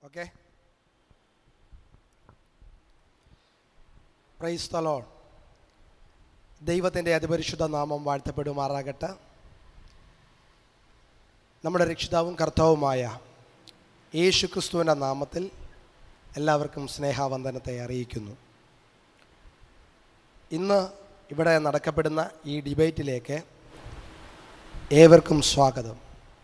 Okay price തലോൺ ദൈവത്തിൻ്റെ അതിപരിശുദ്ധ നാമം വാഴ്ത്തപ്പെടുമാറാകട്ടെ നമ്മുടെ രക്ഷിതാവും കർത്താവുമായ യേശു ക്രിസ്തുവിൻ്റെ നാമത്തിൽ എല്ലാവർക്കും സ്നേഹാവന്ദനത്തെ അറിയിക്കുന്നു ഇന്ന് ഇവിടെ നടക്കപ്പെടുന്ന ഈ ഡിബേറ്റിലേക്ക് ഏവർക്കും സ്വാഗതം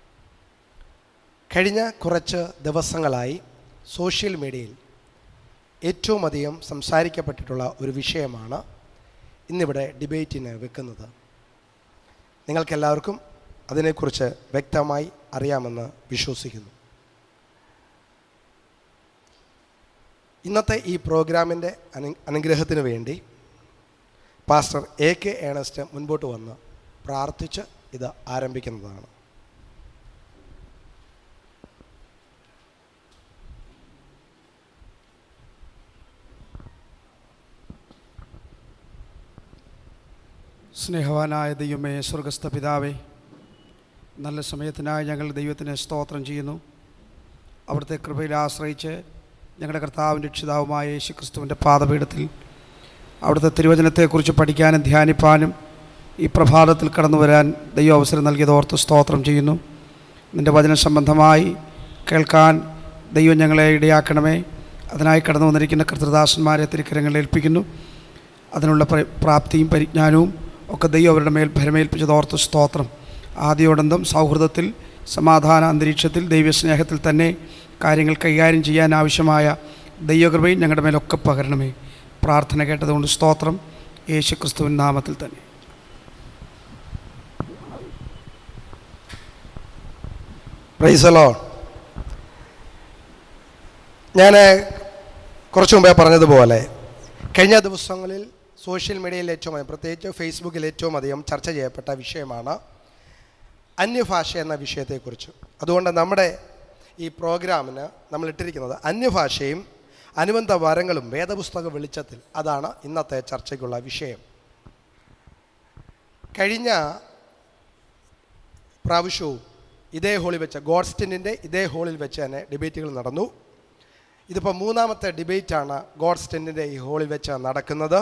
കഴിഞ്ഞ കുറച്ച് ദിവസങ്ങളായി സോഷ്യൽ മീഡിയയിൽ ഏറ്റവും അധികം സംസാരിക്കപ്പെട്ടിട്ടുള്ള ഒരു വിഷയമാണ് ഇന്നിവിടെ ഡിബേറ്റിന് വെക്കുന്നത് നിങ്ങൾക്കെല്ലാവർക്കും അതിനെക്കുറിച്ച് വ്യക്തമായി അറിയാമെന്ന് വിശ്വസിക്കുന്നു ഇന്നത്തെ ഈ പ്രോഗ്രാമിൻ്റെ അനു അനുഗ്രഹത്തിന് വേണ്ടി പാസ്റ്റർ എ കെ ഏണസ്റ്റ് മുൻപോട്ട് വന്ന് പ്രാർത്ഥിച്ച് ഇത് ആരംഭിക്കുന്നതാണ് സ്നേഹവാനായ ദൈവമേ സ്വർഗസ്ഥ പിതാവേ നല്ല സമയത്തിനായി ഞങ്ങൾ ദൈവത്തിന് സ്തോത്രം ചെയ്യുന്നു അവിടുത്തെ കൃപയിൽ ആശ്രയിച്ച് ഞങ്ങളുടെ കർത്താവിൻ്റെ രക്ഷിതാവുമായ യേശു ക്രിസ്തുവിൻ്റെ പാദപീഠത്തിൽ അവിടുത്തെ തിരുവചനത്തെക്കുറിച്ച് പഠിക്കാനും ധ്യാനിപ്പാനും ഈ പ്രഭാതത്തിൽ കടന്നു വരാൻ ദൈവം അവസരം നൽകിയത് ഓർത്ത് സ്തോത്രം ചെയ്യുന്നു നിൻ്റെ വചന സംബന്ധമായി കേൾക്കാൻ ദൈവം ഞങ്ങളെ ഇടയാക്കണമേ അതിനായി കടന്നു വന്നിരിക്കുന്ന കർത്തൃദാസന്മാരെ തിരുക്കരങ്ങളിൽ ഏൽപ്പിക്കുന്നു അതിനുള്ള പ്ര- പ്രാപ്തിയും പരിജ്ഞാനവും ഒക്കെ ദൈവം അവരുടെ മേൽ ഭരമേൽപ്പിച്ചത് ഓർത്ത് സ്തോത്രം ആദ്യോടന്തം സൗഹൃദത്തിൽ സമാധാന അന്തരീക്ഷത്തിൽ ദൈവസ്നേഹത്തിൽ തന്നെ കാര്യങ്ങൾ കൈകാര്യം ചെയ്യാൻ ആവശ്യമായ ദൈവകൃപയും ഞങ്ങളുടെ മേലൊക്കെ പകരണമേ പ്രാർത്ഥന കേട്ടതുകൊണ്ട് സ്തോത്രം യേശു ക്രിസ്തുവിൻ നാമത്തിൽ തന്നെ പ്രൈസലോ ഞാൻ കുറച്ച് മുമ്പേ പറഞ്ഞതുപോലെ കഴിഞ്ഞ ദിവസങ്ങളിൽ സോഷ്യൽ മീഡിയയിൽ ഏറ്റവും അധികം പ്രത്യേകിച്ച് ഫേസ്ബുക്കിൽ ഏറ്റവും അധികം ചർച്ച ചെയ്യപ്പെട്ട വിഷയമാണ് അന്യഭാഷ എന്ന വിഷയത്തെക്കുറിച്ച് അതുകൊണ്ട് നമ്മുടെ ഈ പ്രോഗ്രാമിന് നമ്മൾ ഇട്ടിരിക്കുന്നത് അന്യഭാഷയും അനുബന്ധ വരങ്ങളും വേദപുസ്തക വെളിച്ചത്തിൽ അതാണ് ഇന്നത്തെ ചർച്ചയ്ക്കുള്ള വിഷയം കഴിഞ്ഞ പ്രാവശ്യവും ഇതേ ഹോളിൽ വെച്ച് ഗോഡ്സ്റ്റിനിൻ്റെ ഇതേ ഹോളിൽ വെച്ച് തന്നെ ഡിബേറ്റുകൾ നടന്നു ഇതിപ്പോൾ മൂന്നാമത്തെ ഡിബേറ്റാണ് ഗോഡ്സ്റ്റിനിൻ്റെ ഈ ഹോളിൽ വെച്ച് നടക്കുന്നത്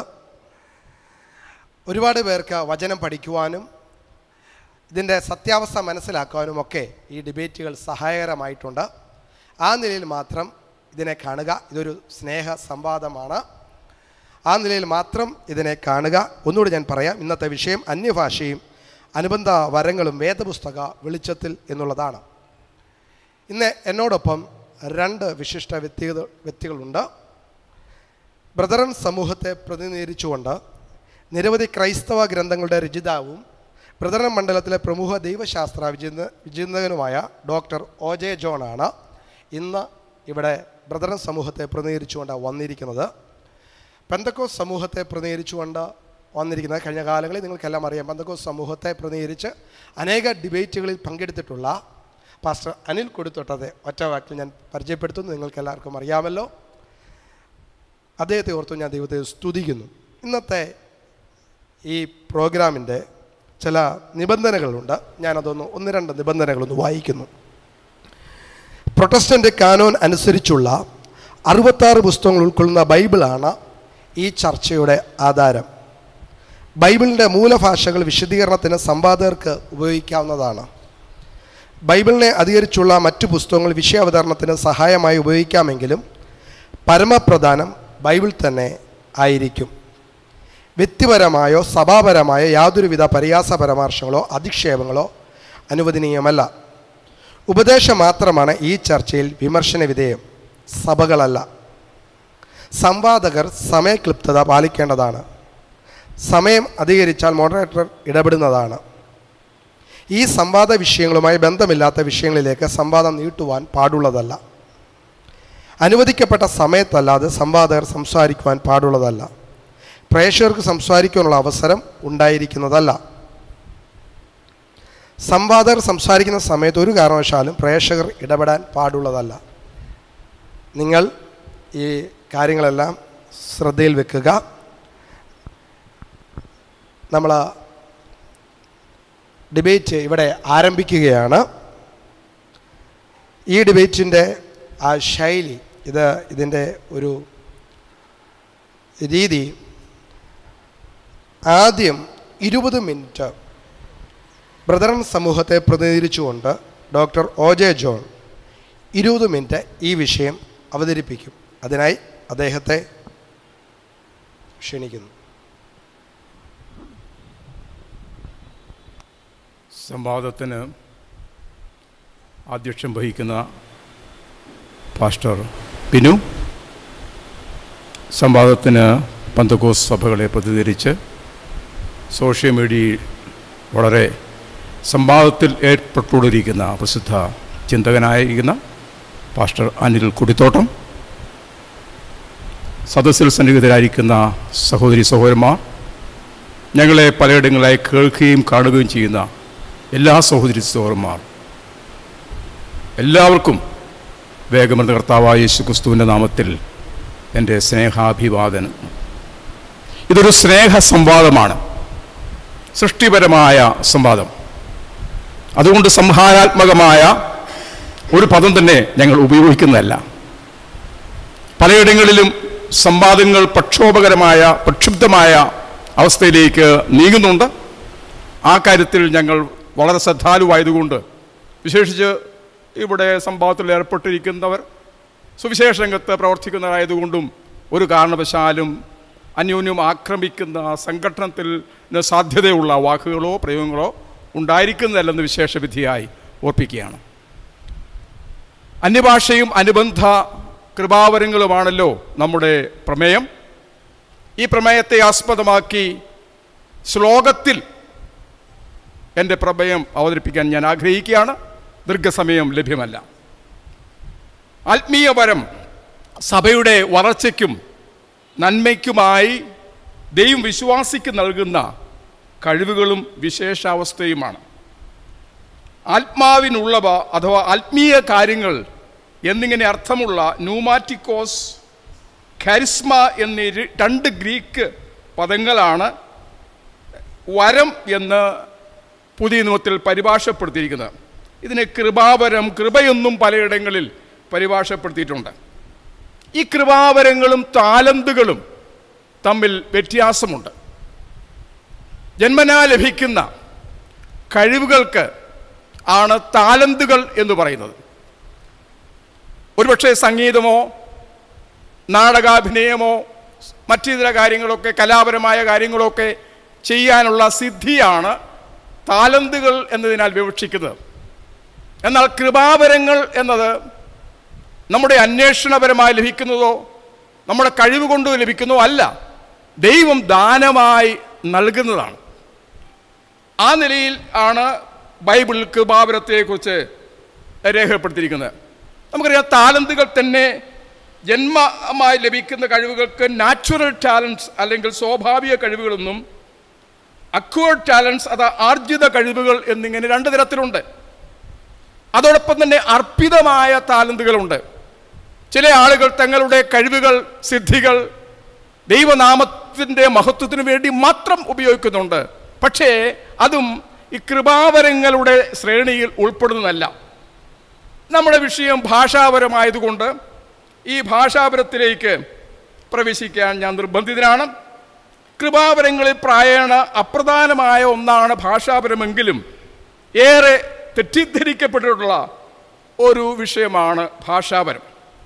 ഒരുപാട് പേർക്ക് വചനം പഠിക്കുവാനും ഇതിൻ്റെ സത്യാവസ്ഥ മനസ്സിലാക്കാനും ഒക്കെ ഈ ഡിബേറ്റുകൾ സഹായകരമായിട്ടുണ്ട് ആ നിലയിൽ മാത്രം ഇതിനെ കാണുക ഇതൊരു സ്നേഹ സംവാദമാണ് ആ നിലയിൽ മാത്രം ഇതിനെ കാണുക ഒന്നുകൂടി ഞാൻ പറയാം ഇന്നത്തെ വിഷയം അന്യഭാഷയും അനുബന്ധ വരങ്ങളും വേദപുസ്തക വെളിച്ചത്തിൽ എന്നുള്ളതാണ് ഇന്ന് എന്നോടൊപ്പം രണ്ട് വിശിഷ്ട വ്യക്തികൾ വ്യക്തികളുണ്ട് ബ്രദറൻ സമൂഹത്തെ പ്രതിനിധീകരിച്ചുകൊണ്ട് നിരവധി ക്രൈസ്തവ ഗ്രന്ഥങ്ങളുടെ രചിതാവും ബ്രദറൻ മണ്ഡലത്തിലെ പ്രമുഖ ദൈവശാസ്ത്ര വിചിന്ത വിചിന്തകനുമായ ഡോക്ടർ ഒ ജെ ജോണാണ് ഇന്ന് ഇവിടെ ബ്രദറൻ സമൂഹത്തെ പ്രതിനിധീകരിച്ചുകൊണ്ട് വന്നിരിക്കുന്നത് പെന്തക്കോസ് സമൂഹത്തെ പ്രതിനിധീകരിച്ചുകൊണ്ട് വന്നിരിക്കുന്നത് കഴിഞ്ഞ കാലങ്ങളിൽ നിങ്ങൾക്കെല്ലാം അറിയാം പെന്തക്കോസ് സമൂഹത്തെ പ്രതിനിധീകരിച്ച് അനേക ഡിബേറ്റുകളിൽ പങ്കെടുത്തിട്ടുള്ള പാസ്റ്റർ അനിൽ കൊടുത്തൊട്ടതെ ഒറ്റ വാക്കിൽ ഞാൻ പരിചയപ്പെടുത്തുന്നു നിങ്ങൾക്ക് എല്ലാവർക്കും അറിയാമല്ലോ അദ്ദേഹത്തെ ഓർത്തു ഞാൻ ദൈവത്തെ സ്തുതിക്കുന്നു ഇന്നത്തെ ഈ പ്രോഗ്രാമിൻ്റെ ചില നിബന്ധനകളുണ്ട് ഞാനതൊന്ന് ഒന്ന് രണ്ട് നിബന്ധനകളൊന്ന് വായിക്കുന്നു പ്രൊട്ടസ്റ്റൻ്റ് കാനോൻ അനുസരിച്ചുള്ള അറുപത്താറ് പുസ്തകങ്ങൾ ഉൾക്കൊള്ളുന്ന ബൈബിളാണ് ഈ ചർച്ചയുടെ ആധാരം ബൈബിളിൻ്റെ മൂലഭാഷകൾ വിശദീകരണത്തിന് സമ്പാദകർക്ക് ഉപയോഗിക്കാവുന്നതാണ് ബൈബിളിനെ അധികരിച്ചുള്ള മറ്റു പുസ്തകങ്ങൾ വിഷയാവതരണത്തിന് സഹായമായി ഉപയോഗിക്കാമെങ്കിലും പരമപ്രധാനം ബൈബിൾ തന്നെ ആയിരിക്കും വ്യക്തിപരമായോ സഭാപരമായോ യാതൊരുവിധ പരിയാസ പരാമർശങ്ങളോ അധിക്ഷേപങ്ങളോ അനുവദനീയമല്ല ഉപദേശം മാത്രമാണ് ഈ ചർച്ചയിൽ വിമർശന വിധേയം സഭകളല്ല സംവാദകർ സമയക്ലിപ്തത പാലിക്കേണ്ടതാണ് സമയം അധികരിച്ചാൽ മോഡറേറ്റർ ഇടപെടുന്നതാണ് ഈ സംവാദ വിഷയങ്ങളുമായി ബന്ധമില്ലാത്ത വിഷയങ്ങളിലേക്ക് സംവാദം നീട്ടുവാൻ പാടുള്ളതല്ല അനുവദിക്കപ്പെട്ട സമയത്തല്ലാതെ സംവാദകർ സംസാരിക്കുവാൻ പാടുള്ളതല്ല പ്രേക്ഷകർക്ക് സംസാരിക്കാനുള്ള അവസരം ഉണ്ടായിരിക്കുന്നതല്ല സംവാദകർ സംസാരിക്കുന്ന സമയത്ത് ഒരു കാരണവശാലും പ്രേക്ഷകർ ഇടപെടാൻ പാടുള്ളതല്ല നിങ്ങൾ ഈ കാര്യങ്ങളെല്ലാം ശ്രദ്ധയിൽ വെക്കുക നമ്മൾ ഡിബേറ്റ് ഇവിടെ ആരംഭിക്കുകയാണ് ഈ ഡിബേറ്റിൻ്റെ ആ ശൈലി ഇത് ഇതിൻ്റെ ഒരു രീതി ആദ്യം ഇരുപത് മിനിറ്റ് ബ്രദറൻ സമൂഹത്തെ പ്രതിനിധീകരിച്ചുകൊണ്ട് ഡോക്ടർ ഒ ജെ ജോൺ ഇരുപത് മിനിറ്റ് ഈ വിഷയം അവതരിപ്പിക്കും അതിനായി അദ്ദേഹത്തെ ക്ഷണിക്കുന്നു സംവാദത്തിന് അധ്യക്ഷം വഹിക്കുന്ന പാസ്റ്റർ ബിനു സംവാദത്തിന് പന്തകോസ് സഭകളെ പ്രതിനിധീകരിച്ച് സോഷ്യൽ മീഡിയയിൽ വളരെ സംവാദത്തിൽ ഏർപ്പെട്ടുകൊണ്ടിരിക്കുന്ന പ്രസിദ്ധ ചിന്തകനായിരിക്കുന്ന പാസ്റ്റർ അനിൽ കുടിത്തോട്ടം സദസ്സിൽ സന്നിഹിതരായിരിക്കുന്ന സഹോദരി സഹോദരന്മാർ ഞങ്ങളെ പലയിടങ്ങളായി കേൾക്കുകയും കാണുകയും ചെയ്യുന്ന എല്ലാ സഹോദരി സഹോദരന്മാർ എല്ലാവർക്കും വേഗമൃത കർത്താവായ യേശു ക്രിസ്തുവിൻ്റെ നാമത്തിൽ എൻ്റെ സ്നേഹാഭിവാദനം ഇതൊരു സ്നേഹ സംവാദമാണ് സൃഷ്ടിപരമായ സംവാദം അതുകൊണ്ട് സംഹാരാത്മകമായ ഒരു പദം തന്നെ ഞങ്ങൾ ഉപയോഗിക്കുന്നതല്ല പലയിടങ്ങളിലും സംവാദങ്ങൾ പ്രക്ഷോഭകരമായ പ്രക്ഷുബ്ധമായ അവസ്ഥയിലേക്ക് നീങ്ങുന്നുണ്ട് ആ കാര്യത്തിൽ ഞങ്ങൾ വളരെ ശ്രദ്ധാലുവായതുകൊണ്ട് വിശേഷിച്ച് ഇവിടെ സംഭവത്തിൽ ഏർപ്പെട്ടിരിക്കുന്നവർ സുവിശേഷ രംഗത്ത് പ്രവർത്തിക്കുന്നവരായതുകൊണ്ടും ഒരു കാരണവശാലും അന്യോന്യം ആക്രമിക്കുന്ന സംഘടനത്തിൽ സാധ്യതയുള്ള വാക്കുകളോ പ്രയോഗങ്ങളോ ഉണ്ടായിരിക്കുന്നതല്ലെന്ന് വിശേഷവിധിയായി ഓർപ്പിക്കുകയാണ് അന്യഭാഷയും അനുബന്ധ കൃപാവരങ്ങളുമാണല്ലോ നമ്മുടെ പ്രമേയം ഈ പ്രമേയത്തെ ആസ്പദമാക്കി ശ്ലോകത്തിൽ എൻ്റെ പ്രമേയം അവതരിപ്പിക്കാൻ ഞാൻ ആഗ്രഹിക്കുകയാണ് ദീർഘസമയം ലഭ്യമല്ല ആത്മീയപരം സഭയുടെ വളർച്ചയ്ക്കും നന്മയ്ക്കുമായി ദൈവം വിശ്വാസിക്ക് നൽകുന്ന കഴിവുകളും വിശേഷാവസ്ഥയുമാണ് ആത്മാവിനുള്ളവ അഥവാ ആത്മീയ കാര്യങ്ങൾ എന്നിങ്ങനെ അർത്ഥമുള്ള ന്യൂമാറ്റിക്കോസ് ഖരിസ്മ എന്നീ ര- രണ്ട് ഗ്രീക്ക് പദങ്ങളാണ് വരം എന്ന് പുതിയ നിയമത്തിൽ പരിഭാഷപ്പെടുത്തിയിരിക്കുന്നത് ഇതിനെ കൃപാവരം കൃപയെന്നും പലയിടങ്ങളിൽ പരിഭാഷപ്പെടുത്തിയിട്ടുണ്ട് ഈ കൃപാവരങ്ങളും താലന്തുകളും തമ്മിൽ വ്യത്യാസമുണ്ട് ജന്മനാ ലഭിക്കുന്ന കഴിവുകൾക്ക് ആണ് താലന്തുകൾ എന്ന് പറയുന്നത് ഒരുപക്ഷെ സംഗീതമോ നാടകാഭിനയമോ മറ്റിതര കാര്യങ്ങളൊക്കെ കലാപരമായ കാര്യങ്ങളൊക്കെ ചെയ്യാനുള്ള സിദ്ധിയാണ് താലന്തുകൾ എന്നതിനാൽ വിവക്ഷിക്കുന്നത് എന്നാൽ കൃപാവരങ്ങൾ എന്നത് നമ്മുടെ അന്വേഷണപരമായി ലഭിക്കുന്നതോ നമ്മുടെ കഴിവ് കൊണ്ട് ലഭിക്കുന്നതോ അല്ല ദൈവം ദാനമായി നൽകുന്നതാണ് ആ നിലയിൽ ആണ് ബൈബിൾ കൃപാവരത്തെക്കുറിച്ച് രേഖപ്പെടുത്തിയിരിക്കുന്നത് നമുക്കറിയാം താലന്തുകൾ തന്നെ ജന്മമായി ലഭിക്കുന്ന കഴിവുകൾക്ക് നാച്ചുറൽ ടാലൻസ് അല്ലെങ്കിൽ സ്വാഭാവിക കഴിവുകളെന്നും അക്വേർഡ് ടാലൻസ് അത് ആർജിത കഴിവുകൾ എന്നിങ്ങനെ രണ്ട് തരത്തിലുണ്ട് അതോടൊപ്പം തന്നെ അർപ്പിതമായ താലന്തുകളുണ്ട് ചില ആളുകൾ തങ്ങളുടെ കഴിവുകൾ സിദ്ധികൾ ദൈവനാമത്തിൻ്റെ മഹത്വത്തിന് വേണ്ടി മാത്രം ഉപയോഗിക്കുന്നുണ്ട് പക്ഷേ അതും ഈ കൃപാവരങ്ങളുടെ ശ്രേണിയിൽ ഉൾപ്പെടുന്നതല്ല നമ്മുടെ വിഷയം ഭാഷാപരമായതുകൊണ്ട് ഈ ഭാഷാപരത്തിലേക്ക് പ്രവേശിക്കാൻ ഞാൻ നിർബന്ധിതനാണ് കൃപാപരങ്ങളിൽ പ്രായണ അപ്രധാനമായ ഒന്നാണ് ഭാഷാപരമെങ്കിലും ഏറെ തെറ്റിദ്ധരിക്കപ്പെട്ടിട്ടുള്ള ഒരു വിഷയമാണ് ഭാഷാപരം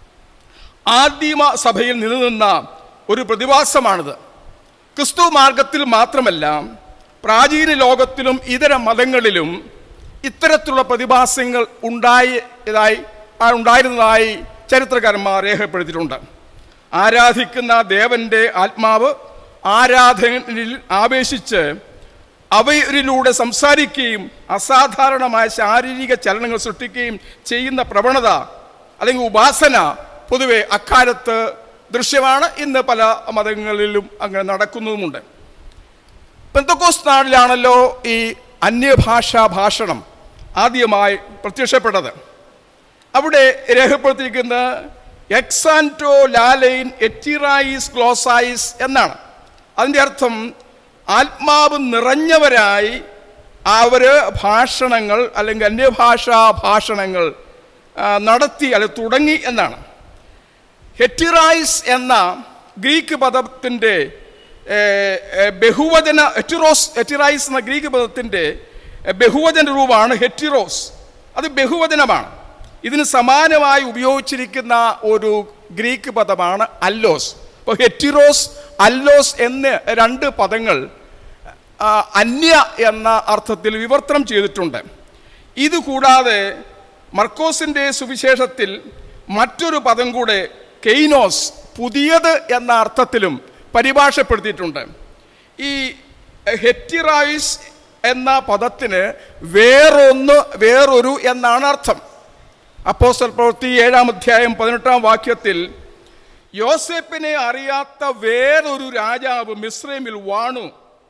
ആദിമ സഭയിൽ നിലനിന്ന ഒരു പ്രതിഭാസമാണിത് ക്രിസ്തു മാർഗത്തിൽ മാത്രമല്ല പ്രാചീന ലോകത്തിലും ഇതര മതങ്ങളിലും ഇത്തരത്തിലുള്ള പ്രതിഭാസങ്ങൾ ഉണ്ടായതായി ആ ഉണ്ടായിരുന്നതായി ചരിത്രകാരന്മാർ രേഖപ്പെടുത്തിയിട്ടുണ്ട് ആരാധിക്കുന്ന ദേവന്റെ ആത്മാവ് ആരാധനയിൽ ആവേശിച്ച് അവരിലൂടെ സംസാരിക്കുകയും അസാധാരണമായ ശാരീരിക ചലനങ്ങൾ സൃഷ്ടിക്കുകയും ചെയ്യുന്ന പ്രവണത അല്ലെങ്കിൽ ഉപാസന പൊതുവെ അക്കാലത്ത് ദൃശ്യമാണ് ഇന്ന് പല മതങ്ങളിലും അങ്ങനെ നടക്കുന്നതുമുണ്ട് പെന്തക്കോസ് നാട്ടിലാണല്ലോ ഈ അന്യഭാഷാ ഭാഷണം ആദ്യമായി പ്രത്യക്ഷപ്പെട്ടത് അവിടെ രേഖപ്പെടുത്തിയിരിക്കുന്ന എക്സാൻറ്റോ ലാലൈൻ എറ്റിറായിസ് ഗ്ലോസായിസ് എന്നാണ് അതിൻ്റെ അർത്ഥം ആത്മാവ് നിറഞ്ഞവരായി അവർ ഭാഷണങ്ങൾ അല്ലെങ്കിൽ അന്യഭാഷാ ഭാഷണങ്ങൾ ആ, നടത്തി അല്ലെ തുടങ്ങി എന്നാണ് ഹെറ്റിറൈസ് എന്ന ഗ്രീക്ക് പദത്തിൻ്റെ ഏർ, ഏർ, ബഹുവചന ഹെറ്റിറോസ് ഹെറ്റിറൈസ് എന്ന ഗ്രീക്ക് പദത്തിൻ്റെ ഏർ, ബഹുവചന രൂപമാണ് ഹെറ്റിറോസ് അത് ബഹുവചനമാണ് ഇതിന് സമാനമായി ഉപയോഗിച്ചിരിക്കുന്ന ഒരു ഗ്രീക്ക് പദമാണ് അല്ലോസ് അപ്പോൾ ഹെറ്റിറോസ് അല്ലോസ് എന്ന് രണ്ട് പദങ്ങൾ ആ, അന്യ എന്ന അർത്ഥത്തിൽ വിവർത്തനം ചെയ്തിട്ടുണ്ട് ഇത് കൂടാതെ മർക്കോസിൻ്റെ സുവിശേഷത്തിൽ മറ്റൊരു പദം കൂടെ കെയ്നോസ് പുതിയത് എന്ന അർത്ഥത്തിലും പരിഭാഷപ്പെടുത്തിയിട്ടുണ്ട് ഈ ഹെറ്റിറൈസ് എന്ന പദത്തിന് വേറൊന്ന് വേറൊരു എന്നാണ് അർത്ഥം അപ്പോസ്റ്റൽ പ്രവൃത്തി ഏഴാം അധ്യായം പതിനെട്ടാം വാക്യത്തിൽ യോസേപ്പിനെ അറിയാത്ത വേറൊരു രാജാവ് മിസ്രൈമിൽ വാണു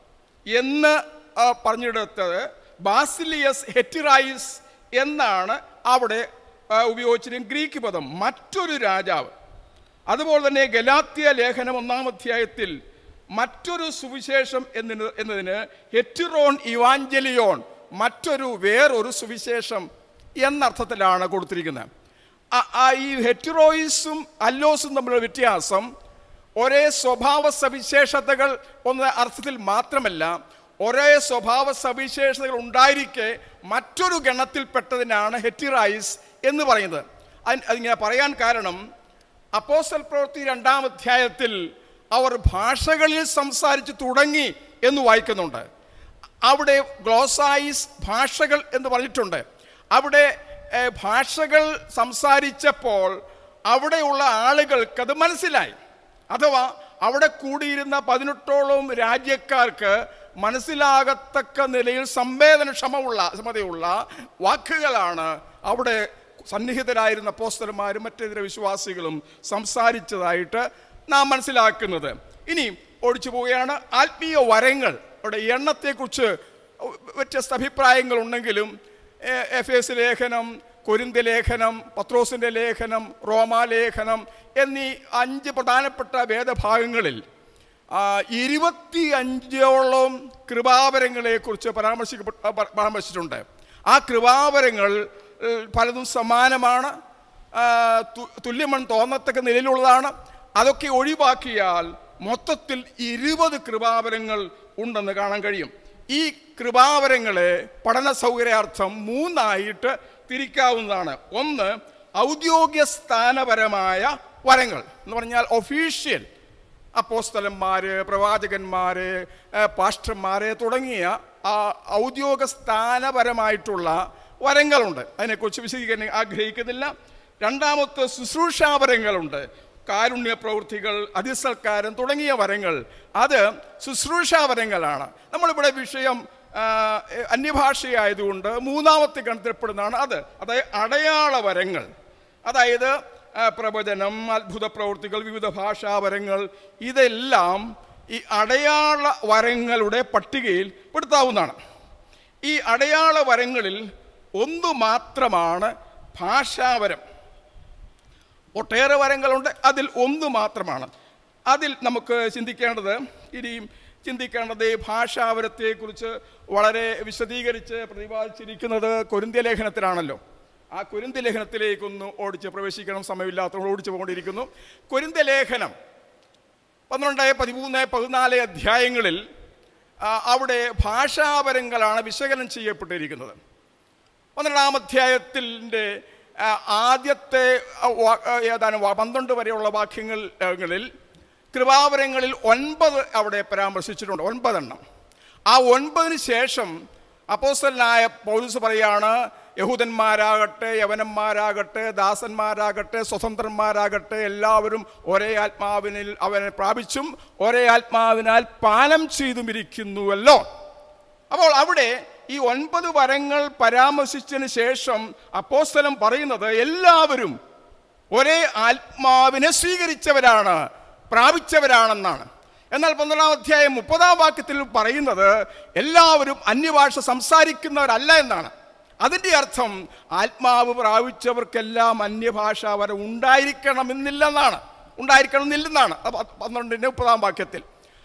എന്ന് ആ, പറഞ്ഞിടത്തത് ബാസിലിയസ് ഹെറ്റിറൈസ് എന്നാണ് അവിടെ ആ, ഉപയോഗിച്ചിരുന്ന ഗ്രീക്ക് പദം മറ്റൊരു രാജാവ് അതുപോലെ തന്നെ ഗലാത്യ ലേഖനം ഒന്നാം അധ്യായത്തിൽ മറ്റൊരു സുവിശേഷം എന്നതിന് എന്നതിന് ഹെറ്റിറോൺ ഇവാഞ്ചലിയോൺ മറ്റൊരു വേറൊരു സുവിശേഷം എന്നർത്ഥത്തിലാണ് കൊടുത്തിരിക്കുന്നത് ആ- ആ ഈ ഹെറ്റിറോയിസും അല്ലോസും തമ്മിലുള്ള വ്യത്യാസം ഒരേ സ്വഭാവ സവിശേഷതകൾ എന്ന അർത്ഥത്തിൽ മാത്രമല്ല ഒരേ സ്വഭാവ സവിശേഷതകൾ ഉണ്ടായിരിക്കെ മറ്റൊരു ഗണത്തിൽപ്പെട്ടതിനാണ് ഹെറ്റിറൈസ് എന്ന് പറയുന്നത് അതിന് അതിങ്ങനെ പറയാൻ കാരണം അപ്പോസ്റ്റൽ പ്രവൃത്തി രണ്ടാം അധ്യായത്തിൽ അവർ ഭാഷകളിൽ സംസാരിച്ച് തുടങ്ങി എന്ന് വായിക്കുന്നുണ്ട് അവിടെ ഗ്ലോസായിസ് ഭാഷകൾ എന്ന് പറഞ്ഞിട്ടുണ്ട് അവിടെ ഏ, ഭാഷകൾ സംസാരിച്ചപ്പോൾ അവിടെയുള്ള ആളുകൾക്ക് അത് മനസ്സിലായി അഥവാ അവിടെ കൂടിയിരുന്ന പതിനെട്ടോളം രാജ്യക്കാർക്ക് മനസ്സിലാകത്തക്ക നിലയിൽ സംവേദനക്ഷമമുള്ള ക്ഷമതയുള്ള വാക്കുകളാണ് അവിടെ സന്നിഹിതരായിരുന്ന പോസ്റ്റർമാരും മറ്റേതര വിശ്വാസികളും സംസാരിച്ചതായിട്ട് നാം മനസ്സിലാക്കുന്നത് ഇനി ഒഴിച്ചു പോവുകയാണ് ആത്മീയ വരങ്ങൾ അവിടെ എണ്ണത്തെക്കുറിച്ച് വ്യത്യസ്ത അഭിപ്രായങ്ങളുണ്ടെങ്കിലും എ- എഫ് എസ് ലേഖനം കൊരിന്ത ലേഖനം പത്രോസിൻ്റെ ലേഖനം റോമാലേഖനം എന്നീ അഞ്ച് പ്രധാനപ്പെട്ട വേദഭാഗങ്ങളിൽ ആ, ഇരുപത്തി അഞ്ചോളം കൃപാവരങ്ങളെക്കുറിച്ച് പരാമർശിക്കപ്പെട്ട പ- പരാമർശിച്ചിട്ടുണ്ട് ആ കൃപാവരങ്ങൾ ഏഹ്, പലതും സമാനമാണ് ആ, തു- തുല്യമൺ തോന്നത്തക്ക നിലയിലുള്ളതാണ് അതൊക്കെ ഒഴിവാക്കിയാൽ മൊത്തത്തിൽ ഇരുപത് കൃപാവരങ്ങൾ ഉണ്ടെന്ന് കാണാൻ കഴിയും ഈ കൃപാവരങ്ങളെ പഠന സൗകര്യാർത്ഥം മൂന്നായിട്ട് തിരിക്കാവുന്നതാണ് ഒന്ന് ഔദ്യോഗിക സ്ഥാനപരമായ വരങ്ങൾ എന്ന് പറഞ്ഞാൽ ഒഫീഷ്യൽ അപ്പോസ്തലന്മാര് പ്രവാചകന്മാര് ഏഹ്, പാസ്റ്റർമാര് തുടങ്ങിയ ആ ഔദ്യോഗിക സ്ഥാനപരമായിട്ടുള്ള വരങ്ങളുണ്ട് അതിനെക്കുറിച്ച് വിശദീകരിക്കാൻ ആഗ്രഹിക്കുന്നില്ല രണ്ടാമത്തെ ശുശ്രൂഷാവരങ്ങളുണ്ട് കാരുണ്യ പ്രവൃത്തികൾ അതിസൽക്കാരം തുടങ്ങിയ വരങ്ങൾ അത് ശുശ്രൂഷാവരങ്ങളാണ് നമ്മളിവിടെ വിഷയം ആ, അന്യഭാഷയായതുകൊണ്ട് മൂന്നാമത്തെ ഗണത്തിൽപ്പെടുന്നതാണ് അത് അതായത് അടയാള വരങ്ങൾ അതായത് ആ, പ്രവചനം അത്ഭുത പ്രവൃത്തികൾ വിവിധ ഭാഷാവരങ്ങൾ ഇതെല്ലാം ഈ അടയാള വരങ്ങളുടെ പട്ടികയിൽ പെടുത്താവുന്നതാണ് ഈ അടയാള വരങ്ങളിൽ ഒന്ന് മാത്രമാണ് ഭാഷാവരം ഒട്ടേറെ വരങ്ങളുണ്ട് അതിൽ ഒന്ന് മാത്രമാണ് അതിൽ നമുക്ക് ചിന്തിക്കേണ്ടത് ഇനി ചിന്തിക്കേണ്ടത് ഈ ഭാഷാവരത്തെക്കുറിച്ച് വളരെ വിശദീകരിച്ച് പ്രതിപാദിച്ചിരിക്കുന്നത് കൊരിന്ത്യ ലേഖനത്തിലാണല്ലോ ആ കൊരിന്ത്യ ലേഖനത്തിലേക്കൊന്ന് ഓടിച്ച് പ്രവേശിക്കണം സമയമില്ലാത്തവർ ഓടിച്ചു പോകൊണ്ടിരിക്കുന്നു കൊരിന്ത്യ ലേഖനം പന്ത്രണ്ട് പതിമൂന്ന് പതിനാല് അധ്യായങ്ങളിൽ ആ, അവിടെ ഭാഷാപരങ്ങളാണ് വിശകലനം ചെയ്യപ്പെട്ടിരിക്കുന്നത് പന്ത്രണ്ടാം അധ്യായത്തിൻ്റെ ആ, ആദ്യത്തെ ആ, വാ- ആ, ഏതാനും വാ- പന്ത്രണ്ട് വരെയുള്ള വാക്യങ്ങളിൽ കൃപാവരങ്ങളിൽ ഒൻപത് അവിടെ പരാമർശിച്ചിട്ടുണ്ട് ഒൻപതെണ്ണം ആ ഒൻപതിന് ശേഷം അപ്പോസ്റ്റലായ പൗലൂസ് പറയാണ് യഹൂദന്മാരാകട്ടെ യവനന്മാരാകട്ടെ ദാസന്മാരാകട്ടെ സ്വതന്ത്രന്മാരാകട്ടെ എല്ലാവരും ഒരേ ആത്മാവിനിൽ അവനെ പ്രാപിച്ചും ഒരേ ആത്മാവിനാൽ പാനം ചെയ്തും ഇരിക്കുന്നുവല്ലോ അപ്പോൾ അവിടെ ഈ ഒൻപത് വരങ്ങൾ പരാമർശിച്ചതിന് ശേഷം അപ്പോസ്തലൻ പറയുന്നത് എല്ലാവരും ഒരേ ആത്മാവിനെ സ്വീകരിച്ചവരാണ് പ്രാപിച്ചവരാണെന്നാണ് എന്നാൽ പന്ത്രണ്ടാം അധ്യായം മുപ്പതാം വാക്യത്തിൽ പറയുന്നത് എല്ലാവരും അന്യഭാഷ സംസാരിക്കുന്നവരല്ല എന്നാണ് അതിൻ്റെ അർത്ഥം ആത്മാവ് പ്രാപിച്ചവർക്കെല്ലാം അന്യഭാഷ വരെ ഉണ്ടായിരിക്കണമെന്നില്ലെന്നാണ് ഉണ്ടായിരിക്കണമെന്നില്ലെന്നാണ് അത് പ- പന്ത്രണ്ടിൻ്റെ മുപ്പതാം വാക്യത്തിൽ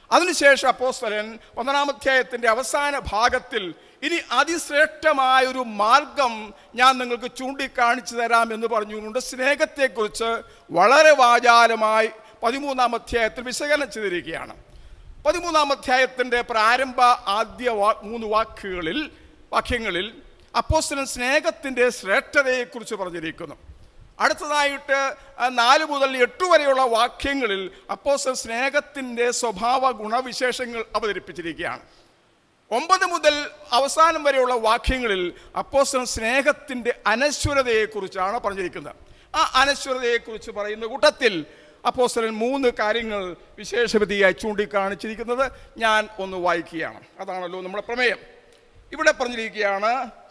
അതിനുശേഷം അപ്പോസ്തലൻ ഒന്നാം അധ്യായത്തിൻ്റെ അവസാന ഭാഗത്തിൽ ഇനി അതിശ്രേഷ്ഠമായ ഒരു മാർഗം ഞാൻ നിങ്ങൾക്ക് ചൂണ്ടിക്കാണിച്ചു തരാം എന്ന് പറഞ്ഞുകൊണ്ട് സ്നേഹത്തെക്കുറിച്ച് വളരെ വാചാലമായി പതിമൂന്നാം അധ്യായത്തിൽ വിശകലനം ചെയ്തിരിക്കുകയാണ് പതിമൂന്നാം അധ്യായത്തിൻ്റെ പ്രാരംഭ ആദ്യ വാ മൂന്ന് വാക്കുകളിൽ വാക്യങ്ങളിൽ അപ്പോസ്തലൻ സ്നേഹത്തിൻ്റെ ശ്രേഷ്ഠതയെക്കുറിച്ച് പറഞ്ഞിരിക്കുന്നു അടുത്തതായിട്ട് ആ നാല് മുതൽ എട്ട് വരെയുള്ള വാക്യങ്ങളിൽ അപ്പോസ്തലൻ സ്നേഹത്തിൻ്റെ സ്വഭാവ ഗുണവിശേഷങ്ങൾ അവതരിപ്പിച്ചിരിക്കുകയാണ് ഒമ്പത് മുതൽ അവസാനം വരെയുള്ള വാക്യങ്ങളിൽ അപ്പോസ്തലൻ സ്നേഹത്തിൻ്റെ അനശ്വരതയെക്കുറിച്ചാണ് പറഞ്ഞിരിക്കുന്നത് ആ അനശ്വരതയെക്കുറിച്ച് പറയുന്ന കൂട്ടത്തിൽ അപ്പോസ്തലൻ മൂന്ന് കാര്യങ്ങൾ വിശേഷപതിയായി ചൂണ്ടിക്കാണിച്ചിരിക്കുന്നത് ഞാൻ ഒന്ന് വായിക്കുകയാണ് അതാണല്ലോ നമ്മുടെ പ്രമേയം ഇവിടെ പറഞ്ഞിരിക്കുകയാണ്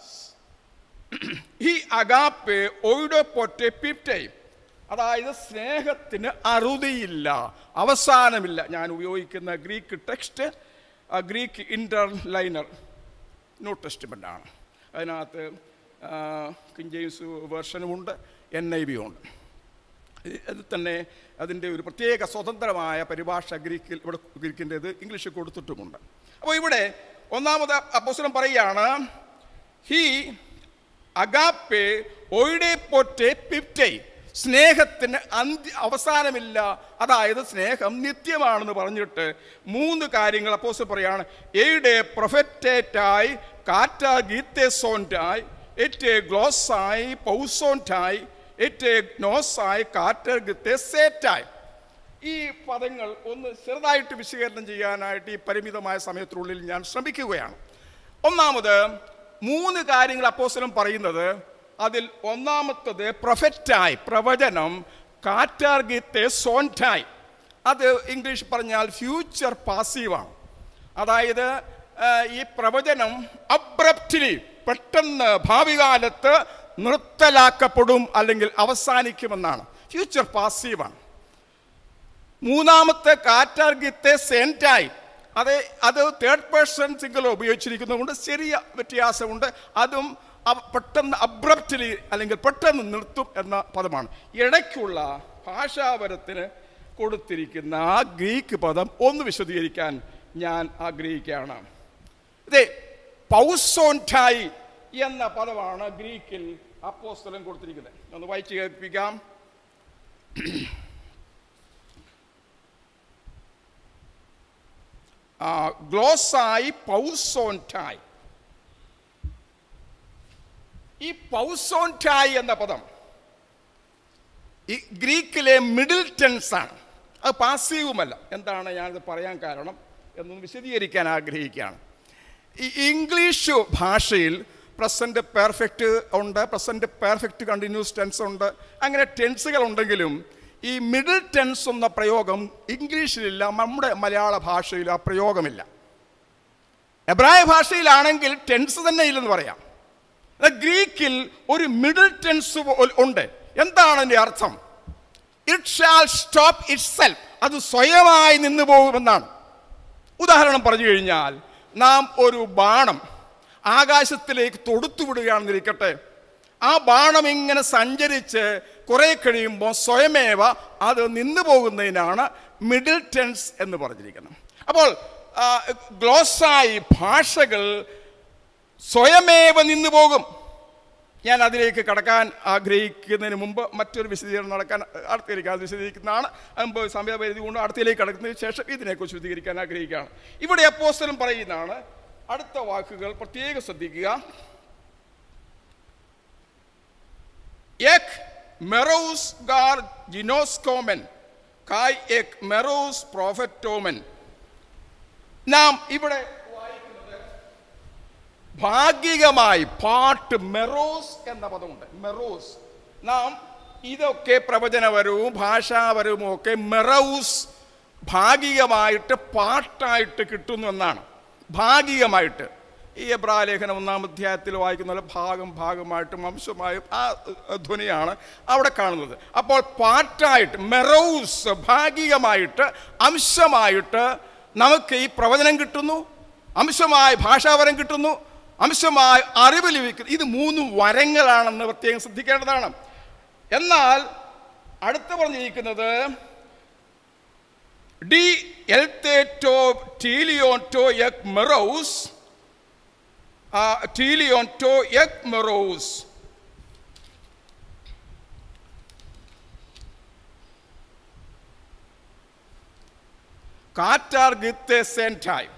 ഈ അഗാപ്പെ ഒയുടെ പൊറ്റെ പിപ്റ്റേ അതായത് സ്നേഹത്തിന് അറുതിയില്ല അവസാനമില്ല ഞാൻ ഉപയോഗിക്കുന്ന ഗ്രീക്ക് ടെക്സ്റ്റ് ആ ഗ്രീക്ക് ഇൻ്റർലൈനർ ന്യൂ ടെസ്റ്റ്മെൻ്റ് ആണ് അതിനകത്ത് കിങ് ജെയിംസ് വേർഷനുമുണ്ട് എൻ ഐ ബി ഉണ്ട് അത് തന്നെ അതിൻ്റെ ഒരു പ്രത്യേക സ്വതന്ത്രമായ പരിഭാഷ ഗ്രീക്കിൽ ഇവിടെ ഗ്രീക്കിൻ്റെത് ഇംഗ്ലീഷിൽ കൊടുത്തിട്ടുമുണ്ട് അപ്പോൾ ഇവിടെ ഒന്നാമത് അപ്പോസ്തലൻ പറയുകയാണ് ഹി അഗാപ്പെ ഒയുടെ പൊറ്റെ പിപ്റ്റൈ സ്നേഹത്തിന് അന്ത്യ അവസാനമില്ല അതായത് സ്നേഹം നിത്യമാണെന്ന് പറഞ്ഞിട്ട് മൂന്ന് കാര്യങ്ങൾ അപ്പോസ് പറയാണ് എയുടെ പ്രൊഫറ്റേറ്റായി കാറ്റ ഗീത്തേസോൻറ്റായി എറ്റ് ഗ്ലോസായി പൗസോൻറ്റായി എറ്റ് നോസായി കാറ്റർ ഗിത്തേസേറ്റായി ഈ പദങ്ങൾ ഒന്ന് ചെറുതായിട്ട് വിശകലനം ചെയ്യാനായിട്ട് ഈ പരിമിതമായ സമയത്തിനുള്ളിൽ ഞാൻ ശ്രമിക്കുകയാണ് ഒന്നാമത് മൂന്ന് കാര്യങ്ങൾ അപ്പോസ്തലൻ പറയുന്നത് അതിൽ ഒന്നാമത്തത് പ്രൊഫറ്റായി പ്രവചനം കാറ്റാർഗിത്തെ സോൻറ്റായി അത് ഇംഗ്ലീഷ് പറഞ്ഞാൽ ഫ്യൂച്ചർ പാസീവാണ് അതായത് ആ, ഈ പ്രവചനം അബ്രപ്റ്റിലി പെട്ടെന്ന് ഭാവി കാലത്ത് നിർത്തലാക്കപ്പെടും അല്ലെങ്കിൽ അവസാനിക്കുമെന്നാണ് ഫ്യൂച്ചർ പാസീവാണ് മൂന്നാമത്തെ കാറ്റാർഗിത്തെ സെൻറ്റായി അത് അത് തേർഡ് പേഴ്സൺ സിംഗിൾ ഉപയോഗിച്ചിരിക്കുന്നതുകൊണ്ട് ചെറിയ വ്യത്യാസമുണ്ട് അതും അവ- പെട്ടെന്ന് അബ്രപ്റ്റ്ലി അല്ലെങ്കിൽ പെട്ടെന്ന് നിർത്തും എന്ന പദമാണ് ഇടയ്ക്കുള്ള ഭാഷാപരത്തിന് കൊടുത്തിരിക്കുന്ന ആ ഗ്രീക്ക് പദം ഒന്ന് വിശദീകരിക്കാൻ ഞാൻ ആഗ്രഹിക്കുകയാണ് ഇതേ പൗസോൻറ്റായി എന്ന പദമാണ് ഗ്രീക്കിൽ അപ്പോസ്തലം കൊടുത്തിരിക്കുന്നത് ഒന്ന് വായിച്ച് കേൾപ്പിക്കാം ആ, ഗ്ലോസായി പൗസോൻറ്റായി ഈ പൗസോൻറ്റായി എന്ന പദം ഈ ഗ്രീക്കിലെ മിഡിൽ ടെൻസ് ആണ് അത് പാസീവുമല്ല എന്താണ് ഞാനിത് പറയാൻ കാരണം എന്നൊന്ന് വിശദീകരിക്കാൻ ആഗ്രഹിക്കുകയാണ് ഈ ഇംഗ്ലീഷ് ഭാഷയിൽ പ്രസൻറ്റ് പെർഫെക്റ്റ് ഉണ്ട് പ്രസൻറ്റ് പെർഫെക്റ്റ് കണ്ടിന്യൂസ് ടെൻസ് ഉണ്ട് അങ്ങനെ ടെൻസുകൾ ഉണ്ടെങ്കിലും ഈ മിഡിൽ ടെൻസ് എന്ന പ്രയോഗം ഇംഗ്ലീഷിലില്ല നമ്മുടെ മലയാള ഭാഷയിൽ ആ പ്രയോഗമില്ല എബ്രായ ഭാഷയിലാണെങ്കിൽ ടെൻസ് തന്നെ ഇല്ലെന്ന് പറയാം എന്നാൽ ഗ്രീക്കിൽ ഒരു മിഡിൽ ടെൻസ് ഉണ്ട് എന്താണ് അതിൻ്റെ അർത്ഥം it shall stop itself അത് സ്വയമായി നിന്ന് പോകുമെന്നാണ് ഉദാഹരണം പറഞ്ഞു കഴിഞ്ഞാൽ നാം ഒരു ബാണം ആകാശത്തിലേക്ക് തൊടുത്തു വിടുകയാണെന്നിരിക്കട്ടെ ആ ബാണം ഇങ്ങനെ സഞ്ചരിച്ച് കുറെ കഴിയുമ്പോൾ സ്വയമേവ അത് നിന്നു പോകുന്നതിനാണ് മിഡിൽ ടെൻസ് എന്ന് പറഞ്ഞിരിക്കുന്നത് അപ്പോൾ ആ, ഗ്ലോസായി ഭാഷകൾ സ്വയമേവ നിന്നു പോകും ഞാൻ അതിലേക്ക് കടക്കാൻ ആഗ്രഹിക്കുന്നതിന് മുമ്പ് മറ്റൊരു വിശദീകരണം നടക്കാൻ അടുത്തേക്ക് അത് വിശദീകരിക്കുന്നതാണ് മുമ്പ് സമയപരിധി കൊണ്ട് അടുത്തേക്ക് കടക്കുന്നതിന് ശേഷം ഇതിനെക്കുറിച്ച് വിശദീകരിക്കാൻ ആഗ്രഹിക്കുകയാണ് ഇവിടെ അപ്പോസ്തലം പറയുന്നതാണ് അടുത്ത വാക്കുകൾ പ്രത്യേകം ശ്രദ്ധിക്കുക എക് മെറോസ് ഗാർ ജിനോസ്കോമൻ കായ് എക് മെറോസ് പ്രോഫറ്റോമൻ നാം ഇവിടെ വായിക്കുന്നത് ഭാഗികമായി പാട്ട് മെറോസ് എന്ന പദമുണ്ട് മെറോസ് നാം ഇതൊക്കെ പ്രവചനപരവും ഭാഷാപരവും ഒക്കെ മെറൌസ് ഭാഗികമായിട്ട് പാട്ടായിട്ട് കിട്ടുന്നു എന്നാണ് ഭാഗികമായിട്ട് ഈ എബ്രാലേഖനം ഒന്നാം അധ്യായത്തിൽ വായിക്കുന്ന പോലെ ഭാഗം ഭാഗമായിട്ടും അംശമായും ആ ഏഹ്, ധ്വനിയാണ് അവിടെ കാണുന്നത് അപ്പോൾ പാട്ടായിട്ട് മെറൌസ് ഭാഗികമായിട്ട് അംശമായിട്ട് നമുക്ക് ഈ പ്രവചനം കിട്ടുന്നു അംശമായ ഭാഷാപരം കിട്ടുന്നു അംശമായ അറിവ് ലഭിക്കുന്നു ഇത് മൂന്നും വരങ്ങളാണെന്ന് പ്രത്യേകം ശ്രദ്ധിക്കേണ്ടതാണ് എന്നാൽ അടുത്ത് പറഞ്ഞിരിക്കുന്നത് ഡി എൽത്തേറ്റോ ടീലിയോൺ ടോ എക് മെറോസ് ടീലിയോൺ ടോ എക് മെറോസ് കാറ്റാർ ഗിത്തെ സെൻറ്റായി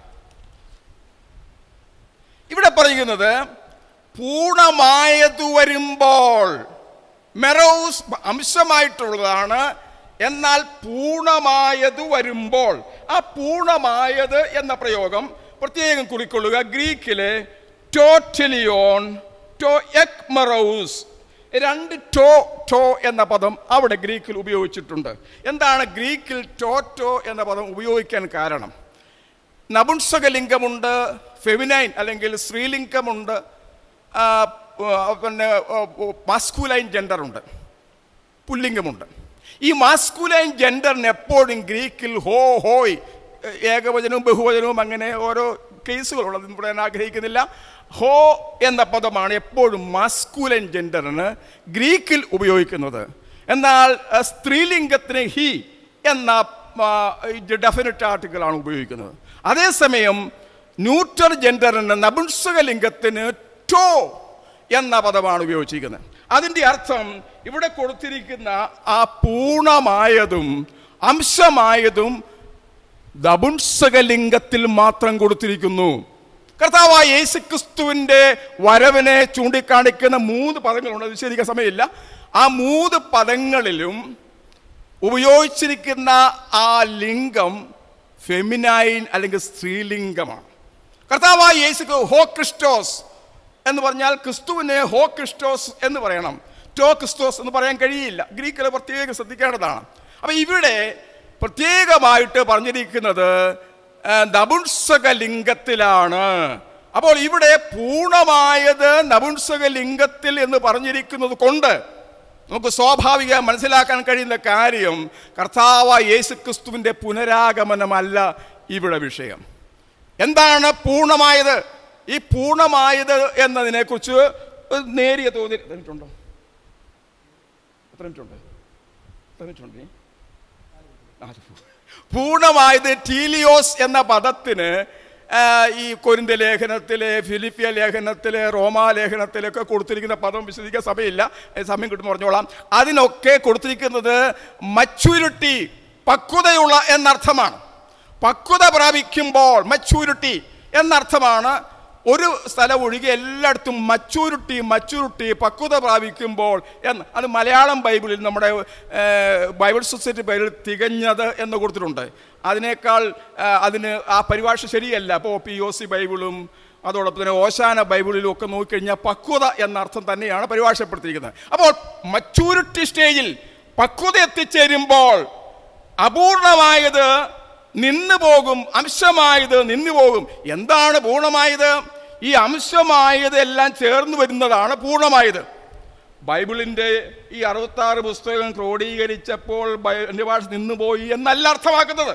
ഇവിടെ പറയുന്നത് പൂർണ്ണമായത് വരുമ്പോൾ മെറോസ് അംശമായിട്ടുള്ളതാണ് എന്നാൽ പൂർണ്ണമായത് വരുമ്പോൾ ആ പൂർണ്ണമായത് എന്ന പ്രയോഗം പ്രത്യേകം കുറിക്കൊള്ളുക ഗ്രീക്കിലെ ടോറ്റലിയോൺ ടോ എക് മെറോസ് രണ്ട് ടോ ടോ എന്ന പദം അവിടെ ഗ്രീക്കിൽ ഉപയോഗിച്ചിട്ടുണ്ട് എന്താണ് ഗ്രീക്കിൽ ടോ ടോ എന്ന പദം ഉപയോഗിക്കാൻ കാരണം നപുംസകലിംഗമുണ്ട് ഫെമിനൈൻ അല്ലെങ്കിൽ സ്ത്രീലിംഗമുണ്ട് ആ, ആ, പിന്നെ മാസ്കുലൈൻ ജെൻഡറുണ്ട് പുല്ലിംഗമുണ്ട് ഈ മാസ്കുലൈൻ ജെൻഡറിന് എപ്പോഴും ഗ്രീക്കിൽ ഹോ ഹോയ് ഏ- ഏകവചനവും ബഹുവചനവും അങ്ങനെ ഓരോ കേസുകളുള്ളത് ഇവിടെ ഞാൻ ആഗ്രഹിക്കുന്നില്ല ഹോ എന്ന പദമാണ് എപ്പോഴും മാസ്കുലൈൻ ജെൻഡറിന് ഗ്രീക്കിൽ ഉപയോഗിക്കുന്നത് എന്നാൽ ആ, സ്ത്രീലിംഗത്തിന് ഹി എന്ന ഡെഫിനറ്റ് ആർട്ടിക്കിളാണ് ഉപയോഗിക്കുന്നത് അതേസമയം ന്യൂട്രൽ ജെൻഡറിന് നപുംസകലിംഗത്തിന് ടോ എന്ന പദമാണ് ഉപയോഗിച്ചിരിക്കുന്നത് അതിൻ്റെ അർത്ഥം ഇവിടെ കൊടുത്തിരിക്കുന്ന ആ പൂർണ്ണമായതും അംശമായതും നപുംസകലിംഗത്തിൽ മാത്രം കൊടുത്തിരിക്കുന്നു കർത്താവായ യേശുക്രിസ്തുവിൻ്റെ വരവിനെ ചൂണ്ടിക്കാണിക്കുന്ന മൂന്ന് പദങ്ങളുണ്ട് അത് ശരിക്കും സമയമില്ല ആ മൂന്ന് പദങ്ങളിലും ഉപയോഗിച്ചിരിക്കുന്ന ആ ലിംഗം ഫെമിനൈൻ അല്ലെങ്കിൽ സ്ത്രീലിംഗമാണ് കർത്താവായ യേശു ഹോ ക്രിസ്റ്റോസ് എന്ന് പറഞ്ഞാൽ ക്രിസ്തുവിനെ ഹോ ക്രിസ്റ്റോസ് എന്ന് പറയണം ടോ ക്രിസ്റ്റോസ് എന്ന് പറയാൻ കഴിയില്ല ഗ്രീക്കിൽ പ്രത്യേകം ശ്രദ്ധിക്കേണ്ടതാണ് അപ്പം ഇവിടെ പ്രത്യേകമായിട്ട് പറഞ്ഞിരിക്കുന്നത് ആ, നപുംസക ലിംഗത്തിലാണ് അപ്പോൾ ഇവിടെ പൂർണ്ണമായത് നപുംസക ലിംഗത്തിൽ എന്ന് പറഞ്ഞിരിക്കുന്നത് കൊണ്ട് നമുക്ക് സ്വാഭാവിക മനസ്സിലാക്കാൻ കഴിയുന്ന കാര്യം കർത്താവ് യേശു ക്രിസ്തുവിൻ്റെ പുനരാഗമനമല്ല ഇവിടെ വിഷയം എന്താണ് പൂർണ്ണമായത് ഈ പൂർണ്ണമായത് എന്നതിനെക്കുറിച്ച് ഒരു നേരിയ തോന്നി എത്ര മിനിറ്റുണ്ടോ എത്ര മിനിറ്റുണ്ട് എത്ര മിനിറ്റുണ്ട് ഇനി? ആ, പൂർണ്ണമായത് ടീലിയോസ് എന്ന പദത്തിന് ആ, ഈ കൊരിന്ത ലേഖനത്തിലെ ഫിലിപ്പിയ ലേഖനത്തിലെ റോമാ ലേഖനത്തിലൊക്കെ കൊടുത്തിരിക്കുന്ന പദം വിശദീകരിക്കാൻ സമയമില്ല ഏ, സമയം കിട്ടും പറഞ്ഞോളാം അതിനൊക്കെ കൊടുത്തിരിക്കുന്നത് മച്യൂരിറ്റി പക്വതയുള്ള എന്നർത്ഥമാണ് പക്വത പ്രാപിക്കുമ്പോൾ മച്യൂരിറ്റി എന്നർത്ഥമാണ് ഒരു സ്ഥലം ഒഴികെ എല്ലായിടത്തും മച്യൂരിറ്റി മച്യൂരിറ്റി പക്വത പ്രാപിക്കുമ്പോൾ എന്ന് അത് മലയാളം ബൈബിളിൽ നമ്മുടെ ഏർ, ബൈബിൾ സൊസൈറ്റി ബൈബിളിൽ തികഞ്ഞത് എന്ന് കൊടുത്തിട്ടുണ്ട് അതിനേക്കാൾ ആ, അതിന് ആ പരിഭാഷ ശരിയല്ല അപ്പോൾ പി ഒ സി ബൈബിളും അതോടൊപ്പം തന്നെ ഓശാന ബൈബിളിലും ഒക്കെ നോക്കിക്കഴിഞ്ഞാൽ പക്വത എന്ന അർത്ഥം തന്നെയാണ് പരിഭാഷപ്പെടുത്തിയിരിക്കുന്നത് അപ്പോൾ മച്യൂരിറ്റി സ്റ്റേജിൽ പക്വത എത്തിച്ചേരുമ്പോൾ അപൂർണമായത് നിന്നു പോകും അംശമായത് നിന്നു പോകും എന്താണ് പൂർണ്ണമായത് ഈ അംശമായത് എല്ലാം ചേർന്ന് വരുന്നതാണ് പൂർണ്ണമായത് ബൈബിളിൻ്റെ ഈ അറുപത്താറ് പുസ്തകം ക്രോഡീകരിച്ചപ്പോൾ ബൈ- എൻ്റെ ഭാഷ നിന്നുപോയി എന്നല്ല അർത്ഥമാക്കുന്നത്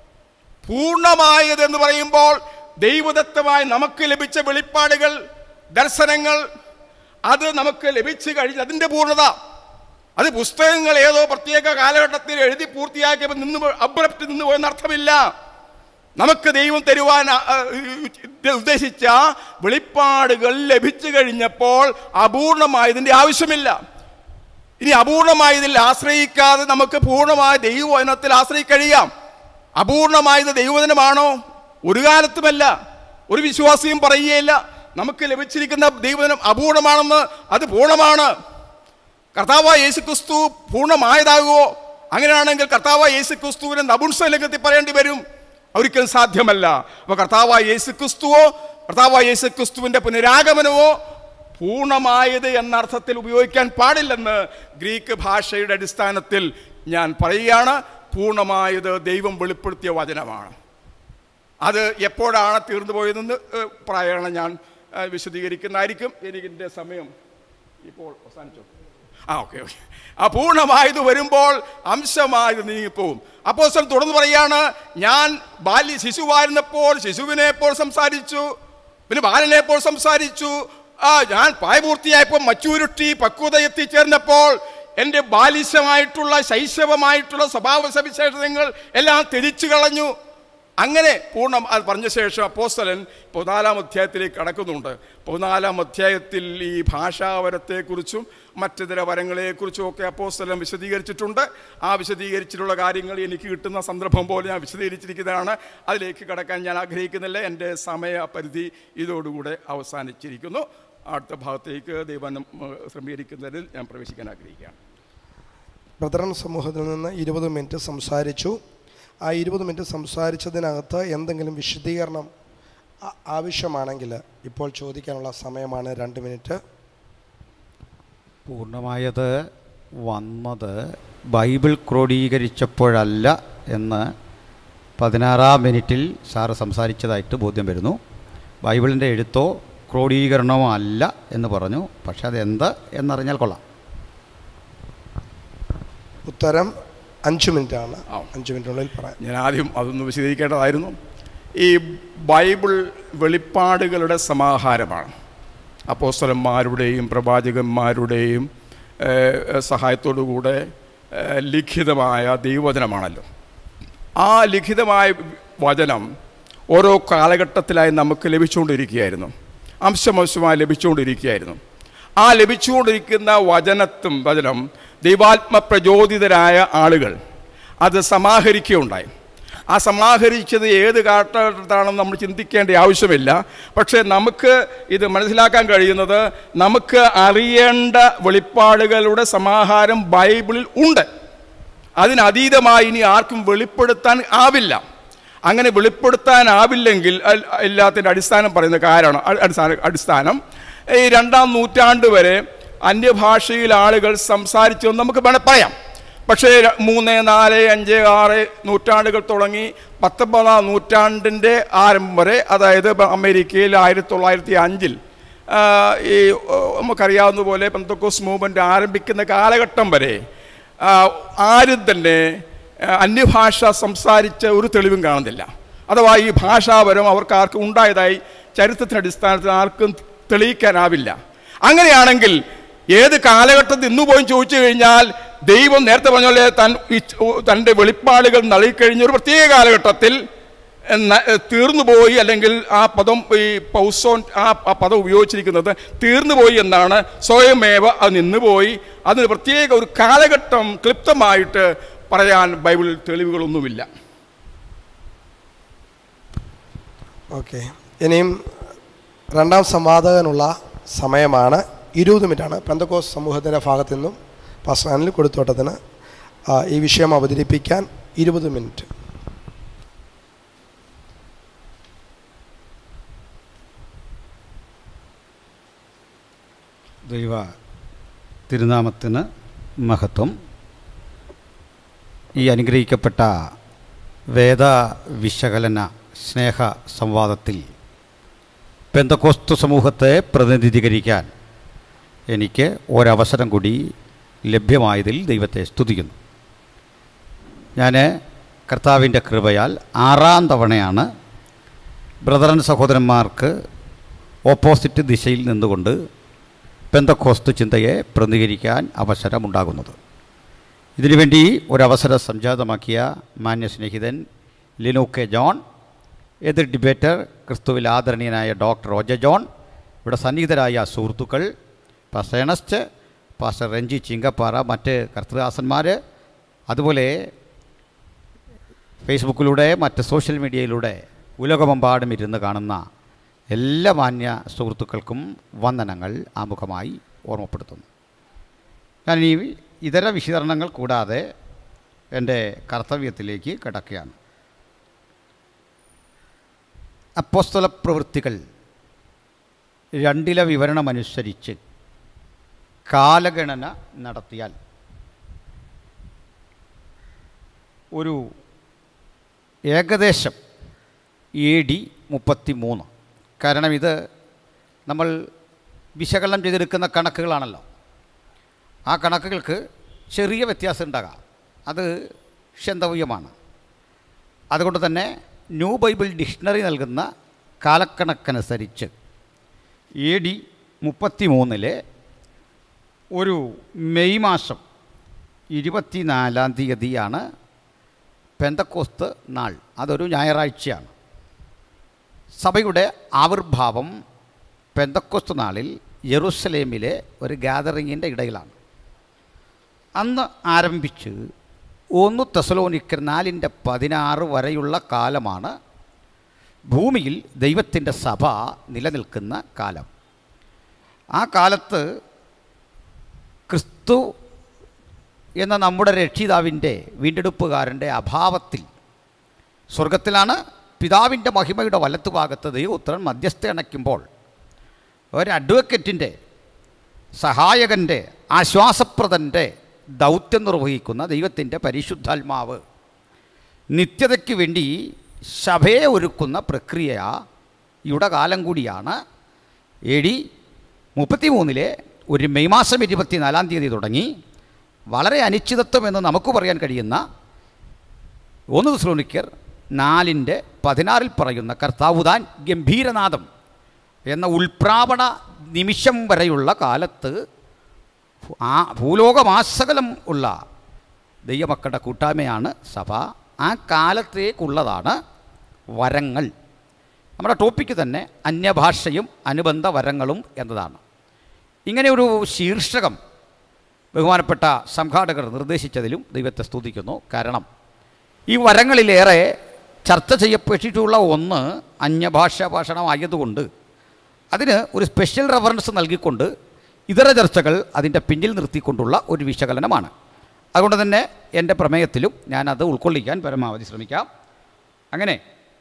പൂർണ്ണമായത് എന്ന് പറയുമ്പോൾ ദൈവദത്തമായി നമുക്ക് ലഭിച്ച വെളിപ്പാടുകൾ ദർശനങ്ങൾ അത് നമുക്ക് ലഭിച്ചു കഴിഞ്ഞ് അതിൻ്റെ പൂർണ്ണത അത് പുസ്തകങ്ങൾ ഏതോ പ്രത്യേക കാലഘട്ടത്തിൽ എഴുതി പൂർത്തിയാക്കിയപ്പോൾ നിന്ന് അബ്രപ്റ്റ് നിന്ന് പോയെന്ന് അർത്ഥമില്ല നമുക്ക് ദൈവം തരുവാൻ ആ, ആ, ഉദ്ദേശിച്ച വെളിപ്പാടുകൾ ലഭിച്ചു കഴിഞ്ഞപ്പോൾ അപൂർണമായതിൻ്റെ ആവശ്യമില്ല ഇനി അപൂർണമായതിൽ ആശ്രയിക്കാതെ നമുക്ക് പൂർണ്ണമായ ദൈവവചനത്തിൽ ആശ്രയിക്കഴിയാം അപൂർണമായത് ദൈവവചനമാണോ ഒരു കാലത്തുമല്ല ഒരു വിശ്വാസിയും പറയുകയില്ല നമുക്ക് ലഭിച്ചിരിക്കുന്ന ദൈവവചനം അപൂർണമാണെന്ന് അത് പൂർണ്ണമാണ് കർത്താവ് യേശു ക്രിസ്തു പൂർണ്ണമായതാകുമോ അങ്ങനെയാണെങ്കിൽ കർത്താവ് യേശു ക്രിസ്തുവിനെ നപുംസലംഘത്തിൽ പറയേണ്ടി വരും ഒരിക്കലും സാധ്യമല്ല അപ്പോൾ കർത്താവ് യേശു ക്രിസ്തുവോ കർത്താവ് യേശു ക്രിസ്തുവിൻ്റെ പുനരാഗമനമോ പൂർണ്ണമായത് എന്ന അർത്ഥത്തിൽ ഉപയോഗിക്കാൻ പാടില്ലെന്ന് ഗ്രീക്ക് ഭാഷയുടെ അടിസ്ഥാനത്തിൽ ഞാൻ പറയുകയാണ് പൂർണ്ണമായത് ദൈവം വെളിപ്പെടുത്തിയ വചനമാണ് അത് എപ്പോഴാണ് തീർന്നു പോയതെന്ന് ഏഹ്, പ്രായണ ഞാൻ ഏഹ്, വിശദീകരിക്കുന്നതായിരിക്കും എനിക്കിൻ്റെ സമയം ഇപ്പോൾ അവസാനിച്ചു ആ ഓക്കെ ഓക്കെ ആ പൂർണ്ണമായത് വരുമ്പോൾ അംശമായത് നീങ്ങിപ്പോവും അപ്പോൾ തുടർന്ന് പറയാണ് ഞാൻ ബാല്യ ശിശുവായിരുന്നപ്പോൾ ശിശുവിനെ എപ്പോൾ സംസാരിച്ചു പിന്നെ ബാലനെ എപ്പോൾ സംസാരിച്ചു ആ ഞാൻ പ്രായപൂർത്തിയായപ്പോൾ മച്ചൂരിറ്റി പക്വത എത്തിച്ചേർന്നപ്പോൾ എൻ്റെ ബാലിശമായിട്ടുള്ള ശൈശവമായിട്ടുള്ള സ്വഭാവ സവിശേഷതകൾ എല്ലാം തിരിച്ചു കളഞ്ഞു അങ്ങനെ പൂർണ്ണം അത് പറഞ്ഞ ശേഷം അപ്പോസ്തലൻ പതിനാലാം അധ്യായത്തിലേക്ക് കടക്കുന്നുണ്ട് പതിനാലാം അധ്യായത്തിൽ ഈ ഭാഷാവരത്തെക്കുറിച്ചും മറ്റിതര വരങ്ങളെക്കുറിച്ചും ഒക്കെ അപ്പോസ്തലൻ വിശദീകരിച്ചിട്ടുണ്ട് ആ വിശദീകരിച്ചിട്ടുള്ള കാര്യങ്ങൾ എനിക്ക് കിട്ടുന്ന സന്ദർഭം പോലെ ഞാൻ വിശദീകരിച്ചിരിക്കുന്നതാണ് അതിലേക്ക് കടക്കാൻ ഞാൻ ആഗ്രഹിക്കുന്നില്ല എൻ്റെ സമയപരിധി ഇതോടുകൂടെ അവസാനിച്ചിരിക്കുന്നു അടുത്ത ഭാഗത്തേക്ക് ദൈവം ക്രമീകരിക്കുന്നതിൽ ഞാൻ പ്രവേശിക്കാൻ ആഗ്രഹിക്കുകയാണ് ബ്രദറൻ സമൂഹത്തിൽ നിന്ന് ഇരുപത് മിനിറ്റ് സംസാരിച്ചു ആ ഇരുപത് മിനിറ്റ് സംസാരിച്ചതിനകത്ത് എന്തെങ്കിലും വിശദീകരണം ആ- ആവശ്യമാണെങ്കിൽ ഇപ്പോൾ ചോദിക്കാനുള്ള സമയമാണ് രണ്ട് മിനിറ്റ് പൂർണ്ണമായത് വന്നത് ബൈബിൾ ക്രോഡീകരിച്ചപ്പോഴല്ല എന്ന് പതിനാറാം മിനിറ്റിൽ സാറ് സംസാരിച്ചതായിട്ട് ബോധ്യം വരുന്നു ബൈബിളിൻ്റെ എഴുത്തോ ക്രോഡീകരണമോ അല്ല എന്ന് പറഞ്ഞു പക്ഷെ അതെന്ത് എന്നറിഞ്ഞാൽ കൊള്ളാം ഉത്തരം അഞ്ച് മിനിറ്റാണ് ആ. അഞ്ച് മിനിറ്റിനുള്ളിൽ പറയാം ഞാൻ ആദ്യം അതൊന്ന് വിശദീകരിക്കേണ്ടതായിരുന്നു ഈ ബൈബിൾ വെളിപ്പാടുകളുടെ സമാഹാരമാണ് അപ്പോസ്തലന്മാരുടെയും പ്രവാചകന്മാരുടെയും ഏഹ്, സഹായത്തോടുകൂടെ ഏഹ്, ലിഖിതമായ ദൈവവചനമാണല്ലോ ആ ലിഖിതമായ വചനം ഓരോ കാലഘട്ടത്തിലായി നമുക്ക് ലഭിച്ചുകൊണ്ടിരിക്കുകയായിരുന്നു അംശമംശമായി ലഭിച്ചുകൊണ്ടിരിക്കുകയായിരുന്നു ആ ലഭിച്ചുകൊണ്ടിരിക്കുന്ന വചനത്തും വചനം ദൈവാത്മ പ്രചോദിതരായ ആളുകൾ അത് സമാഹരിക്കുകയുണ്ടായി ആ സമാഹരിച്ചത് ഏത് കാലഘട്ടത്താണെന്ന് നമ്മൾ ചിന്തിക്കേണ്ട ആവശ്യമില്ല പക്ഷേ നമുക്ക് ഇത് മനസ്സിലാക്കാൻ കഴിയുന്നത് നമുക്ക് അറിയേണ്ട വെളിപ്പാടുകളുടെ സമാഹാരം ബൈബിളിൽ ഉണ്ട് അതിനതീതമായി ഇനി ആർക്കും വെളിപ്പെടുത്താൻ ആവില്ല അങ്ങനെ വെളിപ്പെടുത്താനാവില്ലെങ്കിൽ അൽ- എല്ലാത്തിൻ്റെ അടിസ്ഥാനം പറയുന്ന കാരണം അ- അടിസ്ഥാന അടിസ്ഥാനം ഈ രണ്ടാം നൂറ്റാണ്ട് വരെ അന്യഭാഷയിൽ ആളുകൾ സംസാരിച്ചു എന്ന് നമുക്ക് വേണേൽ പറയാം പക്ഷേ ര- മൂന്ന് നാല് അഞ്ച് ആറ് നൂറ്റാണ്ടുകൾ തുടങ്ങി പത്തൊമ്പതാം നൂറ്റാണ്ടിൻ്റെ ആരംഭം വരെ അതായത് ഇപ്പം അമേരിക്കയിൽ ആയിരത്തി തൊള്ളായിരത്തി അഞ്ചിൽ ആ, ഈ ഓ, നമുക്കറിയാവുന്ന പോലെ പെന്തക്കോസ് മൂവ്മെൻ്റ് ആരംഭിക്കുന്ന കാലഘട്ടം വരെ ആ, ആരും തന്നെ ആ, അന്യഭാഷ സംസാരിച്ച ഒരു തെളിവും കാണുന്നില്ല അഥവാ ഈ ഭാഷാപരം അവർക്ക് ആർക്കും ഉണ്ടായതായി ചരിത്രത്തിൻ്റെ അടിസ്ഥാനത്തിൽ ആർക്കും തെളിയിക്കാനാവില്ല അങ്ങനെയാണെങ്കിൽ ഏത് കാലഘട്ടത്തിൽ ഇന്നു പോയി ചോദിച്ചു കഴിഞ്ഞാൽ ദൈവം നേരത്തെ പറഞ്ഞ പോലെ തൻ ഈ- തൻ്റെ വെളിപ്പാടുകൾ നൽകിക്കഴിഞ്ഞ ഒരു പ്രത്യേക കാലഘട്ടത്തിൽ ന- തീർന്നുപോയി അല്ലെങ്കിൽ ആ പദം ഈ പൗസോൻ ആ ആ പദം ഉപയോഗിച്ചിരിക്കുന്നത് തീർന്നുപോയി എന്നാണ് സ്വയമേവ അത് നിന്നുപോയി അതിന് പ്രത്യേക ഒരു കാലഘട്ടം ക്ലിപ്തമായിട്ട് പറയാൻ ബൈബിളിൽ തെളിവുകളൊന്നുമില്ല ഓക്കെ ഇനിയും രണ്ടാം സംവാദകനുള്ള സമയമാണ് ഇരുപത് മിനിറ്റാണ് പെന്തക്കോസ് സമൂഹത്തിൻ്റെ ഭാഗത്തു നിന്നും പാസ്വാനിൽ കൊടുത്തോട്ടത്തിന് ആ, ഈ വിഷയം അവതരിപ്പിക്കാൻ ഇരുപത് മിനിറ്റ് ദൈവ തിരുനാമത്തിന് മഹത്വം ഈ അനുഗ്രഹിക്കപ്പെട്ട വേദ വിശകലന സ്നേഹ സംവാദത്തിൽ പെന്തക്കോസ്തു സമൂഹത്തെ പ്രതിനിധീകരിക്കാൻ എനിക്ക് ഒരവസരം കൂടി ലഭ്യമായതിൽ ദൈവത്തെ സ്തുതിക്കുന്നു ഞാൻ കർത്താവിൻ്റെ കൃപയാൽ ആറാം തവണയാണ് ബ്രദറൻ സഹോദരന്മാർക്ക് ഓപ്പോസിറ്റ് ദിശയിൽ നിന്നുകൊണ്ട് പെന്തക്കോസ്തു ചിന്തയെ പ്രതികരിക്കാൻ അവസരമുണ്ടാകുന്നത് ഇതിനുവേണ്ടി ഒരവസരം സംജാതമാക്കിയ മാന്യ സ്നേഹിതൻ ലിനു കെ ജോൺ എതിർ ഡിബേറ്റർ ക്രിസ്തുവിൽ ആദരണീയനായ ഡോക്ടർ ഒജ ജോൺ ഇവിടെ സന്നിഹിതരായ സുഹൃത്തുക്കൾ pastor Ernest pastor Ranji Chinkappara മറ്റ് കർത്തദാസന്മാർ അതുപോലെ ഫേസ്ബുക്കിലൂടെ മറ്റ് സോഷ്യൽ മീഡിയയിലൂടെ ഉലകമെമ്പാടും ഇരുന്ന് കാണുന്ന എല്ലാ മാന്യ സുഹൃത്തുക്കൾക്കും വന്ദനങ്ങൾ ആമുഖമായി ഓർമ്മപ്പെടുത്തുന്നു ഞാൻ ഈ ഇതര വിശദീകരണങ്ങൾ കൂടാതെ എൻ്റെ കർത്തവ്യത്തിലേക്ക് കിടക്കുകയാണ് അപ്പോസ്തല പ്രവൃത്തികൾ രണ്ടില വിവരണമനുസരിച്ച് കാലഗണന നടത്തിയാൽ ഒരു ഏകദേശം എ ഡി മുപ്പത്തി മൂന്ന് കാരണം ഇത് നമ്മൾ വിശകലനം ചെയ്തെടുക്കുന്ന കണക്കുകളാണല്ലോ ആ കണക്കുകൾക്ക് ചെറിയ വ്യത്യാസം ഉണ്ടാകാം അത് ക്ഷന്തവ്യമാണ് അതുകൊണ്ട് തന്നെ ന്യൂ ബൈബിൾ ഡിക്ഷണറി നൽകുന്ന കാലക്കണക്കനുസരിച്ച് എ ഡി മുപ്പത്തി മൂന്നിലെ ഒരു മെയ് മാസം ഇരുപത്തിനാലാം തീയതിയാണ് പെന്തക്കോസ്ത് നാൾ അതൊരു ഞായറാഴ്ചയാണ് സഭയുടെ ആവിർഭാവം പെന്തക്കോസ്ത് നാളിൽ യെറുസലേമിലെ ഒരു ഗാദറിങ്ങിൻ്റെ ഇടയിലാണ് അന്ന് ആരംഭിച്ച് ഒന്ന് തെസലോനിക്കർ നാലിൻ്റെ പതിനാറ് വരെയുള്ള കാലമാണ് ഭൂമിയിൽ ദൈവത്തിൻ്റെ സഭ നിലനിൽക്കുന്ന കാലം ആ കാലത്ത് ക്രിസ്തു എന്ന നമ്മുടെ രക്ഷിതാവിൻ്റെ വീണ്ടെടുപ്പുകാരൻ്റെ അഭാവത്തിൽ സ്വർഗത്തിലാണ് പിതാവിൻ്റെ മഹിമയുടെ വലത്തുഭാഗത്ത് ദൈവോത്തരൻ മധ്യസ്ഥ അണയ്ക്കുമ്പോൾ ഒരു അഡ്വക്കറ്റിൻ്റെ സഹായകൻ്റെ ആശ്വാസപ്രദൻ്റെ ദൗത്യം നിർവഹിക്കുന്ന ദൈവത്തിൻ്റെ പരിശുദ്ധാത്മാവ് നിത്യതയ്ക്ക് വേണ്ടി സഭയെ ഒരുക്കുന്ന പ്രക്രിയയുടെ കാലം കൂടിയാണ് എ ഡി മുപ്പത്തി മൂന്നിലെ ഒരു മെയ് മാസം ഇരുപത്തിനാലാം തീയതി തുടങ്ങി വളരെ അനിശ്ചിതത്വം എന്ന് നമുക്ക് പറയാൻ കഴിയുന്ന ഒന്ന് ശ്രോണിക്കർ നാലിൻ്റെ പതിനാറിൽ പറയുന്ന കർത്താവുതാൻ ഗംഭീരനാദം എന്ന ഉൾപ്രാവണ നിമിഷം വരെയുള്ള കാലത്ത് ആ ഭൂലോകമാസകലം ഉള്ള ദൈവമക്കളുടെ കൂട്ടായ്മയാണ് സഭ ആ കാലത്തേക്കുള്ളതാണ് വരങ്ങൾ നമ്മുടെ ടോപ്പിക്ക് തന്നെ അന്യഭാഷയും അനുബന്ധ വരങ്ങളും എന്നതാണ് ഇങ്ങനെ ഒരു ശീർഷകം ബഹുമാനപ്പെട്ട സംഘാടകർ നിർദ്ദേശിച്ചതിലും ദൈവത്തെ സ്തുതിക്കുന്നു കാരണം ഈ വരങ്ങളിലേറെ ചർച്ച ചെയ്യപ്പെട്ടിട്ടുള്ള ഒന്ന് അന്യഭാഷാ ഭാഷണമായതുകൊണ്ട് അതിന് ഒരു സ്പെഷ്യൽ റെഫറൻസ് നൽകിക്കൊണ്ട് ഇതര ചർച്ചകൾ അതിൻ്റെ പിന്നിൽ നിർത്തിക്കൊണ്ടുള്ള ഒരു വിശകലനമാണ് അതുകൊണ്ട് തന്നെ എൻ്റെ പ്രമേയത്തിലും ഞാനത് ഉൾക്കൊള്ളിക്കാൻ പരമാവധി ശ്രമിക്കാം അങ്ങനെ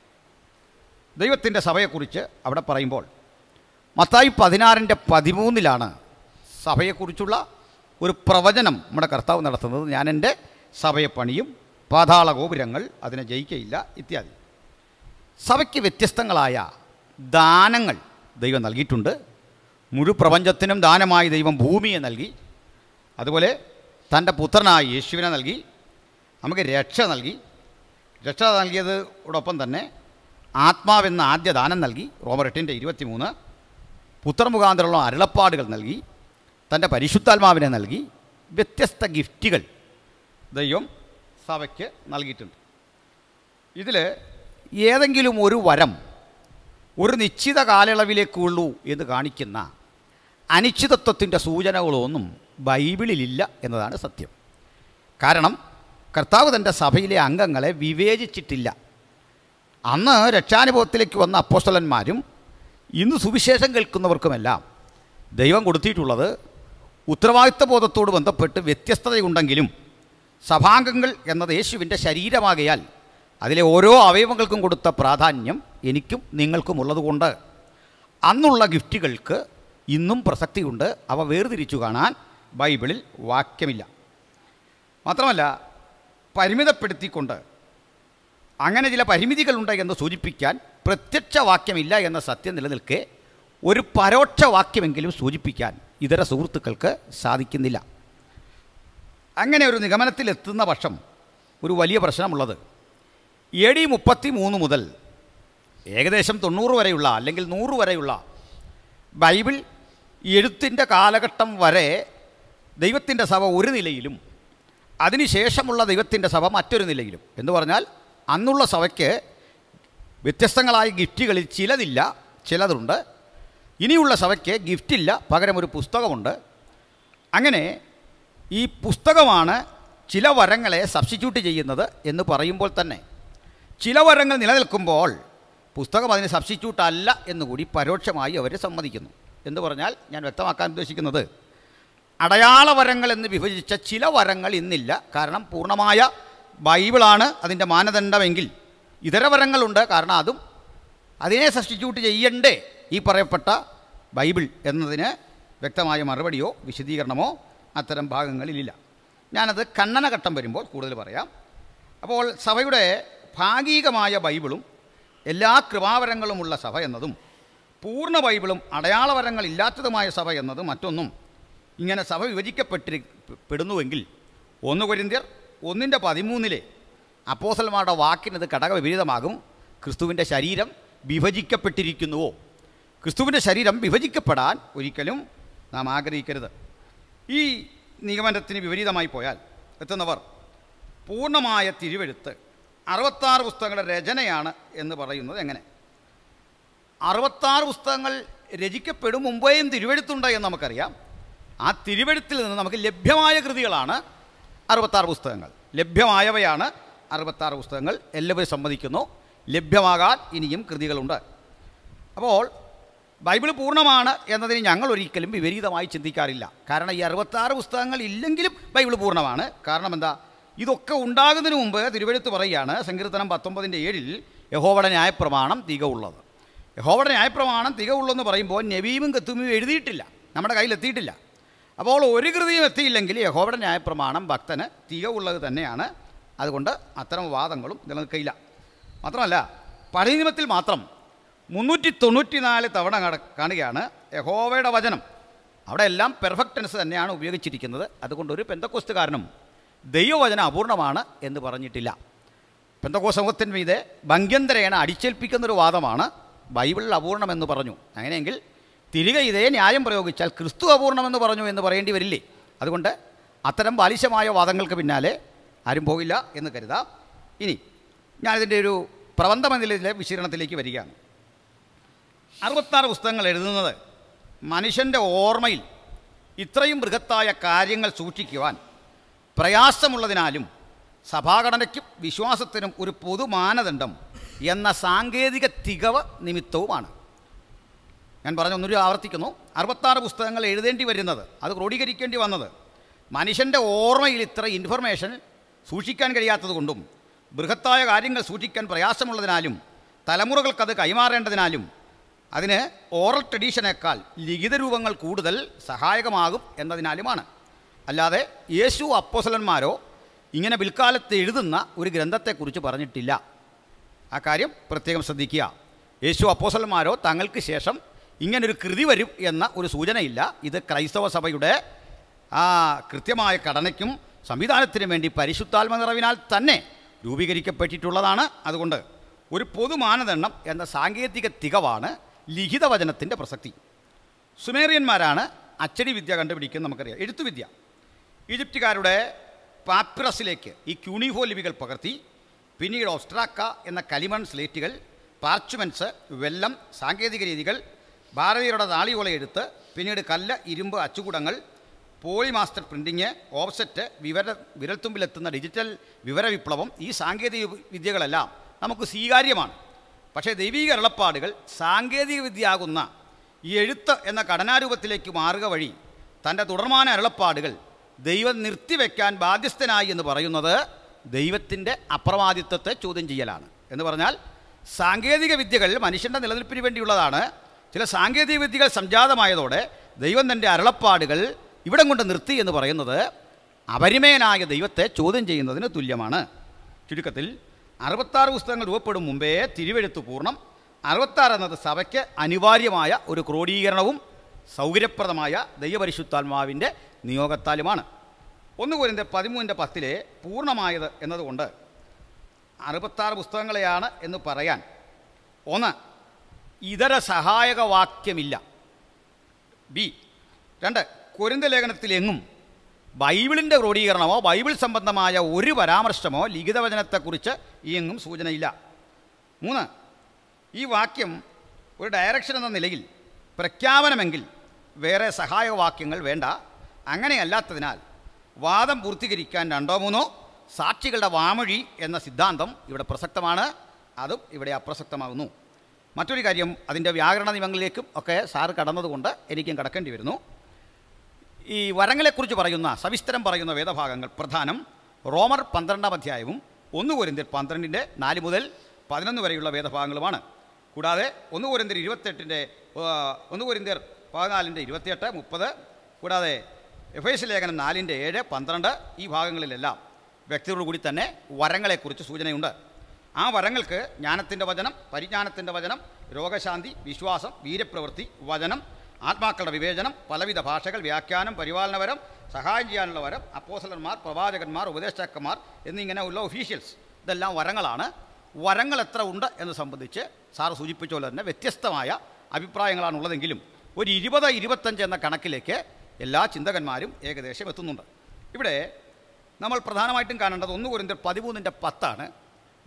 ദൈവത്തിൻ്റെ സഭയെക്കുറിച്ച് അവിടെ പറയുമ്പോൾ മത്തായി പതിനാറിൻ്റെ പതിമൂന്നിലാണ് സഭയെക്കുറിച്ചുള്ള ഒരു പ്രവചനം നമ്മുടെ കർത്താവ് നടത്തുന്നത് ഞാൻ എൻ്റെ സഭയെ പണിയും പാതാള ഗോപുരങ്ങൾ അതിനെ ജയിക്കയില്ല ഇത്യാദി സഭയ്ക്ക് വ്യത്യസ്തങ്ങളായ ദാനങ്ങൾ ദൈവം നൽകിയിട്ടുണ്ട് മുഴു പ്രപഞ്ചത്തിനും ദാനമായി ദൈവം ഭൂമിയെ നൽകി അതുപോലെ തൻ്റെ പുത്രനായ യേശുവിനെ നൽകി നമുക്ക് രക്ഷ നൽകി രക്ഷ നൽകിയതോടൊപ്പം തന്നെ ആത്മാവെന്ന ആദ്യ ദാനം നൽകി റോമർ എട്ടിൻ്റെ ഇരുപത്തി മൂന്ന് പുത്രമുഖാന്തരമുള്ള അരുളപ്പാടുകൾ നൽകി തൻ്റെ പരിശുദ്ധാത്മാവിനെ നൽകി വ്യത്യസ്ത ഗിഫ്റ്റുകൾ ദൈവം സഭയ്ക്ക് നൽകിയിട്ടുണ്ട് ഇതിൽ ഏതെങ്കിലും ഒരു വരം ഒരു നിശ്ചിത കാലയളവിലേക്കുള്ളൂ എന്ന് കാണിക്കുന്ന അനിശ്ചിതത്വത്തിൻ്റെ സൂചനകളൊന്നും ബൈബിളിലില്ല എന്നതാണ് സത്യം കാരണം കർത്താവ് തൻ്റെ സഭയിലെ അംഗങ്ങളെ വിവേചിച്ചിട്ടില്ല അന്ന് രക്ഷാനുഭവത്തിലേക്ക് വന്ന അപ്പോസ്തലന്മാരും ഇന്ന് സുവിശേഷം കേൾക്കുന്നവർക്കുമെല്ലാം ദൈവം കൊടുത്തിട്ടുള്ളത് ഉത്തരവാദിത്വ ബോധത്തോട് ബന്ധപ്പെട്ട് വ്യത്യസ്തതയുണ്ടെങ്കിലും സഭാംഗങ്ങൾ എന്നത് യേശുവിൻ്റെ ശരീരമാകയാൽ അതിലെ ഓരോ അവയവങ്ങൾക്കും കൊടുത്ത പ്രാധാന്യം എനിക്കും നിങ്ങൾക്കും ഉള്ളതുകൊണ്ട് അന്നുള്ള ഗിഫ്റ്റുകൾക്ക് ഇന്നും പ്രസക്തിയുണ്ട് അവ വേർതിരിച്ചു കാണാൻ ബൈബിളിൽ വാക്യമില്ല മാത്രമല്ല പരിമിതപ്പെടുത്തിക്കൊണ്ട് അങ്ങനെ ചില പരിമിതികളുണ്ട് എന്ന് സൂചിപ്പിക്കാൻ പ്രത്യക്ഷ വാക്യമില്ല എന്ന സത്യം നിലനിൽക്കെ ഒരു പരോക്ഷ വാക്യമെങ്കിലും സൂചിപ്പിക്കാൻ ഇതര സുഹൃത്തുക്കൾക്ക് സാധിക്കുന്നില്ല അങ്ങനെ ഒരു നിഗമനത്തിലെത്തുന്ന പക്ഷം ഒരു വലിയ പ്രശ്നമുള്ളത് എ ഡി മുപ്പത്തി മൂന്ന് മുതൽ ഏകദേശം തൊണ്ണൂറ് വരെയുള്ള അല്ലെങ്കിൽ നൂറ് വരെയുള്ള ബൈബിൾ എഴുത്തിൻ്റെ കാലഘട്ടം വരെ ദൈവത്തിൻ്റെ സഭ ഒരു നിലയിലും അതിനുശേഷമുള്ള ദൈവത്തിൻ്റെ സഭ മറ്റൊരു നിലയിലും എന്ന് പറഞ്ഞാൽ അന്നുള്ള സഭയ്ക്ക് വ്യത്യസ്തങ്ങളായ ഗിഫ്റ്റുകളിൽ ചിലതില്ല ചിലതുണ്ട് ഇനിയുള്ള സഭയ്ക്ക് ഗിഫ്റ്റില്ല പകരം ഒരു പുസ്തകമുണ്ട് അങ്ങനെ ഈ പുസ്തകമാണ് ചില വരങ്ങളെ സബ്സ്റ്റിറ്റ്യൂട്ട് ചെയ്യുന്നത് എന്ന് പറയുമ്പോൾ തന്നെ ചില വരങ്ങൾ നിലനിൽക്കുമ്പോൾ പുസ്തകം അതിന് സബ്സ്റ്റിറ്റ്യൂട്ട് അല്ല എന്നുകൂടി പരോക്ഷമായി അവർ സമ്മതിക്കുന്നു എന്ന് പറഞ്ഞാൽ ഞാൻ വ്യക്തമാക്കാൻ ഉദ്ദേശിക്കുന്നത് അടയാള വരങ്ങൾ എന്ന് വിഭജിച്ച ചില വരങ്ങൾ ഇന്നില്ല കാരണം പൂർണ്ണമായ ബൈബിളാണ് അതിൻ്റെ മാനദണ്ഡമെങ്കിൽ ഇതര വരങ്ങളുണ്ട് കാരണം അതും അതിനെ സബ്സ്റ്റിറ്റ്യൂട്ട് ചെയ്യണ്ടേ ഈ പറയപ്പെട്ട ബൈബിൾ എന്നതിന് വ്യക്തമായ മറുപടിയോ വിശദീകരണമോ അത്തരം ഭാഗങ്ങളിലില്ല ഞാനത് ഖണ്ഡനഘട്ടം വരുമ്പോൾ കൂടുതൽ പറയാം അപ്പോൾ സഭയുടെ ഭാഗികമായ ബൈബിളും എല്ലാ കൃപാവരങ്ങളുമുള്ള സഭ എന്നതും പൂർണ്ണ ബൈബിളും അടയാളവരങ്ങളില്ലാത്തതുമായ സഭ എന്നതും മറ്റൊന്നും ഇങ്ങനെ സഭ വിഭജിക്കപ്പെട്ടി പെടുന്നുവെങ്കിൽ ഒന്ന് കൊരിന്ത്യർ ഒന്നിൻ്റെ പതിമൂന്നിലെ അപ്പോസൽമാരുടെ വാക്കിനത് ഘടക വിപരീതമാകും ക്രിസ്തുവിൻ്റെ ശരീരം വിഭജിക്കപ്പെട്ടിരിക്കുന്നുവോ ക്രിസ്തുവിൻ്റെ ശരീരം വിഭജിക്കപ്പെടാൻ ഒരിക്കലും നാം ആഗ്രഹിക്കരുത് ഈ നിഗമനത്തിന് വിപരീതമായി പോയാൽ എത്തുന്നവർ പൂർണ്ണമായ തിരുവെഴുത്ത് അറുപത്താറ് പുസ്തകങ്ങളുടെ രചനയാണ് എന്ന് പറയുന്നത് എങ്ങനെ അറുപത്താറ് പുസ്തകങ്ങൾ രചിക്കപ്പെടും മുമ്പേയും തിരുവെഴുത്തുണ്ട് എന്ന് നമുക്കറിയാം ആ തിരുവെഴുത്തിൽ നിന്ന് നമുക്ക് ലഭ്യമായ കൃതികളാണ് അറുപത്താറ് പുസ്തകങ്ങൾ ലഭ്യമായവയാണ് അറുപത്താറ് പുസ്തകങ്ങൾ എല്ലാവരും സമ്മതിക്കുന്നു ലഭ്യമാകാൻ ഇനിയും കൃതികളുണ്ട് അപ്പോൾ ബൈബിൾ പൂർണ്ണമാണ് എന്നതിന് ഞങ്ങൾ ഒരിക്കലും വിപരീതമായി ചിന്തിക്കാറില്ല കാരണം ഈ അറുപത്താറ് പുസ്തകങ്ങൾ ഇല്ലെങ്കിലും ബൈബിൾ പൂർണ്ണമാണ് കാരണം എന്താ ഇതൊക്കെ ഉണ്ടാകുന്നതിന് മുമ്പ് തിരുവെഴുത്ത് പറയുകയാണ് സങ്കീർത്തനം പത്തൊമ്പതിൻ്റെ ഏഴിൽ യഹോവയുടെ ന്യായപ്രമാണം തികവുള്ളത് യഹോവയുടെ ന്യായപ്രമാണം തികവുള്ളെന്ന് പറയുമ്പോൾ നബീമും കത്തുമിയും എഴുതിയിട്ടില്ല നമ്മുടെ കയ്യിൽ എത്തിയിട്ടില്ല അപ്പോൾ ഒരു കൃതിയും എത്തിയില്ലെങ്കിൽ യഹോവയുടെ ന്യായപ്രമാണം ഭക്തന് തികവുള്ളത് തന്നെയാണ് അതുകൊണ്ട് അത്തരം വാദങ്ങളും നിലനിൽക്കില്ല മാത്രമല്ല പഴയ നിയമത്തിൽ മാത്രം മുന്നൂറ്റി തൊണ്ണൂറ്റിനാല് തവണ കട- കാണുകയാണ് യഹോവയുടെ വചനം അവിടെ എല്ലാം പെർഫെക്റ്റ് ടെൻസ് തന്നെയാണ് ഉപയോഗിച്ചിരിക്കുന്നത് അതുകൊണ്ട് ഒരു പെന്തക്കോസ്തുകാരനും ദൈവവചനം അപൂർണമാണ് എന്ന് പറഞ്ഞിട്ടില്ല പെന്തക്കോ സമൂഹത്തിന് മീതെ ഭംഗ്യന്തരേണ അടിച്ചേൽപ്പിക്കുന്നൊരു വാദമാണ് ബൈബിളിൽ അപൂർണമെന്ന് പറഞ്ഞു അങ്ങനെയെങ്കിൽ തിരികെ ഇതേ ന്യായം പ്രയോഗിച്ചാൽ ക്രിസ്തു അപൂർണമെന്ന് പറഞ്ഞു എന്ന് പറയേണ്ടി വരില്ലേ അതുകൊണ്ട് അത്തരം ബാലിശമായ വാദങ്ങൾക്ക് പിന്നാലെ ആരും പോകില്ല എന്ന് കരുതാം ഇനി ഞാനിതിൻ്റെ ഒരു പ്രബന്ധം എന്നതിലെ വിശീലനത്തിലേക്ക് വരികയാണ് അറുപത്താറ് പുസ്തകങ്ങൾ എഴുതുന്നത് മനുഷ്യൻ്റെ ഓർമ്മയിൽ ഇത്രയും ബൃഹത്തായ കാര്യങ്ങൾ സൂക്ഷിക്കുവാൻ പ്രയാസമുള്ളതിനാലും സഭാഘടനയ്ക്കും വിശ്വാസത്തിനും ഒരു പൊതുമാനദണ്ഡം എന്ന സാങ്കേതിക തികവ് നിമിത്തവുമാണ് ഞാൻ പറഞ്ഞ ഒന്നൊരു ആവർത്തിക്കുന്നു അറുപത്താറ് പുസ്തകങ്ങൾ എഴുതേണ്ടി വരുന്നത് അത് ക്രോഡീകരിക്കേണ്ടി വന്നത് മനുഷ്യൻ്റെ ഓർമ്മയിൽ ഇത്ര ഇൻഫർമേഷൻ സൂക്ഷിക്കാൻ കഴിയാത്തത് കൊണ്ടും ബൃഹത്തായ കാര്യങ്ങൾ സൂക്ഷിക്കാൻ പ്രയാസമുള്ളതിനാലും തലമുറകൾക്കത് കൈമാറേണ്ടതിനാലും അതിന് ഓറൽ ട്രഡീഷനേക്കാൾ ലിഖിത രൂപങ്ങൾ കൂടുതൽ സഹായകമാകും എന്നതിനാലുമാണ് അല്ലാതെ യേശു അപ്പോസലന്മാരോ ഇങ്ങനെ പിൽക്കാലത്ത് എഴുതുന്ന ഒരു ഗ്രന്ഥത്തെക്കുറിച്ച് പറഞ്ഞിട്ടില്ല ആ കാര്യം പ്രത്യേകം ശ്രദ്ധിക്കുക യേശു അപ്പോസലന്മാരോ തങ്ങൾക്ക് ശേഷം ഇങ്ങനൊരു കൃതി വരും എന്ന ഒരു സൂചനയില്ല ഇത് ക്രൈസ്തവ സഭയുടെ ആ കൃത്യമായ ഘടനയ്ക്കും സംവിധാനത്തിനും വേണ്ടി പരിശുദ്ധാത്മ നിറവിനാൽ തന്നെ രൂപീകരിക്കപ്പെട്ടിട്ടുള്ളതാണ് അതുകൊണ്ട് ഒരു പൊതുമാനദണ്ഡം എന്ന സാങ്കേതിക തികവാണ് ലിഖിതവചനത്തിൻ്റെ പ്രസക്തി സുമേറിയന്മാരാണ് അച്ചടി വിദ്യ കണ്ടുപിടിക്കുന്നത് നമുക്കറിയാം എഴുത്തുവിദ്യ ഈജിപ്തുകാരുടെ പാപ്പിറസിലേക്ക് ഈ ക്യൂണിഫോ ലിപികൾ പകർത്തി പിന്നീട് ഓസ്ട്രാക്ക എന്ന കളിമൺ സ്ലേറ്റുകൾ പാർച്ച്മെൻറ്റ്സ് വെല്ലം സാങ്കേതിക രീതികൾ ഭാരതീയരുടെ നാളിയോള എഴുത്ത് പിന്നീട് കല്ല് ഇരുമ്പ് അച്ചുകൂടങ്ങൾ പോളിമാസ്റ്റർ പ്രിൻറ്റിങ് ഓഫ്സെറ്റ് വിവര വിരൽത്തുമ്പിലെത്തുന്ന ഡിജിറ്റൽ വിവര വിപ്ലവം ഈ സാങ്കേതിക വിദ്യകളെല്ലാം നമുക്ക് സ്വീകാര്യമാണ് പക്ഷേ ദൈവീക അരുളപ്പാടുകൾ സാങ്കേതിക വിദ്യയാകുന്ന ഈ എഴുത്ത് എന്ന ഘടനാരൂപത്തിലേക്ക് മാറുക വഴി തൻ്റെ തുടർമാന അരുളപ്പാടുകൾ ദൈവം നിർത്തിവെക്കാൻ ബാധ്യസ്ഥനായി എന്ന് പറയുന്നത് ദൈവത്തിൻ്റെ അപ്രമാദിത്വത്തെ ചോദ്യം ചെയ്യലാണ് എന്ന് പറഞ്ഞാൽ സാങ്കേതിക വിദ്യകൾ മനുഷ്യൻ്റെ നിലനിൽപ്പിന് വേണ്ടിയുള്ളതാണ് ചില സാങ്കേതിക വിദ്യകൾ സംജാതമായതോടെ ദൈവം തൻ്റെ അരുളപ്പാടുകൾ ഇവിടം കൊണ്ട് നിർത്തി എന്ന് പറയുന്നത് അപരിമയനായ ദൈവത്തെ ചോദ്യം ചെയ്യുന്നതിന് തുല്യമാണ് ചുരുക്കത്തിൽ അറുപത്താറ് പുസ്തകങ്ങൾ രൂപപ്പെടും മുമ്പേ തിരുവെഴുത്ത് പൂർണ്ണം അറുപത്താറ് എന്നത് സഭയ്ക്ക് അനിവാര്യമായ ഒരു ക്രോഡീകരണവും സൗകര്യപ്രദമായ ദൈവപരിശുദ്ധാത്മാവിൻ്റെ നിയോഗത്താലുമാണ് ഒന്ന് പോരിൻ്റെ പതിമൂന്നിൻ്റെ പത്തിലെ പൂർണ്ണമായത് എന്നതുകൊണ്ട് അറുപത്താറ് പുസ്തകങ്ങളെയാണ് എന്ന് പറയാൻ ഒന്ന് ഇതര സഹായക വാക്യമില്ല ബി രണ്ട് കുരുന്ത ലേഖനത്തിലെങ്ങും ബൈബിളിൻ്റെ ക്രോഡീകരണമോ ബൈബിൾ സംബന്ധമായ ഒരു പരാമർശമോ ലിഖിതവചനത്തെക്കുറിച്ച് ഈ എങ്ങും സൂചനയില്ല മൂന്ന് ഈ വാക്യം ഒരു ഡയറക്ഷൻ എന്ന നിലയിൽ പ്രഖ്യാപനമെങ്കിൽ വേറെ സഹായക വാക്യങ്ങൾ വേണ്ട അങ്ങനെയല്ലാത്തതിനാൽ വാദം പൂർത്തീകരിക്കാൻ രണ്ടോ മൂന്നോ സാക്ഷികളുടെ വാമൊഴി എന്ന സിദ്ധാന്തം ഇവിടെ പ്രസക്തമാണ് അതും ഇവിടെ അപ്രസക്തമാകുന്നു മറ്റൊരു കാര്യം അതിൻ്റെ വ്യാകരണ നിയമങ്ങളിലേക്കും ഒക്കെ സാറ് കടന്നതുകൊണ്ട് എനിക്കും കടക്കേണ്ടി വരുന്നു ഈ വരങ്ങളെക്കുറിച്ച് പറയുന്ന സവിസ്തരം പറയുന്ന വേദഭാഗങ്ങൾ പ്രധാനം റോമർ പന്ത്രണ്ടാം അധ്യായവും ഒന്ന് കോരിന്തിർ പന്ത്രണ്ടിൻ്റെ നാല് മുതൽ പതിനൊന്ന് വരെയുള്ള വേദഭാഗങ്ങളുമാണ് കൂടാതെ ഒന്ന് കോരിന്തിർ ഇരുപത്തെട്ടിൻ്റെ ഒന്ന് കോരിന്തിർ പതിനാലിൻ്റെ ഇരുപത്തിയെട്ട് മുപ്പത് കൂടാതെ എഫ് എസ് ലേഖനം നാലിൻ്റെ ഏഴ് പന്ത്രണ്ട് ഈ ഭാഗങ്ങളിലെല്ലാം വ്യക്തിയോടുകൂടി തന്നെ വരങ്ങളെക്കുറിച്ച് സൂചനയുണ്ട് ആ വരങ്ങൾക്ക് ജ്ഞാനത്തിൻ്റെ വചനം പരിജ്ഞാനത്തിൻ്റെ വചനം രോഗശാന്തി വിശ്വാസം വീരപ്രവൃത്തി വചനം ആത്മാക്കളുടെ വിവേചനം പലവിധ ഭാഷകൾ വ്യാഖ്യാനം പരിപാലനപരം സഹായം ചെയ്യാനുള്ള വരം അപ്പോസലന്മാർ പ്രവാചകന്മാർ ഉപദേഷ്ടാക്കന്മാർ എന്നിങ്ങനെ ഉള്ള ഒഫീഷ്യൽസ് ഇതെല്ലാം വരങ്ങളാണ് വരങ്ങൾ എത്ര ഉണ്ട് എന്ന് സംബന്ധിച്ച് സാർ സൂചിപ്പിച്ച പോലെ തന്നെ വ്യത്യസ്തമായ അഭിപ്രായങ്ങളാണ് ഉള്ളതെങ്കിലും ഒരു ഇരുപത് ഇരുപത്തഞ്ച് എന്ന കണക്കിലേക്ക് എല്ലാ ചിന്തകന്മാരും ഏകദേശം എത്തുന്നുണ്ട് ഇവിടെ നമ്മൾ പ്രധാനമായിട്ടും കാണേണ്ടത് ഒന്ന് കുരിന്തിർ പതിമൂന്നിൻ്റെ പത്താണ്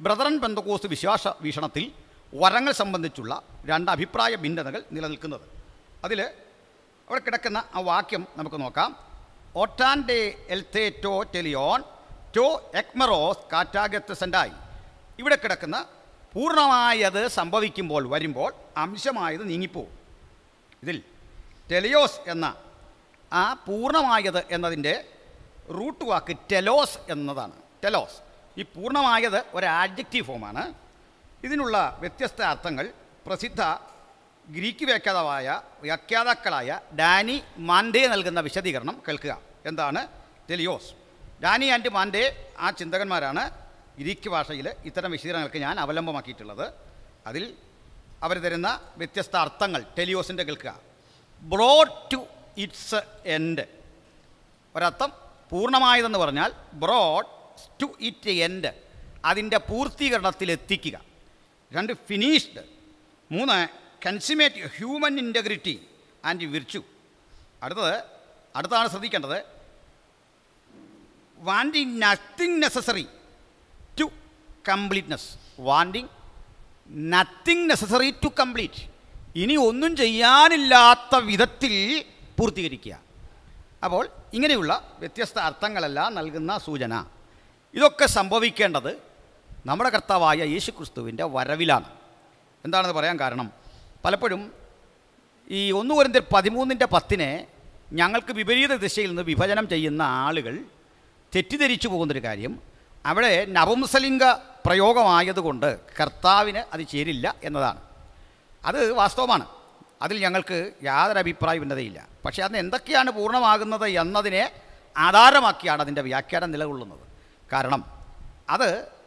ബ്രദറൻ പെന്തക്കോസ് വിശ്വാസ വീക്ഷണത്തിൽ വരങ്ങൾ സംബന്ധിച്ചുള്ള രണ്ട് അഭിപ്രായ ഭിന്നതകൾ നിലനിൽക്കുന്നത് അതിൽ അവിടെ കിടക്കുന്ന ആ വാക്യം നമുക്ക് നോക്കാം ഓട്ടാൻഡെ എൽത്തേ ടോ ടെലിയോൺ ടോ എക്മറോസ് കാറ്റാഗത്തസെൻ്റായി ഇവിടെ കിടക്കുന്ന പൂർണ്ണമായത് സംഭവിക്കുമ്പോൾ വരുമ്പോൾ അംശമായത് നീങ്ങിപ്പോവും ഇതിൽ ടെലിയോസ് എന്ന ആ പൂർണ്ണമായത് എന്നതിൻ്റെ റൂട്ട് വാക്ക് ടെലോസ് എന്നതാണ് ടെലോസ് ഈ പൂർണ്ണമായത് ഒരു ആഡ്ജക്റ്റീവ് ഫോമാണ് ഇതിനുള്ള വ്യത്യസ്ത അർത്ഥങ്ങൾ പ്രസിദ്ധ ഗ്രീക്ക് വ്യാഖ്യാതാവായ വ്യാഖ്യാതാക്കളായ ഡാനി മാൻഡേ നൽകുന്ന വിശദീകരണം കേൾക്കുക എന്താണ് ടെലിയോസ് ഡാനി ആൻഡ് മാൻഡേ ആ ചിന്തകന്മാരാണ് ഗ്രീക്ക് ഭാഷയിൽ ഇത്തരം വിശദീകരണങ്ങൾക്ക് ഞാൻ അവലംബമാക്കിയിട്ടുള്ളത് അതിൽ അവർ തരുന്ന വ്യത്യസ്ത അർത്ഥങ്ങൾ ടെലിയോസിൻ്റെ കേൾക്കുക ബ്രോഡ് ടു ഇറ്റ്സ് എൻഡ് ഒരർത്ഥം പൂർണ്ണമായതെന്ന് പറഞ്ഞാൽ ബ്രോഡ് ടു ഇറ്റ് എൻഡ് അതിൻ്റെ പൂർത്തീകരണത്തിൽ എത്തിക്കുക രണ്ട് ഫിനിഷ്ഡ് മൂന്ന് consummate human integrity and virtue അടുത്തത് അടുത്താണ് ശ്രദ്ധിക്കേണ്ടത് wanting nothing necessary to completeness wanting nothing necessary to complete ഇനി ഒന്നും ചെയ്യാനില്ലാത്ത വിധത്തിൽ പൂർത്തീകരിക്കുക അപ്പോൾ ഇങ്ങനെയുള്ള വ്യത്യസ്ത അർത്ഥങ്ങളെല്ലാം നൽകുന്ന സൂചന ഇതൊക്കെ സംഭവിക്കേണ്ടത് നമ്മുടെ കർത്താവായ യേശു ക്രിസ്തുവിൻ്റെ വരവിലാണ് എന്താണെന്ന് പറയാൻ കാരണം പലപ്പോഴും ഈ ഒന്ന് കുരന്തിൽ പതിമൂന്നിൻ്റെ പത്തിനെ ഞങ്ങൾക്ക് വിപരീത ദിശയിൽ നിന്ന് വിഭജനം ചെയ്യുന്ന ആളുകൾ തെറ്റിദ്ധരിച്ചു പോകുന്നൊരു കാര്യം അവിടെ നവംസലിംഗ പ്രയോഗമായതുകൊണ്ട് കർത്താവിന് അത് ചേരില്ല എന്നതാണ് അത് വാസ്തവമാണ് അതിൽ ഞങ്ങൾക്ക് യാതൊരു അഭിപ്രായ ഭിന്നതയില്ല പക്ഷേ അന്ന് എന്തൊക്കെയാണ് പൂർണ്ണമാകുന്നത് എന്നതിനെ ആധാരമാക്കിയാണ് അതിൻ്റെ വ്യാഖ്യാനം നിലകൊള്ളുന്നത് കാരണം അത്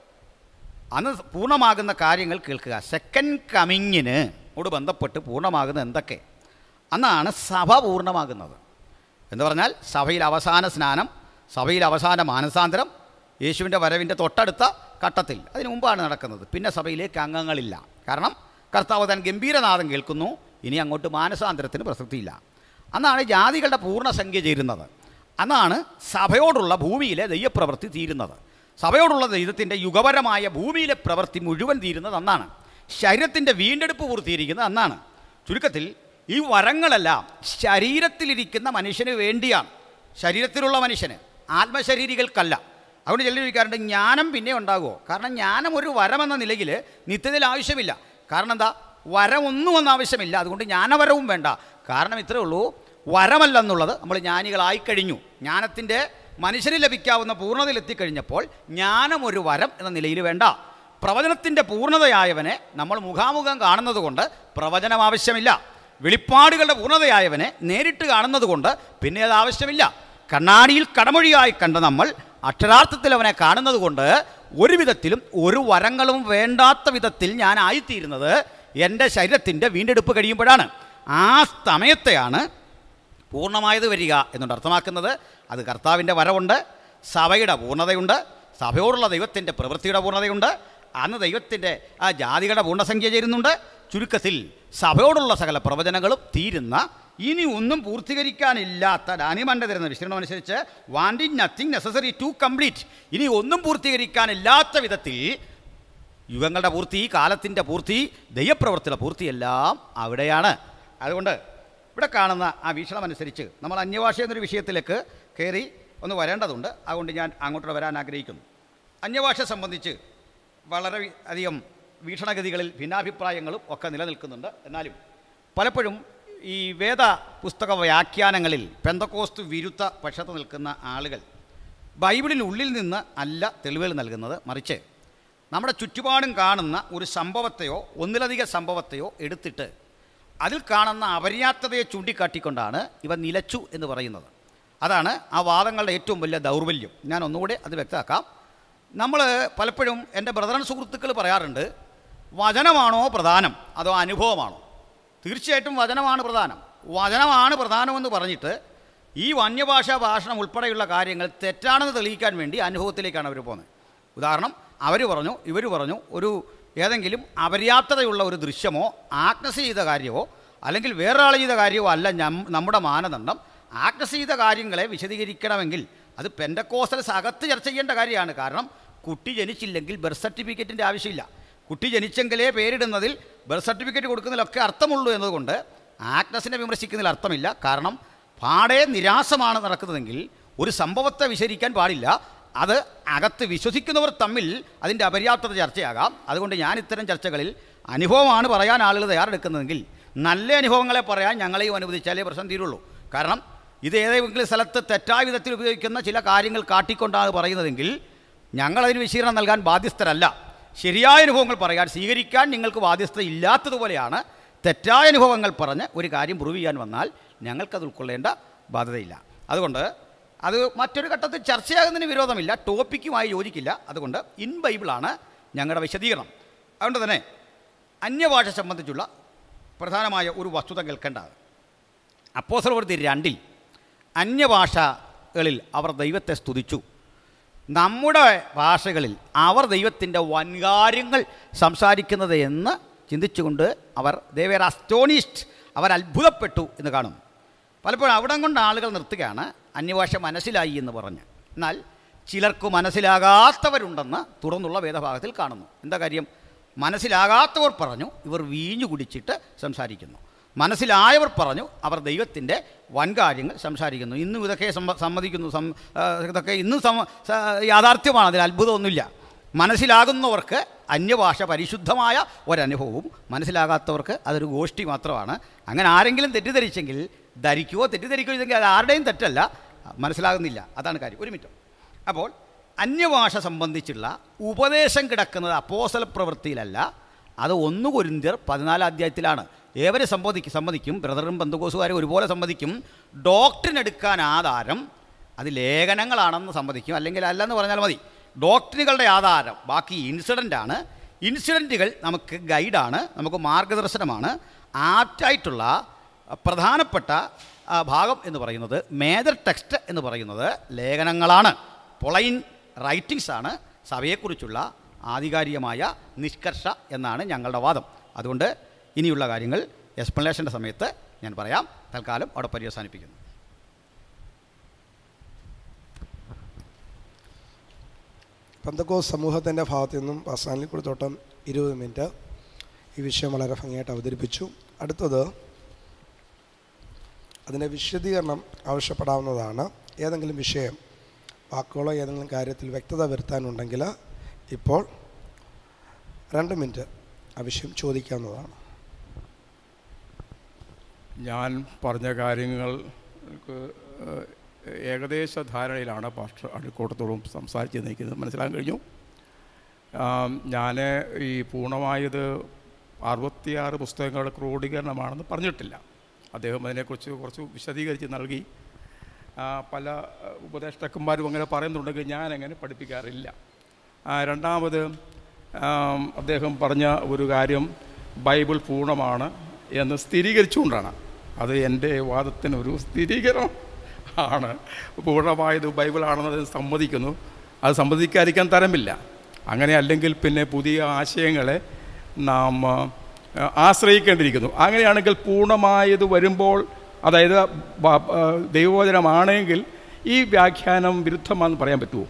അന്ന് പൂർണ്ണമാകുന്ന കാര്യങ്ങൾ കേൾക്കുക സെക്കൻഡ് കമ്മിങ്ങിന് ഓട് ബന്ധപ്പെട്ട് പൂർണ്ണമാകുന്ന എന്തൊക്കെ അന്നാണ് സഭ പൂർണ്ണമാകുന്നത് എന്ന് പറഞ്ഞാൽ സഭയിൽ അവസാന സ്നാനം സഭയിൽ അവസാന മാനസാന്തരം യേശുവിൻ്റെ വരവിൻ്റെ തൊട്ടടുത്ത ഘട്ടത്തിൽ അതിനു മുമ്പാണ് നടക്കുന്നത് പിന്നെ സഭയിലേക്ക് അംഗങ്ങളില്ല കാരണം കർത്താവ് താൻ ഗംഭീരനാദം കേൾക്കുന്നു ഇനി അങ്ങോട്ട് മാനസാന്തരത്തിന് പ്രസക്തിയില്ല അന്നാണ് ജാതികളുടെ പൂർണ്ണസംഖ്യ ചേരുന്നത് അന്നാണ് സഭയോടുള്ള ഭൂമിയിലെ ദൈവപ്രവൃത്തി തീരുന്നത് സഭയോടുള്ള ദൈവത്തിൻ്റെ യുഗപരമായ ഭൂമിയിലെ പ്രവൃത്തി മുഴുവൻ തീരുന്നത് അന്നാണ് ശരീരത്തിൻ്റെ വീണ്ടെടുപ്പ് പൂർത്തീകരിക്കുന്നത് അന്നാണ് ചുരുക്കത്തിൽ ഈ വരങ്ങളെല്ലാം ശരീരത്തിലിരിക്കുന്ന മനുഷ്യന് വേണ്ടിയാണ് ശരീരത്തിലുള്ള മനുഷ്യന് ആത്മശരീരികൾക്കല്ല അതുകൊണ്ട് ചിലർ ചോദിക്കാറുണ്ട് ജ്ഞാനം പിന്നെ ഉണ്ടാകുമോ കാരണം ജ്ഞാനം ഒരു വരമെന്ന നിലയിൽ നിത്യതയിൽ ആവശ്യമില്ല കാരണം എന്താ വരമൊന്നും ഒന്നും ആവശ്യമില്ല അതുകൊണ്ട് ജ്ഞാനവരവും വേണ്ട കാരണം ഇത്രയേ ഉള്ളൂ വരമല്ലെന്നുള്ളത് നമ്മൾ ജ്ഞാനികളായി കഴിഞ്ഞു ജ്ഞാനത്തിൻ്റെ മനുഷ്യന് ലഭിക്കാവുന്ന പൂർണ്ണതയിൽ എത്തിക്കഴിഞ്ഞപ്പോൾ ജ്ഞാനം ഒരു വരം എന്ന നിലയിൽ വേണ്ട പ്രവചനത്തിൻ്റെ പൂർണ്ണതയായവനെ നമ്മൾ മുഖാമുഖം കാണുന്നത് കൊണ്ട് പ്രവചനം ആവശ്യമില്ല വെളിപ്പാടുകളുടെ പൂർണ്ണതയായവനെ നേരിട്ട് കാണുന്നത് കൊണ്ട് പിന്നെ അത് ആവശ്യമില്ല കണ്ണാടിയിൽ കടമൊഴിയായി കണ്ട നമ്മൾ അക്ഷരാർത്ഥത്തിൽ അവനെ കാണുന്നത് കൊണ്ട് ഒരു വിധത്തിലും ഒരു വരങ്ങളും വേണ്ടാത്ത വിധത്തിൽ ഞാൻ ആയിത്തീരുന്നത് എൻ്റെ ശരീരത്തിൻ്റെ വീണ്ടെടുപ്പ് കഴിയുമ്പോഴാണ് ആ സമയത്തെയാണ് പൂർണ്ണമായത് വരിക എന്നുകൊണ്ട് അർത്ഥമാക്കുന്നത് അത് കർത്താവിൻ്റെ വരവുണ്ട് സഭയുടെ പൂർണ്ണതയുണ്ട് സഭയോടുള്ള ദൈവത്തിൻ്റെ പ്രവൃത്തിയുടെ പൂർണ്ണതയുണ്ട് അന്ന് ദൈവത്തിൻ്റെ ആ ജാതികളുടെ പൂർണ്ണസംഖ്യ ചേരുന്നുണ്ട് ചുരുക്കത്തിൽ സഭയോടുള്ള സകല പ്രവചനങ്ങളും തീരുന്ന ഇനി ഒന്നും പൂർത്തീകരിക്കാനില്ലാത്ത ഡാനിമണ്ട തരുന്ന വിശീർണം അനുസരിച്ച് wanting nothing necessary to complete ഇനി ഒന്നും പൂർത്തീകരിക്കാനില്ലാത്ത വിധത്തിൽ യുഗങ്ങളുടെ പൂർത്തി കാലത്തിൻ്റെ പൂർത്തി ദൈവപ്രവർത്തിയുടെ പൂർത്തിയെല്ലാം അവിടെയാണ് അതുകൊണ്ട് ഇവിടെ കാണുന്ന ആ വീക്ഷണം അനുസരിച്ച് നമ്മൾ അന്യഭാഷ എന്നൊരു വിഷയത്തിലേക്ക് കയറി ഒന്ന് വരേണ്ടതുണ്ട് അതുകൊണ്ട് ഞാൻ അങ്ങോട്ട് വരാൻ ആഗ്രഹിക്കുന്നു അന്യഭാഷ സംബന്ധിച്ച് വളരെ വി- അധികം വീക്ഷണഗതികളിൽ ഭിന്നാഭിപ്രായങ്ങളും ഒക്കെ നിലനിൽക്കുന്നുണ്ട് എന്നാലും പലപ്പോഴും ഈ വേദ പുസ്തക വ്യാഖ്യാനങ്ങളിൽ പെന്തക്കോസ്തു വിരുദ്ധ പക്ഷത്ത് നിൽക്കുന്ന ആളുകൾ ബൈബിളിൽ ഉള്ളിൽ നിന്ന് അല്ല തെളിവുകൾ നൽകുന്നത് മറിച്ച് നമ്മുടെ ചുറ്റുപാടും കാണുന്ന ഒരു സംഭവത്തെയോ ഒന്നിലധികം സംഭവത്തെയോ എടുത്തിട്ട് അതിൽ കാണുന്ന അപര്യാപ്തതയെ ചൂണ്ടിക്കാട്ടിക്കൊണ്ടാണ് ഇവ നിലച്ചു എന്ന് പറയുന്നത് അതാണ് ആ വാദങ്ങളുടെ ഏറ്റവും വലിയ ദൗർബല്യം ഞാൻ ഒന്നുകൂടെ അത് വ്യക്തമാക്കാം നമ്മൾ പലപ്പോഴും എൻ്റെ ബ്രദറൻ സുഹൃത്തുക്കൾ പറയാറുണ്ട് വചനമാണോ പ്രധാനം അതോ അനുഭവമാണോ തീർച്ചയായിട്ടും വചനമാണ് പ്രധാനം വചനമാണ് പ്രധാനമെന്ന് പറഞ്ഞിട്ട് ഈ വന്യഭാഷാ ഭാഷണം ഉൾപ്പെടെയുള്ള കാര്യങ്ങൾ തെറ്റാണെന്ന് തെളിയിക്കാൻ വേണ്ടി അനുഭവത്തിലേക്കാണ് അവർ പോകുന്നത് ഉദാഹരണം അവർ പറഞ്ഞു ഇവർ പറഞ്ഞു ഒരു ഏതെങ്കിലും അപര്യാപ്തതയുള്ള ഒരു ദൃശ്യമോ ആഗ്നസ് ചെയ്ത കാര്യമോ അല്ലെങ്കിൽ വേറൊരാൾ ചെയ്ത കാര്യമോ അല്ല ഞം- നമ്മുടെ മാനദണ്ഡം ആഗ്നസ് ചെയ്ത കാര്യങ്ങളെ വിശദീകരിക്കണമെങ്കിൽ അത് പെൻഡക്കോസൽസ് അകത്ത് ചർച്ച ചെയ്യേണ്ട കാര്യമാണ് കാരണം കുട്ടി ജനിച്ചില്ലെങ്കിൽ ബർത്ത് സർട്ടിഫിക്കറ്റിൻ്റെ ആവശ്യമില്ല കുട്ടി ജനിച്ചെങ്കിലേ പേരിടുന്നതിൽ ബർത്ത് സർട്ടിഫിക്കറ്റ് കൊടുക്കുന്നതിലൊക്കെ അർത്ഥമുള്ളൂ എന്നതുകൊണ്ട് ആഗ്നസിനെ വിമർശിക്കുന്നതിൽ അർത്ഥമില്ല കാരണം പാടെ നിരാശമാണ് നടക്കുന്നതെങ്കിൽ ഒരു സംഭവത്തെ വിശദീകരിക്കാൻ പാടില്ല അത് അകത്ത് വിശ്വസിക്കുന്നവർ തമ്മിൽ അതിൻ്റെ അപര്യാപ്തത ചർച്ചയാകാം അതുകൊണ്ട് ഞാൻ ഇത്തരം ചർച്ചകളിൽ അനുഭവമാണ് പറയാൻ ആളുകൾ തയ്യാറെടുക്കുന്നതെങ്കിൽ നല്ല അനുഭവങ്ങളെ പറയാൻ ഞങ്ങളെയും അനുവദിച്ചാലേ പ്രശ്നം തീരുള്ളൂ കാരണം ഇത് ഏതെങ്കിലും സ്ഥലത്ത് തെറ്റായ വിധത്തിൽ ഉപയോഗിക്കുന്ന ചില കാര്യങ്ങൾ കാട്ടിക്കൊണ്ടാണ് പറയുന്നതെങ്കിൽ ഞങ്ങളതിന് വിശീലനം നൽകാൻ ബാധ്യസ്ഥരല്ല ശരിയായ അനുഭവങ്ങൾ പറയാൻ സ്വീകരിക്കാൻ നിങ്ങൾക്ക് ബാധ്യസ്ഥത ഇല്ലാത്തതുപോലെയാണ് തെറ്റായ അനുഭവങ്ങൾ പറഞ്ഞ് ഒരു കാര്യം പ്രൂവ് ചെയ്യാൻ വന്നാൽ ഞങ്ങൾക്കത് ഉൾക്കൊള്ളേണ്ട ബാധ്യതയില്ല അതുകൊണ്ട് അത് മറ്റൊരു ഘട്ടത്തിൽ ചർച്ചയാകുന്നതിന് വിരോധമില്ല ടോപ്പിക്കുമായി യോജിക്കില്ല അതുകൊണ്ട് ഇൻ ബൈബിളാണ് ഞങ്ങളുടെ വിശദീകരണം അതുകൊണ്ട് തന്നെ അന്യഭാഷ സംബന്ധിച്ചുള്ള പ്രധാനമായ ഒരു വസ്തുത കേൾക്കേണ്ടത് അപ്പോസലവൃത്തി രണ്ടിൽ അന്യഭാഷകളിൽ അവർ ദൈവത്തെ സ്തുതിച്ചു നമ്മുടെ ഭാഷകളിൽ അവർ ദൈവത്തിൻ്റെ വൻകാര്യങ്ങൾ സംസാരിക്കുന്നത് എന്ന് ചിന്തിച്ചുകൊണ്ട് അവർ ദേവേർ അസ്റ്റോണിസ്റ്റ് അവർ അത്ഭുതപ്പെട്ടു എന്ന് കാണും പലപ്പോഴും അവിടം കൊണ്ട് ആളുകൾ നിർത്തുകയാണ് അന്യഭാഷ മനസ്സിലായി എന്ന് പറഞ്ഞ് എന്നാൽ ചിലർക്ക് മനസ്സിലാകാത്തവരുണ്ടെന്ന് തുടർന്നുള്ള വേദഭാഗത്തിൽ കാണുന്നു എന്താ കാര്യം മനസ്സിലാകാത്തവർ പറഞ്ഞു ഇവർ വീഞ്ഞു കുടിച്ചിട്ട് സംസാരിക്കുന്നു മനസ്സിലായവർ പറഞ്ഞു അവർ ദൈവത്തിൻ്റെ വൻകാര്യങ്ങൾ സംസാരിക്കുന്നു ഇന്നും ഇതൊക്കെ സമ്മ- സമ്മതിക്കുന്നു സം ആ, ഇതൊക്കെ ഇന്നും സമ്മ സ- യാഥാർത്ഥ്യമാണ് അതിൽ അത്ഭുതമൊന്നുമില്ല മനസ്സിലാകുന്നവർക്ക് അന്യഭാഷ പരിശുദ്ധമായ ഒരനുഭവവും മനസ്സിലാകാത്തവർക്ക് അതൊരു ഗോഷ്ഠി മാത്രമാണ് അങ്ങനെ ആരെങ്കിലും തെറ്റിദ്ധരിച്ചെങ്കിൽ ധരിക്കുവോ തെറ്റിദ്ധരിക്കുകയോ ചെയ്തെങ്കിൽ അത് ആരുടെയും തെറ്റല്ല മനസ്സിലാകുന്നില്ല അതാണ് കാര്യം ഒരു മിനിറ്റ് അപ്പോൾ അന്യഭാഷ സംബന്ധിച്ചുള്ള ഉപദേശം കിടക്കുന്നത് അപ്പോസല പ്രവൃത്തിയിലല്ല അത് ഒന്ന് കൊരിന്ത്യർ പതിനാലാം അധ്യായത്തിലാണ് ഏവരെ സമ്മതിക്കും സമ്മതിക്കും ബ്രദറും ബന്ധുക്കോസുകാരും ഒരുപോലെ സമ്മതിക്കും ഡോക്ടറിന് എടുക്കാൻ ആധാരം അത് ലേഖനങ്ങളാണെന്ന് സമ്മതിക്കും അല്ലെങ്കിൽ അല്ലെന്ന് പറഞ്ഞാൽ മതി ഡോക്ടറിനുകളുടെ ആധാരം ബാക്കി ഇൻസിഡൻ്റ് ആണ് ഇൻസിഡൻറ്റുകൾ നമുക്ക് ഗൈഡാണ് നമുക്ക് മാർഗദർശനമാണ് ആപ്റ്റായിട്ടുള്ള പ്രധാനപ്പെട്ട ആ, ഭാഗം എന്ന് പറയുന്നത് മേജർ ടെക്സ്റ്റ് എന്ന് പറയുന്നത് ലേഖനങ്ങളാണ് പൊളൈൻ റൈറ്റിങ്സ് ആണ് സഭയെക്കുറിച്ചുള്ള ആധികാരികമായ നിഷ്കർഷ എന്നാണ് ഞങ്ങളുടെ വാദം അതുകൊണ്ട് ഇനിയുള്ള കാര്യങ്ങൾ എക്സ്പ്ലനേഷൻ്റെ സമയത്ത് ഞാൻ പറയാം തൽക്കാലം അവിടെ പര്യവസാനിപ്പിക്കുന്നു പന്തക്കോസ് സമൂഹത്തിൻ്റെ ഭാഗത്തു നിന്നും പാസാനിൽ കൊടുത്തോട്ടം ഇരുപത് മിനിറ്റ് ഈ വിഷയം വളരെ ഭംഗിയായിട്ട് അവതരിപ്പിച്ചു അടുത്തത് അതിൻ്റെ വിശദീകരണം ആവശ്യപ്പെടാവുന്നതാണ് ഏതെങ്കിലും വിഷയം വാക്കുകളോ ഏതെങ്കിലും കാര്യത്തിൽ വ്യക്തത വരുത്താനുണ്ടെങ്കിൽ ഇപ്പോൾ രണ്ട് മിനിറ്റ് ആ വിഷയം ചോദിക്കാവുന്നതാണ് ഞാൻ പറഞ്ഞ കാര്യങ്ങൾക്ക് ഏഹ്, ഏകദേശ ധാരണയിലാണ് പാസ്റ്റർ അടിക്കോട്ടത്തോടും സംസാരിച്ച് നിൽക്കുന്നത് മനസ്സിലാക്കാൻ കഴിഞ്ഞു ഞാൻ ഈ പൂർണ്ണമായത് അറുപത്തിയാറ് പുസ്തകങ്ങളുടെ ക്രോഡീകരണമാണെന്ന് പറഞ്ഞിട്ടില്ല അദ്ദേഹം അതിനെക്കുറിച്ച് കുറച്ച് വിശദീകരിച്ച് നൽകി ആ, പല ഏഹ്, ഉപദേഷ്ടാക്കന്മാരും അങ്ങനെ പറയുന്നുണ്ടെങ്കിൽ ഞാൻ അങ്ങനെ പഠിപ്പിക്കാറില്ല ആ, രണ്ടാമത് ആം, അദ്ദേഹം പറഞ്ഞ ഒരു കാര്യം ബൈബിൾ പൂർണ്ണമാണ് എന്ന് സ്ഥിരീകരിച്ചുകൊണ്ടാണ് അത് എൻ്റെ വാദത്തിന് ഒരു സ്ഥിരീകരണം ആണ് പൂർണ്ണമായത് ബൈബിളാണെന്നത് സമ്മതിക്കുന്നു അത് സമ്മതിക്കാതിരിക്കാൻ തരമില്ല അങ്ങനെ അല്ലെങ്കിൽ പിന്നെ പുതിയ ആശയങ്ങളെ നാം ആ, ആശ്രയിക്കേണ്ടിയിരിക്കുന്നു അങ്ങനെയാണെങ്കിൽ പൂർണ്ണമായത് വരുമ്പോൾ അതായത് ബ- ആ, ദൈവവചനമാണെങ്കിൽ ഈ വ്യാഖ്യാനം വിരുദ്ധമാണെന്ന് പറയാൻ പറ്റുമോ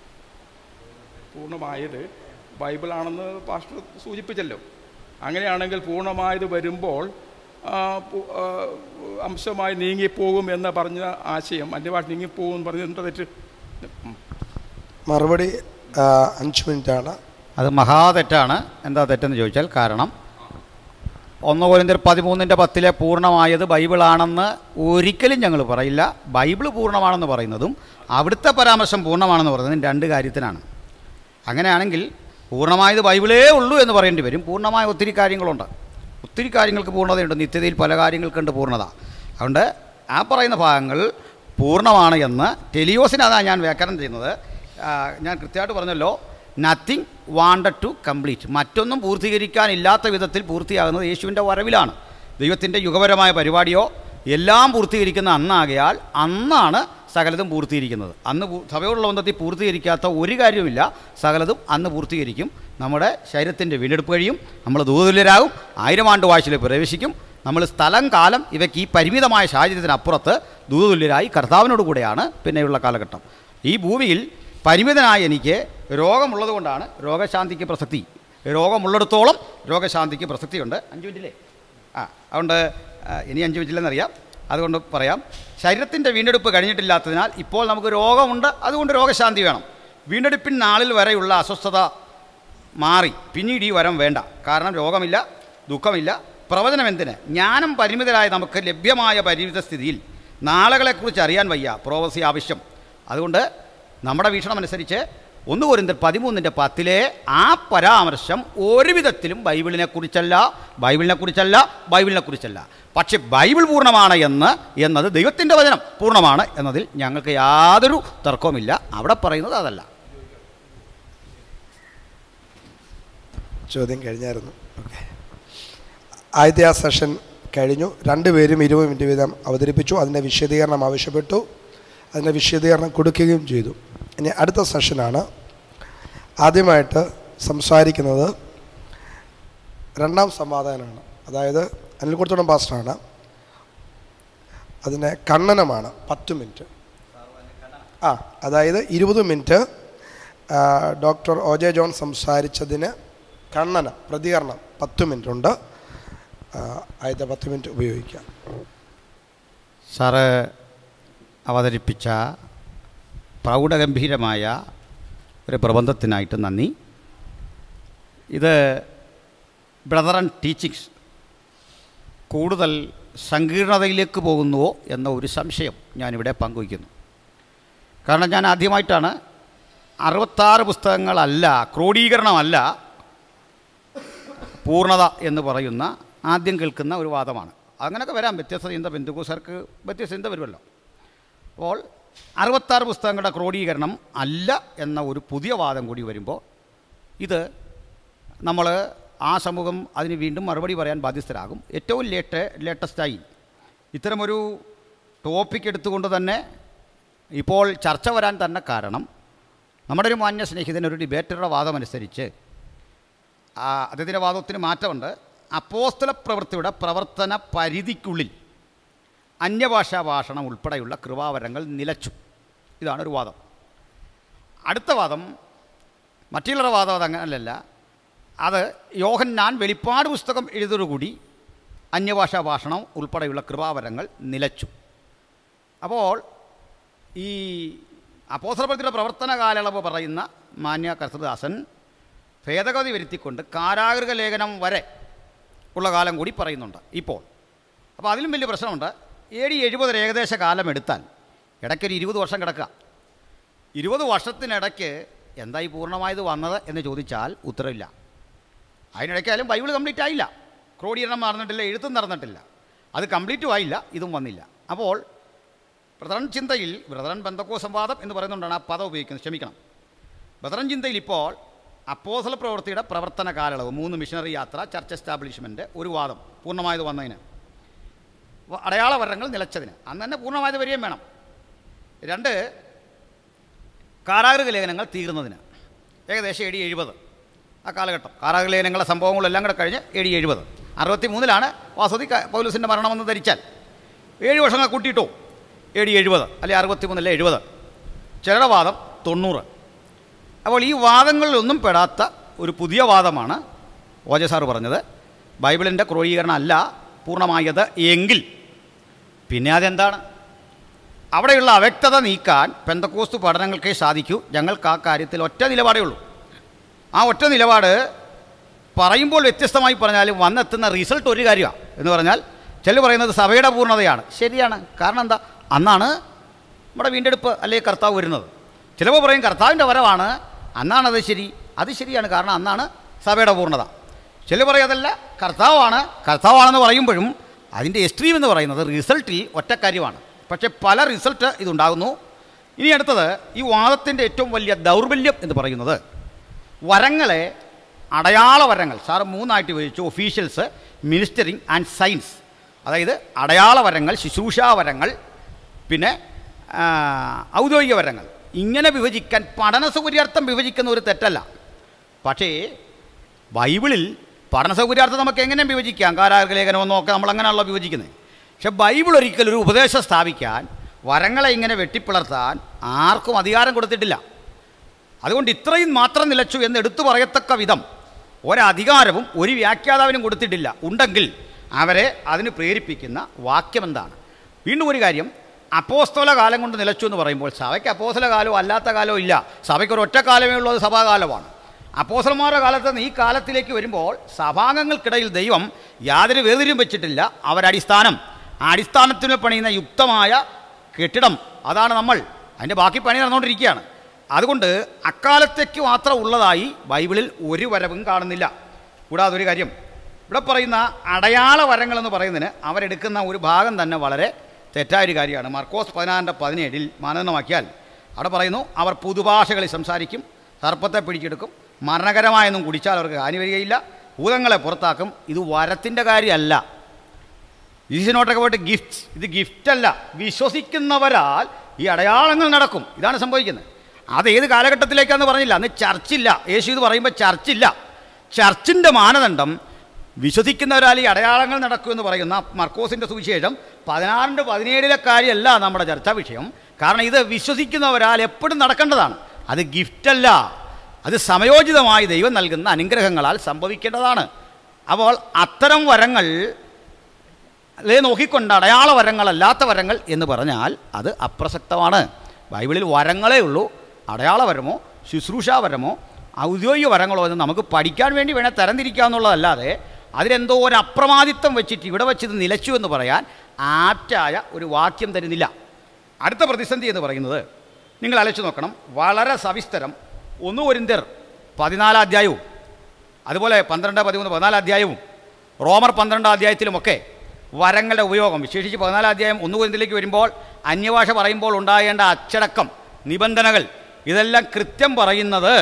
പൂർണ്ണമായത് ബൈബിളാണെന്ന് പാസ്റ്റർ സൂചിപ്പിച്ചല്ലോ അങ്ങനെയാണെങ്കിൽ പൂർണ്ണമായത് വരുമ്പോൾ ആ, പു- ആ, അംശമായി നീങ്ങിപ്പോകും എന്ന് പറഞ്ഞ ആശയം അന്യഭാഷ നീങ്ങിപ്പോകും എന്ന് പറഞ്ഞത് എന്താ തെറ്റ് ഉം. മറുപടി ആ, അഞ്ച് മിനിറ്റാണ് അത് മഹാതെറ്റാണ് എന്താ തെറ്റെന്ന് ചോദിച്ചാൽ കാരണം ഒന്ന് കോരിന്തർ പതിമൂന്നിൻ്റെ പത്തിലെ പൂർണ്ണമായത് ബൈബിളാണെന്ന് ഒരിക്കലും ഞങ്ങൾ പറയില്ല ബൈബിൾ പൂർണ്ണമാണെന്ന് പറയുന്നതും അവിടുത്തെ പരാമർശം പൂർണ്ണമാണെന്ന് പറയുന്നതും രണ്ട് കാര്യത്തിനാണ് അങ്ങനെയാണെങ്കിൽ പൂർണ്ണമായത് ബൈബിളേ ഉള്ളൂ എന്ന് പറയേണ്ടി വരും പൂർണ്ണമായ ഒത്തിരി കാര്യങ്ങളുണ്ട് ഒത്തിരി കാര്യങ്ങൾക്ക് പൂർണ്ണതയുണ്ട് നിത്യതയിൽ പല കാര്യങ്ങൾക്കുണ്ട് പൂർണ്ണത അതുകൊണ്ട് ആ പറയുന്ന ഭാഗങ്ങൾ പൂർണ്ണമാണ് എന്ന് ടെലിയോസിനതാണ് ഞാൻ വ്യാഖ്യാനം ചെയ്യുന്നത് ആ, ഞാൻ കൃത്യമായിട്ട് പറഞ്ഞല്ലോ നത്തിങ് വാണ്ടഡ് ടു കംപ്ലീറ്റ് മറ്റൊന്നും പൂർത്തീകരിക്കാനില്ലാത്ത വിധത്തിൽ പൂർത്തിയാകുന്നത് യേശുവിൻ്റെ വരവിലാണ് ദൈവത്തിൻ്റെ യുഗപരമായ പരിപാടിയോ എല്ലാം പൂർത്തീകരിക്കുന്ന അന്നാകയാൽ അന്നാണ് സകലതും പൂർത്തീകരിക്കുന്നത് അന്ന് പൂ- സഭയോടുള്ള ബന്ധത്തിൽ പൂർത്തീകരിക്കാത്ത ഒരു കാര്യവുമില്ല സകലതും അന്ന് പൂർത്തീകരിക്കും നമ്മുടെ ശരീരത്തിൻ്റെ വീണ്ടെടുപ്പ് കഴിയും നമ്മൾ ദൂതുല്യരാകും ആയിരം ആണ്ട് വാഴ്ചയിൽ പ്രവേശിക്കും നമ്മൾ സ്ഥലം കാലം ഇവയ്ക്ക് ഈ പരിമിതമായ സാഹചര്യത്തിനപ്പുറത്ത് ദൂതുല്യരായി കർത്താവിനോട് കൂടെയാണ് പിന്നെയുള്ള കാലഘട്ടം ഈ ഭൂമിയിൽ പരിമിതനായ എനിക്ക് രോഗമുള്ളത് കൊണ്ടാണ് രോഗശാന്തിക്ക് പ്രസക്തി രോഗമുള്ളിടത്തോളം രോഗശാന്തിക്ക് പ്രസക്തിയുണ്ട് അഞ്ച് മിനിറ്റില്ലേ ആ അതുകൊണ്ട് ആ, ഇനി അഞ്ച് മിനിറ്റില്ലെന്നറിയാം അതുകൊണ്ട് പറയാം ശരീരത്തിൻ്റെ വീണ്ടെടുപ്പ് കഴിഞ്ഞിട്ടില്ലാത്തതിനാൽ ഇപ്പോൾ നമുക്ക് രോഗമുണ്ട് അതുകൊണ്ട് രോഗശാന്തി വേണം വീണ്ടെടുപ്പിൻ നാളിൽ വരെയുള്ള അസ്വസ്ഥത മാറി പിന്നീട് ഈ വരം വേണ്ട കാരണം രോഗമില്ല ദുഃഖമില്ല പ്രവചനം എന്തിന് ജ്ഞാനം പരിമിതരായ നമുക്ക് ലഭ്യമായ പരിമിത സ്ഥിതിയിൽ നാളുകളെക്കുറിച്ച് അറിയാൻ വയ്യ പ്രോവസി ആവശ്യം അതുകൊണ്ട് നമ്മുടെ വീക്ഷണം അനുസരിച്ച് ഒന്ന് കോരിന്തർ പതിമൂന്നിൻ്റെ പത്തിലെ ആ പരാമർശം ഒരു വിധത്തിലും ബൈബിളിനെ കുറിച്ചല്ല ബൈബിളിനെ കുറിച്ചല്ല ബൈബിളിനെ കുറിച്ചല്ല പക്ഷെ ബൈബിൾ പൂർണ്ണമാണ് എന്ന് എന്നത് ദൈവത്തിൻ്റെ വചനം പൂർണ്ണമാണ് എന്നതിൽ ഞങ്ങൾക്ക് യാതൊരു തർക്കവുമില്ല അവിടെ പറയുന്നത് അതല്ല ചോദ്യം കഴിഞ്ഞായിരുന്നു ഓക്കെ ആദ്യത്തെ ആ സെഷൻ കഴിഞ്ഞു രണ്ടുപേരും ഇരുപത് മിനിറ്റ് വീതം അവതരിപ്പിച്ചു അതിൻ്റെ വിശദീകരണം ആവശ്യപ്പെട്ടു അതിൻ്റെ വിശദീകരണം കൊടുക്കുകയും ചെയ്തു ഇനി അടുത്ത സെഷനാണ് ആദ്യമായിട്ട് സംസാരിക്കുന്നത് രണ്ടാം സമാധാനമാണ് അതായത് അനിൽക്കുടത്തോളം പാസ്റ്ററാണ് അതിന് കണ്ണനമാണ് പത്ത് മിനിറ്റ് ആ അതായത് ഇരുപത് മിനിറ്റ് ആ, ഡോക്ടർ ഒ ജെ ജോൺ സംസാരിച്ചതിന് കണ്ണന പ്രതികരണം പത്ത് മിനിറ്റ് ഉണ്ട് ആ, ആദ്യത്തെ പത്ത് മിനിറ്റ് ഉപയോഗിക്കാം സാറ് അവതരിപ്പിച്ച പ്രൗഢഗംഭീരമായ ഒരു പ്രബന്ധത്തിനായിട്ട് നന്ദി ഇത് ബ്രദർ ആൻഡ് ടീച്ചിങ്സ് കൂടുതൽ സങ്കീർണതയിലേക്ക് പോകുന്നുവോ എന്ന ഒരു സംശയം ഞാനിവിടെ പങ്കുവയ്ക്കുന്നു കാരണം ഞാൻ ആദ്യമായിട്ടാണ് അറുപത്താറ് പുസ്തകങ്ങളല്ല ക്രോഡീകരണമല്ല പൂർണ്ണത എന്ന് പറയുന്ന ആദ്യം കേൾക്കുന്ന ഒരു വാദമാണ് അങ്ങനെയൊക്കെ വരാം വ്യത്യസ്ത ചിന്ത ബന്ധുക്കൂസർക്ക് വ്യത്യസ്ത ചിന്ത വരുമല്ലോ അപ്പോൾ അറുപത്താറ് പുസ്തകങ്ങളുടെ ക്രോഡീകരണം അല്ല എന്ന ഒരു പുതിയ വാദം കൂടി വരുമ്പോൾ ഇത് നമ്മൾ ആ സമൂഹം അതിന് വീണ്ടും മറുപടി പറയാൻ ബാധ്യസ്ഥരാകും ഏറ്റവും ലേറ്റ് ലേറ്റസ്റ്റായി ഇത്തരമൊരു ടോപ്പിക് എടുത്തുകൊണ്ട് തന്നെ ഇപ്പോൾ ചർച്ച വരാൻ തന്നെ കാരണം നമ്മുടെ ഒരു മാന്യ സ്നേഹിതൻ ഒരു ഡിബേറ്ററുടെ വാദമനുസരിച്ച് ആ, അദ്ദേഹത്തിൻ്റെ വാദത്തിന് മാറ്റമുണ്ട് അപ്പോസ്തല പ്രവൃത്തിയുടെ പ്രവർത്തന പരിധിക്കുള്ളിൽ അന്യഭാഷാ ഭാഷണം ഉൾപ്പെടെയുള്ള കൃപാവരങ്ങൾ നിലച്ചു ഇതാണ് ഒരു വാദം അടുത്ത വാദം മറ്റുള്ള വാദം അത് അങ്ങനല്ല അത് യോഹന്നാൻ വെളിപ്പാട് പുസ്തകം എഴുതോടുകൂടി അന്യഭാഷാ ഭാഷണം ഉൾപ്പെടെയുള്ള കൃപാവരങ്ങൾ നിലച്ചു അപ്പോൾ ഈ അപ്പോസ്തലപ്രവൃത്തിയുടെ പ്രവർത്തന കാലയളവ് പറയുന്ന മാന്യ കർത്തദാസൻ ഭേദഗതി വരുത്തിക്കൊണ്ട് കാരാഗൃഹ ലേഖനം വരെ ഉള്ള കാലം കൂടി പറയുന്നുണ്ട് ഇപ്പോൾ അപ്പോൾ അതിലും വലിയ പ്രശ്നമുണ്ട് എ ഡി എഴുപത് ഏകദേശ കാലം എടുത്താൽ ഇടയ്ക്കൊരു ഇരുപത് വർഷം കിടക്കുക ഇരുപത് വർഷത്തിനിടയ്ക്ക് എന്തായി പൂർണ്ണമായത് വന്നത് എന്ന് ചോദിച്ചാൽ ഉത്തരവില്ല അതിനിടയ്ക്കായാലും ബൈബിൾ കംപ്ലീറ്റ് ആയില്ല ക്രോഡീകരണം നടന്നിട്ടില്ല എഴുത്തും നടന്നിട്ടില്ല അത് കംപ്ലീറ്റും ആയില്ല ഇതും വന്നില്ല അപ്പോൾ ബ്രദറൻ ചിന്തയിൽ ബ്രദറൻ ബന്ധക്കോ സംവാദം എന്ന് പറയുന്നുകൊണ്ടാണ് ആ പദം ഉപയോഗിക്കുന്നത് ക്ഷമിക്കണം ബ്രദറൻ ചിന്തയിൽ ഇപ്പോൾ അപ്പോസല പ്രവൃത്തിയുടെ പ്രവർത്തന കാലയളവ് മൂന്ന് മിഷണറി യാത്ര ചർച്ച് എസ്റ്റാബ്ലിഷ്മെൻറ്റ് ഒരു വാദം പൂർണ്ണമായത് വന്നതിന് വ- അടയാളവരങ്ങൾ നിലച്ചതിന് അന്ന് തന്നെ പൂർണ്ണമായത് വരികയും വേണം രണ്ട് കാരാഗൃഹ ലേഖനങ്ങൾ തീർന്നതിന് ഏകദേശം എ ഡി എഴുപത് ആ കാലഘട്ടം കാരാഗൃഹ ലേഖനങ്ങളുടെ സംഭവങ്ങളെല്ലാം കൂടെ കഴിഞ്ഞ് എ ഡി എഴുപത് അറുപത്തി മൂന്നിലാണ് വാസുതി ക- പൗലൂസിൻ്റെ മരണമെന്ന് ധരിച്ചാൽ ഏഴ് വർഷങ്ങൾ കൂട്ടിയിട്ടോ എ ഡി എഴുപത് അല്ലെ അറുപത്തി മൂന്നല്ലേ എഴുപത് ചിലരുടെ വാദം തൊണ്ണൂറ് അപ്പോൾ ഈ വാദങ്ങളിലൊന്നും പെടാത്ത ഒരു പുതിയ വാദമാണ് ഓജ സാറ് പറഞ്ഞത് ബൈബിളിൻ്റെ ക്രോഡീകരണം അല്ല പൂർണ്ണമായത് എങ്കിൽ പിന്നെ അതെന്താണ് അവിടെയുള്ള അവ്യക്തത നീക്കാൻ പെന്തക്കോസ്തു പഠനങ്ങൾക്കേ സാധിക്കൂ ഞങ്ങൾക്ക് ആ കാര്യത്തിൽ ഒറ്റ നിലപാടേ ഉള്ളൂ ആ ഒറ്റ നിലപാട് പറയുമ്പോൾ വ്യത്യസ്തമായി പറഞ്ഞാലും വന്നെത്തുന്ന റിസൾട്ട് ഒരു കാര്യമാണ് എന്ന് പറഞ്ഞാൽ ചിലർ പറയുന്നത് സഭയുടെ പൂർണ്ണതയാണ് ശരിയാണ് കാരണം എന്താ അന്നാണ് നമ്മുടെ വീണ്ടെടുപ്പ് അല്ലെങ്കിൽ കർത്താവ് വരുന്നത് ചിലപ്പോൾ പറയും കർത്താവിൻ്റെ വരവാണ് അന്നാണത് ശരി അത് ശരിയാണ് കാരണം അന്നാണ് സഭയുടെ പൂർണ്ണത ചിലർ പറയും അതല്ല കർത്താവാണ് കർത്താവാണെന്ന് പറയുമ്പോഴും അതിൻ്റെ എക്സ്ട്രീം എന്ന് പറയുന്നത് റിസൾട്ടിൽ ഒറ്റ കാര്യമാണ് പക്ഷേ പല റിസൾട്ട് ഇതുണ്ടാകുന്നു ഇനി അടുത്തത് ഈ വാദത്തിൻ്റെ ഏറ്റവും വലിയ ദൗർബല്യം എന്ന് പറയുന്നത് വരങ്ങളെ അടയാള വരങ്ങൾ സാറ് മൂന്നായിട്ട് വിഭജിച്ചു ഒഫീഷ്യൽസ് മിനിസ്റ്ററിങ് ആൻഡ് സയൻസ് അതായത് അടയാള വരങ്ങൾ ശുശ്രൂഷാ വരങ്ങൾ പിന്നെ ആ, ഔദ്യോഗിക വരങ്ങൾ ഇങ്ങനെ വിഭജിക്കാൻ പഠന സൗകര്യാർത്ഥം വിഭജിക്കുന്ന ഒരു തെറ്റല്ല പക്ഷേ ബൈബിളിൽ പഠന സൗകര്യാർത്ഥം നമുക്ക് എങ്ങനെ വിഭജിക്കാം കാരാഗ്രഹ ലേഖനമെന്നോ ഒക്കെ നമ്മൾ അങ്ങനെയാണല്ലോ വിഭജിക്കുന്നത് പക്ഷെ ബൈബിൾ ഒരിക്കലും ഒരു ഉപദേശം സ്ഥാപിക്കാൻ വരങ്ങളെ ഇങ്ങനെ വെട്ടിപ്പിളർത്താൻ ആർക്കും അധികാരം കൊടുത്തിട്ടില്ല അതുകൊണ്ട് ഇത്രയും മാത്രം നിലച്ചു എന്ന് എടുത്തു പറയത്തക്ക വിധം ഒരധികാരവും ഒരു വ്യാഖ്യാതാവിനും കൊടുത്തിട്ടില്ല ഉണ്ടെങ്കിൽ അവരെ അതിന് പ്രേരിപ്പിക്കുന്ന വാക്യം എന്താണ് വീണ്ടും ഒരു കാര്യം അപ്പോസ്തല കാലം കൊണ്ട് നിലച്ചു എന്ന് പറയുമ്പോൾ സഭയ്ക്ക് അപ്പോസ്തല കാലമോ അല്ലാത്ത കാലമോ ഇല്ല സഭയ്ക്ക് ഒരു ഒറ്റ കാലമേ ഉള്ളത് സഭാകാലമാണ് അപ്പോസ്തലന്മാരുടെ കാലത്ത് നിന്ന് ഈ കാലത്തിലേക്ക് വരുമ്പോൾ സഭാംഗങ്ങൾക്കിടയിൽ ദൈവം യാതൊരു വേതിരും വെച്ചിട്ടില്ല അവരടിസ്ഥാനം ആ അടിസ്ഥാനത്തിൽ പണിയുന്ന യുക്തമായ കെട്ടിടം അതാണ് നമ്മൾ അതിൻ്റെ ബാക്കി പണി നടന്നുകൊണ്ടിരിക്കുകയാണ് അതുകൊണ്ട് അക്കാലത്തേക്ക് മാത്രം ഉള്ളതായി ബൈബിളിൽ ഒരു വരവും കാണുന്നില്ല കൂടാതെ ഒരു കാര്യം ഇവിടെ പറയുന്ന അടയാള വരങ്ങൾ എന്ന് പറയുന്നതിന് അവരെടുക്കുന്ന ഒരു ഭാഗം തന്നെ വളരെ തെറ്റായ ഒരു കാര്യമാണ് മർക്കോസ് പതിനാറിൻ്റെ പതിനേഴിൽ മാനദണ്ഡമാക്കിയാൽ അവിടെ പറയുന്നു അവർ പുതുഭാഷകളിൽ സംസാരിക്കും സർപ്പത്തെ പിടിച്ചെടുക്കും മരണകരമായൊന്നും കുടിച്ചാൽ അവർക്ക് ഹാനി വരികയില്ല ഭൂതങ്ങളെ പുറത്താക്കും ഇത് വരത്തിൻ്റെ കാര്യമല്ല ഈസ് നോട്ട് അബൌട്ട് ഗിഫ്റ്റ്സ് ഇത് ഗിഫ്റ്റ് അല്ല വിശ്വസിക്കുന്നവരാൽ ഈ അടയാളങ്ങൾ നടക്കും ഇതാണ് സംഭവിക്കുന്നത് അത് ഏത് കാലഘട്ടത്തിലേക്കാന്ന് പറഞ്ഞില്ല അന്ന് ചർച്ചില്ല യേശു ഇത് പറയുമ്പോൾ ചർച്ചില്ല ചർച്ചിൻ്റെ മാനദണ്ഡം വിശ്വസിക്കുന്നവരാൽ ഈ അടയാളങ്ങൾ നടക്കുമെന്ന് പറയുന്ന മർക്കോസിൻ്റെ സുവിശേഷം പതിനാറിൻ്റെ പതിനേഴിലെ കാര്യമല്ല നമ്മുടെ ചർച്ചാ വിഷയം കാരണം ഇത് വിശ്വസിക്കുന്നവരാൽ എപ്പോഴും നടക്കേണ്ടതാണ് അത് ഗിഫ്റ്റല്ല അത് സമയോചിതമായി ദൈവം നൽകുന്ന അനുഗ്രഹങ്ങളാൽ സംഭവിക്കേണ്ടതാണ് അപ്പോൾ അത്തരം വരങ്ങൾ അതേ നോക്കിക്കൊണ്ട് അടയാള വരങ്ങളല്ലാത്ത വരങ്ങൾ എന്ന് പറഞ്ഞാൽ അത് അപ്രസക്തമാണ് ബൈബിളിൽ വരങ്ങളേ ഉള്ളൂ അടയാള വരമോ ശുശ്രൂഷാവരമോ ഔദ്യോഗിക വരങ്ങളോ എന്ന് നമുക്ക് പഠിക്കാൻ വേണ്ടി വേണേൽ തരംതിരിക്കാമെന്നുള്ളതല്ലാതെ അതിലെന്തോ ഒരു അപ്രമാദിത്വം വെച്ചിട്ട് ഇവിടെ വെച്ച് ഇത് നിലച്ചു എന്ന് പറയാൻ ആപ്റ്റായ ഒരു വാക്യം തരുന്നില്ല അടുത്ത പ്രതിസന്ധി എന്ന് പറയുന്നത് നിങ്ങൾ അലച്ചു നോക്കണം വളരെ സവിസ്തരം ഒന്ന് ഒരിന്തർ പതിനാലാം അധ്യായവും അതുപോലെ പന്ത്രണ്ട് പതിമൂന്ന് പതിനാലാം അധ്യായവും റോമർ പന്ത്രണ്ടാം അധ്യായത്തിലുമൊക്കെ വരങ്ങളുടെ ഉപയോഗം വിശേഷിച്ച് പതിനാലാം അധ്യായം ഒന്ന് കുരിന്തിലേക്ക് വരുമ്പോൾ അന്യഭാഷ പറയുമ്പോൾ ഉണ്ടാകേണ്ട അച്ചടക്കം നിബന്ധനകൾ ഇതെല്ലാം കൃത്യം പറയുന്നത്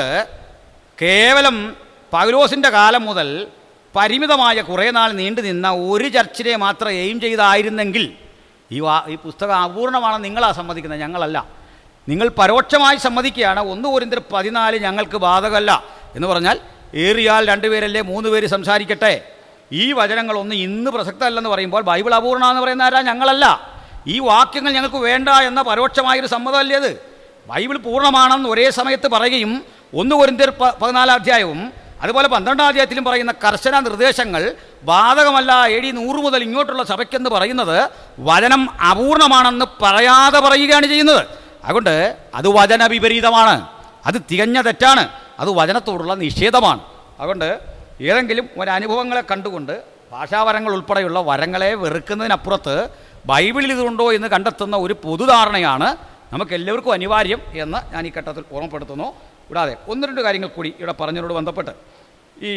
കേവലം പൗലോസിൻ്റെ കാലം മുതൽ പരിമിതമായ കുറേ നാൾ നീണ്ടു നിന്ന ഒരു ചർച്ചിനെ മാത്രം എയിം ചെയ്തായിരുന്നെങ്കിൽ ഈ വാ ഈ പുസ്തകം അപൂർണമാണെന്ന് നിങ്ങളാ സമ്മതിക്കുന്നത് ഞങ്ങളല്ല നിങ്ങൾ പരോക്ഷമായി സമ്മതിക്കുകയാണ് ഒന്ന് പോരിന്തർ പതിനാല് ഞങ്ങൾക്ക് ബാധകമല്ല എന്ന് പറഞ്ഞാൽ ഏറിയാൽ രണ്ടുപേരല്ലേ മൂന്ന് പേര് സംസാരിക്കട്ടെ ഈ വചനങ്ങളൊന്നും ഇന്ന് പ്രസക്തമല്ലെന്ന് പറയുമ്പോൾ ബൈബിൾ അപൂർണ എന്ന് പറയുന്ന ആരാ ഞങ്ങളല്ല ഈ വാക്യങ്ങൾ ഞങ്ങൾക്ക് വേണ്ട എന്ന പരോക്ഷമായൊരു സമ്മതമല്ലേ അത് ബൈബിൾ പൂർണ്ണമാണെന്ന് ഒരേ സമയത്ത് പറയുകയും ഒന്ന് കൊരിന്തിയർ പ പതിനാലാം അധ്യായവും അതുപോലെ പന്ത്രണ്ടാം അധ്യായത്തിലും പറയുന്ന കർശന നിർദ്ദേശങ്ങൾ ബാധകമല്ല എ ഡി നൂറ് മുതൽ ഇങ്ങോട്ടുള്ള സഭയ്ക്കെന്ന് പറയുന്നത് വചനം അപൂർണമാണെന്ന് പറയാതെ പറയുകയാണ് ചെയ്യുന്നത് അതുകൊണ്ട് അത് വചന വിപരീതമാണ് അത് തികഞ്ഞ തെറ്റാണ് അത് വചനത്തോടുള്ള നിഷേധമാണ് അതുകൊണ്ട് ഏതെങ്കിലും ഒരനുഭവങ്ങളെ കണ്ടുകൊണ്ട് ഭാഷാവരങ്ങൾ ഉൾപ്പെടെയുള്ള വരങ്ങളെ വെറുക്കുന്നതിനപ്പുറത്ത് ബൈബിളിൽ ഇതുണ്ടോ എന്ന് കണ്ടെത്തുന്ന ഒരു പൊതുധാരണയാണ് നമുക്ക് എല്ലാവർക്കും അനിവാര്യം എന്ന് ഞാൻ ഈ ഘട്ടത്തിൽ ഓർമ്മപ്പെടുത്തുന്നു കൂടാതെ ഒന്ന് രണ്ട് കാര്യങ്ങൾ കൂടി ഇവിടെ പറഞ്ഞതിനോട് ബന്ധപ്പെട്ട് ഈ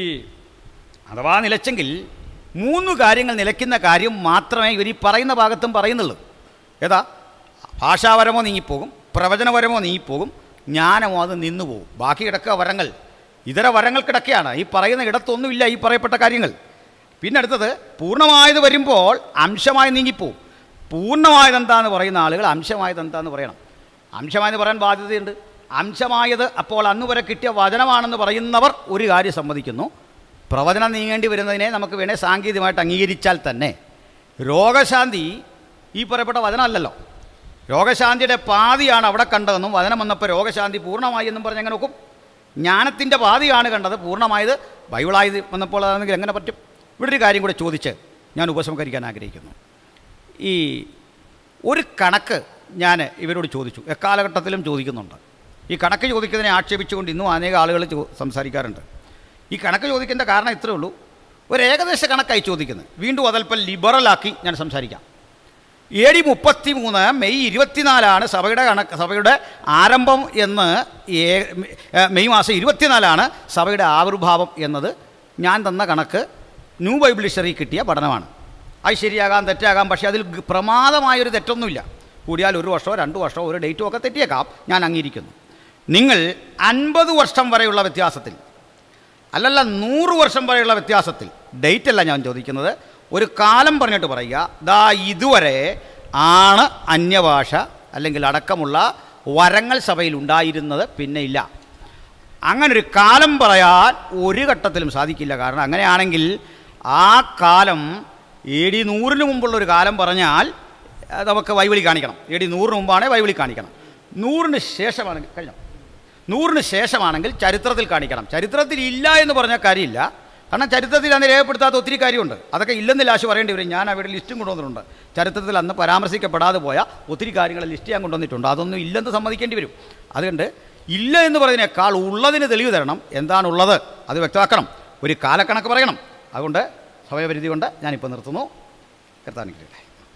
അഥവാ നിലച്ചെങ്കിൽ മൂന്ന് കാര്യങ്ങൾ നിലയ്ക്കുന്ന കാര്യം മാത്രമേ ഇവർ ഈ പറയുന്ന ഭാഗത്തും പറയുന്നുള്ളൂ ഏതാ ഭാഷാപരമോ നീങ്ങിപ്പോകും പ്രവചനപരമോ നീങ്ങിപ്പോകും ജ്ഞാനമോ അത് നിന്നു പോകും ബാക്കി കിടക്കുക വരങ്ങൾ ഇതര വരങ്ങൾ കിടക്കുകയാണ് ഈ പറയുന്ന ഇടത്തൊന്നുമില്ല ഈ പറയപ്പെട്ട കാര്യങ്ങൾ പിന്നെ അടുത്തത് പൂർണ്ണമായത് വരുമ്പോൾ അംശമായി നീങ്ങിപ്പോവും പൂർണ്ണമായത് എന്താന്ന് പറയുന്ന ആളുകൾ അംശമായത് എന്താന്ന് പറയണം അംശമായത് പറയാൻ ബാധ്യതയുണ്ട് അംശമായത് അപ്പോൾ അന്ന് വരെ കിട്ടിയ വചനമാണെന്ന് പറയുന്നവർ ഒരു കാര്യം സമ്മതിക്കുന്നു പ്രവചനം നീങ്ങേണ്ടി വരുന്നതിനെ നമുക്ക് വേണേൽ സാങ്കേതികമായിട്ട് അംഗീകരിച്ചാൽ തന്നെ രോഗശാന്തി ഈ പറയപ്പെട്ട വചനമല്ലല്ലോ രോഗശാന്തിയുടെ പാതിയാണ് അവിടെ കണ്ടതെന്നും വചനം വന്നപ്പോൾ രോഗശാന്തി പൂർണ്ണമായി എന്നും പറഞ്ഞ് എങ്ങനെ നോക്കും ജ്ഞാനത്തിൻ്റെ പാതിയാണ് കണ്ടത് പൂർണ്ണമായത് ബൈബിളായത് വന്നപ്പോൾ അതാണെങ്കിൽ എങ്ങനെ പറ്റും ഇവിടെ ഒരു കാര്യം കൂടെ ചോദിച്ച് ഞാൻ ഉപസംഹരിക്കാൻ ആഗ്രഹിക്കുന്നു ഈ ഒരു കണക്ക് ഞാൻ ഇവരോട് ചോദിച്ചു എക്കാലഘട്ടത്തിലും ചോദിക്കുന്നുണ്ട് ഈ കണക്ക് ചോദിക്കുന്നതിനെ ആക്ഷേപിച്ചുകൊണ്ട് ഇന്നും അനേക ആളുകൾ ചോ- സംസാരിക്കാറുണ്ട് ഈ കണക്ക് ചോദിക്കേണ്ട കാരണം ഇത്രേ ഉള്ളൂ ഒരു ഏകദേശ കണക്കായി ചോദിക്കുന്നത് വീണ്ടും അതല്പം ലിബറലാക്കി ഞാൻ സംസാരിക്കാം എ ഡി മുപ്പത്തി മൂന്ന് മെയ് ഇരുപത്തിനാലാണ് സഭയുടെ കണക്ക് സഭയുടെ ആരംഭം എന്ന് ഏ- ഏ, മെയ് മാസം ഇരുപത്തിനാലാണ് സഭയുടെ ആവിർഭാവം എന്നത് ഞാൻ തന്ന കണക്ക് ന്യൂ ബൈബിൾ ഡിക്ഷണറി കിട്ടിയ പഠനമാണ് അത് ശരിയാകാം തെറ്റാകാം പക്ഷേ അതിൽ ഗ- പ്രമാദമായൊരു തെറ്റൊന്നുമില്ല കൂടിയാൽ ഒരു വർഷമോ രണ്ട് വർഷമോ ഒരു ഡേറ്റും ഒക്കെ തെറ്റിയേക്കാം ഞാൻ അംഗീകരിക്കുന്നു നിങ്ങൾ അൻപത് വർഷം വരെയുള്ള വ്യത്യാസത്തിൽ അല്ലല്ല നൂറ് വർഷം വരെയുള്ള വ്യത്യാസത്തിൽ ഡേറ്റ് അല്ല ഞാൻ ചോദിക്കുന്നത് ഒരു കാലം പറഞ്ഞിട്ട് പറയുക ദാ ഇതുവരെ ആണ് അന്യഭാഷ അല്ലെങ്കിൽ അടക്കമുള്ള വരങ്ങൾ സഭയിൽ ഉണ്ടായിരുന്നത് പിന്നെ ഇല്ല അങ്ങനെ ഒരു കാലം പറയാൻ ഒരു ഘട്ടത്തിലും സാധിക്കില്ല കാരണം അങ്ങനെയാണെങ്കിൽ ആ കാലം എ ഡി നൂറിന് മുമ്പുള്ള ഒരു കാലം പറഞ്ഞാൽ അത് നമുക്ക് ബൈബിളിൽ കാണിക്കണം എ ഡി നൂറിന് മുമ്പാണെങ്കിൽ ബൈബിളിൽ കാണിക്കണം നൂറിന് ശേഷമാണെങ്കിൽ കഴിഞ്ഞോ നൂറിന് ശേഷമാണെങ്കിൽ ചരിത്രത്തിൽ കാണിക്കണം ചരിത്രത്തിൽ ഇല്ല എന്ന് പറഞ്ഞാൽ കാര്യമില്ല കാരണം ചരിത്രത്തിൽ അന്ന് രേഖപ്പെടുത്താത്ത ഒത്തിരി കാര്യമുണ്ട് അതൊക്കെ ഇല്ലെന്ന് ലാശ് പറയേണ്ടി വരും ഞാൻ അവിടെ ലിസ്റ്റും കൊണ്ടുവന്നിട്ടുണ്ട് ചരിത്രത്തിൽ അന്ന് പരാമർശിക്കപ്പെടാതെ പോയ ഒത്തിരി കാര്യങ്ങൾ ലിസ്റ്റ് ഞാൻ കൊണ്ടുവന്നിട്ടുണ്ട് അതൊന്നും ഇല്ലെന്ന് സമ്മതിക്കേണ്ടി വരും അതുകൊണ്ട് ഇല്ല എന്ന് പറയുന്നതിനേക്കാൾ ഉള്ളതിന് തെളിവ് തരണം എന്താണുള്ളത് അത് വ്യക്തമാക്കണം ഒരു കാലക്കണക്ക് പറയണം അതുകൊണ്ട് സമയപരിധി കൊണ്ട് ഞാനിപ്പോൾ നിർത്തുന്നു കർത്താനിക്കട്ടെ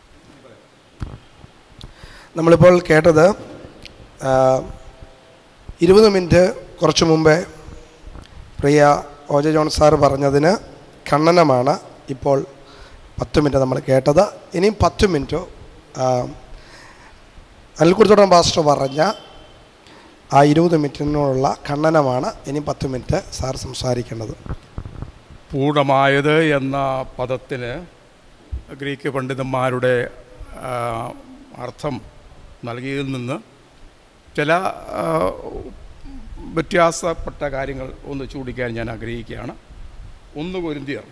നമ്മളിപ്പോൾ കേട്ടത് ആ, ഇരുപത് മിനിറ്റ് കുറച്ച് മുമ്പേ പ്രിയ ഒ ജെ ജോൺ സാർ പറഞ്ഞതിന് ഖണ്ഡനമാണ് ഇപ്പോൾ പത്ത് മിനിറ്റ് നമ്മൾ കേട്ടത് ഇനിയും പത്ത് മിനിറ്റ് അനിൽക്കുടത്തോടം പാസ്റ്റർ പറഞ്ഞ ആ ഇരുപത് മിനിറ്റിനോടുള്ള ഖണ്ഡനമാണ് ഇനി പത്ത് മിനിറ്റ് സാർ സംസാരിക്കേണ്ടത് പൂർണ്ണമായത് എന്ന പദത്തിന് ഗ്രീക്ക് പണ്ഡിതന്മാരുടെ ആ, അർത്ഥം നൽകിയതിൽ നിന്ന് ചില ആ, വ്യത്യാസപ്പെട്ട കാര്യങ്ങൾ ഒന്ന് ചൂണ്ടിക്കാൻ ഞാൻ ആഗ്രഹിക്കുകയാണ് ഒന്ന് കൊരിന്തിയർ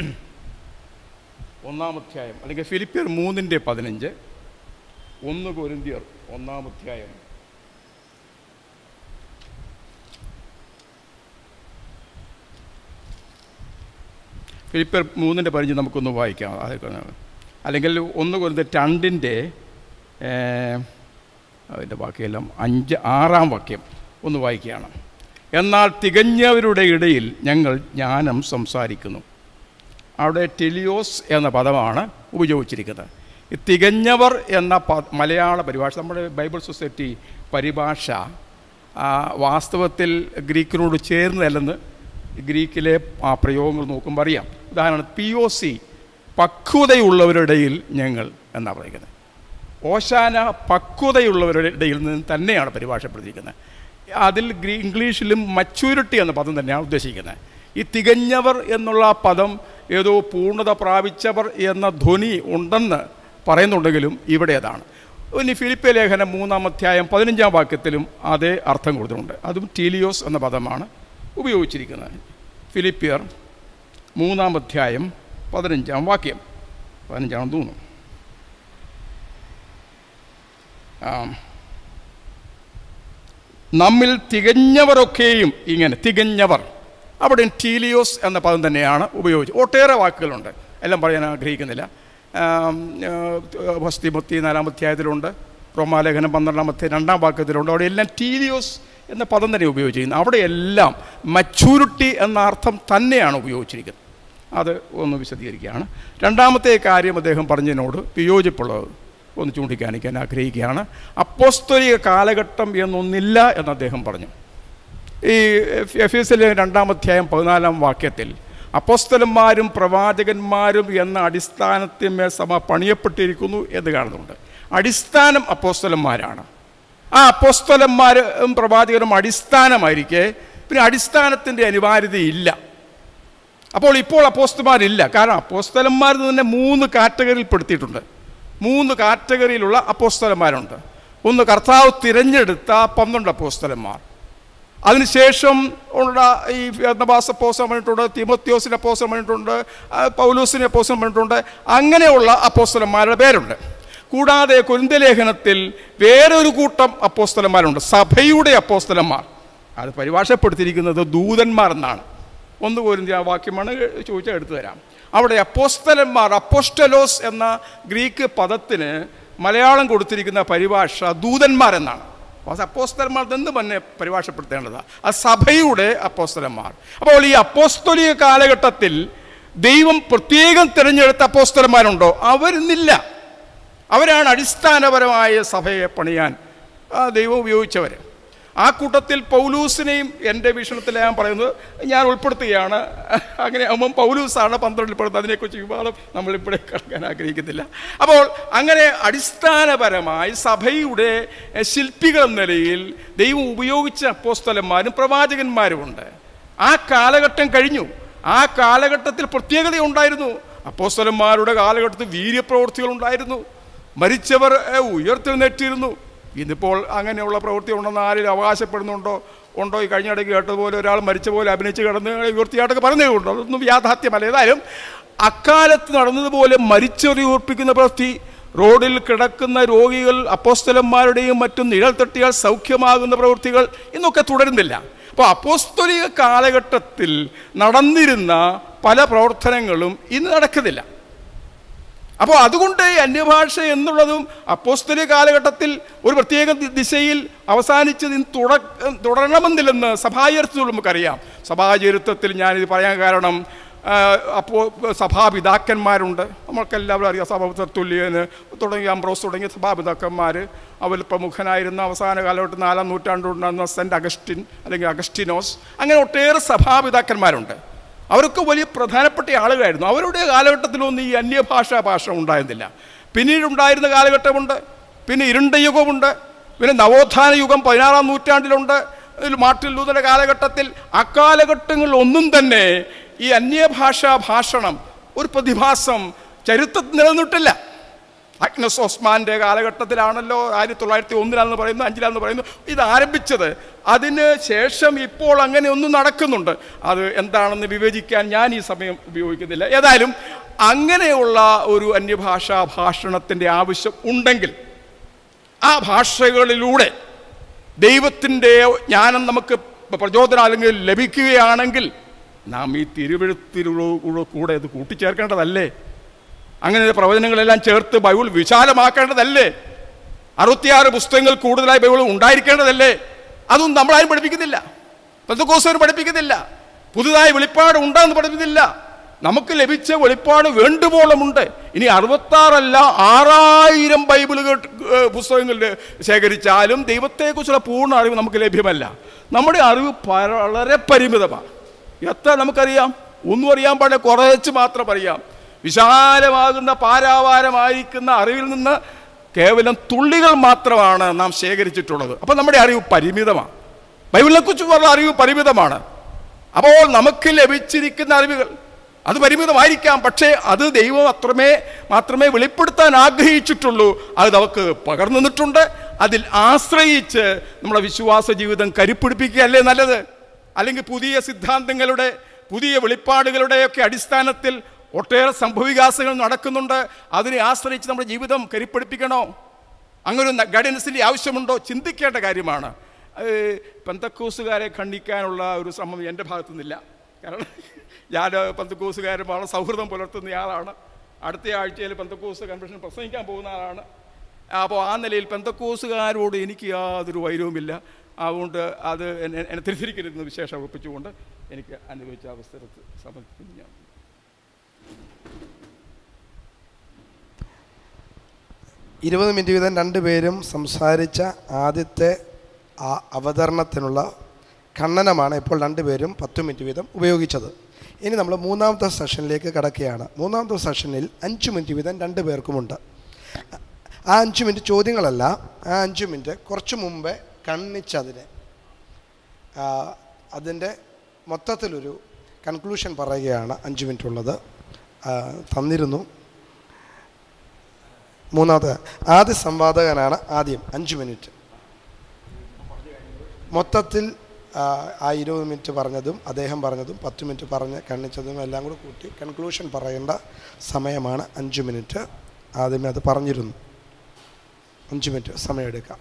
ഒന്നാമധ്യായം അല്ലെങ്കിൽ ഫിലിപ്പിയർ മൂന്നിൻ്റെ പതിനഞ്ച് ഒന്ന് കൊരിന്തിയർ ഒന്നാമധ്യായം ഫിലിപ്പിയർ മൂന്നിൻ്റെ പതിനഞ്ച് നമുക്കൊന്ന് വായിക്കാം അതൊക്കെ അല്ലെങ്കിൽ ഒന്ന് കൊരിന്തിയർ രണ്ടിൻ്റെ അതിൻ്റെ ബാക്കിയെല്ലാം അഞ്ച് ആറാം വാക്യം ഒന്ന് വായിക്കുകയാണ് എന്നാൽ തികഞ്ഞവരുടെ ഇടയിൽ ഞങ്ങൾ ജ്ഞാനം സംസാരിക്കുന്നു അവിടെ ടെലിയോസ് എന്ന പദമാണ് ഉപയോഗിച്ചിരിക്കുന്നത് ഈ തികഞ്ഞവർ എന്ന പ മലയാള പരിഭാഷ നമ്മുടെ ബൈബിൾ സൊസൈറ്റി പരിഭാഷ ആ, വാസ്തവത്തിൽ ഗ്രീക്കിനോട് ചേർന്നതല്ലെന്ന് ഗ്രീക്കിലെ ആ പ്രയോഗങ്ങൾ നോക്കുമ്പോൾ അറിയാം ഉദാഹരണം പി ഒ സി പക്വതയുള്ളവരുടെ ഇടയിൽ ഞങ്ങൾ എന്നാണ് പറയുന്നത് ഓശാന പക്വതയുള്ളവരുടെ ഇടയിൽ നിന്ന് തന്നെയാണ് പരിഭാഷപ്പെടുത്തിയിരിക്കുന്നത് അതിൽ ഗ്രീ ഇംഗ്ലീഷിലും മച്യൂരിറ്റി എന്ന പദം തന്നെയാണ് ഉദ്ദേശിക്കുന്നത് ഈ തികഞ്ഞവർ എന്നുള്ള ആ പദം ഏതോ പൂർണ്ണത പ്രാപിച്ചവർ എന്ന ധ്വനി ഉണ്ടെന്ന് പറയുന്നുണ്ടെങ്കിലും ഇവിടെ അതാണ് ഇനി ഫിലിപ്പിയ ലേഖനം മൂന്നാം അധ്യായം പതിനഞ്ചാം വാക്യത്തിലും അതേ അർത്ഥം കൊടുത്തിട്ടുണ്ട് അതും ടീലിയോസ് എന്ന പദമാണ് ഉപയോഗിച്ചിരിക്കുന്നത് ഫിലിപ്പിയർ മൂന്നാം അധ്യായം പതിനഞ്ചാം വാക്യം പതിനഞ്ചാണെന്ന് തോന്നുന്നു ആ. നമ്മിൽ തികഞ്ഞവരൊക്കെയും ഇങ്ങനെ തികഞ്ഞവർ അവിടെ ടീലിയോസ് എന്ന പദം തന്നെയാണ് ഉപയോഗിച്ചത് ഒട്ടേറെ വാക്കുകളുണ്ട് എല്ലാം പറയാൻ ആഗ്രഹിക്കുന്നില്ല ആം, ആ, ഭസ്തിമത്തി നാലാം അധ്യായത്തിലുണ്ട് റോമാലേഖനം പന്ത്രണ്ടാമത്തെ രണ്ടാം വാക്യത്തിലുണ്ട് അവിടെ എല്ലാം ടീലിയോസ് എന്ന പദം തന്നെ ഉപയോഗിച്ചിരിക്കുന്നത് അവിടെയെല്ലാം മച്യൂരിറ്റി എന്ന അർത്ഥം തന്നെയാണ് ഉപയോഗിച്ചിരിക്കുന്നത് അത് ഒന്ന് വിശദീകരിക്കുകയാണ് രണ്ടാമത്തെ കാര്യം അദ്ദേഹം പറഞ്ഞതിനോട് വിയോജിപ്പുള്ളത് ഒന്ന് ചൂണ്ടിക്കാണിക്കാൻ ആഗ്രഹിക്കുകയാണ് അപ്പോസ്തോലിക കാലഘട്ടം എന്നൊന്നില്ല എന്ന് അദ്ദേഹം പറഞ്ഞു ഈ എഫ് എസ് എല്ലിലെ രണ്ടാം അധ്യായം പതിനാലാം വാക്യത്തിൽ അപ്പോസ്തലന്മാരും പ്രവാചകന്മാരും എന്ന അടിസ്ഥാനത്തിന്മേൽ സമ പണിയപ്പെട്ടിരിക്കുന്നു എന്ന് കാണുന്നുണ്ട് അടിസ്ഥാനം അപ്പോസ്തലന്മാരാണ് ആ അപ്പോസ്തലന്മാരും പ്രവാചകരും അടിസ്ഥാനമായിരിക്കെ പിന്നെ അടിസ്ഥാനത്തിൻ്റെ അനിവാര്യതയില്ല അപ്പോൾ ഇപ്പോൾ അപ്പോസ്തന്മാരില്ല കാരണം അപ്പോസ്തലന്മാർ തന്നെ മൂന്ന് കാറ്റഗറിയിൽ പെടുത്തിയിട്ടുണ്ട് മൂന്ന് കാറ്റഗറിയിലുള്ള അപ്പോസ്തലന്മാരുണ്ട് ഒന്ന് കർത്താവ് തിരഞ്ഞെടുത്ത പന്ത്രണ്ട് അപ്പോസ്തലന്മാർ അതിനുശേഷം ഉള്ള ഈ നബാസ് അപ്പോസം പറഞ്ഞിട്ടുണ്ട് തിമോത്യോസിൻ്റെ അപ്പോസം പറഞ്ഞിട്ടുണ്ട് ആ, പൗലോസിൻ്റെ അപ്പോസം പറഞ്ഞിട്ടുണ്ട് അങ്ങനെയുള്ള അപ്പോസ്തലന്മാരുടെ പേരുണ്ട് കൂടാതെ കുരുന്തലേഖനത്തിൽ വേറൊരു കൂട്ടം അപ്പോസ്തലന്മാരുണ്ട് സഭയുടെ അപ്പോസ്തലന്മാർ അത് പരിഭാഷപ്പെടുത്തിയിരിക്കുന്നത് ദൂതന്മാർ എന്നാണ് ഒന്ന് പോലും ആ വാക്യമാണ് ചോദിച്ചാൽ എടുത്തു തരാം അവിടെ അപ്പോസ്തലന്മാർ അപ്പോസ്റ്റലോസ് എന്ന ഗ്രീക്ക് പദത്തിന് മലയാളം കൊടുത്തിരിക്കുന്ന പരിഭാഷ ദൂതന്മാർ എന്നാണ് അപ്പോൾ അപ്പോസ്തലന്മാർ നിന്ന് തന്നെ പരിഭാഷപ്പെടുത്തേണ്ടതാണ് ആ സഭയുടെ അപ്പോസ്തലന്മാർ അപ്പോൾ ഈ അപ്പോസ്തോലിക കാലഘട്ടത്തിൽ ദൈവം പ്രത്യേകം തിരഞ്ഞെടുത്ത അപ്പോസ്തലന്മാരുണ്ടോ അവരിന്നില്ല അവരാണ് അടിസ്ഥാനപരമായ സഭയെ പണിയാൻ ആ ദൈവം ഉപയോഗിച്ചവർ ആ കൂട്ടത്തിൽ പൗലൂസിനെയും എൻ്റെ വീക്ഷണത്തിൽ ഞാൻ പറയുന്നത് ഞാൻ ഉൾപ്പെടുത്തുകയാണ് അങ്ങനെ ആകുമ്പം പൗലൂസാണ് പന്ത്രണ്ടിൽ പെടുന്നത് അതിനെക്കുറിച്ച് വിവാദം നമ്മളിവിടെ കിടക്കാൻ ആഗ്രഹിക്കുന്നില്ല അപ്പോൾ അങ്ങനെ അടിസ്ഥാനപരമായി സഭയുടെ എഹ്, ശില്പികൾ എന്ന നിലയിൽ ദൈവം ഉപയോഗിച്ച അപ്പോസ്തലന്മാരും പ്രവാചകന്മാരുമുണ്ട് ആ കാലഘട്ടം കഴിഞ്ഞു ആ കാലഘട്ടത്തിൽ പ്രത്യേകത ഉണ്ടായിരുന്നു അപ്പോസ്തലന്മാരുടെ കാലഘട്ടത്തിൽ വീര്യപ്രവൃത്തികൾ ഉണ്ടായിരുന്നു മരിച്ചവർ ഏഹ്, ഉയർത്തെഴുന്നേറ്റിരുന്നു ഇന്നിപ്പോൾ അങ്ങനെയുള്ള പ്രവൃത്തി ഉണ്ടെന്ന് ആരും അവകാശപ്പെടുന്നുണ്ടോ ഉണ്ടോ ഈ കഴിഞ്ഞ ഇടയ്ക്ക് കേട്ടതുപോലെ ഒരാൾ മരിച്ച പോലെ അഭിനയിച്ച് കിടന്ന് ഉയർത്തിയായിട്ടൊക്കെ പറഞ്ഞതുകൊണ്ടോ അതൊന്നും യാഥാർത്ഥ്യമല്ല ഏതായാലും അക്കാലത്ത് നടന്നതുപോലെ മരിച്ചവരെ ഉയർപ്പിക്കുന്ന പ്രവൃത്തി റോഡിൽ കിടക്കുന്ന രോഗികൾ അപ്പോസ്തലന്മാരുടെയും മറ്റും നിഴൽ തട്ടിയാൽ സൗഖ്യമാകുന്ന പ്രവൃത്തികൾ എന്നൊക്കെ തുടരുന്നില്ല അപ്പോൾ അപ്പോസ്തലിക കാലഘട്ടത്തിൽ നടന്നിരുന്ന പല പ്രവർത്തനങ്ങളും ഇന്ന് നടക്കുന്നില്ല അപ്പോൾ അതുകൊണ്ട് ഈ അന്യഭാഷ എന്നുള്ളതും അപ്പോസ്തലിക കാലഘട്ടത്തിൽ ഒരു പ്രത്യേക ദി- ദിശയിൽ അവസാനിച്ചത് ഇന്ന് തുട തുടരണമെന്നില്ലെന്ന് സഭാചരിത്രത്തിൽ നമുക്കറിയാം സഭാചരിത്രത്തിൽ ഞാനിത് പറയാൻ കാരണം ആ, അപ്പോൾ സഭാപിതാക്കന്മാരുണ്ട് നമ്മൾക്കെല്ലാവരും അറിയാം സഭാ തുല്യന് തുടങ്ങിയ അംബ്രോസ് തുടങ്ങിയ സഭാപിതാക്കന്മാർ അവരിൽ പ്രമുഖനായിരുന്ന അവസാന കാലഘട്ടത്തിൽ നാലാം നൂറ്റാണ്ടുണ്ടായിരുന്ന സെൻറ്റ് അഗസ്റ്റിൻ അല്ലെങ്കിൽ അഗസ്റ്റിനോസ് അങ്ങനെ ഒട്ടേറെ സഭാപിതാക്കന്മാരുണ്ട് അവരൊക്കെ വലിയ പ്രധാനപ്പെട്ട ആളുകളായിരുന്നു അവരുടെ കാലഘട്ടത്തിലൊന്നും ഈ അന്യഭാഷാ ഭാഷ ഉണ്ടായിരുന്നില്ല പിന്നീട് ഉണ്ടായിരുന്ന കാലഘട്ടമുണ്ട് പിന്നെ ഇരുണ്ട യുഗമുണ്ട് പിന്നെ നവോത്ഥാന യുഗം പതിനാറാം നൂറ്റാണ്ടിലുണ്ട് ഇതിൽ മാർട്ടിൻ ലൂതരുടെ കാലഘട്ടത്തിൽ അക്കാലഘട്ടങ്ങളിൽ ഒന്നും തന്നെ ഈ അന്യഭാഷാ ഭാഷണം ഒരു പ്രതിഭാസം ചരിത്രത്തിൽ നിലനിന്നിട്ടില്ല അഗ്നസ് ഓസ്മാന്റെ കാലഘട്ടത്തിലാണല്ലോ ആയിരത്തി തൊള്ളായിരത്തി ഒന്നിലാണെന്ന് പറയുന്നു അഞ്ചിലാണെന്ന് പറയുന്നു ഇത് ആരംഭിച്ചത് അതിന് ശേഷം ഇപ്പോൾ അങ്ങനെ ഒന്നും നടക്കുന്നുണ്ട് അത് എന്താണെന്ന് വിവേചിക്കാൻ ഞാൻ ഈ സമയം ഉപയോഗിക്കുന്നില്ല ഏതായാലും അങ്ങനെയുള്ള ഒരു അന്യഭാഷാ ഭാഷണത്തിൻ്റെ ആവശ്യം ഉണ്ടെങ്കിൽ ആ ഭാഷകളിലൂടെ ദൈവത്തിൻ്റെ ജ്ഞാനം നമുക്ക് പ്രചോദനം അല്ലെങ്കിൽ ലഭിക്കുകയാണെങ്കിൽ നാം ഈ തിരുവഴുത്തിലൂടെ കൂടെ ഇത് കൂട്ടിച്ചേർക്കേണ്ടതല്ലേ അങ്ങനെ പ്രവചനങ്ങളെല്ലാം ചേർത്ത് ബൈബിൾ വിശാലമാക്കേണ്ടതല്ലേ അറുപത്തിയാറ് പുസ്തകങ്ങൾ കൂടുതലായി ബൈബിൾ ഉണ്ടായിരിക്കേണ്ടതല്ലേ അതൊന്നും നമ്മളാരും പഠിപ്പിക്കുന്നില്ല പെന്തക്കോസ്തവർ പഠിപ്പിക്കുന്നില്ല പുതുതായി വെളിപ്പാട് ഉണ്ടെന്ന് പഠിപ്പിക്കുന്നില്ല നമുക്ക് ലഭിച്ച വെളിപ്പാട് വേണ്ടുവോളമുണ്ട് ഇനി അറുപത്താറല്ല ആറായിരം ബൈബിളുകൾ ഏഹ്, പുസ്തകങ്ങൾ ശേഖരിച്ചാലും ദൈവത്തെക്കുറിച്ചുള്ള പൂർണ്ണ അറിവ് നമുക്ക് ലഭ്യമല്ല നമ്മുടെ അറിവ് പ- വളരെ പരിമിതമാണ് എത്ര നമുക്കറിയാം ഒന്നും അറിയാൻ പാടില്ല കുറച്ച് മാത്രം അറിയാം വിശാലമാകുന്ന പാരാവാരമായിരിക്കുന്ന അറിവിൽ നിന്ന് കേവലം തുള്ളികൾ മാത്രമാണ് നാം ശേഖരിച്ചിട്ടുള്ളത് അപ്പോൾ നമ്മുടെ അറിവ് പരിമിതമാണ് ബൈബിളിനെ കുറിച്ചുള്ള അറിവ് പരിമിതമാണ് അപ്പോൾ നമുക്ക് ലഭിച്ചിരിക്കുന്ന അറിവുകൾ അത് പരിമിതമായിരിക്കാം പക്ഷേ അത് ദൈവം അത്രമേ മാത്രമേ വെളിപ്പെടുത്താൻ ആഗ്രഹിച്ചിട്ടുള്ളൂ അത് നമുക്ക് പകർന്നു നിന്നിട്ടുണ്ട് അതിൽ ആശ്രയിച്ച് നമ്മുടെ വിശ്വാസ ജീവിതം കരുപ്പിടിപ്പിക്കുകയല്ലേ നല്ലത് അല്ലെങ്കിൽ പുതിയ സിദ്ധാന്തങ്ങളുടെ പുതിയ വെളിപ്പാടുകളുടെയൊക്കെ അടിസ്ഥാനത്തിൽ ഒട്ടേറെ സംഭവവികാസങ്ങൾ നടക്കുന്നുണ്ട് അതിനെ ആശ്രയിച്ച് നമ്മുടെ ജീവിതം കരുപ്പിടിപ്പിക്കണോ അങ്ങനെ ഒരു ഗൈഡൻസിൻ്റെ ആവശ്യമുണ്ടോ ചിന്തിക്കേണ്ട കാര്യമാണ് അത് പെന്തക്കൂസുകാരെ ഖണ്ഡിക്കാനുള്ള ഒരു ശ്രമം എൻ്റെ ഭാഗത്തു നിന്നില്ല കാരണം ഞാൻ പെന്തക്കൂസുകാരും വളരെ സൗഹൃദം പുലർത്തുന്ന ആളാണ് അടുത്ത ആഴ്ചയിൽ പെന്തക്കൂസ് കൺവെൻഷൻ പ്രസംഗിക്കാൻ പോകുന്ന ആളാണ് അപ്പോൾ ആ നിലയിൽ പെന്തക്കോസുകാരോട് എനിക്ക് യാതൊരു വൈരവുമില്ല അതുകൊണ്ട് അത് എന്നെ എന്നെ തിരിച്ചിരിക്കരുതെന്ന് വിശേഷം ഉറപ്പിച്ചുകൊണ്ട് എനിക്ക് അനുഭവിച്ച അവസരത്തിൽ സമർപ്പിക്കുന്നു ഞാൻ ഇരുപത് മിനിറ്റ് വീതം രണ്ടുപേരും സംസാരിച്ച ആദ്യത്തെ ആ അവതരണത്തിനുള്ള ഖണ്ഡനമാണ് ഇപ്പോൾ രണ്ടുപേരും പത്ത് മിനിറ്റ് വീതം ഉപയോഗിച്ചത് ഇനി നമ്മൾ മൂന്നാമത്തെ സെഷനിലേക്ക് കടക്കുകയാണ് മൂന്നാമത്തെ സെഷനിൽ അഞ്ച് മിനിറ്റ് വീതം രണ്ട് പേർക്കുമുണ്ട് ആ അഞ്ച് മിനിറ്റ് ചോദ്യങ്ങളല്ല ആ അഞ്ച് മിനിറ്റ് കുറച്ച് മുമ്പേ കണ്ണിച്ചതിനെ ആ, അതിൻ്റെ മൊത്തത്തിലൊരു കൺക്ലൂഷൻ പറയുകയാണ് അഞ്ച് മിനിറ്റ് ഉള്ളത് ആ, തന്നിരുന്നു മൂന്നാമത്തെ ആദ്യ സംവാദകനാണ് ആദ്യം അഞ്ച് മിനിറ്റ് മൊത്തത്തിൽ ആ, ആ ഇരുപത് മിനിറ്റ് പറഞ്ഞതും അദ്ദേഹം പറഞ്ഞതും പത്ത് മിനിറ്റ് പറഞ്ഞ് കണ്ണിച്ചതും എല്ലാം കൂടെ കൂട്ടി കൺക്ലൂഷൻ പറയേണ്ട സമയമാണ് അഞ്ച് മിനിറ്റ് ആദ്യമേ അത് പറഞ്ഞിരുന്നു അഞ്ച് മിനിറ്റ് സമയമെടുക്കാം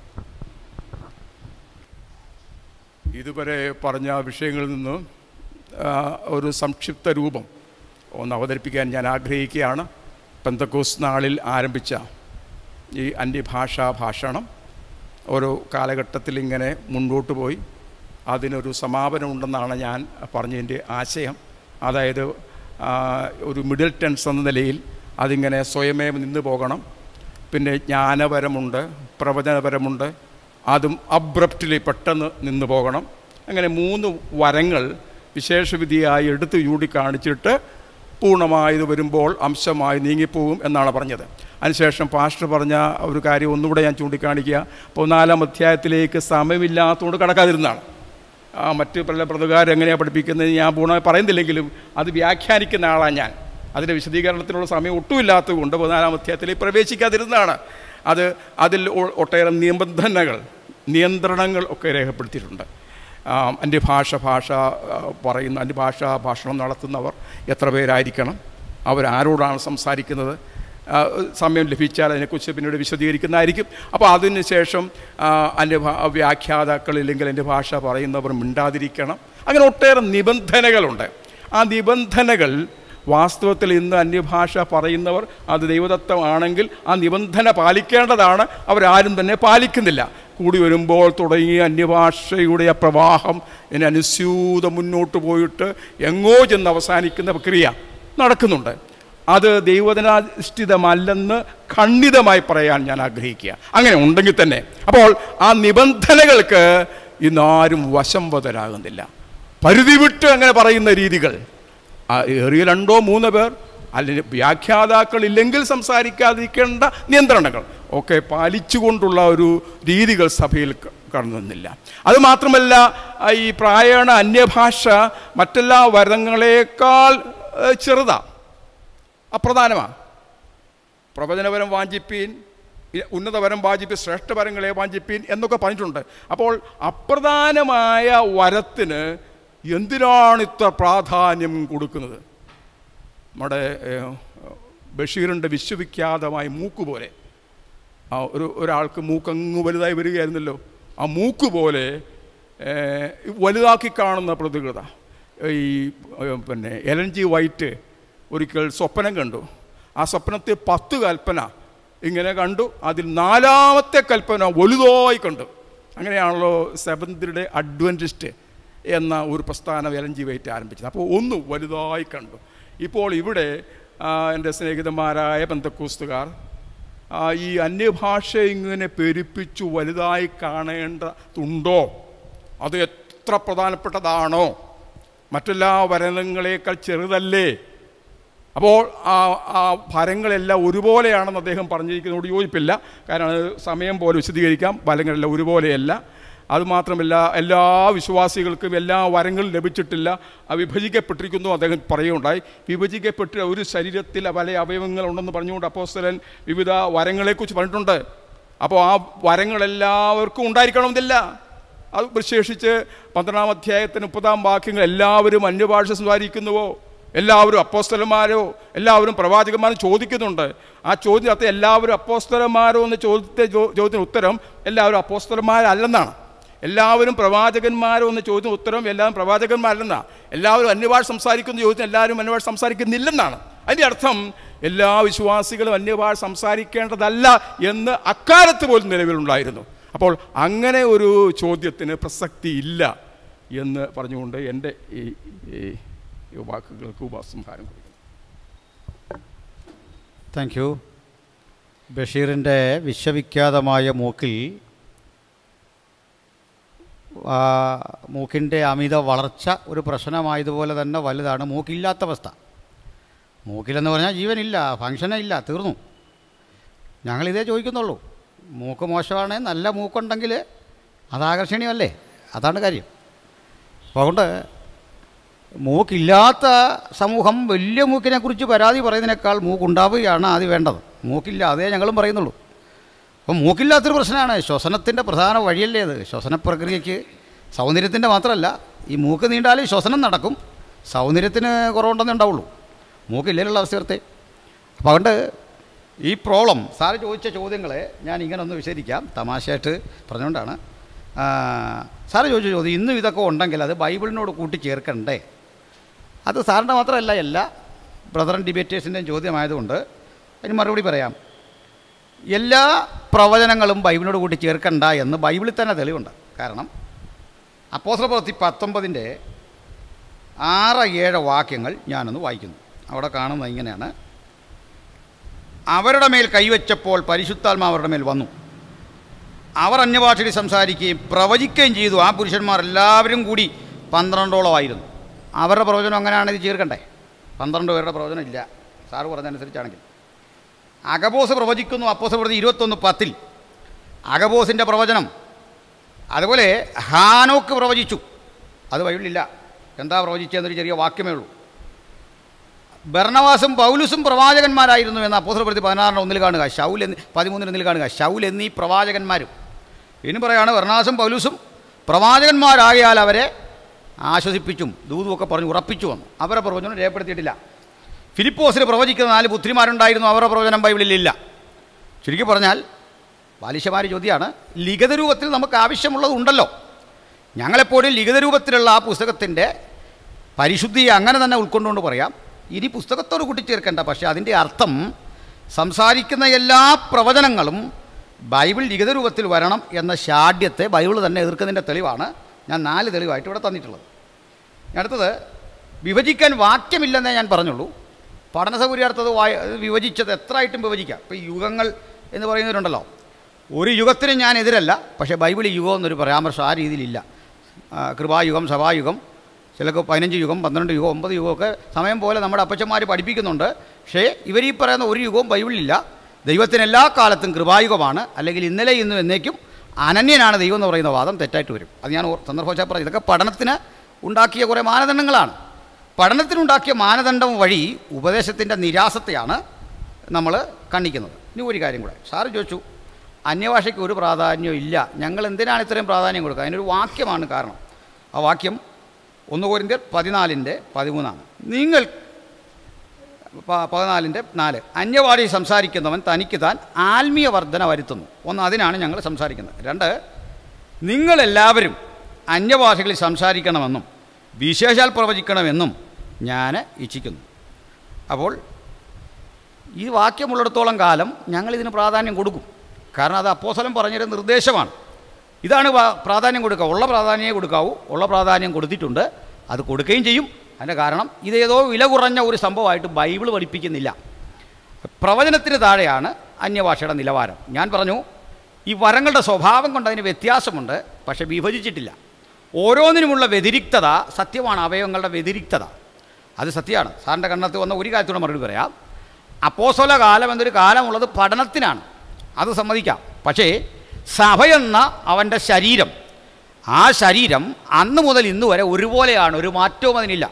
ഇതുവരെ പറഞ്ഞ വിഷയങ്ങളിൽ നിന്ന് ആ, ഒരു സംക്ഷിപ്ത രൂപം ഒന്ന് അവതരിപ്പിക്കാൻ ഞാൻ ആഗ്രഹിക്കുകയാണ് പെന്തക്കോസ് നാളിൽ ആരംഭിച്ച ഈ അന്യഭാഷാ ഭാഷണം ഓരോ കാലഘട്ടത്തിൽ ഇങ്ങനെ മുൻപോട്ട് പോയി അതിനൊരു സമാപനമുണ്ടെന്നാണ് ഞാൻ പറഞ്ഞതിൻ്റെ ആശയം അതായത് ആ, ഒരു മിഡിൽ ടെൻസ് എന്ന നിലയിൽ അതിങ്ങനെ സ്വയമേ നിന്ന് പോകണം പിന്നെ ജ്ഞാനപരമുണ്ട് പ്രവചനപരമുണ്ട് അതും അബ്രപ്റ്റിലി പെട്ടെന്ന് നിന്ന് പോകണം അങ്ങനെ മൂന്ന് വരങ്ങൾ വിശേഷവിധിയായി എടുത്ത് ചൂണ്ടിക്കാണിച്ചിട്ട് പൂർണ്ണമായത് വരുമ്പോൾ അംശമായി നീങ്ങിപ്പോവും എന്നാണ് പറഞ്ഞത് അതിനുശേഷം പാസ്റ്റർ പറഞ്ഞ ഒരു കാര്യം ഒന്നുകൂടെ ഞാൻ ചൂണ്ടിക്കാണിക്കുക അപ്പോൾ നാലാം അധ്യായത്തിലേക്ക് സമയമില്ലാത്തതുകൊണ്ട് കടക്കാതിരുന്നതാണ് ആ, മറ്റ് പല പ്രതികാരം എങ്ങനെയാണ് പഠിപ്പിക്കുന്നത് ഞാൻ പൂർണ്ണമായി പറയുന്നില്ലെങ്കിലും അത് വ്യാഖ്യാനിക്കുന്ന ആളാണ് ഞാൻ അതിൻ്റെ വിശദീകരണത്തിനുള്ള സമയം ഒട്ടുമില്ലാത്തത് കൊണ്ട് പതിനാലാം അധ്യായത്തിലേക്ക് പ്രവേശിക്കാതിരുന്നതാണ് അത് അതിൽ ഒ- ഒട്ടേറെ നിബന്ധനകൾ നിയന്ത്രണങ്ങൾ ഒക്കെ രേഖപ്പെടുത്തിയിട്ടുണ്ട് ആ, അന്യഭാഷ ഭാഷ ആ, പറയുന്ന അന്യഭാഷ ഭാഷണം നടത്തുന്നവർ എത്ര പേരായിരിക്കണം അവരാരോടാണ് സംസാരിക്കുന്നത് ആ, സമയം ലഭിച്ചാൽ അതിനെക്കുറിച്ച് പിന്നീട് വിശദീകരിക്കുന്നതായിരിക്കും അപ്പോൾ അതിന് ശേഷം ആ, അതിൻ്റെ ഭാ- വ്യാഖ്യാതാക്കൾ ഇല്ലെങ്കിൽ എൻ്റെ ഭാഷ പറയുന്നവർ മിണ്ടാതിരിക്കണം അങ്ങനെ ഒട്ടേറെ നിബന്ധനകളുണ്ട് ആ നിബന്ധനകൾ വാസ്തവത്തിൽ ഇന്ന് അന്യഭാഷ പറയുന്നവർ അത് ദൈവദത്തമാണെങ്കിൽ ആ നിബന്ധന പാലിക്കേണ്ടതാണ് അവരാരും തന്നെ പാലിക്കുന്നില്ല കൂടി വരുമ്പോൾ തുടങ്ങിയ അന്യഭാഷയുടെ ആ പ്രവാഹം ഇനി അനുസ്യൂതം മുന്നോട്ട് പോയിട്ട് എങ്ങോ ചെന്ന് അവസാനിക്കുന്ന പ്രക്രിയ നടക്കുന്നുണ്ട് അത് ദൈവദനാധിഷ്ഠിതമല്ലെന്ന് ഖണ്ഡിതമായി പറയാൻ ഞാൻ ആഗ്രഹിക്കുക അങ്ങനെ ഉണ്ടെങ്കിൽ തന്നെ അപ്പോൾ ആ നിബന്ധനകൾക്ക് ഇന്നാരും വശംവതരാകുന്നില്ല പരിധി വിട്ട് അങ്ങനെ പറയുന്ന രീതികൾ ആ ഏറിയ രണ്ടോ മൂന്നോ പേർ അല്ലെങ്കിൽ വ്യാഖ്യാതാക്കൾ ഇല്ലെങ്കിൽ സംസാരിക്കാതിരിക്കേണ്ട നിയന്ത്രണങ്ങൾ ഒക്കെ പാലിച്ചുകൊണ്ടുള്ള ഒരു രീതികൾ സഭയിൽ ക- കടന്നുവന്നില്ല അത് മാത്രമല്ല ആ, ഈ പ്രായണ അന്യഭാഷ മറ്റെല്ലാ വരങ്ങളേക്കാൾ ഏഹ്, ചെറുതാ അപ്രധാനമാണ് പ്രവചനപരം വാഞ്ചിപ്പീൻ ഇ- ഉന്നതപരം വാഞ്ചിപ്പീൻ ശ്രേഷ്ഠപരങ്ങളെ വാഞ്ചിപ്പീൻ എന്നൊക്കെ പറഞ്ഞിട്ടുണ്ട് അപ്പോൾ അപ്രധാനമായ വരത്തിന് എന്തിനാണ് ഇത്ര പ്രാധാന്യം കൊടുക്കുന്നത് നമ്മുടെ ഏഹ്, ബഷീറിൻ്റെ വിശ്വവിഖ്യാതമായ മൂക്ക് പോലെ ആ ഒരു ഒരാൾക്ക് മൂക്കങ്ങ് വലുതായി വരികയായിരുന്നല്ലോ ആ മൂക്ക് പോലെ ഏഹ്, വലുതാക്കി കാണുന്ന പ്രതികൃത ഈ ഏഹ്, പിന്നെ എലൻ ജി വൈറ്റ് ഒരിക്കൽ സ്വപ്നം കണ്ടു ആ സ്വപ്നത്തിൽ പത്ത് കൽപ്പന ഇങ്ങനെ കണ്ടു അതിൽ നാലാമത്തെ കൽപ്പന വലുതായി കണ്ടു അങ്ങനെയാണല്ലോ സെവന്തിയുടെ അഡ്വൻറ്റിസ്റ്റ് എന്ന ഒരു പ്രസ്ഥാനം എലൻ ജി വൈറ്റ് ആരംഭിച്ചത് അപ്പോൾ ഒന്ന് വലുതായി കണ്ടു ഇപ്പോൾ ഇവിടെ ആ, എൻ്റെ സ്നേഹിതന്മാരായ ബന്ധക്കൂസ്തുകാർ ആ, ഈ അന്യഭാഷ ഇങ്ങനെ പെരുപ്പിച്ചു വലുതായി കാണേണ്ടതുണ്ടോ അത് എത്ര പ്രധാനപ്പെട്ടതാണോ മറ്റെല്ലാ വരങ്ങളേക്കാൾ ചെറുതല്ലേ അപ്പോൾ ആ ആ ഫലങ്ങളെല്ലാം ഒരുപോലെയാണെന്ന് അദ്ദേഹം പറഞ്ഞിരിക്കുന്നതോട് യോജിപ്പില്ല കാരണം അത് സമയം പോലെ വിശദീകരിക്കാം ഫലങ്ങളെല്ലാം ഒരുപോലെയല്ല അതുമാത്രമല്ല എല്ലാ വിശ്വാസികൾക്കും എല്ലാ വരങ്ങളും ലഭിച്ചിട്ടില്ല അത് വിഭജിക്കപ്പെട്ടിരിക്കുന്നു അദ്ദേഹം പറയുകയുണ്ടായി വിഭജിക്കപ്പെട്ട ഒരു ശരീരത്തിൽ പല അവയവങ്ങളുണ്ടെന്ന് പറഞ്ഞുകൊണ്ട് അപ്പോസ്തലൻ വിവിധ വരങ്ങളെക്കുറിച്ച് പറഞ്ഞിട്ടുണ്ട് അപ്പോൾ ആ വരങ്ങളെല്ലാവർക്കും ഉണ്ടായിരിക്കണമെന്നില്ല അത് വിശേഷിച്ച് പന്ത്രണ്ടാം അധ്യായത്തിന് മുപ്പതാം വാക്യങ്ങൾ എല്ലാവരും അന്യഭാഷ സംസാരിക്കുന്നുവോ എല്ലാവരും അപ്പോസ്തലന്മാരോ എല്ലാവരും പ്രവാചകന്മാരും ചോദിക്കുന്നുണ്ട് ആ ചോദ്യത്തെ എല്ലാവരും അപ്പോസ്തലന്മാരോ എന്ന ചോദ്യത്തെ ചോ- ചോദ്യത്തിന് ഉത്തരം എല്ലാവരും അപ്പോസ്തലന്മാരല്ലെന്നാണ് എല്ലാവരും പ്രവാചകന്മാരോ എന്ന ചോദ്യത്തിന് ഉത്തരം എല്ലാവരും പ്രവാചകന്മാരല്ലെന്നാണ് എല്ലാവരും അന്യഭാഷ സംസാരിക്കുന്ന ചോദ്യത്തിന് എല്ലാവരും അന്യഭാഷ സംസാരിക്കുന്നില്ലെന്നാണ് അതിൻ്റെ അർത്ഥം എല്ലാ വിശ്വാസികളും അന്യഭാഷ സംസാരിക്കേണ്ടതല്ല എന്ന് അക്കാലത്ത് പോലും നിലവിലുണ്ടായിരുന്നു അപ്പോൾ അങ്ങനെ ഒരു ചോദ്യത്തിന് പ്രസക്തി ഇല്ല എന്ന് പറഞ്ഞുകൊണ്ട് എൻ്റെ ഈ ഈ ഈ വാക്കുകൾക്ക് ഉപസംഹാരം കൊടുക്കുന്നു താങ്ക് യു ബഷീറിൻ്റെ വിശ്വവിഖ്യാതമായ മൂക്കിൽ ആ, മൂക്കിൻ്റെ അമിത വളർച്ച ഒരു പ്രശ്നമായതുപോലെ തന്നെ വലുതാണ് മൂക്കില്ലാത്ത അവസ്ഥ മൂക്കിലെന്ന് പറഞ്ഞാൽ ജീവനില്ല ഫങ്ഷനേ ഇല്ല തീർന്നു ഞങ്ങളിതേ ചോദിക്കുന്നുള്ളൂ മൂക്ക് മോശമാണ് നല്ല മൂക്കുണ്ടെങ്കിൽ അത് ആകർഷണീയമല്ലേ അതാണ് കാര്യം അപ്പോൾ അതുകൊണ്ട് മൂക്കില്ലാത്ത സമൂഹം വലിയ മൂക്കിനെ കുറിച്ച് പരാതി പറയുന്നതിനേക്കാൾ മൂക്കുണ്ടാവുകയാണ് ആദ്യം വേണ്ടത് മൂക്കില്ല അതേ ഞങ്ങളും പറയുന്നുള്ളൂ അപ്പം മൂക്കില്ലാത്തൊരു പ്രശ്നമാണ് ശ്വസനത്തിൻ്റെ പ്രധാന വഴിയല്ലേ അത് ശ്വസന പ്രക്രിയയ്ക്ക് സൗന്ദര്യത്തിൻ്റെ മാത്രമല്ല ഈ മൂക്ക് നീണ്ടാൽ ശ്വസനം നടക്കും സൗന്ദര്യത്തിന് കുറവുണ്ടെന്നേ ഉണ്ടാവുള്ളൂ മൂക്കില്ലേലുള്ള അവസ്ഥ നിർത്തേ അപ്പോൾ അതുകൊണ്ട് ഈ പ്രോബ്ലം സാറ് ചോദിച്ച ചോദ്യങ്ങളെ ഞാൻ ഇങ്ങനെ ഒന്ന് വിശദീകരിക്കാം തമാശയായിട്ട് പറഞ്ഞുകൊണ്ടാണ് ആ, സാറ് ചോദിച്ച ചോദ്യം ഇന്നും ഇതൊക്കെ ഉണ്ടെങ്കിൽ അത് ബൈബിളിനോട് കൂട്ടി ചേർക്കണ്ടേ അത് സാറിൻ്റെ മാത്രമല്ല എല്ലാ ബ്രദറൻ ഡിബേറ്റേഴ്സിൻ്റെയും ചോദ്യമായതുകൊണ്ട് അതിന് മറുപടി പറയാം എല്ലാ പ്രവചനങ്ങളും ബൈബിളിനോട് കൂട്ടി ചേർക്കണ്ട എന്ന് ബൈബിളിൽ തന്നെ തെളിവുണ്ട് കാരണം അപ്പോസ്തല പ്രവൃത്തി പത്തൊമ്പതിൻ്റെ ആറ് ഏഴ് വാക്യങ്ങൾ ഞാനൊന്ന് വായിക്കുന്നു അവിടെ കാണുന്നത് ഇങ്ങനെയാണ് അവരുടെ മേൽ കൈവച്ചപ്പോൾ പരിശുദ്ധാത്മാവ് അവരുടെ മേൽ വന്നു അവർ അന്യഭാഷയിൽ സംസാരിക്കുകയും പ്രവചിക്കുകയും ചെയ്തു ആ പുരുഷന്മാർ എല്ലാവരും കൂടി പന്ത്രണ്ടോളമായിരുന്നു അവരുടെ പ്രവചനം അങ്ങനെയാണ് ഇത് ചേർക്കണ്ടേ പന്ത്രണ്ട് പേരുടെ പ്രവചനം ഇല്ല സാറ് പറഞ്ഞതനുസരിച്ചാണെങ്കിൽ അഗബോസ് പ്രവചിക്കുന്നു അപ്പോസ് പ്രവൃത്തി ഇരുപത്തൊന്ന് പത്തിൽ അഗബോസിൻ്റെ പ്രവചനം അതുപോലെ ഹാനോക്ക് പ്രവചിച്ചു അത് ബൈബിളിലില്ല എന്താ പ്രവചിച്ചതെന്നൊരു ചെറിയ വാക്യമേ ഉള്ളൂ ബർണവാസും പൗലുസും പ്രവാചകന്മാരായിരുന്നു എന്ന് അപ്പോസ്തല പ്രവൃത്തി പതിനാറിന് ഒന്നിൽ കാണുക ഷൗൽ എന്നീ പതിമൂന്നിന് ഒന്നിൽ കാണുക ഷൗൽ എന്നീ പ്രവാചകന്മാരും ഇനി പറയാണ് ബർണാസും പൗലുസും പ്രവാചകന്മാരാകിയാൽ അവരെ ആശ്വസിപ്പിച്ചും ദൂതുമൊക്കെ പറഞ്ഞ് ഉറപ്പിച്ചു വന്നു അവരെ പ്രവചനം രേഖപ്പെടുത്തിയിട്ടില്ല ഫിലിപ്പോസിന് പ്രവചിക്കുന്ന നാല് പുത്രിമാരുണ്ടായിരുന്നു അവരുടെ പ്രവചനം ബൈബിളിലില്ല ചുരുക്കി പറഞ്ഞാൽ ബാലിശമാരി ചോദ്യമാണ് ലിഖിത രൂപത്തിൽ നമുക്ക് ആവശ്യമുള്ളതുണ്ടല്ലോ ഞങ്ങളെപ്പോഴും ലിഖിത രൂപത്തിലുള്ള ആ പുസ്തകത്തിൻ്റെ പരിശുദ്ധിയെ അങ്ങനെ തന്നെ ഉൾക്കൊണ്ടുകൊണ്ട് പറയാം ഇനി പുസ്തകത്തോട് കൂട്ടിച്ചേർക്കേണ്ട പക്ഷേ അതിൻ്റെ അർത്ഥം സംസാരിക്കുന്ന എല്ലാ പ്രവചനങ്ങളും ബൈബിൾ ലിഖിത രൂപത്തിൽ വരണം എന്ന ശാഠ്യത്തെ ബൈബിൾ തന്നെ എതിർക്കുന്നതിൻ്റെ തെളിവാണ് ഞാൻ നാല് തെളിവായിട്ട് ഇവിടെ തന്നിട്ടുള്ളത് അടുത്തത് വിഭജിക്കാൻ വാക്യമില്ലെന്നേ ഞാൻ പറഞ്ഞുള്ളൂ പഠന സൗകര്യാർത്ഥത് വായ വിഭജിച്ചത് എത്രയായിട്ടും വിഭജിക്കാം ഇപ്പോൾ ഈ യുഗങ്ങൾ എന്ന് പറയുന്നവരുണ്ടല്ലോ ഒരു യുഗത്തിനും ഞാൻ എതിരല്ല പക്ഷേ ബൈബിളിൽ യുഗം എന്നൊരു പരാമർശം ആ രീതിയിലില്ല ആ, കൃപായുഗം സഭായുഗം ചിലക്ക് പതിനഞ്ച് യുഗം പന്ത്രണ്ട് യുഗം ഒമ്പത് യുഗമൊക്കെ സമയം പോലെ നമ്മുടെ അപ്പച്ചന്മാർ പഠിപ്പിക്കുന്നുണ്ട് പക്ഷേ ഇവർ ഈ പറയുന്ന ഒരു യുഗവും ബൈബിളിലില്ല ദൈവത്തിന് എല്ലാ കാലത്തും കൃപായുഗമാണ് അല്ലെങ്കിൽ ഇന്നലെ ഇന്നും എന്നേക്കും അനന്യനാണ് ദൈവം എന്ന് പറയുന്ന വാദം തെറ്റായിട്ട് വരും അത് ഞാൻ ഓർ- സന്ദർഭവശാൽ പറഞ്ഞു ഇതൊക്കെ പഠനത്തിന് ഉണ്ടാക്കിയ കുറേ മാനദണ്ഡങ്ങളാണ് പഠനത്തിനുണ്ടാക്കിയ മാനദണ്ഡം വഴി ഉപദേശത്തിൻ്റെ നിരാസത്തെയാണ് നമ്മൾ കണ്ണിക്കുന്നത് ഇനി ഒരു കാര്യം കൂടെ സാറ് ചോദിച്ചു അന്യഭാഷയ്ക്ക് ഒരു പ്രാധാന്യവും ഇല്ല ഞങ്ങൾ എന്തിനാണ് ഇത്രയും പ്രാധാന്യം കൊടുക്കുക അതിനൊരു വാക്യമാണ് കാരണം ആ വാക്യം ഒന്ന് കോരിൻ്റെ പതിനാലിൻ്റെ പതിമൂന്നാണ് നിങ്ങൾ പ- പതിനാലിൻ്റെ നാല് അന്യവാടി സംസാരിക്കുന്നവൻ തനിക്ക് താൻ ആത്മീയ വർധന വരുത്തുന്നു ഒന്ന് അതിനാണ് ഞങ്ങൾ സംസാരിക്കുന്നത് രണ്ട് നിങ്ങളെല്ലാവരും അന്യഭാഷകളിൽ സംസാരിക്കണമെന്നും വിശേഷാൽ പ്രവചിക്കണമെന്നും ഞാൻ ഇച്ഛിക്കുന്നു അപ്പോൾ ഈ വാക്യമുള്ളിടത്തോളം കാലം ഞങ്ങൾ ഇതിന് പ്രാധാന്യം കൊടുക്കും കാരണം അത് അപ്പോസലം പറഞ്ഞൊരു നിർദ്ദേശമാണ് ഇതാണ് വാ- പ്രാധാന്യം കൊടുക്കുക ഉള്ള പ്രാധാന്യമേ കൊടുക്കാവൂ ഉള്ള പ്രാധാന്യം കൊടുത്തിട്ടുണ്ട് അത് കൊടുക്കുകയും ചെയ്യും അതിൻ്റെ കാരണം ഇതേതോ വില കുറഞ്ഞ ഒരു സംഭവമായിട്ട് ബൈബിൾ പഠിപ്പിക്കുന്നില്ല പ്രവചനത്തിന് താഴെയാണ് അന്യഭാഷയുടെ നിലവാരം ഞാൻ പറഞ്ഞു ഈ വരങ്ങളുടെ സ്വഭാവം കൊണ്ട് അതിന് വ്യത്യാസമുണ്ട് പക്ഷേ വിഭജിച്ചിട്ടില്ല ഓരോന്നിനുമുള്ള വ്യതിരിക്തത സത്യമാണ് അവയവങ്ങളുടെ വ്യതിരിക്തത അത് സത്യമാണ് സാറിൻ്റെ കണ്ണത്ത് വന്ന ഒരു കാര്യത്തോടെ മറുപടി പറയാം അപ്പോസ്തല കാലം എന്നൊരു കാലമുള്ളത് പഠനത്തിനാണ് അത് സമ്മതിക്കാം പക്ഷേ സഭയെന്ന അവൻ്റെ ശരീരം ആ ശരീരം അന്ന് മുതൽ ഇന്ന് വരെ ഒരുപോലെയാണ് ഒരു മാറ്റവും അതിനില്ല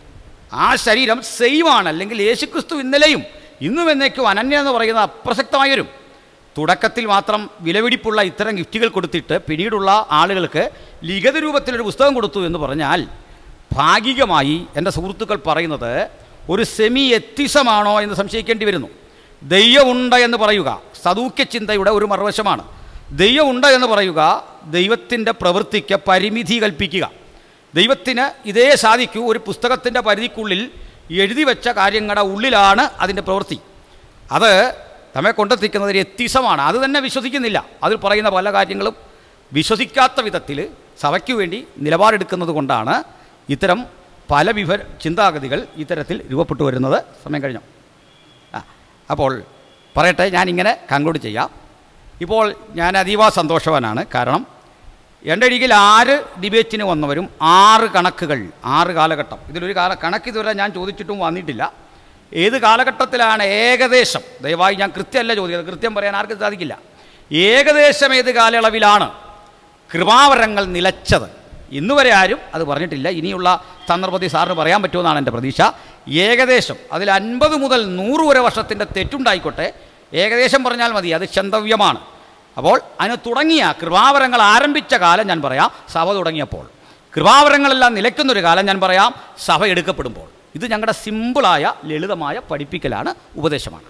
ആ ശരീരം സെയിമാണ് അല്ലെങ്കിൽ യേശുക്രിസ്തു ഇന്നലെയും ഇന്നും എന്നേക്കും അനന്യ എന്ന് പറയുന്നത് അപ്രസക്തമായി വരും തുടക്കത്തിൽ മാത്രം വിലപിടിപ്പുള്ള ഇത്തരം ഗിഫ്റ്റുകൾ കൊടുത്തിട്ട് പിന്നീടുള്ള ആളുകൾക്ക് ലിഖിത രൂപത്തിലൊരു പുസ്തകം കൊടുത്തു എന്ന് പറഞ്ഞാൽ ഭാഗികമായി എൻ്റെ സുഹൃത്തുക്കൾ പറയുന്നത് ഒരു സെമി എത്തിസമാണോ എന്ന് സംശയിക്കേണ്ടി വരുന്നു ദൈവമുണ്ട് എന്ന് പറയുക സദൂക്യ ചിന്തയുടെ ഒരു മറുവശമാണ് ദൈവമുണ്ട് എന്ന് പറയുക ദൈവത്തിൻ്റെ പ്രവൃത്തിക്ക് പരിമിതി കൽപ്പിക്കുക ദൈവത്തിന് ഇതേ സാധിക്കൂ ഒരു പുസ്തകത്തിൻ്റെ പരിധിക്കുള്ളിൽ എഴുതി വെച്ച കാര്യങ്ങളുടെ ഉള്ളിലാണ് അതിൻ്റെ പ്രവൃത്തി അത് നമ്മെ കൊണ്ടെത്തിക്കുന്നത് ഒരു എത്തിസമാണ് അത് തന്നെ വിശ്വസിക്കുന്നില്ല അതിൽ പറയുന്ന പല കാര്യങ്ങളും വിശ്വസിക്കാത്ത വിധത്തിൽ സഭയ്ക്ക് വേണ്ടി നിലപാടെടുക്കുന്നത് കൊണ്ടാണ് ഇത്തരം പല വിഭ ചിന്താഗതികൾ ഇത്തരത്തിൽ രൂപപ്പെട്ടു വരുന്നത് സമയം കഴിഞ്ഞു ആ അപ്പോൾ പറയട്ടെ ഞാനിങ്ങനെ കൺക്ലൂഡ് ചെയ്യാം ഇപ്പോൾ ഞാൻ അതീവ സന്തോഷവാനാണ് കാരണം എൻ്റെ അരികിൽ ആറ് ഡിബേറ്റിന് വന്നവരും ആറ് കണക്കുകൾ ആറ് കാലഘട്ടം ഇതിലൊരു കാല കണക്ക് ഇതുവരെ ഞാൻ ചോദിച്ചിട്ടും വന്നിട്ടില്ല ഏത് കാലഘട്ടത്തിലാണ് ഏകദേശം ദയവായി ഞാൻ കൃത്യമല്ല ചോദിക്കുന്നത് കൃത്യം പറയാൻ ആർക്കും സാധിക്കില്ല ഏകദേശം ഏത് കാലയളവിലാണ് കൃപാവരങ്ങൾ നിലച്ചത് ഇന്ന് വരെ ആരും അത് പറഞ്ഞിട്ടില്ല ഇനിയുള്ള സന്ദർഭത്തിൽ സാറിന് പറയാൻ പറ്റുമെന്നാണ് എൻ്റെ പ്രതീക്ഷ ഏകദേശം അതിൽ അൻപത് മുതൽ നൂറ് വരെ വർഷത്തിൻ്റെ തെറ്റുണ്ടായിക്കോട്ടെ ഏകദേശം പറഞ്ഞാൽ മതി അത് ക്ഷന്തവ്യമാണ് അപ്പോൾ അതിന് തുടങ്ങിയ കൃപാവരങ്ങൾ ആരംഭിച്ച കാലം ഞാൻ പറയാം സഭ തുടങ്ങിയപ്പോൾ കൃപാവരങ്ങളെല്ലാം നിലയ്ക്കുന്നൊരു കാലം ഞാൻ പറയാം സഭ എടുക്കപ്പെടുമ്പോൾ ഇത് ഞങ്ങളുടെ സിമ്പിളായ ലളിതമായ പഠിപ്പിക്കലാണ് ഉപദേശമാണ്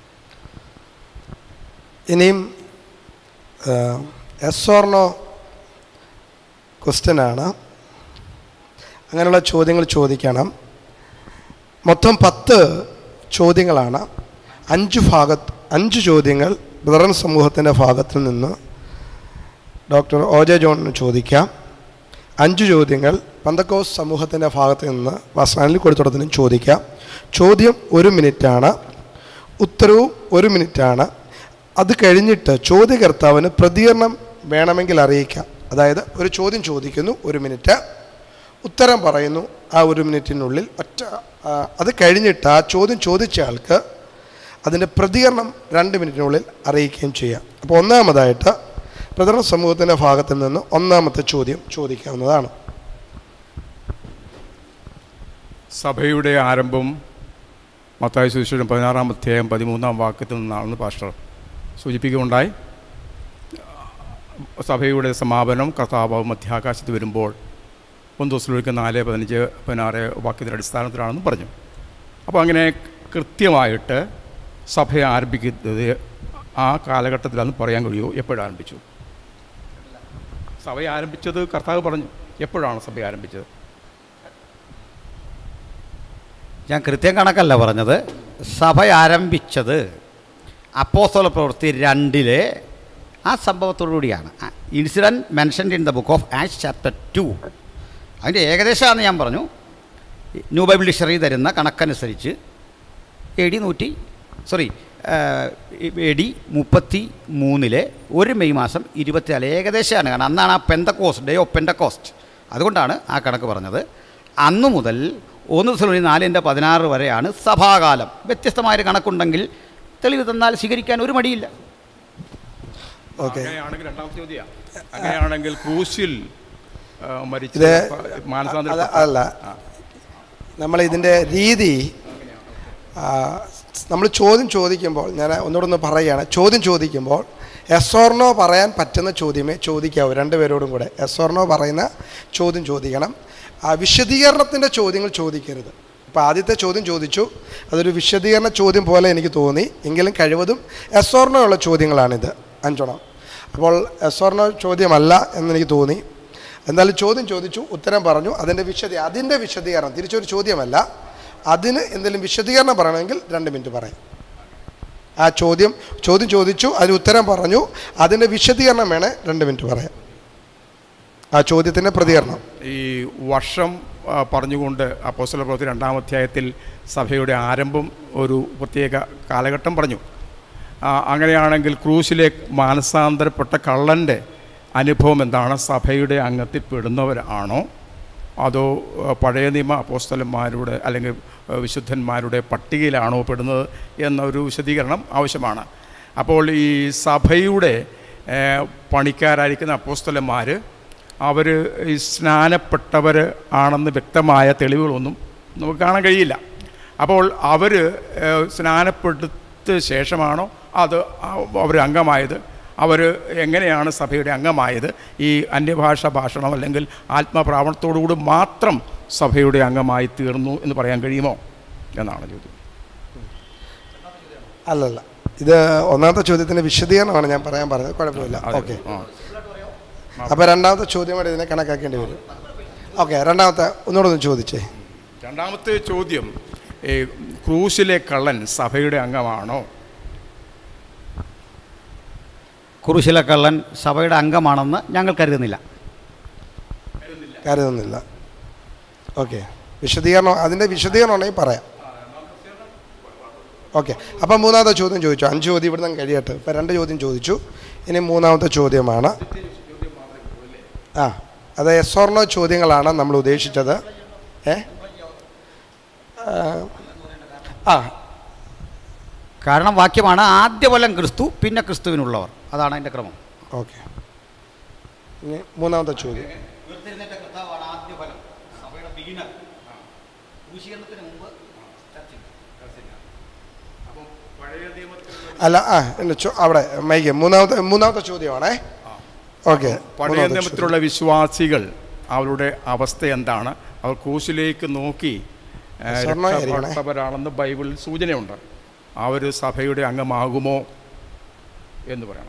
ഇനിയും എസ് ഓർണോ ക്വസ്റ്റ്യനാണ് അങ്ങനെയുള്ള ചോദ്യങ്ങൾ ചോദിക്കണം മൊത്തം പത്ത് ചോദ്യങ്ങളാണ് അഞ്ച് ഭാഗത്ത് അഞ്ച് ചോദ്യങ്ങൾ ബ്രദറൻ സമൂഹത്തിൻ്റെ ഭാഗത്തിൽ നിന്ന് ഡോക്ടർ ഒ ജെ ജോണിന് ചോദിക്കാം അഞ്ച് ചോദ്യങ്ങൾ പന്തക്കോസ് സമൂഹത്തിൻ്റെ ഭാഗത്ത് നിന്ന് വസ്ത്രാനിൽ കൊടുത്തിടത്തിനും ചോദിക്കാം ചോദ്യം ഒരു മിനിറ്റാണ് ഉത്തരവും ഒരു മിനിറ്റാണ് അത് കഴിഞ്ഞിട്ട് ചോദ്യകർത്താവിന് പ്രതികരണം വേണമെങ്കിൽ അറിയിക്കാം അതായത് ഒരു ചോദ്യം ചോദിക്കുന്നു ഒരു മിനിറ്റ് ഉത്തരം പറയുന്നു ആ ഒരു മിനിറ്റിനുള്ളിൽ ഒറ്റ ആ, അത് കഴിഞ്ഞിട്ട് ആ ചോദ്യം ചോദിച്ച ആൾക്ക് അതിൻ്റെ പ്രതികരണം രണ്ട് മിനിറ്റിനുള്ളിൽ അറിയിക്കുകയും ചെയ്യാം അപ്പോൾ ഒന്നാമതായിട്ട് പ്രചരണ സമൂഹത്തിൻ്റെ ഭാഗത്തിൽ നിന്ന് ഒന്നാമത്തെ ചോദ്യം ചോദിക്കാവുന്നതാണ് സഭയുടെ ആരംഭം മത്തായ സുവിശേഷം പതിനാറാം അധ്യായം പതിമൂന്നാം വാക്യത്തിൽ നിന്നാണെന്ന് പാസ്റ്റർ സൂചിപ്പിക്കുകയുണ്ടായി സഭയുടെ സമാപനം കർത്താവ് മധ്യാകാശത്ത് വരുമ്പോൾ ഒന്ന് ദിവസത്തിലൊരിക്കൽ നാല് പതിനഞ്ച് പതിനാറ് വാക്യത്തിൻ്റെ അടിസ്ഥാനത്തിലാണെന്ന് പറഞ്ഞു അപ്പോൾ അങ്ങനെ കൃത്യമായിട്ട് സഭ ആരംഭിക്കുന്നത് ആ കാലഘട്ടത്തിലാണെന്ന് പറയാൻ കഴിയുമോ എപ്പോഴാരംഭിച്ചു സഭ ആരംഭിച്ചത് കർത്താവ് പറഞ്ഞു എപ്പോഴാണ് സഭ ആരംഭിച്ചത് ഞാൻ കൃത്യം കണക്കല്ല പറഞ്ഞത് സഭ ആരംഭിച്ചത് അപ്പോസ്തല പ്രവൃത്തി രണ്ടിലെ ആ സംഭവത്തോടുകൂടിയാണ് incident mentioned in the book of ആഷ് ചാപ്റ്റർ ടു അതിൻ്റെ ഏകദേശമാണെന്ന് ഞാൻ പറഞ്ഞു ന്യൂ ബൈബിൾ ഡിക്ഷണറി തരുന്ന കണക്കനുസരിച്ച് എ ഡി നൂറ്റി സോറി എ ഡി മുപ്പത്തി മൂന്നിലെ ഒരു മെയ് മാസം ഇരുപത്തിനാല് ഏകദേശമാണ് കാരണം അന്നാണ് ആ പെന്തക്കോസ്റ്റ് ഡേ ഓഫ് പെന്തക്കോസ്റ്റ് അതുകൊണ്ടാണ് ആ കണക്ക് പറഞ്ഞത് അന്നു മുതൽ ഒന്ന് ദിവസം നാലിൻ്റെ പതിനാറ് വരെയാണ് സഭാകാലം വ്യത്യസ്തമായൊരു കണക്കുണ്ടെങ്കിൽ തെളിവ് തന്നാൽ സ്വീകരിക്കാൻ ഒരു മടിയില്ല ഓക്കെ അങ്ങനെയാണെങ്കിൽ രണ്ടാമത്തെ ചോദ്യം അങ്ങനെയാണെങ്കിൽ ക്രൂശിൽ ആ, മരിച്ച ഇത് മാനസാന്തര അല്ല അല്ല നമ്മൾ ഇതിൻ്റെ രീതി നമ്മൾ ചോദ്യം ചോദിക്കുമ്പോൾ ഞാൻ ഒന്നുകൂടെ പറയുകയാണ് ചോദ്യം ചോദിക്കുമ്പോൾ എസ്ഓർണോ പറയാൻ പറ്റുന്ന ചോദ്യമേ ചോദിക്കാവൂ രണ്ടുപേരോടും കൂടെ എസ്ഓർണോ പറയുന്ന ചോദ്യം ചോദിക്കണം ആ വിശദീകരണത്തിൻ്റെ ചോദ്യങ്ങൾ ചോദിക്കരുത് ഇപ്പോൾ ആദ്യത്തെ ചോദ്യം ചോദിച്ചു അതൊരു വിശദീകരണ ചോദ്യം പോലെ എനിക്ക് തോന്നി എങ്കിലും കഴിവതും എസ്ഓർണോ ഉള്ള ചോദ്യങ്ങളാണിത് അഞ്ചെണ്ണം അപ്പോൾ എസ്ഓർണോ ചോദ്യമല്ല എന്നെനിക്ക് തോന്നി എന്തായാലും ചോദ്യം ചോദിച്ചു ഉത്തരം പറഞ്ഞു അതിൻ്റെ വിശദീ അതിൻ്റെ വിശദീകരണം തിരിച്ചൊരു ചോദ്യമല്ല അതിന് എന്തെങ്കിലും വിശദീകരണം പറയണമെങ്കിൽ രണ്ട് മിനിറ്റ് പറയാം ആ ചോദ്യം ചോദ്യം ചോദിച്ചു അതിന് ഉത്തരം പറഞ്ഞു അതിൻ്റെ വിശദീകരണം വേണേ രണ്ട് മിനിറ്റ് പറയാം ആ ചോദ്യത്തിൻ്റെ പ്രതികരണം ഈ വർഷം ആ, പറഞ്ഞുകൊണ്ട് അപ്പോസ്തല പ്രവൃത്തി രണ്ടാം അധ്യായത്തിൽ സഭയുടെ ആരംഭം ഒരു പ്രത്യേക കാലഘട്ടം പറഞ്ഞു ആ, അങ്ങനെയാണെങ്കിൽ ക്രൂശിലെ മാനസാന്തരപ്പെട്ട കള്ളൻ്റെ അനുഭവം എന്താണ് സഭയുടെ അംഗത്തിൽ പെടുന്നവരാണോ അതോ ആ, പഴയ നിയമ അപ്പോസ്തലന്മാരുടെ അല്ലെങ്കിൽ ആ, വിശുദ്ധന്മാരുടെ പട്ടികയിലാണോ പെടുന്നത് എന്നൊരു വിശദീകരണം ആവശ്യമാണ് അപ്പോൾ ഈ സഭയുടെ ഏ, പണിക്കാരായിരിക്കുന്ന അപ്പോസ്തലന്മാർ അവർ ഈ സ്നാനപ്പെട്ടവർ ആണെന്ന് വ്യക്തമായ തെളിവുകളൊന്നും നമുക്ക് കാണാൻ കഴിയില്ല അപ്പോൾ അവർ സ്നാനപ്പെടുത്ത ശേഷമാണോ അത് അവർ അംഗമായത് അവർ എങ്ങനെയാണ് സഭയുടെ അംഗമായത് ഈ അന്യഭാഷ ഭാഷണം അല്ലെങ്കിൽ ആത്മപ്രാവണത്തോടുകൂടി മാത്രം സഭയുടെ അംഗമായി തീർന്നു എന്ന് പറയാൻ കഴിയുമോ എന്നാണ് ചോദ്യം അല്ലല്ല ഇത് ഒന്നാമത്തെ ചോദ്യത്തിൻ്റെ വിശദീകരണമാണ് ഞാൻ പറയാൻ പറഞ്ഞത് കുഴപ്പമില്ല അതെ. ഓക്കെ ആ. അപ്പോൾ രണ്ടാമത്തെ ചോദ്യം കൂടെ ഇതിനെ കണക്കാക്കേണ്ടി വരും ഓക്കെ രണ്ടാമത്തെ ഒന്നുകൂടെ ഒന്ന് ചോദിച്ചേ രണ്ടാമത്തെ ചോദ്യം ഈ ക്രൂശിലെ കള്ളൻ സഭയുടെ അംഗമാണോ കുറുശിലെ കള്ളൻ സഭയുടെ അംഗമാണെന്ന് ഞങ്ങൾ കരുതുന്നില്ല കരുതുന്നില്ല ഓക്കെ വിശദീകരണം അതിൻ്റെ വിശദീകരണം ഉണ്ടെങ്കിൽ പറയാം ഓക്കെ അപ്പം മൂന്നാമത്തെ ചോദ്യം ചോദിച്ചു അഞ്ച് ചോദ്യം ഇവിടെ നിന്ന് കഴിയട്ടെ ഇപ്പം രണ്ട് ചോദ്യം ചോദിച്ചു ഇനി മൂന്നാമത്തെ ചോദ്യമാണ് ആ അത് എസ്വർണോ ചോദ്യങ്ങളാണ് നമ്മൾ ഉദ്ദേശിച്ചത് ഏ ആ, ആ കാരണം വാക്യമാണ് ആദ്യ ഫലം ക്രിസ്തു പിന്നെ ക്രിസ്തുവിനുള്ളവർ അതാണ് അതിൻ്റെ ക്രമം ഓക്കെ ഇനി മൂന്നാമത്തെ ചോദ്യം അല്ല ആ എന്നെ ചോ- അവിടെ മൈക്ക് മൂന്നാമത്തെ മൂന്നാമത്തെ ചോദ്യമാണേ ഓക്കെ പഴയ നിയമത്തിലുള്ള വിശ്വാസികൾ അവരുടെ അവസ്ഥ എന്താണ് അവർ ക്രൂശിലേക്ക് നോക്കി ഏ, സ്വർണ്ണമായിരിക്കണേ. രക്ഷപ്പെട്ടവരാണെന്ന് ബൈബിളിൽ സൂചനയുണ്ട് അവർ സഭയുടെ അംഗമാകുമോ എന്ന് പറയണം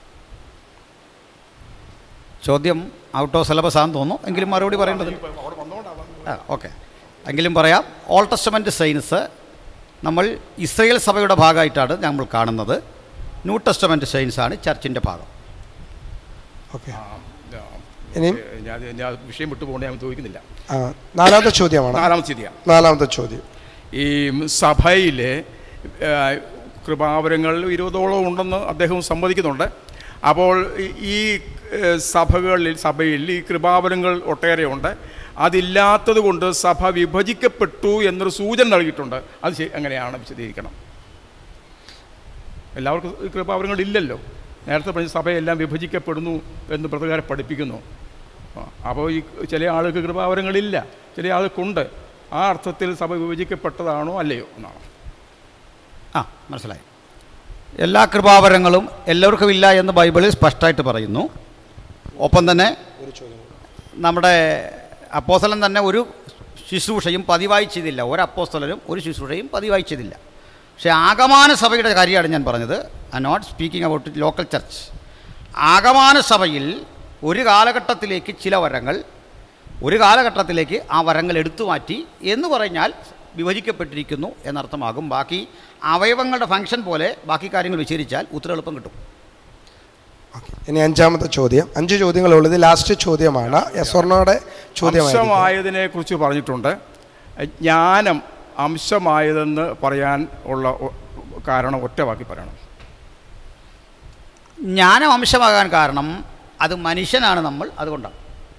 ചോദ്യം ഔട്ട് ഓഫ് സിലബസ് ആണെന്ന് തോന്നുന്നു എങ്കിലും മറുപടി പറയേണ്ടത് ആ ഓക്കെ എങ്കിലും പറയാം ഓൾ ടെസ്റ്റമെൻറ്റ് സയൻസ് നമ്മൾ ഇസ്രയേൽ സഭയുടെ ഭാഗമായിട്ടാണ് നമ്മൾ കാണുന്നത് ന്യൂ ടെസ്റ്റമെൻറ്റ് സയൻസാണ് ചർച്ചിൻ്റെ ഭാഗം ഓക്കെ ആ, ആ, ഇനിയും ഏ, ഞാൻ ഞാൻ വിഷയം വിട്ടു പോകണേ ഞാൻ ചോദിക്കുന്നില്ല ആ, നാലാമത്തെ ചോദ്യമാണ് നാലാമത്തെ സ്ഥിതിയാണ് നാലാമത്തെ ചോദ്യം ഈ സഭയിലെ ഏ, കൃപാവരങ്ങൾ ഇരുപതോളം ഉണ്ടെന്ന് അദ്ദേഹം സമ്മതിക്കുന്നുണ്ട് അപ്പോൾ ഈ- ഈ ഏ, സഭകളിൽ സഭയിൽ ഈ കൃപാവരങ്ങൾ ഒട്ടേറെ ഉണ്ട് അതില്ലാത്തത് കൊണ്ട് സഭ വിഭജിക്കപ്പെട്ടു എന്നൊരു സൂചന നൽകിയിട്ടുണ്ട് അത് ശരി അങ്ങനെയാണ് വിശദീകരിക്കണം എല്ലാവർക്കും ഈ കൃപാവരങ്ങൾ ഇല്ലല്ലോ നേരത്തെ പറഞ്ഞ സഭയെല്ലാം വിഭജിക്കപ്പെടുന്നു എന്ന് പ്രകാരം പഠിപ്പിക്കുന്നു ആ, അപ്പോൾ ഈ ചില ആൾക്ക് കൃപാവരങ്ങളില്ല ചില ആൾക്കുണ്ട് ആ അർത്ഥത്തിൽ സഭ വിഭജിക്കപ്പെട്ടതാണോ അല്ലയോ എന്നാണ് ആ മനസ്സിലായി എല്ലാ കൃപാവരങ്ങളും എല്ലാവർക്കും ഇല്ല എന്ന് ബൈബിളിൽ സ്പഷ്ടമായിട്ട് പറയുന്നു ഒപ്പം തന്നെ നമ്മുടെ അപ്പോസ്തലൻ തന്നെ ഒരു ശുശ്രൂഷയും പതിവായി ചെയ്തില്ല ഒരു അപ്പോസ്തലനും ഒരു ശുശ്രൂഷയും പതിവായി ചെയ്തില്ല പക്ഷേ ആഗമാന സഭയുടെ കാര്യമാണ് ഞാൻ പറഞ്ഞത് I not speaking about local church ആഗമാന സഭയിൽ ഒരു കാലഘട്ടത്തിലേക്ക് ചില വരങ്ങൾ ഒരു കാലഘട്ടത്തിലേക്ക് ആ വരങ്ങൾ എടുത്തു മാറ്റി എന്ന് പറഞ്ഞാൽ വിഭജിക്കപ്പെട്ടിരിക്കുന്നു എന്നർത്ഥമാകും ബാക്കി അവയവങ്ങളുടെ ഫംഗ്ഷൻ പോലെ ബാക്കി കാര്യങ്ങൾ വിശദീകരിച്ചാൽ ഉത്തരം എളുപ്പം കിട്ടും ഇനി അഞ്ചാമത്തെ ചോദ്യം അഞ്ച് ചോദ്യങ്ങളുള്ളത് ലാസ്റ്റ് ചോദ്യമാണ് യസ്വർണയുടെ ചോദ്യമായിരിക്കും അംശമായതിനെ കുറിച്ച് പറഞ്ഞിട്ടുണ്ട് ജ്ഞാനം അംശമായതെന്ന് പറയാൻ ഉള്ള ഒ- കാരണം ഒറ്റ വാക്കി പറയണം ജ്ഞാനം അംശമാകാൻ കാരണം അത് മനുഷ്യനാണ് നമ്മൾ അതുകൊണ്ടാണ്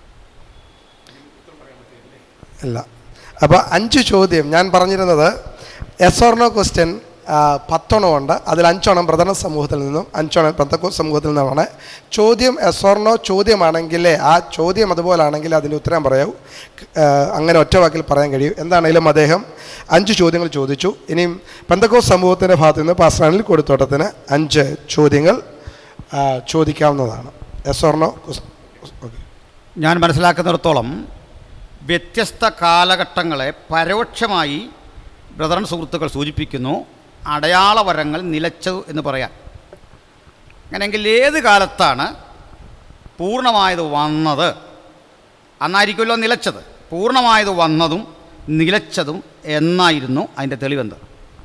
അല്ല അപ്പോൾ അഞ്ച് ചോദ്യം ഞാൻ പറഞ്ഞിരുന്നത് എസ് ഓർണോ ക്വസ്റ്റ്യൻ പത്തെണ്ണം ഉണ്ട് അതിൽ അഞ്ചെണ്ണം പ്രധാന സമൂഹത്തിൽ നിന്നും അഞ്ചെണ്ണം പ്രത്യേക സമൂഹത്തിൽ നിന്നുമാണ് ചോദ്യം എസ് ഓർണോ ചോദ്യമാണെങ്കിൽ ആ ചോദ്യം അതുപോലാണെങ്കിൽ അതിൻ്റെ ഉത്തരം പറയൂ ആ, അങ്ങനെ ഒറ്റ വാക്കിൽ പറയാൻ കഴിയും എന്താണെങ്കിലും അദ്ദേഹം അഞ്ച് ചോദ്യങ്ങൾ ചോദിച്ചു ഇനിയും പെന്തക്കോ സമൂഹത്തിൻ്റെ ഭാഗത്തു നിന്ന് പാസ്രാനിൽ കൊടുത്തോട്ടത്തിന് അഞ്ച് ചോദ്യങ്ങൾ ആ, ചോദിക്കാവുന്നതാണ് എസ് ഓർണോ ഓക്കെ ഞാൻ മനസ്സിലാക്കുന്നിടത്തോളം വ്യത്യസ്ത കാലഘട്ടങ്ങളെ പരോക്ഷമായി ബ്രദറൻ സുഹൃത്തുക്കൾ സൂചിപ്പിക്കുന്നു അടയാളവരങ്ങൾ നിലച്ചു എന്ന് പറയാൻ അങ്ങനെയെങ്കിൽ ഏത് കാലത്താണ് പൂർണ്ണമായത് വന്നത് അന്നായിരിക്കുമല്ലോ നിലച്ചത് പൂർണ്ണമായത് വന്നതും നിലച്ചതും എന്നായിരുന്നു അതിൻ്റെ തെളിവെന്ത്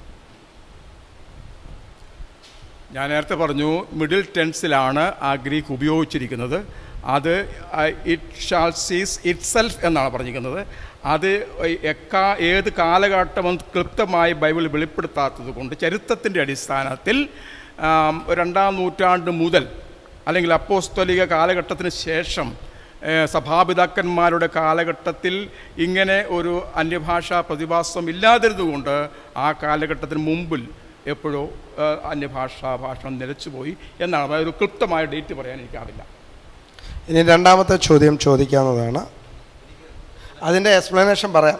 ഞാൻ നേരത്തെ പറഞ്ഞു മിഡിൽ ടെൻസിലാണ് ആ ഗ്രീക്ക് ഉപയോഗിച്ചിരിക്കുന്നത് അത് it shall cease itself എന്നാണ് പറഞ്ഞിരിക്കുന്നത് അത് എക്കാ ഏത് കാലഘട്ടമെന്ന് ക്ലിപ്തമായി ബൈബിൾ വെളിപ്പെടുത്താത്തത് കൊണ്ട് ചരിത്രത്തിൻ്റെ അടിസ്ഥാനത്തിൽ ആം, രണ്ടാം നൂറ്റാണ്ട് മുതൽ അല്ലെങ്കിൽ അപ്പോസ്തോലിക കാലഘട്ടത്തിന് ശേഷം ഏഹ്, സഭാപിതാക്കന്മാരുടെ കാലഘട്ടത്തിൽ ഇങ്ങനെ ഒരു അന്യഭാഷാ പ്രതിഭാസം ഇല്ലാതിരുന്നുകൊണ്ട് ആ കാലഘട്ടത്തിന് മുമ്പിൽ എപ്പോഴോ ഏഹ്, അന്യഭാഷാ ഭാഷണം നിലച്ചുപോയി എന്നാണ് അതായത് ഒരു കൃത്യമായ ഡേറ്റ് പറയാൻ എനിക്കാവില്ല ഇനി രണ്ടാമത്തെ ചോദ്യം ചോദിക്കാവുന്നതാണ് അതിൻ്റെ എക്സ്പ്ലനേഷൻ പറയാം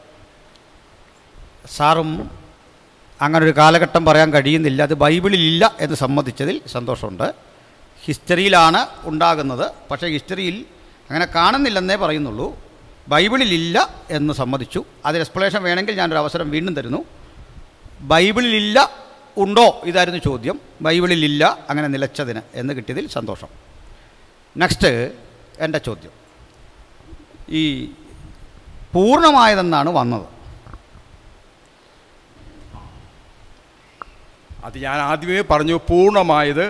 സാറും അങ്ങനെ ഒരു കാലഘട്ടം പറയാൻ കഴിയുന്നില്ല അത് ബൈബിളിൽ ഇല്ല എന്ന് സമ്മതിച്ചതിൽ സന്തോഷമുണ്ട് ഹിസ്റ്ററിയിലാണ് ഉണ്ടാകുന്നത് പക്ഷേ ഹിസ്റ്ററിയിൽ അങ്ങനെ കാണുന്നില്ലെന്നേ പറയുന്നുള്ളൂ ബൈബിളിൽ ഇല്ല എന്ന് സമ്മതിച്ചു അതിന് എക്സ്പ്ലനേഷൻ വേണമെങ്കിൽ ഞാനൊരു അവസരം വീണ്ടും തരുന്നു ബൈബിളിലില്ല ഉണ്ടോ ഇതായിരുന്നു ചോദ്യം ബൈബിളിലില്ല അങ്ങനെ നിലച്ചതിന് എന്ന് കിട്ടിയതിൽ സന്തോഷം നെക്സ്റ്റ് എൻ്റെ ചോദ്യം ഈ പൂർണ്ണമായതെന്നാണ് വന്നത് അത് ഞാൻ ആദ്യമേ പറഞ്ഞു പൂർണ്ണമായത്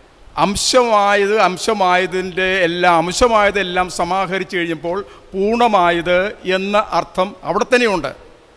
അംശമായത് അംശമായതിൻ്റെ എല്ലാം അംശമായതെല്ലാം സമാഹരിച്ചു കഴിഞ്ഞപ്പോൾ പൂർണ്ണമായത് എന്ന അർത്ഥം അവിടെ തന്നെയുണ്ട്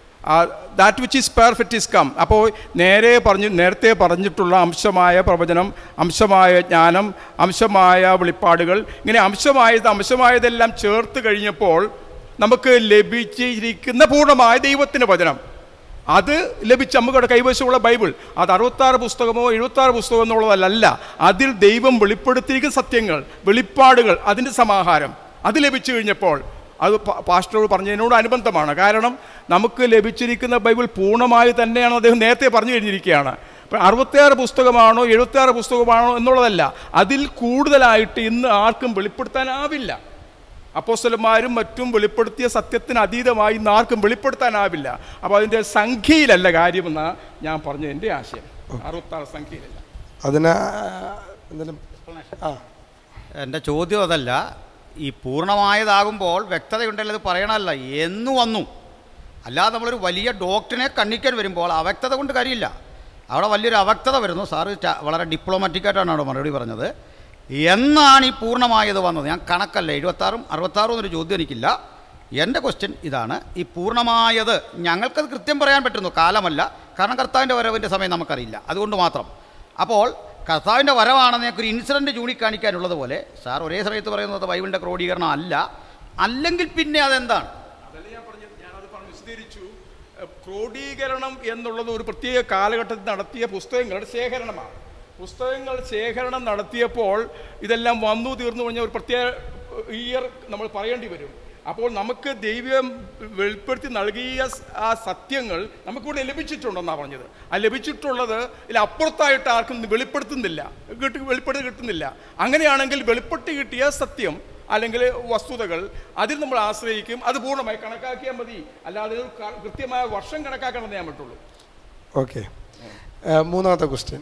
that which is perfect is come അപ്പോൾ നേരെ പറഞ്ഞു നേരത്തെ പറഞ്ഞിട്ടുള്ള അംശമായ പ്രവചനം അംശമായ ജ്ഞാനം അംശമായ വെളിപ്പാടുകൾ ഇങ്ങനെ അംശമായത് അംശമായതെല്ലാം ചേർത്ത് കഴിഞ്ഞപ്പോൾ നമുക്ക് ലഭിച്ചിരിക്കുന്ന പൂർണ്ണമായ ദൈവത്തിൻ്റെ വചനം അത് ലഭിച്ച നമുക്കവിടെ കൈവശമുള്ള ബൈബിൾ അത് അറുപത്താറ് പുസ്തകമോ എഴുപത്താറ് പുസ്തകമോ എന്നുള്ളതല്ല അതിൽ ദൈവം വെളിപ്പെടുത്തിയിരിക്കുന്ന സത്യങ്ങൾ വെളിപ്പാടുകൾ അതിൻ്റെ സമാഹാരം അത് ലഭിച്ചു കഴിഞ്ഞപ്പോൾ അത് പ- പാസ്റ്ററോട് പറഞ്ഞതിനോട് അനുബന്ധമാണ് കാരണം നമുക്ക് ലഭിച്ചിരിക്കുന്ന ബൈബിൾ പൂർണ്ണമായി തന്നെയാണ് അദ്ദേഹം നേരത്തെ പറഞ്ഞു കഴിഞ്ഞിരിക്കുകയാണ് അപ്പോൾ അറുപത്തിയാറ് പുസ്തകമാണോ എഴുപത്തിയാറ് പുസ്തകമാണോ എന്നുള്ളതല്ല അതിൽ കൂടുതലായിട്ട് ഇന്ന് ആർക്കും വെളിപ്പെടുത്താനാവില്ല അപ്പോസ്തലന്മാരും മറ്റും വെളിപ്പെടുത്തിയ സത്യത്തിന് അതീതമായി ഇന്ന് ആർക്കും വെളിപ്പെടുത്താനാവില്ല അപ്പോൾ അതിൻ്റെ സംഖ്യയിലല്ല കാര്യമെന്ന ഞാൻ പറഞ്ഞ എൻ്റെ ആശയം അറുപത്താറ് സംഖ്യയിലല്ല അതിന് എന്തെങ്കിലും ആ എൻ്റെ ചോദ്യം അതല്ല ഈ പൂർണ്ണമായതാകുമ്പോൾ വ്യക്തതയുണ്ടെങ്കിൽ അത് പറയണമല്ല എന്ന് വന്നു അല്ലാതെ നമ്മളൊരു വലിയ ഡോക്ടറിനെ കണ്ണിക്കാൻ വരുമ്പോൾ അവ്യക്തത കൊണ്ട് കാര്യമില്ല അവിടെ വലിയൊരു അവ്യക്തത വരുന്നു സാറ് ച- വളരെ ഡിപ്ലോമാറ്റിക്കായിട്ടാണ് അവിടെ മറുപടി പറഞ്ഞത് എന്നാണ് ഈ പൂർണ്ണമായത് വന്നത് ഞാൻ കണക്കല്ല എഴുപത്താറും അറുപത്താറും എന്നൊരു ചോദ്യം എനിക്കില്ല എൻ്റെ ക്വസ്റ്റ്യൻ ഇതാണ് ഈ പൂർണ്ണമായത് ഞങ്ങൾക്കത് കൃത്യം പറയാൻ പറ്റുന്നു കാലമല്ല കാരണം കർത്താവിൻ്റെ വരവിൻ്റെ സമയം നമുക്കറിയില്ല അതുകൊണ്ട് മാത്രം അപ്പോൾ കർത്താവിൻ്റെ വരവാണെന്ന് ഞങ്ങൾക്ക് ഒരു ഇൻസിഡൻറ്റ് ചൂണ്ടിക്കാണിക്കാനുള്ളത് പോലെ സാർ ഒരേ സമയത്ത് പറയുന്നത് ബൈബിളിൻ്റെ ക്രോഡീകരണം അല്ല അല്ലെങ്കിൽ പിന്നെ അതെന്താണ് അതല്ല ഞാൻ പറഞ്ഞത് ഞാനത് പറഞ്ഞു വിശദീകരിച്ചു എഹ്, ക്രോഡീകരണം എന്നുള്ളത് ഒരു പ്രത്യേക കാലഘട്ടത്തിൽ നടത്തിയ പുസ്തകങ്ങളുടെ ശേഖരണമാണ് പുസ്തകങ്ങൾ ശേഖരണം നടത്തിയപ്പോൾ ഇതെല്ലാം വന്നു തീർന്നു കഴിഞ്ഞ ഒരു പ്രത്യേക ഇയർ നമ്മൾ പറയേണ്ടി വരും അപ്പോൾ നമുക്ക് ദൈവം വെളിപ്പെടുത്തി നൽകിയ സ് ആ സത്യങ്ങൾ നമുക്കിവിടെ ലഭിച്ചിട്ടുണ്ടെന്നാണ് പറഞ്ഞത് ആ ലഭിച്ചിട്ടുള്ളത് ഇതിൽ അപ്പുറത്തായിട്ട് ആർക്കും വെളിപ്പെടുത്തുന്നില്ല കിട്ടി വെളിപ്പെടുത്തി കിട്ടുന്നില്ല അങ്ങനെയാണെങ്കിൽ വെളിപ്പെട്ട് കിട്ടിയ സത്യം അല്ലെങ്കിൽ വസ്തുതകൾ അതിൽ നമ്മൾ ആശ്രയിക്കും അത് പൂർണ്ണമായി കണക്കാക്കിയാൽ മതി അല്ലാതെ ഒരു ക- കൃത്യമായ വർഷം കണക്കാക്കണമെന്ന് ഞാൻ പറ്റുള്ളൂ ഓക്കെ ഏ, മൂന്നാമത്തെ ക്വസ്റ്റ്യൻ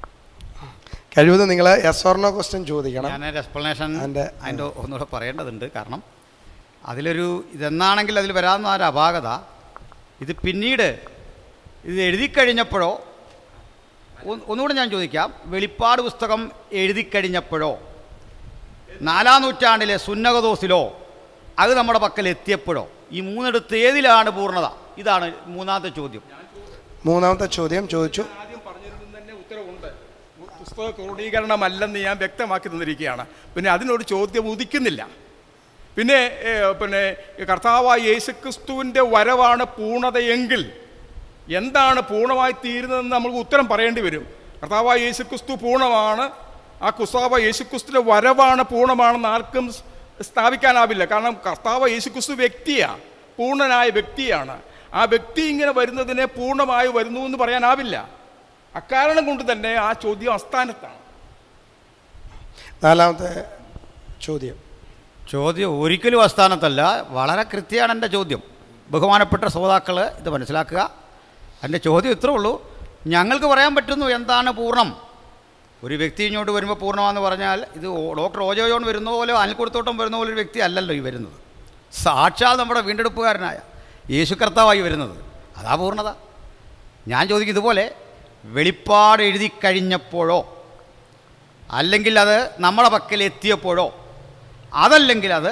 കഴിവതും നിങ്ങൾ എസ് ഓർണോ ക്വസ്റ്റ്യൻ ചോദിക്കണം ഞാൻ എക്സ്പ്ലനേഷൻ അതിൻ്റെ- അതിൻ്റെ ഒന്നുകൂടെ പറയേണ്ടതുണ്ട് കാരണം അതിലൊരു ഇതെന്നാണെങ്കിൽ അതിൽ വരാവുന്ന ഒരു അപാകത ഇത് പിന്നീട് ഇത് എഴുതി കഴിഞ്ഞപ്പോഴോ ഒന്ന് ഒന്നുകൂടെ ഞാൻ ചോദിക്കാം വെളിപ്പാട് പുസ്തകം എഴുതി കഴിഞ്ഞപ്പോഴോ നാലാം നൂറ്റാണ്ടിലെ സുന്നകദോസിലോ അത് നമ്മുടെ പക്കൽ എത്തിയപ്പോഴോ ഈ മൂന്നിടത്ത് ഏതിലാണ് പൂർണ്ണത ഇതാണ് മൂന്നാമത്തെ ചോദ്യം മൂന്നാമത്തെ ചോദ്യം ചോദിച്ചു ആദ്യം പറഞ്ഞതിൽ തന്നെ ഉത്തരവുണ്ട് പുസ്തക ക്രോഡീകരണമല്ലെന്ന് ഞാൻ വ്യക്തമാക്കി തന്നിരിക്കുകയാണ് പിന്നെ അതിനൊരു ചോദ്യം ഉദിക്കുന്നില്ല പിന്നെ ഏ, പിന്നെ കർത്താവായ യേശുക്രിസ്തുവിൻ്റെ വരവാണ് പൂർണ്ണതയെങ്കിൽ എന്താണ് പൂർണ്ണമായി തീരുന്നതെന്ന് നമുക്ക് ഉത്തരം പറയേണ്ടി വരും കർത്താവായ യേശുക്രിസ്തു പൂർണ്ണമാണ് ആ കുസ്താവ യേശുക്രിസ്തുവിൻ്റെ വരവാണ് പൂർണ്ണമാണെന്ന് ആർക്കും സ് സ്ഥാപിക്കാനാവില്ല കാരണം കർത്താവ് യേശുക്രിസ്തു വ്യക്തിയാണ് പൂർണ്ണനായ വ്യക്തിയാണ് ആ വ്യക്തി ഇങ്ങനെ വരുന്നതിനെ പൂർണ്ണമായി വരുന്നു എന്ന് പറയാനാവില്ല അക്കാരണം കൊണ്ട് തന്നെ ആ ചോദ്യം അസ്ഥാനത്താണ് നാലാമത്തെ ചോദ്യം ചോദ്യം ഒരിക്കലും അസ്ഥാനത്തല്ല വളരെ കൃത്യമാണ് എൻ്റെ ചോദ്യം ബഹുമാനപ്പെട്ട ശ്രോതാക്കൾ ഇത് മനസ്സിലാക്കുക എൻ്റെ ചോദ്യം ഇത്രേ ഉള്ളൂ ഞങ്ങൾക്ക് പറയാൻ പറ്റുന്നു എന്താണ് പൂർണ്ണം ഒരു വ്യക്തി ഇങ്ങോട്ട് വരുമ്പോൾ പൂർണ്ണമാണെന്ന് പറഞ്ഞാൽ ഇത് ഓ- ഡോക്ടർ ഓജോ ജോൺ വരുന്ന പോലെ അനിൽക്കുടത്തോട്ടം വരുന്ന പോലെ ഒരു വ്യക്തി അല്ലല്ലോ ഈ വരുന്നത് സാക്ഷാൽ നമ്മുടെ വീണ്ടെടുപ്പുകാരനായ യേശു കർത്താവായി വരുന്നത് അതാ പൂർണ്ണത ഞാൻ ചോദിക്കും ഇതുപോലെ വെളിപ്പാട് എഴുതി കഴിഞ്ഞപ്പോഴോ അല്ലെങ്കിൽ അത് നമ്മുടെ പക്കൽ എത്തിയപ്പോഴോ അതല്ലെങ്കിൽ അത്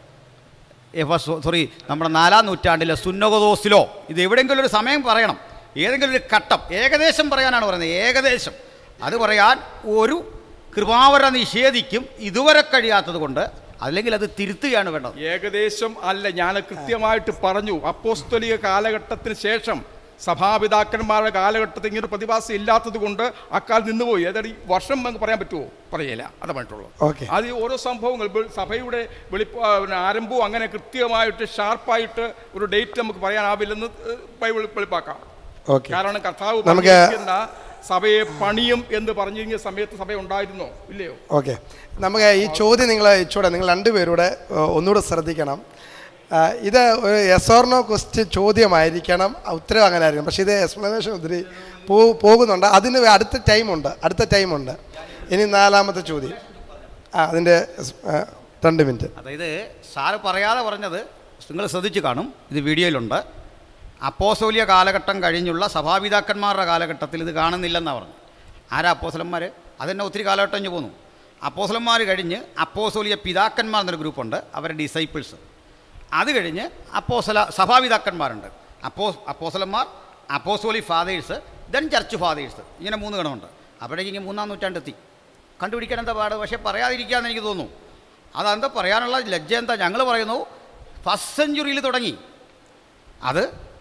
എഫ- സോ- സോറി നമ്മുടെ നാലാം നൂറ്റാണ്ടിലെ സുന്നകദോസിലോ ഇത് എവിടെയെങ്കിലും ഒരു സമയം പറയണം ഏതെങ്കിലും ഒരു ഘട്ടം ഏകദേശം പറയാനാണ് പറയുന്നത് ഏകദേശം അത് പറയാൻ ഒരു കൃപാവര നിഷേധിക്കും ഇതുവരെ കഴിയാത്തത് കൊണ്ട് അല്ലെങ്കിൽ അത് തിരുത്തുകയാണ് വേണ്ടത് ഏകദേശം അല്ല ഞാൻ കൃത്യമായിട്ട് പറഞ്ഞു അപ്പോസ്തലിക കാലഘട്ടത്തിന് ശേഷം സഭാപിതാക്കന്മാരുടെ കാലഘട്ടത്തിൽ ഇങ്ങനെ പ്രതിഭാസം ഇല്ലാത്തത് കൊണ്ട് അക്കാൽ നിന്നുപോയി അതായത് ഈ വർഷം എന്ന് പറയാൻ പറ്റുമോ പറയില്ല അത് പറഞ്ഞിട്ടുള്ളൂ Okay. അത് ഈ ഓരോ സംഭവങ്ങൾ ബെ- സഭയുടെ വെളിപ്പ പിന്നെ ആരംഭവും അങ്ങനെ കൃത്യമായിട്ട് ഷാർപ്പായിട്ട് ഒരു ഡേറ്റ് നമുക്ക് പറയാനാവില്ലെന്ന് ഏഹ്, ബൈബിൾ വെളിപ്പാക്കാം ഓക്കെ കാരണം കർത്താവ് നമുക്ക് പറഞ്ഞിരിക്കുന്ന സഭയെ പണിയും എന്ന് പറഞ്ഞിരിക്കുന്ന സമയത്ത് സഭ ഉണ്ടായിരുന്നോ ഇല്ലയോ ഓക്കെ നമുക്ക് ഈ ചോദ്യം നിങ്ങൾ ഇച്ചൂടെ നിങ്ങൾ രണ്ടുപേരൂടെ ഏഹ്, ഒന്നുകൂടെ ശ്രദ്ധിക്കണം ആ, ഇത് ഒരു എസോർണോ ക്വസ്റ്റ്യൻ ചോദ്യമായിരിക്കണം ഉത്തരം അങ്ങനെ ആയിരിക്കണം പക്ഷേ ഇത് എക്സ്പ്ലനേഷൻ ഒത്തിരി പോ പോകുന്നുണ്ട് അതിന് അടുത്ത ടൈമുണ്ട് അടുത്ത ടൈമുണ്ട് ഇനി നാലാമത്തെ ചോദ്യം ആ അതിൻ്റെ ആ, രണ്ട് മിനിറ്റ് അതായത് സാറ് പറയാതെ പറഞ്ഞത് നിങ്ങൾ ശ്രദ്ധിച്ച് കാണും ഇത് വീഡിയോയിലുണ്ട് അപ്പോസോലിയ കാലഘട്ടം കഴിഞ്ഞുള്ള സഭാപിതാക്കന്മാരുടെ കാലഘട്ടത്തിൽ ഇത് കാണുന്നില്ലെന്നാണ് പറഞ്ഞു ആരാ അപ്പോസലന്മാർ അതെന്നെ ഒത്തിരി കാലഘട്ടം കഴിഞ്ഞ് പോന്നു അപ്പോസലന്മാർ കഴിഞ്ഞ് അപ്പോസോലിയ പിതാക്കന്മാർ എന്നൊരു ഗ്രൂപ്പുണ്ട് അവരുടെ ഡിസൈപ്പിൾസ് അത് കഴിഞ്ഞ് അപ്പോസല സഭാപിതാക്കന്മാരുണ്ട് അപ്പോ അപ്പോസലന്മാർ apostolic fathers then church fathers ഇങ്ങനെ മൂന്ന് ഗണമുണ്ട് അപ്പോഴേക്കും ഇങ്ങനെ മൂന്നാം നൂറ്റാണ്ടെത്തി കണ്ടുപിടിക്കാൻ എന്താ പാട് പക്ഷേ പറയാതിരിക്കാന്ന് എനിക്ക് തോന്നുന്നു അതെന്താ പറയാനുള്ള ലജ്ജ എന്താ ഞങ്ങൾ പറയുന്നു ഫസ്റ്റ് സെഞ്ചുറിയിൽ തുടങ്ങി അത്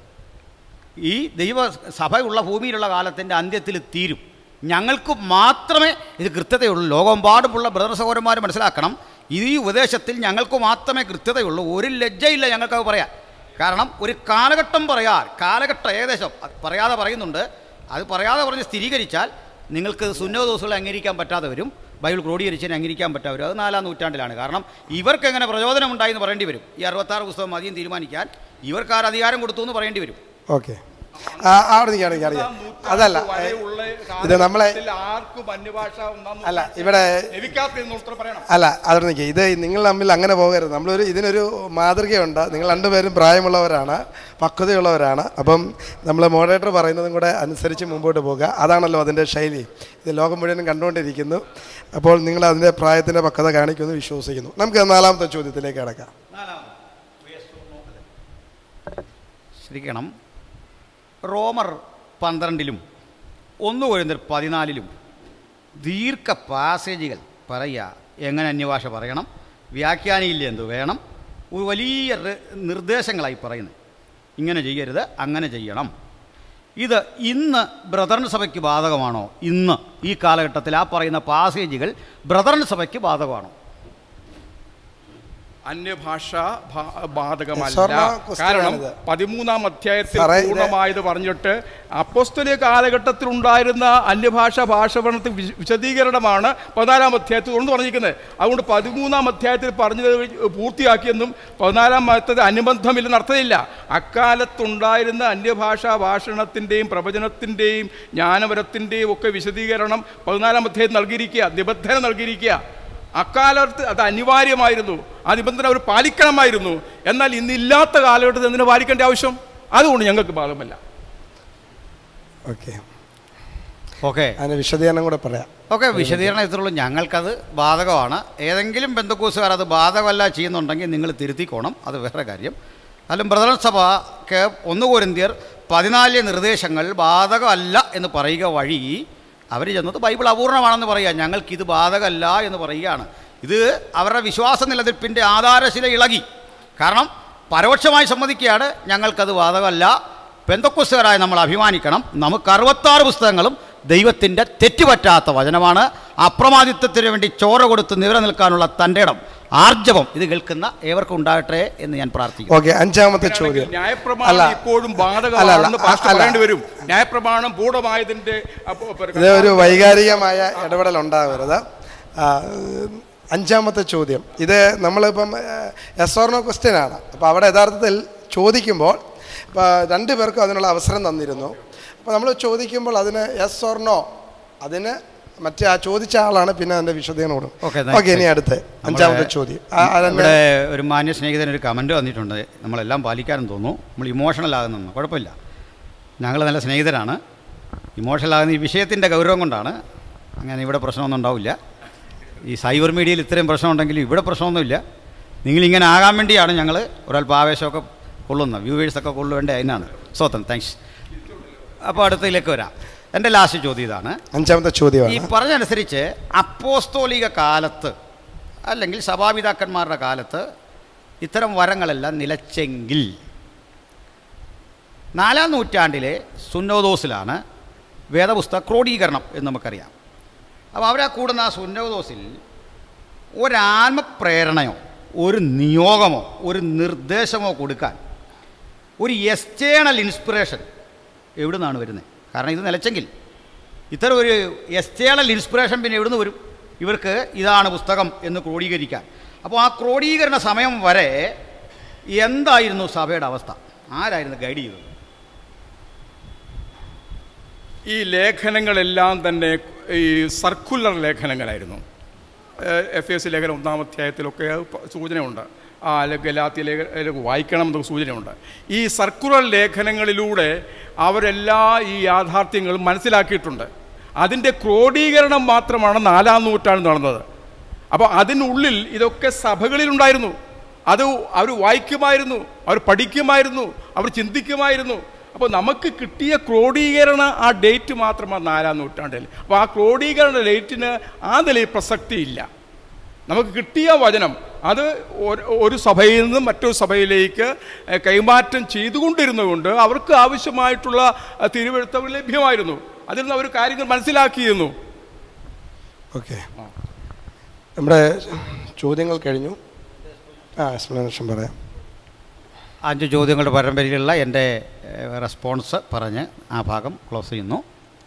ഈ ദൈവ സഭയുള്ള ഭൂമിയിലുള്ള കാലത്തിൻ്റെ അന്ത്യത്തിൽ തീരും ഞങ്ങൾക്ക് മാത്രമേ ഇത് കൃത്യതയുള്ളൂ ലോകമെമ്പാടുമുള്ള ബ്രദർ സഹോദരന്മാർ മനസ്സിലാക്കണം ഇത് ഈ ഉപദേശത്തിൽ ഞങ്ങൾക്ക് മാത്രമേ കൃത്യതയുള്ളൂ ഒരു ലജ്ജയില്ല ഞങ്ങൾക്കത് പറയാൻ കാരണം ഒരു കാലഘട്ടം പറയാൻ കാലഘട്ടം ഏകദേശം അത് പറയാതെ പറയുന്നുണ്ട് അത് പറയാതെ പറഞ്ഞ് സ്ഥിരീകരിച്ചാൽ നിങ്ങൾക്ക് സുന്നോ ദിവസങ്ങൾ അംഗീകരിക്കാൻ പറ്റാതെ വരും ബൈബിൾ ക്രോഡീകരിച്ചതിനെ അംഗീകരിക്കാൻ പറ്റാതെ വരും അത് നാലാം നൂറ്റാണ്ടിലാണ് കാരണം ഇവർക്ക് എങ്ങനെ പ്രചോദനം ഉണ്ടായി എന്ന് പറയേണ്ടി വരും ഈ അറുപത്താറ് പുസ്തകം മതിയും തീരുമാനിക്കാൻ ഇവർക്ക് ആര് അധികാരം കൊടുത്തു എന്ന് പറയേണ്ടി വരും ഓക്കെ ആ അവിടെ നിൽക്കുകയാണ് എനിക്കറിയാം അതല്ല വരെയുള്ള ഇത് നമ്മളെ കാലഘട്ടത്തിൽ ആർക്കും അന്യഭാഷ ഒന്നാം അല്ല ഇവിടെ ലഭിക്കാത്തതെന്ന് ഉത്തരം പറയണം അല്ല അവിടെ നിൽക്കുക ഇത് നിങ്ങൾ തമ്മിൽ അങ്ങനെ പോകരുത് നമ്മളൊരു ഇതിനൊരു മാതൃകയുണ്ട് നിങ്ങൾ രണ്ടുപേരും പ്രായമുള്ളവരാണ് പക്വതയുള്ളവരാണ് അപ്പം നമ്മൾ മോഡറേറ്റർ പറയുന്നതും കൂടെ അനുസരിച്ച് മുമ്പോട്ട് പോകുക അതാണല്ലോ അതിൻ്റെ ശൈലി ഇത് ലോകം മുഴുവനും കണ്ടുകൊണ്ടിരിക്കുന്നു അപ്പോൾ നിങ്ങൾ അതിൻ്റെ പ്രായത്തിൻ്റെ പക്വത കാണിക്കുമെന്ന് വിശ്വസിക്കുന്നു നമുക്ക് നാലാമത്തെ ചോദ്യത്തിലേക്ക് കിടക്കാം ശ്രദ്ധിക്കണം റോമർ പന്ത്രണ്ടിലും ഒന്ന് കൊഴുന്നർ പതിനാലിലും ദീർഘ പാസേജുകൾ പറയുക എങ്ങനെ അന്യഭാഷ പറയണം വ്യാഖ്യാനിയില്ല എന്ത് വേണം ഒരു വലിയ റി- നിർദ്ദേശങ്ങളായി പറയുന്നത് ഇങ്ങനെ ചെയ്യരുത് അങ്ങനെ ചെയ്യണം ഇത് ഇന്ന് ബ്രദറൻ സഭയ്ക്ക് ബാധകമാണോ ഇന്ന് ഈ കാലഘട്ടത്തിൽ ആ പറയുന്ന പാസേജുകൾ ബ്രദറൻ സഭയ്ക്ക് ബാധകമാണോ അന്യഭാഷ ഭാ- യെസ് ബാധകമല്ല or no question കാരണം ആണിത്. പതിമൂന്നാം അധ്യായത്തിൽ സാറേ, ഇത് പൂർണ്ണമായത് പറഞ്ഞിട്ട് അപ്പോസ്തലിക കാലഘട്ടത്തിൽ ഉണ്ടായിരുന്ന അന്യഭാഷ ഭാഷപഠനത്തിൽ വിശ- വിശദീകരണമാണ് പതിനാലാം അധ്യായത്തിൽ തുറന്നു പറഞ്ഞിരിക്കുന്നത് അതുകൊണ്ട് പതിമൂന്നാം അധ്യായത്തിൽ പറഞ്ഞത് പൂർത്തിയാക്കിയെന്നും പതിനാലാം അധ്യായത്തിൽ അനുബന്ധമില്ലെന്ന് അർത്ഥമില്ല അക്കാലത്തുണ്ടായിരുന്ന അന്യഭാഷാ ഭാഷണത്തിൻ്റെയും പ്രവചനത്തിൻ്റെയും ജ്ഞാനപരത്തിൻ്റെയും ഒക്കെ വിശദീകരണം പതിനാലാം അധ്യായത്തിൽ നൽകിയിരിക്കുക നിബന്ധന നൽകിയിരിക്കുക അക്കാലത്ത് അത് അനിവാര്യമായിരുന്നു ആ നിബന്ധന അവർ പാലിക്കണമായിരുന്നു എന്നാൽ ഇന്നില്ലാത്ത കാലഘട്ടത്തിൽ എന്തിനു പാലിക്കേണ്ട ആവശ്യം അതുകൊണ്ട് ഞങ്ങൾക്ക് ബാധകമല്ല ഓക്കെ ഓക്കെ അതിന് വിശദീകരണം കൂടെ പറയാം ഓക്കെ വിശദീകരണം ഇത്രയുള്ളൂ ഞങ്ങൾക്കത് ബാധകമാണ് ഏതെങ്കിലും ബന്ധുക്കൂസുകാർ അത് ബാധകമല്ല ചെയ്യുന്നുണ്ടെങ്കിൽ നിങ്ങൾ തിരുത്തിക്കോണം അത് വേറെ കാര്യം അല്ലും ബ്രദറൻ സഭക്ക് ഒന്ന് കോരിന്തിയർ പതിനാല് നിർദ്ദേശങ്ങൾ ബാധകമല്ല എന്ന് പറയുക വഴി അവർ ചെന്നത് ബൈബിൾ അപൂർണമാണെന്ന് പറയുക ഞങ്ങൾക്കിത് ബാധകമല്ല എന്ന് പറയുകയാണ് ഇത് അവരുടെ വിശ്വാസ നിലനിൽപ്പിൻ്റെ ആധാരശില ഇളകി കാരണം പരോക്ഷമായി സമ്മതിക്കുകയാണ് ഞങ്ങൾക്കത് ബാധകമല്ല പെന്തക്കുസ്തുകാരായി നമ്മൾ അഭിമാനിക്കണം നമുക്ക് അറുപത്താറ് പുസ്തകങ്ങളും ദൈവത്തിൻ്റെ തെറ്റുപറ്റാത്ത വചനമാണ് അപ്രമാദിത്വത്തിന് വേണ്ടി ചോര കൊടുത്ത് നിലനിൽക്കാനുള്ള തൻ്റെ ഇടം ആർജവം ഇത് കേൾക്കുന്ന ഏവർക്കും ഉണ്ടാകട്ടെ എന്ന് ഞാൻ പ്രാർത്ഥിക്കുന്നു ഓക്കെ അഞ്ചാമത്തെ ചോദ്യം ന്യായപ്രമാണം അല്ല. ഇപ്പോഴും അല്ല, ബാധകമാണെന്ന് അല്ല, പാസ്റ്റർ അല്ല. പറയേണ്ടി വരും ന്യായപ്രമാണം ഗൂഢമായതിന്റെ അപ്പോ- ഇത് ഒരു വൈകാരികമായ ഇടപെടൽ ഉണ്ടാവരുത് ആ, അഞ്ചാമത്തെ ചോദ്യം ഇത് നമ്മളിപ്പം എസ് ഓർണോ ക്വസ്റ്റ്യൻ ആണ് അപ്പോൾ അവിടെ യഥാർത്ഥത്തിൽ ചോദിക്കുമ്പോൾ ഇപ്പോൾ രണ്ട് പേർക്കും അതിനുള്ള അവസരം തന്നിരുന്നു അപ്പോൾ നമ്മൾ ചോദിക്കുമ്പോൾ അതിന് എസ് ഓർണോ അതിന് മറ്റേ ആ ചോദിച്ച ആളാണ് പിന്നെ അതിൻ്റെ വിശദീകരണം Okay, കൊടുക്കും thanks. ഓക്കെ ഇനി അടുത്ത് അഞ്ചാമത്തെ ചോദ്യം ആ, അതന്നെ ഇവിടെ ഒരു മാന്യ സ്നേഹിതൻ ഒരു കമൻറ്റ് വന്നിട്ടുണ്ട് നമ്മളെല്ലാം പാലിക്കാനും തോന്നുന്നു നമ്മൾ ഇമോഷണൽ ആകുന്നെന്ന് കുഴപ്പമില്ല ഞങ്ങൾ നല്ല സ്നേഹിതരാണ് ഇമോഷണൽ ആകുന്ന ഈ വിഷയത്തിൻ്റെ ഗൗരവം കൊണ്ടാണ് അങ്ങനെ ഇവിടെ പ്രശ്നമൊന്നും ഉണ്ടാവില്ല ഈ സൈബർ മീഡിയയിൽ ഇത്രയും പ്രശ്നമുണ്ടെങ്കിലും ഇവിടെ പ്രശ്നമൊന്നുമില്ല നിങ്ങളിങ്ങനെ ആകാൻ വേണ്ടിയാണ് ഞങ്ങൾ ഒരല്പം ആവേശമൊക്കെ കൊള്ളുന്നത് വ്യൂവേഴ്സൊക്കെ കൊള്ളുവേണ്ട അതിനാണ് സ്വത്തം താങ്ക്സ് അപ്പോൾ അടുത്തതിലേക്ക് വരാം എൻ്റെ ലാസ്റ്റ് ചോദ്യം ഇതാണ് അഞ്ചാമത്തെ ഈ ചോദ്യമാണ് പറഞ്ഞനുസരിച്ച് അപ്പോസ്തോലിക കാലത്ത് അല്ലെങ്കിൽ സഭാപിതാക്കന്മാരുടെ കാലത്ത് ഇത്തരം വരങ്ങളെല്ലാം നിലച്ചെങ്കിൽ നാലാം നൂറ്റാണ്ടിലെ സുന്നോദോസിലാണ് വേദപുസ്തക ക്രോഡീകരണം എന്ന് നമുക്കറിയാം അപ്പോൾ അവരാ കൂടുന്ന ആ സുന്നോദോസിൽ ഒരാത്മപ്രേരണയോ ഒരു നിയോഗമോ ഒരു നിർദ്ദേശമോ കൊടുക്കാൻ ഒരു എക്സ്റ്റേണൽ ഇൻസ്പിറേഷൻ എവിടെ നിന്നാണ് വരുന്നത് കാരണം ഇത് നിലച്ചെങ്കിൽ ഇത്തരം ഒരു എക്സ്റ്റേണൽ ഇൻസ്പിറേഷൻ പിന്നെ എവിടുന്ന് വരും ഇവർക്ക് ഇതാണ് പുസ്തകം എന്ന് ക്രോഡീകരിക്കാൻ അപ്പോൾ ആ ക്രോഡീകരണ സമയം വരെ എന്തായിരുന്നു സഭയുടെ അവസ്ഥ ആരായിരുന്നു ഗൈഡ് ചെയ്തത് ഈ ലേഖനങ്ങളെല്ലാം തന്നെ ഈ സർക്കുലർ ലേഖനങ്ങളായിരുന്നു എഫ് എസ് ലേഖനം ഒന്നാം അധ്യായത്തിലൊക്കെ പ- സൂചനയുണ്ട് ആ അല്ലെങ്കിൽ ഗലാത്തി ലേഖനം വായിക്കണം എന്നൊക്കെ സൂചനയുണ്ട് ഈ സർക്കുലർ ലേഖനങ്ങളിലൂടെ അവരെല്ലാ ഈ യാഥാർത്ഥ്യങ്ങളും മനസ്സിലാക്കിയിട്ടുണ്ട് അതിൻ്റെ ക്രോഡീകരണം മാത്രമാണ് നാലാം നൂറ്റാണ്ട് നടന്നത് അപ്പോൾ അതിനുള്ളിൽ ഇതൊക്കെ സഭകളിലുണ്ടായിരുന്നു അത് അവർ വായിക്കുമായിരുന്നു അവർ പഠിക്കുമായിരുന്നു അവർ ചിന്തിക്കുമായിരുന്നു അപ്പോൾ നമുക്ക് കിട്ടിയ ക്രോഡീകരണ ആ ഡേറ്റ് മാത്രമാണ് നാലാം നൂറ്റാണ്ടിൽ അപ്പോൾ ആ ക്രോഡീകരണ ഡേറ്റിന് ആ നിലയിൽ പ്രസക്തിയില്ല നമുക്ക് കിട്ടിയ വചനം അത് ഒരു- ഒരു സഭയിൽ നിന്നും മറ്റൊരു സഭയിലേക്ക് എഹ്, കൈമാറ്റം ചെയ്തുകൊണ്ടിരുന്നുകൊണ്ട് അവർക്ക് ആവശ്യമായിട്ടുള്ള അഹ്, തിരുവെഴുത്തുകൾ ലഭ്യമായിരുന്നു അതിൽ നിന്ന് അവർ കാര്യങ്ങൾ മനസ്സിലാക്കിയിരുന്നു ഓക്കെ നമ്മുടെ ചോദ്യങ്ങൾ കഴിഞ്ഞു ആ എക്സ്പ്ലനേഷൻ പറയാം അഞ്ച് ചോദ്യങ്ങളുടെ പരമ്പരയിലുള്ള എൻ്റെ ഏഹ്, റെസ്പോൺസ് പറഞ്ഞ് ആ ഭാഗം ക്ലോസ് ചെയ്യുന്നു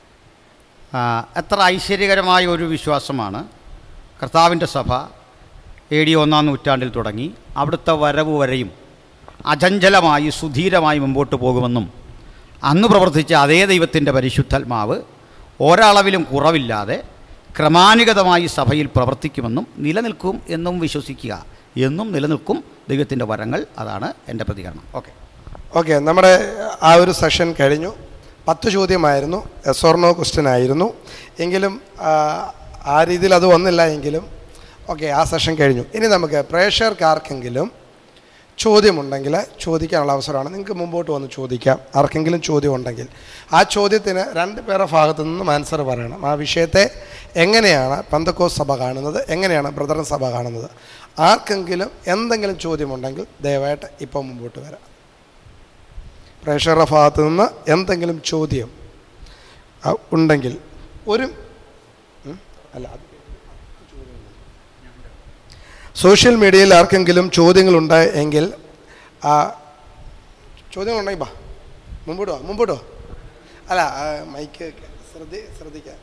ആ, എത്ര ഐശ്വര്യകരമായ ഒരു വിശ്വാസമാണ് കർത്താവിൻ്റെ സഭ എ ഡി ഒന്നാം നൂറ്റാണ്ടിൽ തുടങ്ങി അവിടുത്തെ വരവ് വരെയും അചഞ്ചലമായി സുധീരമായി മുമ്പോട്ട് പോകുമെന്നും അന്ന് പ്രവർത്തിച്ച അതേ ദൈവത്തിൻ്റെ പരിശുദ്ധാത്മാവ് ഒരളവിലും കുറവില്ലാതെ ക്രമാനുഗതമായി സഭയിൽ പ്രവർത്തിക്കുമെന്നും നിലനിൽക്കും എന്നും വിശ്വസിക്കുക എന്നും നിലനിൽക്കും ദൈവത്തിൻ്റെ വരങ്ങൾ അതാണ് എൻ്റെ പ്രതികരണം ഓക്കെ ഓക്കെ നമ്മുടെ ആ ഒരു സെഷൻ കഴിഞ്ഞു പത്ത് ചോദ്യമായിരുന്നു എസോർണോ ക്വസ്റ്റ്യൻ ആയിരുന്നു എങ്കിലും ആ, ആ രീതിയിൽ അത് വന്നില്ല എങ്കിലും ഓക്കെ ആ സെഷൻ കഴിഞ്ഞു ഇനി നമുക്ക് പ്രേക്ഷകർക്കാർക്കെങ്കിലും ചോദ്യമുണ്ടെങ്കിൽ ചോദിക്കാനുള്ള അവസരമാണ് നിങ്ങൾക്ക് മുമ്പോട്ട് വന്ന് ചോദിക്കാം ആർക്കെങ്കിലും ചോദ്യം ഉണ്ടെങ്കിൽ ആ ചോദ്യത്തിന് രണ്ട് പേരുടെ ഭാഗത്തു നിന്നും ആൻസർ പറയണം ആ വിഷയത്തെ എങ്ങനെയാണ് പന്തക്കോസ് സഭ കാണുന്നത് എങ്ങനെയാണ് ബ്രദറൻ സഭ കാണുന്നത് ആർക്കെങ്കിലും എന്തെങ്കിലും ചോദ്യമുണ്ടെങ്കിൽ ദയവായിട്ട് ഇപ്പോൾ മുമ്പോട്ട് വരാം പ്രേക്ഷകരുടെ ഭാഗത്തു നിന്ന് എന്തെങ്കിലും ചോദ്യം ആ, ഉണ്ടെങ്കിൽ ഒരു ഉം? അല്ല അത് സോഷ്യൽ മീഡിയയിൽ ആർക്കെങ്കിലും ചോദ്യങ്ങളുണ്ട് എങ്കിൽ ആ, ചോദ്യങ്ങളുണ്ടെങ്കിൽ ബാ മുമ്പോട്ട് വാ മുമ്പോട്ട് വാ അല്ല ആ, മൈക്ക് ശ്രദ്ധി ശ്രദ്ധിക്കാം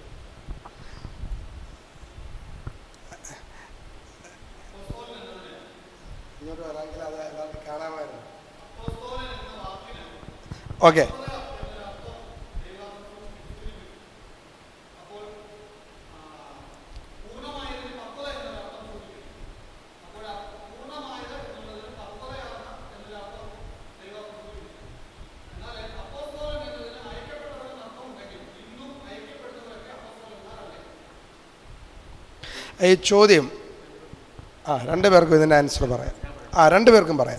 ഇങ്ങോട്ട് വരാമെങ്കിൽ അത് എല്ലാവർക്കും കാണാമായിരുന്നു ഓക്കെ ഈ ചോദ്യം ആ രണ്ട് പേർക്കും ഇതിൻ്റെ ആൻസർ പറയാം ആ രണ്ട് പേർക്കും പറയാം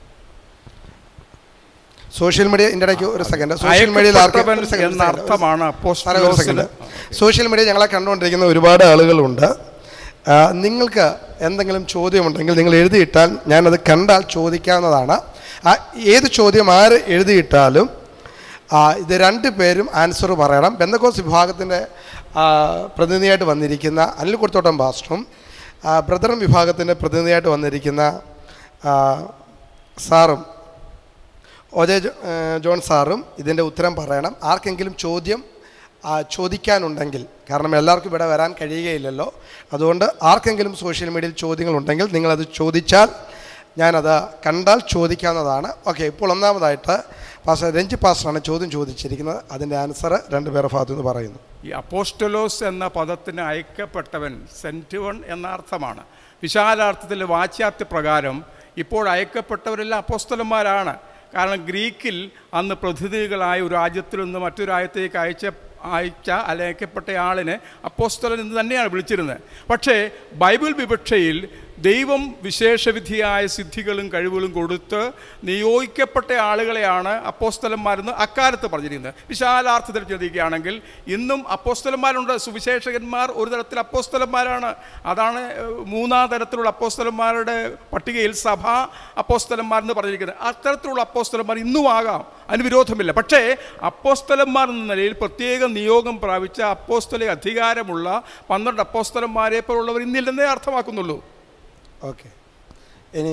സോഷ്യൽ മീഡിയ ഇതിൻ്റെ ഇടയ്ക്ക് ഒരു സെക്കൻഡ് സോഷ്യൽ മീഡിയയിൽ ആർക്കും അയക്കപ്പെട്ടവൻ ഒരു second, ഒരു എന്ന second, ഒരു അർത്ഥമാണ് സാറേ, ഒരു അപ്പോസ്തലോസിന്. second. സോഷ്യൽ മീഡിയ ഞങ്ങളെ കണ്ടുകൊണ്ടിരിക്കുന്ന ഒരുപാട് ആളുകളുണ്ട് ആ, നിങ്ങൾക്ക് എന്തെങ്കിലും ചോദ്യമുണ്ടെങ്കിൽ നിങ്ങൾ എഴുതിയിട്ടാൽ ഞാനത് കണ്ടാൽ ചോദിക്കാവുന്നതാണ് ആ ഏത് ചോദ്യം ആര് എഴുതിയിട്ടാലും ആ, ഇത് രണ്ട് പേരും ആൻസർ പറയണം ബന്ധക്കോസ് വിഭാഗത്തിൻ്റെ പ്രതിനിധിയായിട്ട് വന്നിരിക്കുന്ന അനിൽ കൊടുത്തോട്ടം പാസ്റ്ററും ആ, ബ്രദറൻ വിഭാഗത്തിൻ്റെ പ്രതിനിധിയായിട്ട് വന്നിരിക്കുന്ന ആ, സാറും ഒജെ ജോ- ഏ, ജോൺ സാറും ഇതിൻ്റെ ഉത്തരം പറയണം ആർക്കെങ്കിലും ചോദ്യം ആ, ചോദിക്കാനുണ്ടെങ്കിൽ കാരണം എല്ലാവർക്കും ഇവിടെ വരാൻ കഴിയുകയില്ലല്ലോ അതുകൊണ്ട് ആർക്കെങ്കിലും സോഷ്യൽ മീഡിയയിൽ ചോദ്യങ്ങളുണ്ടെങ്കിൽ നിങ്ങളത് ചോദിച്ചാൽ ഞാനത് കണ്ടാൽ ചോദിക്കാവുന്നതാണ് ഓക്കെ ഇപ്പോൾ ഒന്നാമതായിട്ട് പാസ്റ്റർ രഞ്ജി പാസ്റ്ററാണ് ചോദ്യം ചോദിച്ചിരിക്കുന്നത് അതിൻ്റെ ആൻസർ രണ്ട് പേരുടെ ഭാഗത്തു നിന്ന് പറയുന്നു ഈ അപ്പോസ്റ്റലോസ് എന്ന പദത്തിന് അയക്കപ്പെട്ടവൻ സെൻറ്റുവൺ എന്ന അർത്ഥമാണ് വിശാലാർത്ഥത്തിൽ വാച്യാർത്ഥ പ്രകാരം ഇപ്പോൾ അയക്കപ്പെട്ടവരെല്ലാം അപ്പോസ്തലന്മാരാണ് കാരണം ഗ്രീക്കിൽ അന്ന് പ്രതിനിധികളായ ഒരു രാജ്യത്തിൽ നിന്ന് മറ്റൊരു രാജ്യത്തേക്ക് അയച്ച അയച്ച അയക്കപ്പെട്ട ആളിനെ അപ്പോസ്തലൻ എന്ന് തന്നെയാണ് വിളിച്ചിരുന്നത് പക്ഷേ ബൈബിൾ വിവക്ഷയിൽ ദൈവം വിശേഷവിധിയായ സിദ്ധികളും കഴിവുകളും കൊടുത്ത് നിയോഗിക്കപ്പെട്ട ആളുകളെയാണ് അപ്പോസ്തലന്മാരെന്ന് അക്കാലത്ത് പറഞ്ഞിരിക്കുന്നത് വിശാലാർത്ഥത്തിൽ ചിന്തിക്കുകയാണെങ്കിൽ ഇന്നും അപ്പോസ്തലന്മാരുണ്ട് സുവിശേഷകന്മാർ ഒരു തരത്തിൽ അപ്പോസ്തലന്മാരാണ് അതാണ് ഏഹ്, മൂന്നാം തരത്തിലുള്ള അപ്പോസ്തലന്മാരുടെ പട്ടികയിൽ സഭ അപ്പോസ്തലന്മാരെന്ന് പറഞ്ഞിരിക്കുന്നത് അത്തരത്തിലുള്ള അപ്പോസ്തലന്മാർ ഇന്നും ആകാം അതിന് വിരോധമില്ല പക്ഷേ അപ്പോസ്തലന്മാർ എന്ന നിലയിൽ പ്രത്യേക നിയോഗം പ്രാപിച്ച അപ്പോസ്തല അധികാരമുള്ള പന്ത്രണ്ട് അപ്പോസ്തലന്മാരെ പോലുള്ളവർ ഇന്നില്ലെന്നേ അർത്ഥമാക്കുന്നുള്ളൂ ഓക്കെ ഇനി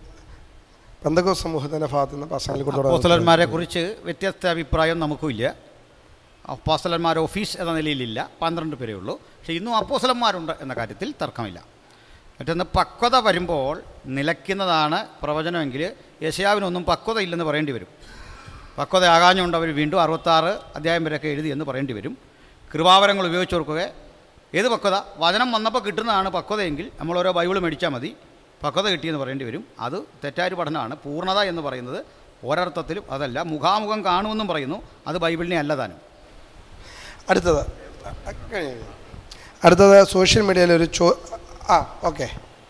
പന്തകോ സമൂഹത്തിൻ്റെ ഭാഗത്തു നിന്ന് പാസ്റ്റർ അനിൽ കൊടുത്തോട്ടം അപ്പോസ്തലന്മാരെ കുറിച്ച് വ്യത്യസ്ത അഭിപ്രായം നമുക്കുമില്ല അപ്പോസ്തലന്മാർ ഓഫീസ് എന്ന നിലയിലില്ല പന്ത്രണ്ട് പേരേ ഉള്ളൂ പക്ഷേ ഇന്നും അപ്പോസ്തലന്മാരുണ്ട് എന്ന കാര്യത്തിൽ തർക്കമില്ല മറ്റൊന്ന് പക്വത വരുമ്പോൾ നിലയ്ക്കുന്നതാണ് പ്രവചനമെങ്കിൽ യശയാവിനൊന്നും പക്വത ഇല്ലെന്ന് പറയേണ്ടി വരും പക്വത ആകാഞ്ഞുകൊണ്ട് അവർ വീണ്ടും അറുപത്താറ് അധ്യായം വരെയൊക്കെ എഴുതി എന്ന് പറയേണ്ടി വരും കൃപാവരങ്ങൾ ഉപയോഗിച്ച് കൊടുക്കുക ഏത് പക്വത വചനം വന്നപ്പോൾ കിട്ടുന്നതാണ് പക്വതയെങ്കിൽ നമ്മൾ ഓരോ ബൈബിൾ മേടിച്ചാൽ മതി പക്വത കിട്ടിയെന്ന് പറയേണ്ടി വരും അത് തെറ്റായൊരു പഠനമാണ് പൂർണ്ണത എന്ന് പറയുന്നത് ഒരർത്ഥത്തിലും അതല്ല മുഖാമുഖം കാണുമെന്നും പറയുന്നു അത് ബൈബിളിനെ അല്ല താനും അടുത്തത് കഴിഞ്ഞു. അടുത്തത് സോഷ്യൽ മീഡിയയിൽ ഒരു ചോ ആ okay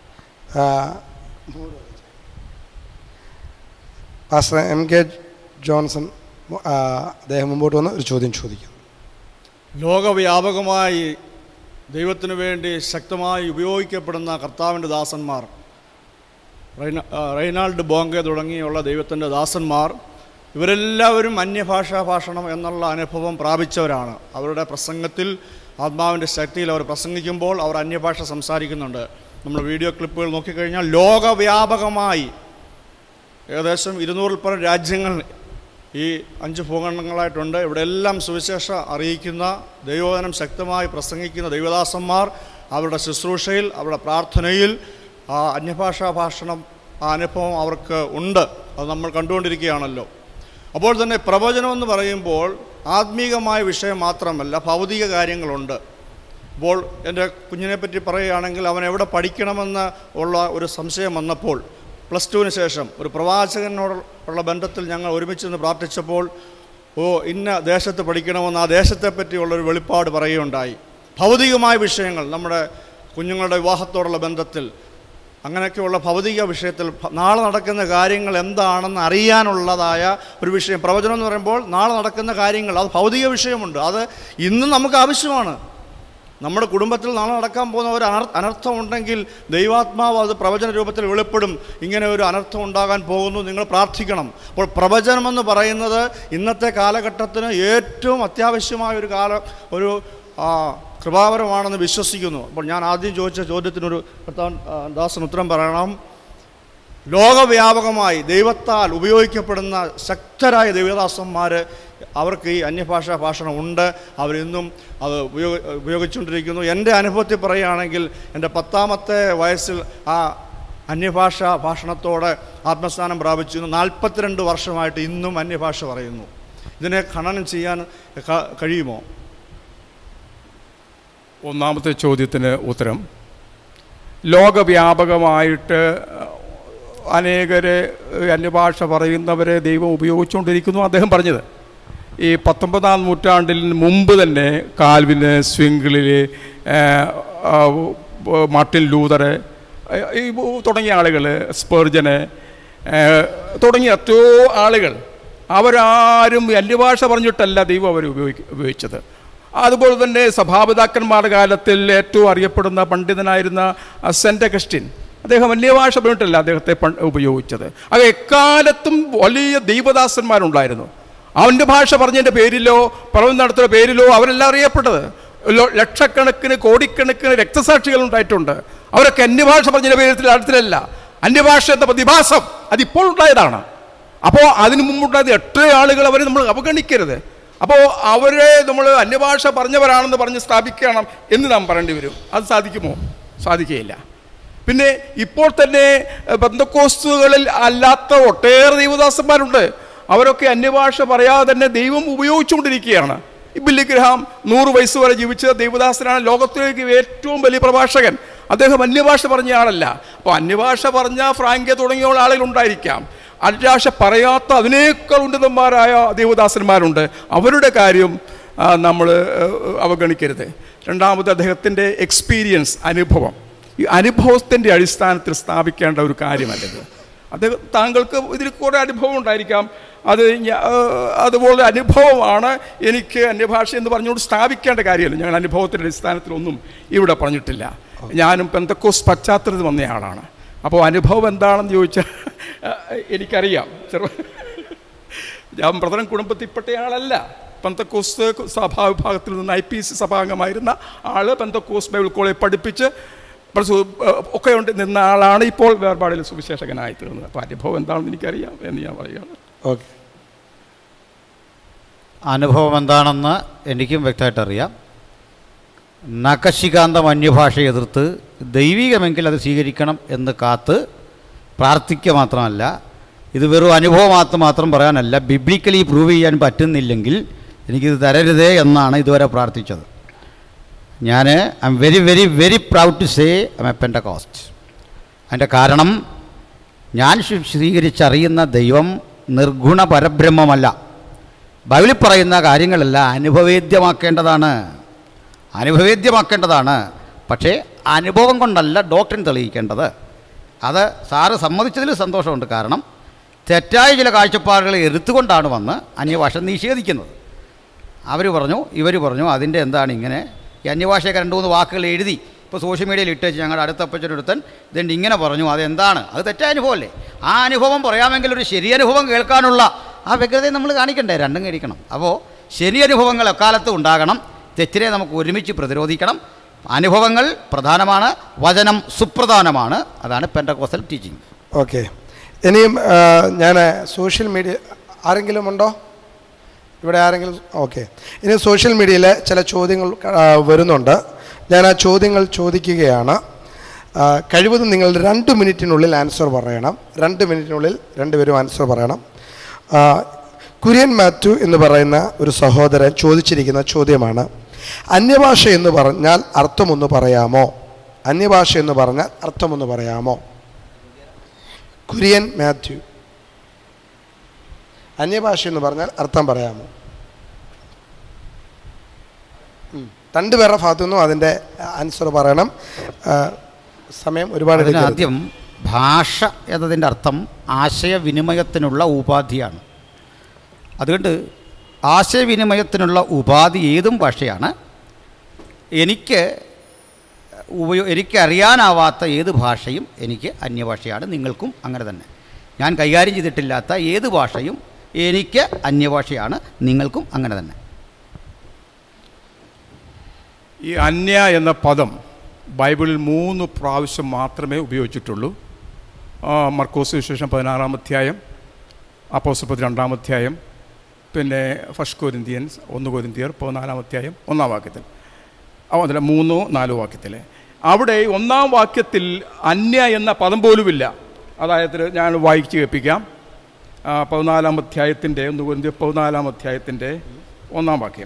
pastor M K Johnson ആ, അദ്ദേഹം മുമ്പോട്ട് വന്ന് ഒരു ചോദ്യം ചോദിക്കും ലോകവ്യാപകമായി ദൈവത്തിനു വേണ്ടി ശക്തമായി ഉപയോഗിക്കപ്പെടുന്ന കർത്താവിൻ്റെ ദാസന്മാർ റൈന ആ, റൈനാൾഡ് ബോങ്കെ തുടങ്ങിയുള്ള ദൈവത്തിൻ്റെ ദാസന്മാർ ഇവരെല്ലാവരും അന്യഭാഷാ ഭാഷണം എന്നുള്ള അനുഭവം പ്രാപിച്ചവരാണ് അവരുടെ പ്രസംഗത്തിൽ ആത്മാവിൻ്റെ ശക്തിയിൽ അവർ പ്രസംഗിക്കുമ്പോൾ അവർ അന്യഭാഷ സംസാരിക്കുന്നുണ്ട് നമ്മൾ വീഡിയോ ക്ലിപ്പുകൾ നോക്കിക്കഴിഞ്ഞാൽ ലോകവ്യാപകമായി ഏകദേശം ഇരുന്നൂറിൽ പരം രാജ്യങ്ങൾ ഈ അഞ്ച് ഭൂഖണ്ഡങ്ങളായിട്ടുണ്ട് ഇവിടെ എല്ലാം സുവിശേഷ അറിയിക്കുന്ന ദൈവവചനം ശക്തമായി പ്രസംഗിക്കുന്ന ദൈവദാസന്മാർ അവരുടെ ശുശ്രൂഷയിൽ അവരുടെ പ്രാർത്ഥനയിൽ ആ അന്യഭാഷാ ഭാഷണം ആ അനുഭവം അവർക്ക് ഉണ്ട് അത് നമ്മൾ കണ്ടുകൊണ്ടിരിക്കുകയാണല്ലോ അപ്പോൾ തന്നെ പ്രവചനം എന്ന് പറയുമ്പോൾ ആത്മീകമായ വിഷയം മാത്രമല്ല ഭൗതിക കാര്യങ്ങളുണ്ട് ഇപ്പോൾ എൻ്റെ കുഞ്ഞിനെ പറ്റി പറയുകയാണെങ്കിൽ അവൻ എവിടെ പഠിക്കണമെന്ന് ഉള്ള ഒരു സംശയം വന്നപ്പോൾ പ്ലസ് ടുവിന് ശേഷം ഒരു പ്രവാചകനോടുള്ള ബന്ധത്തിൽ ഞങ്ങൾ ഒരുമിച്ച് നിന്ന് പ്രാർത്ഥിച്ചപ്പോൾ ഓ ഇന്ന ദേശത്ത് പഠിക്കണമെന്ന് ആ ദേശത്തെ പറ്റിയുള്ളൊരു വെളിപ്പാട് പറയുകയുണ്ടായി ഭൗതികമായ വിഷയങ്ങൾ നമ്മുടെ കുഞ്ഞുങ്ങളുടെ വിവാഹത്തോടുള്ള ബന്ധത്തിൽ അങ്ങനെയൊക്കെയുള്ള ഭൗതിക വിഷയത്തിൽ ഭ- നാളെ നടക്കുന്ന കാര്യങ്ങൾ എന്താണെന്ന് അറിയാനുള്ളതായ ഒരു വിഷയം പ്രവചനം എന്ന് പറയുമ്പോൾ നാളെ നടക്കുന്ന കാര്യങ്ങൾ അത് ഭൗതിക വിഷയമുണ്ട് അത് ഇന്നും നമുക്ക് ആവശ്യമാണ് നമ്മുടെ കുടുംബത്തിൽ നാളെ നടക്കാൻ പോകുന്ന ഒരു അനർ അനർത്ഥം ഉണ്ടെങ്കിൽ ദൈവാത്മാവ് അത് പ്രവചന രൂപത്തിൽ വെളിപ്പെടും ഇങ്ങനെ ഒരു അനർത്ഥം ഉണ്ടാകാൻ പോകുന്നു നിങ്ങൾ പ്രാർത്ഥിക്കണം അപ്പോൾ പ്രവചനമെന്ന് പറയുന്നത് ഇന്നത്തെ കാലഘട്ടത്തിന് ഏറ്റവും അത്യാവശ്യമായ ഒരു കാല ഒരു ആ, കൃപാവരമാണെന്ന് വിശ്വസിക്കുന്നു അപ്പോൾ ഞാൻ ആദ്യം ചോദിച്ച ചോദ്യത്തിനൊരു കർത്താൻ ആ, ദാസൻ ഉത്തരം പറയണം ലോകവ്യാപകമായി ദൈവത്താൽ ഉപയോഗിക്കപ്പെടുന്ന ശക്തരായ ദൈവദാസന്മാർ അവർക്ക് ഈ അന്യഭാഷാ ഭാഷണം ഉണ്ട് അവരിന്നും അത് ഉപയോഗ ഉപയോഗിച്ചുകൊണ്ടിരിക്കുന്നു എൻ്റെ അനുഭവത്തിൽ പറയുകയാണെങ്കിൽ എൻ്റെ പത്താമത്തെ വയസ്സിൽ ആ അന്യഭാഷ ഭാഷണത്തോടെ ആത്മസ്ഥാനം പ്രാപിച്ചു നാൽപ്പത്തിരണ്ട് വർഷമായിട്ട് ഇന്നും അന്യഭാഷ പറയുന്നു ഇതിനെ ഖനനം ചെയ്യാൻ ക- കഴിയുമോ ഒന്നാമത്തെ ചോദ്യത്തിന് ഉത്തരം ലോകവ്യാപകമായിട്ട് അനേകരെ അന്യഭാഷ പറയുന്നവരെ ദൈവം ഉപയോഗിച്ചുകൊണ്ടിരിക്കുന്നു അദ്ദേഹം പറഞ്ഞത് ഈ പത്തൊമ്പതാം നൂറ്റാണ്ടിൽ മുമ്പ് തന്നെ കാൽവിന് സ്വിംഗിളില് മാർട്ടിൻ ലൂതറ് ഏഹ്, ഈ തുടങ്ങിയ ആളുകൾ സ്പെർജന് ഏഹ്, തുടങ്ങിയ എത്രയോ ആളുകൾ അവരാരും അന്യഭാഷ പറഞ്ഞിട്ടല്ല ദൈവം അവർ ഉപയോഗി ഉപയോഗിച്ചത് അതുപോലെ തന്നെ സഭാപിതാക്കന്മാരുടെ കാലത്തിൽ ഏറ്റവും അറിയപ്പെടുന്ന പണ്ഡിതനായിരുന്ന അഹ് സെൻ്റ് അഗസ്റ്റിൻ അദ്ദേഹം അന്യഭാഷ പറഞ്ഞിട്ടല്ല അദ്ദേഹത്തെ പൺ- ഉപയോഗിച്ചത് അത് എക്കാലത്തും വലിയ ദൈവദാസന്മാരുണ്ടായിരുന്നു അവൻ്റെ ഭാഷ പറഞ്ഞതിൻ്റെ പേരിലോ പ്രവം നടത്തുന്ന പേരിലോ അവരെല്ലാം അറിയപ്പെട്ടത് ലോ- ലക്ഷക്കണക്കിന് കോടിക്കണക്കിന് രക്തസാക്ഷികൾ ഉണ്ടായിട്ടുണ്ട് അവരൊക്കെ അന്യഭാഷ പറഞ്ഞതിൻ്റെ പേരിൽ അടുത്തിലല്ല അന്യഭാഷ എന്ന പ്രതിഭാസം അതിപ്പോൾ ഉണ്ടായതാണ് അപ്പോൾ അതിനു മുമ്പുണ്ടായത് എത്ര ആളുകൾ അവരെ നമ്മൾ അവഗണിക്കരുത് അപ്പോൾ അവരെ നമ്മൾ അന്യഭാഷ പറഞ്ഞവരാണെന്ന് പറഞ്ഞ് സ്ഥാപിക്കണം എന്ന് നാം പറയേണ്ടി വരും അത് സാധിക്കുമോ സാധിക്കുകയില്ല പിന്നെ ഇപ്പോൾ തന്നെ എഹ്, ബന്ധക്കോസ്തുകളിൽ അല്ലാത്ത ഒട്ടേറെ ദൈവദാസന്മാരുണ്ട് അവരൊക്കെ അന്യഭാഷ പറയാതെ തന്നെ ദൈവം ഉപയോഗിച്ചുകൊണ്ടിരിക്കുകയാണ് ഈ ബില്ലി ഗ്രഹാം നൂറ് വയസ്സ് വരെ ജീവിച്ച ദൈവദാസനാണ് ലോകത്തിലേക്ക് ഏറ്റവും വലിയ പ്രഭാഷകൻ അദ്ദേഹം അന്യഭാഷ പറഞ്ഞ ആളല്ല അപ്പോൾ അന്യഭാഷ പറഞ്ഞ ഫ്രാങ്കെ തുടങ്ങിയ ആളുകൾ ഉണ്ടായിരിക്കാം അന്യഭാഷ പറയാത്ത അതിനേക്കാൾ ഉന്നതന്മാരായ ദൈവദാസന്മാരുണ്ട് അവരുടെ കാര്യം നമ്മൾ അവഗണിക്കരുത് രണ്ടാമത് അദ്ദേഹത്തിൻ്റെ എക്സ്പീരിയൻസ് അനുഭവം ഈ അനുഭവത്തിൻ്റെ അടിസ്ഥാനത്തിൽ സ്ഥാപിക്കേണ്ട ഒരു കാര്യമല്ലത് അദ്ദേഹം താങ്കൾക്ക് ഇതിൽ കുറേ അനുഭവം ഉണ്ടായിരിക്കാം അത് ഞാ- ഏഹ് അതുപോലെ അനുഭവമാണ് എനിക്ക് അന്യഭാഷ എന്ന് പറഞ്ഞുകൊണ്ട് സ്ഥാപിക്കേണ്ട കാര്യമല്ല ഞങ്ങൾ അനുഭവത്തിൻ്റെ അടിസ്ഥാനത്തിലൊന്നും ഇവിടെ പറഞ്ഞിട്ടില്ല ഞാനും പെന്തക്കോസ് പശ്ചാത്തലത്തിൽ വന്നയാളാണ് അപ്പോൾ അനുഭവം എന്താണെന്ന് ചോദിച്ചാൽ ഏഹ് എനിക്കറിയാം ചെറു ഞാൻ ബ്രദറൻ കുടുംബത്തിൽപ്പെട്ടയാളല്ല പെന്തക്കോസ് സഭാ വിഭാഗത്തിൽ നിന്ന് ഐ പി സി സഭാംഗമായിരുന്ന ആള് പെന്തക്കോസ് ബൈബിൾ കോളേജ് പഠിപ്പിച്ച് പ്രസു- ഏഹ് ഒക്കെ ഉണ്ട് നിന്ന ആളാണ് ഇപ്പോൾ വേർപാടിൽ സുവിശേഷകനായി തീർന്നത് അപ്പോൾ അനുഭവം എന്താണെന്ന് എനിക്കറിയാം എന്ന് ഞാൻ പറയുകയാണ് ഓക്കെ അനുഭവം എന്താണെന്ന് എനിക്കും വ്യക്തമായിട്ട് അറിയാം നഖശികാന്തം അന്യഭാഷ എതിർത്ത് ദൈവികമെങ്കിൽ അത് സ്വീകരിക്കണം എന്ന് കാത്ത് പ്രാർത്ഥിക്കുക മാത്രമല്ല ഇത് വെറും അനുഭവമാത്ര മാത്രം പറയാനല്ല ബിബ്ലിക്കലി പ്രൂവ് ചെയ്യാൻ പറ്റുന്നില്ലെങ്കിൽ എനിക്കിത് തരരുതേ എന്നാണ് ഇതുവരെ പ്രാർത്ഥിച്ചത് ഞാൻ I'm very very very proud to say I a Pentecost അതിൻ്റെ കാരണം ഞാൻ സ്വീ- സ്വീകരിച്ചറിയുന്ന ദൈവം നിർഗുണ പരബ്രഹ്മമല്ല ബൈബിളിൽ പറയുന്ന കാര്യങ്ങളെല്ലാം അനുഭവേദ്യമാക്കേണ്ടതാണ് അനുഭവേദ്യമാക്കേണ്ടതാണ് പക്ഷേ അനുഭവം കൊണ്ടല്ല ഡോക്ടറിൻ തെളിയിക്കേണ്ടത് അത് സാറ് സമ്മതിച്ചതിൽ സന്തോഷമുണ്ട് കാരണം തെറ്റായ ചില കാഴ്ചപ്പാടുകൾ എടുത്തുകൊണ്ടാണ് വന്ന് അന്യഭാഷ നിഷേധിക്കുന്നത് അവർ പറഞ്ഞു ഇവർ പറഞ്ഞു അതിൻ്റെ എന്താണ് ഇങ്ങനെ ഈ അന്യഭാഷയൊക്കെ രണ്ട് മൂന്ന് വാക്കുകൾ എഴുതി ഇപ്പോൾ സോഷ്യൽ മീഡിയയിൽ ഇട്ടേച്ച് ഞങ്ങളുടെ അടുത്തപ്പച്ചനൊരുത്തൻ ഇതുണ്ട് ഇങ്ങനെ പറഞ്ഞു അതെന്താണ് അത് തെറ്റായ അനുഭവമല്ലേ ആ അനുഭവം പറയാമെങ്കിൽ ഒരു ശരി അനുഭവം കേൾക്കാനുള്ള ആ വ്യഗ്രതയെ നമ്മൾ കാണിക്കണ്ടേ രണ്ടും കഴിക്കണം അപ്പോൾ ശരി അനുഭവങ്ങൾ എക്കാലത്തും ഉണ്ടാകണം തെറ്റിനെ നമുക്ക് ഒരുമിച്ച് പ്രതിരോധിക്കണം അനുഭവങ്ങൾ പ്രധാനമാണ് വചനം സുപ്രധാനമാണ് അതാണ് പെൻഡകോസൽ ടീച്ചിങ് ഓക്കെ ഇനിയും ഞാൻ സോഷ്യൽ മീഡിയ ആരെങ്കിലും ഉണ്ടോ ഇവിടെ ആരെങ്കിലും ഓക്കെ ഇനി സോഷ്യൽ മീഡിയയിൽ ചില ചോദ്യങ്ങൾ ആ, വരുന്നുണ്ട് ഞാൻ ആ ചോദ്യങ്ങൾ ചോദിക്കുകയാണ് ആ, കഴിവതും നിങ്ങൾ രണ്ട് മിനിറ്റിനുള്ളിൽ ആൻസർ പറയണം രണ്ട് മിനിറ്റിനുള്ളിൽ രണ്ടുപേരും ആൻസർ പറയണം ആ, കുര്യൻ മാത്യു എന്ന് പറയുന്ന ഒരു സഹോദരൻ ചോദിച്ചിരിക്കുന്ന ചോദ്യമാണ് അന്യഭാഷ എന്ന് പറഞ്ഞാൽ അർത്ഥമൊന്ന് പറയാമോ അന്യഭാഷ എന്ന് പറഞ്ഞാൽ അർത്ഥമൊന്ന് പറയാമോ കുര്യൻ മാത്യു അന്യഭാഷ എന്ന് പറഞ്ഞാൽ അർത്ഥം പറയാമോ ഉം. രണ്ടുപേരുടെ ഭാഗത്തു നിന്നും അതിൻ്റെ ആൻസർ പറയണം ആ, സമയം ഒരുപാട് അതിന് എടുക്കരുത്. ആദ്യം ഭാഷ എന്നതിൻ്റെ അർത്ഥം ആശയവിനിമയത്തിനുള്ള ഉപാധിയാണ് അതുകൊണ്ട് ആശയവിനിമയത്തിനുള്ള ഉപാധി ഏതും ഭാഷയാണ് എനിക്ക് ഉപയോ എനിക്കറിയാനാവാത്ത ഏത് ഭാഷയും എനിക്ക് അന്യഭാഷയാണ് നിങ്ങൾക്കും അങ്ങനെ തന്നെ ഞാൻ കൈകാര്യം ചെയ്തിട്ടില്ലാത്ത ഏത് ഭാഷയും എനിക്ക് അന്യഭാഷയാണ് നിങ്ങൾക്കും അങ്ങനെ തന്നെ ഈ അന്യ എന്ന പദം ബൈബിളിൽ മൂന്ന് പ്രാവശ്യം മാത്രമേ ഉപയോഗിച്ചിട്ടുള്ളൂ ആ, മർക്കോസ് വിശേഷം പതിനാറാം അധ്യായം അപ്പോസപ്പത്തി രണ്ടാം അധ്യായം പിന്നെ ഫസ്റ്റ് കൊരിന്തിയൻസ് ഒന്ന് കൊരിന്തിയർ പതിനാലാം അധ്യായം ഒന്നാം വാക്യത്തിൽ ആ അതല്ല മൂന്നോ നാലോ വാക്യത്തിൽ അവിടെ ഒന്നാം വാക്യത്തിൽ അന്യ എന്ന പദം പോലുമില്ല അതായത് ഞാൻ വായിച്ച് കേൾപ്പിക്കാം ആ, പതിനാലാം അധ്യായത്തിൻ്റെ ഒന്ന് കൊരിന്തിയർ പതിനാലാം അധ്യായത്തിൻ്റെ ഒന്നാം വാക്യം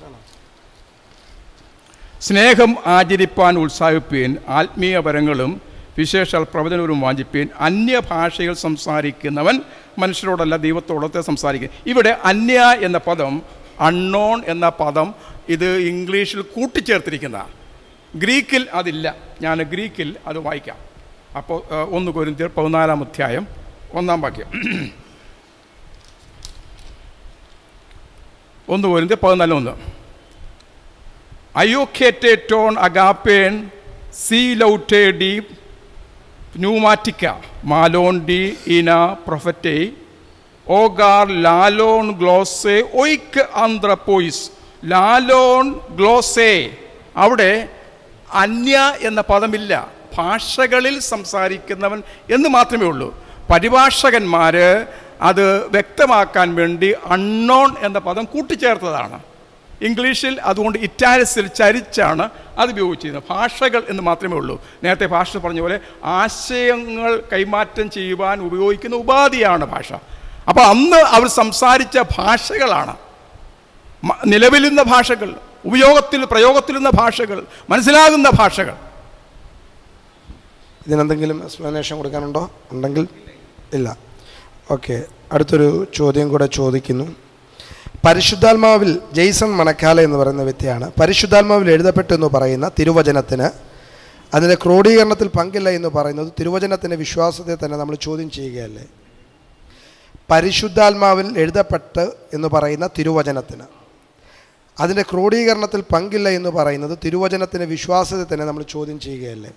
സ്നേഹം ആചരിപ്പാൻ ഉത്സാഹിപ്പീൻ ആത്മീയ പരങ്ങളും വിശേഷാൽ പ്രവചനവും വാഞ്ചിപ്പീൻ അന്യഭാഷകൾ സംസാരിക്കുന്നവൻ മനുഷ്യരോടല്ല ദൈവത്തോടത്തെ സംസാരിക്കും ഇവിടെ അന്യ എന്ന പദം അൺനോൺ എന്ന പദം ഇത് ഇംഗ്ലീഷിൽ കൂട്ടിച്ചേർത്തിരിക്കുന്ന ഗ്രീക്കിൽ അതില്ല ഞാൻ ഗ്രീക്കിൽ അത് വായിക്കാം അപ്പോൾ ഏഹ്, ഒന്ന് കൊരിന്തിയർ പതിനാലാം അധ്യായം ഒന്നാം വാക്യം ഒന്ന് കൊരിന്തിയർ പതിനാല് ഒന്ന് അയോക്കേറ്റെ ടോൺ അഗാപ്പേൻ സീ ലൗട്ടേ ഡി ന്യൂമാറ്റിക്ക മാലോൺ ഡി ഇന പ്രൊഫറ്റെ ഓഗാർ ലാലോൺ ഗ്ലോസെ ഒയ്ക്ക് ആന്ത്രപ്പോയിസ് ലാലോൺ ഗ്ലോസെ അവിടെ അന്യ എന്ന പദമില്ല ഭാഷകളിൽ സംസാരിക്കുന്നവൻ എന്ന് മാത്രമേ ഉള്ളൂ പരിഭാഷകന്മാർ അത് വ്യക്തമാക്കാൻ വേണ്ടി അൺനോൺ എന്ന പദം കൂട്ടിച്ചേർത്തതാണ് ഇംഗ്ലീഷിൽ അതുകൊണ്ട് ഇറ്റാലിസിൽ ചരിച്ചാണ് അത് ഉപയോഗിച്ചിരുന്നത് ഭാഷകൾ എന്ന് മാത്രമേ ഉള്ളൂ നേരത്തെ ഭാഷ പറഞ്ഞ പോലെ ആശയങ്ങൾ കൈമാറ്റം ചെയ്യുവാൻ ഉപയോഗിക്കുന്ന ഉപാധിയാണ് ഭാഷ അപ്പോൾ അന്ന് അവർ സംസാരിച്ച ഭാഷകളാണ് മ- നിലവിലുന്ന ഭാഷകൾ ഉപയോഗത്തിൽ പ്രയോഗത്തിലുന്ന ഭാഷകൾ മനസ്സിലാകുന്ന ഭാഷകൾ ഇതിനെന്തെങ്കിലും എക്സ്പ്ലനേഷൻ കൊടുക്കാനുണ്ടോ ഉണ്ടെങ്കിൽ ഇല്ല ഓക്കെ അടുത്തൊരു ചോദ്യം കൂടെ ചോദിക്കുന്നു പരിശുദ്ധാത്മാവിൽ ജെയ്സൺ മണക്കാല എന്ന് പറയുന്ന വ്യക്തിയാണ് പരിശുദ്ധാത്മാവിൽ എഴുതപ്പെട്ടു എന്ന് പറയുന്ന തിരുവചനത്തിന് അതിൻ്റെ ക്രോഡീകരണത്തിൽ പങ്കില്ല എന്ന് പറയുന്നത് തിരുവചനത്തിൻ്റെ വിശ്വാസത്തെ തന്നെ നമ്മൾ ചോദ്യം ചെയ്യുകയല്ലേ പരിശുദ്ധാത്മാവിൽ എഴുതപ്പെട്ട് എന്ന് പറയുന്ന തിരുവചനത്തിന് അതിൻ്റെ ക്രോഡീകരണത്തിൽ പങ്കില്ല എന്ന് പറയുന്നത് തിരുവചനത്തിൻ്റെ വിശ്വാസത്തെ തന്നെ നമ്മൾ ചോദ്യം ചെയ്യുകയല്ലേ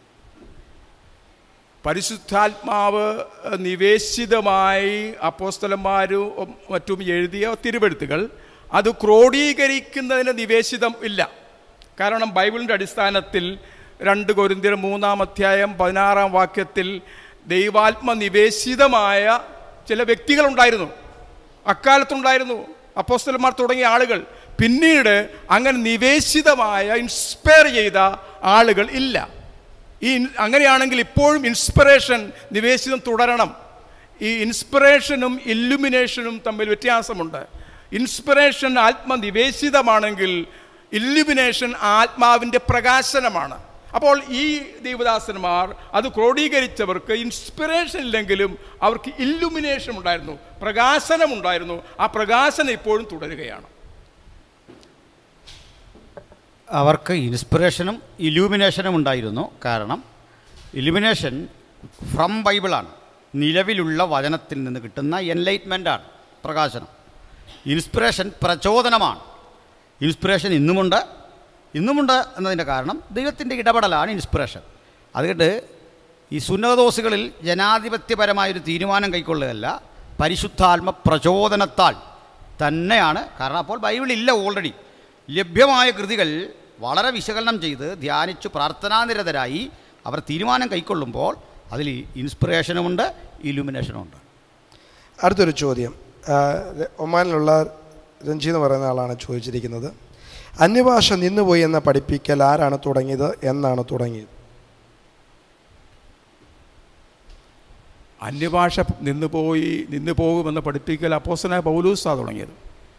പരിശുദ്ധാത്മാവ് നിവേശിതമായി അപ്പോസ്തലന്മാരും മറ്റും എഴുതിയ തിരുവെഴുത്തുകൾ അത് ക്രോഡീകരിക്കുന്നതിന് നിവേശിതം ഇല്ല കാരണം ബൈബിളിൻ്റെ അടിസ്ഥാനത്തിൽ രണ്ട് കൊരിന്തിയർ മൂന്നാം അധ്യായം പതിനാറാം വാക്യത്തിൽ ദൈവാത്മ നിവേശിതമായ ചില വ്യക്തികളുണ്ടായിരുന്നു അക്കാലത്തുണ്ടായിരുന്നു അപ്പോസ്തലന്മാർ തുടങ്ങിയ ആളുകൾ പിന്നീട് അങ്ങനെ നിവേശിതമായ ഇൻസ്പയർ ചെയ്ത ആളുകൾ ഇല്ല ഈ ഇൻ- അങ്ങനെയാണെങ്കിൽ ഇപ്പോഴും ഇൻസ്പിറേഷൻ നിവേശിതം തുടരണം ഈ ഇൻസ്പിറേഷനും ഇല്ലുമിനേഷനും തമ്മിൽ വ്യത്യാസമുണ്ട് ഇൻസ്പിറേഷൻ ആത്മനിവേശിതമാണെങ്കിൽ ഇല്ലുമിനേഷൻ ആത്മാവിൻ്റെ പ്രകാശനമാണ് അപ്പോൾ ഈ ദൈവദാസന്മാർ അത് ക്രോഡീകരിച്ചവർക്ക് ഇൻസ്പിറേഷൻ ഇല്ലെങ്കിലും അവർക്ക് ഇല്ലുമിനേഷൻ ഉണ്ടായിരുന്നു പ്രകാശനം ഉണ്ടായിരുന്നു ആ പ്രകാശനം ഇപ്പോഴും തുടരുകയാണ് അവർക്ക് ഇൻസ്പിറേഷനും ഇലൂമിനേഷനും ഉണ്ടായിരുന്നു കാരണം ഇലുമിനേഷൻ ഫ്രം ബൈബിളാണ് നിലവിലുള്ള വചനത്തിൽ നിന്ന് കിട്ടുന്ന എൻലൈറ്റ്മെൻ്റാണ് പ്രകാശനം ഇൻസ്പിറേഷൻ പ്രചോദനമാണ് ഇൻസ്പിറേഷൻ ഇന്നുമുണ്ട് ഇന്നുമുണ്ട് എന്നതിൻ്റെ കാരണം ദൈവത്തിൻ്റെ ഇടപെടലാണ് ഇൻസ്പിറേഷൻ അതുകൊണ്ട് ഈ സുന്നതദോസുകളിൽ ജനാധിപത്യപരമായൊരു തീരുമാനം കൈക്കൊള്ളുകയല്ല പരിശുദ്ധാത്മ പ്രചോദനത്താൽ തന്നെയാണ് കാരണം അപ്പോൾ ബൈബിളില്ല ഓൾറെഡി ലഭ്യമായ കൃതികൾ വളരെ വിശകലനം ചെയ്ത് ധ്യാനിച്ചു പ്രാർത്ഥനാനിരതരായി അവർ തീരുമാനം കൈക്കൊള്ളുമ്പോൾ അതിൽ ഇൻസ്പിറേഷനുമുണ്ട് ഇലുമിനേഷനുമുണ്ട് അടുത്തൊരു ചോദ്യം ആ, ര- ഒമാനിലുള്ള രഞ്ജി എന്ന് പറയുന്ന ആളാണ് ചോദിച്ചിരിക്കുന്നത് അന്യഭാഷ നിന്നുപോയി എന്ന പഠിപ്പിക്കൽ ആരാണ് തുടങ്ങിയത് എന്നാണ് തുടങ്ങിയത് അന്യഭാഷ നിന്ന് പോയി നിന്ന് പോകുമെന്ന് പഠിപ്പിക്കൽ അപ്പോസനായ പൗലൂസാണ് തുടങ്ങിയത്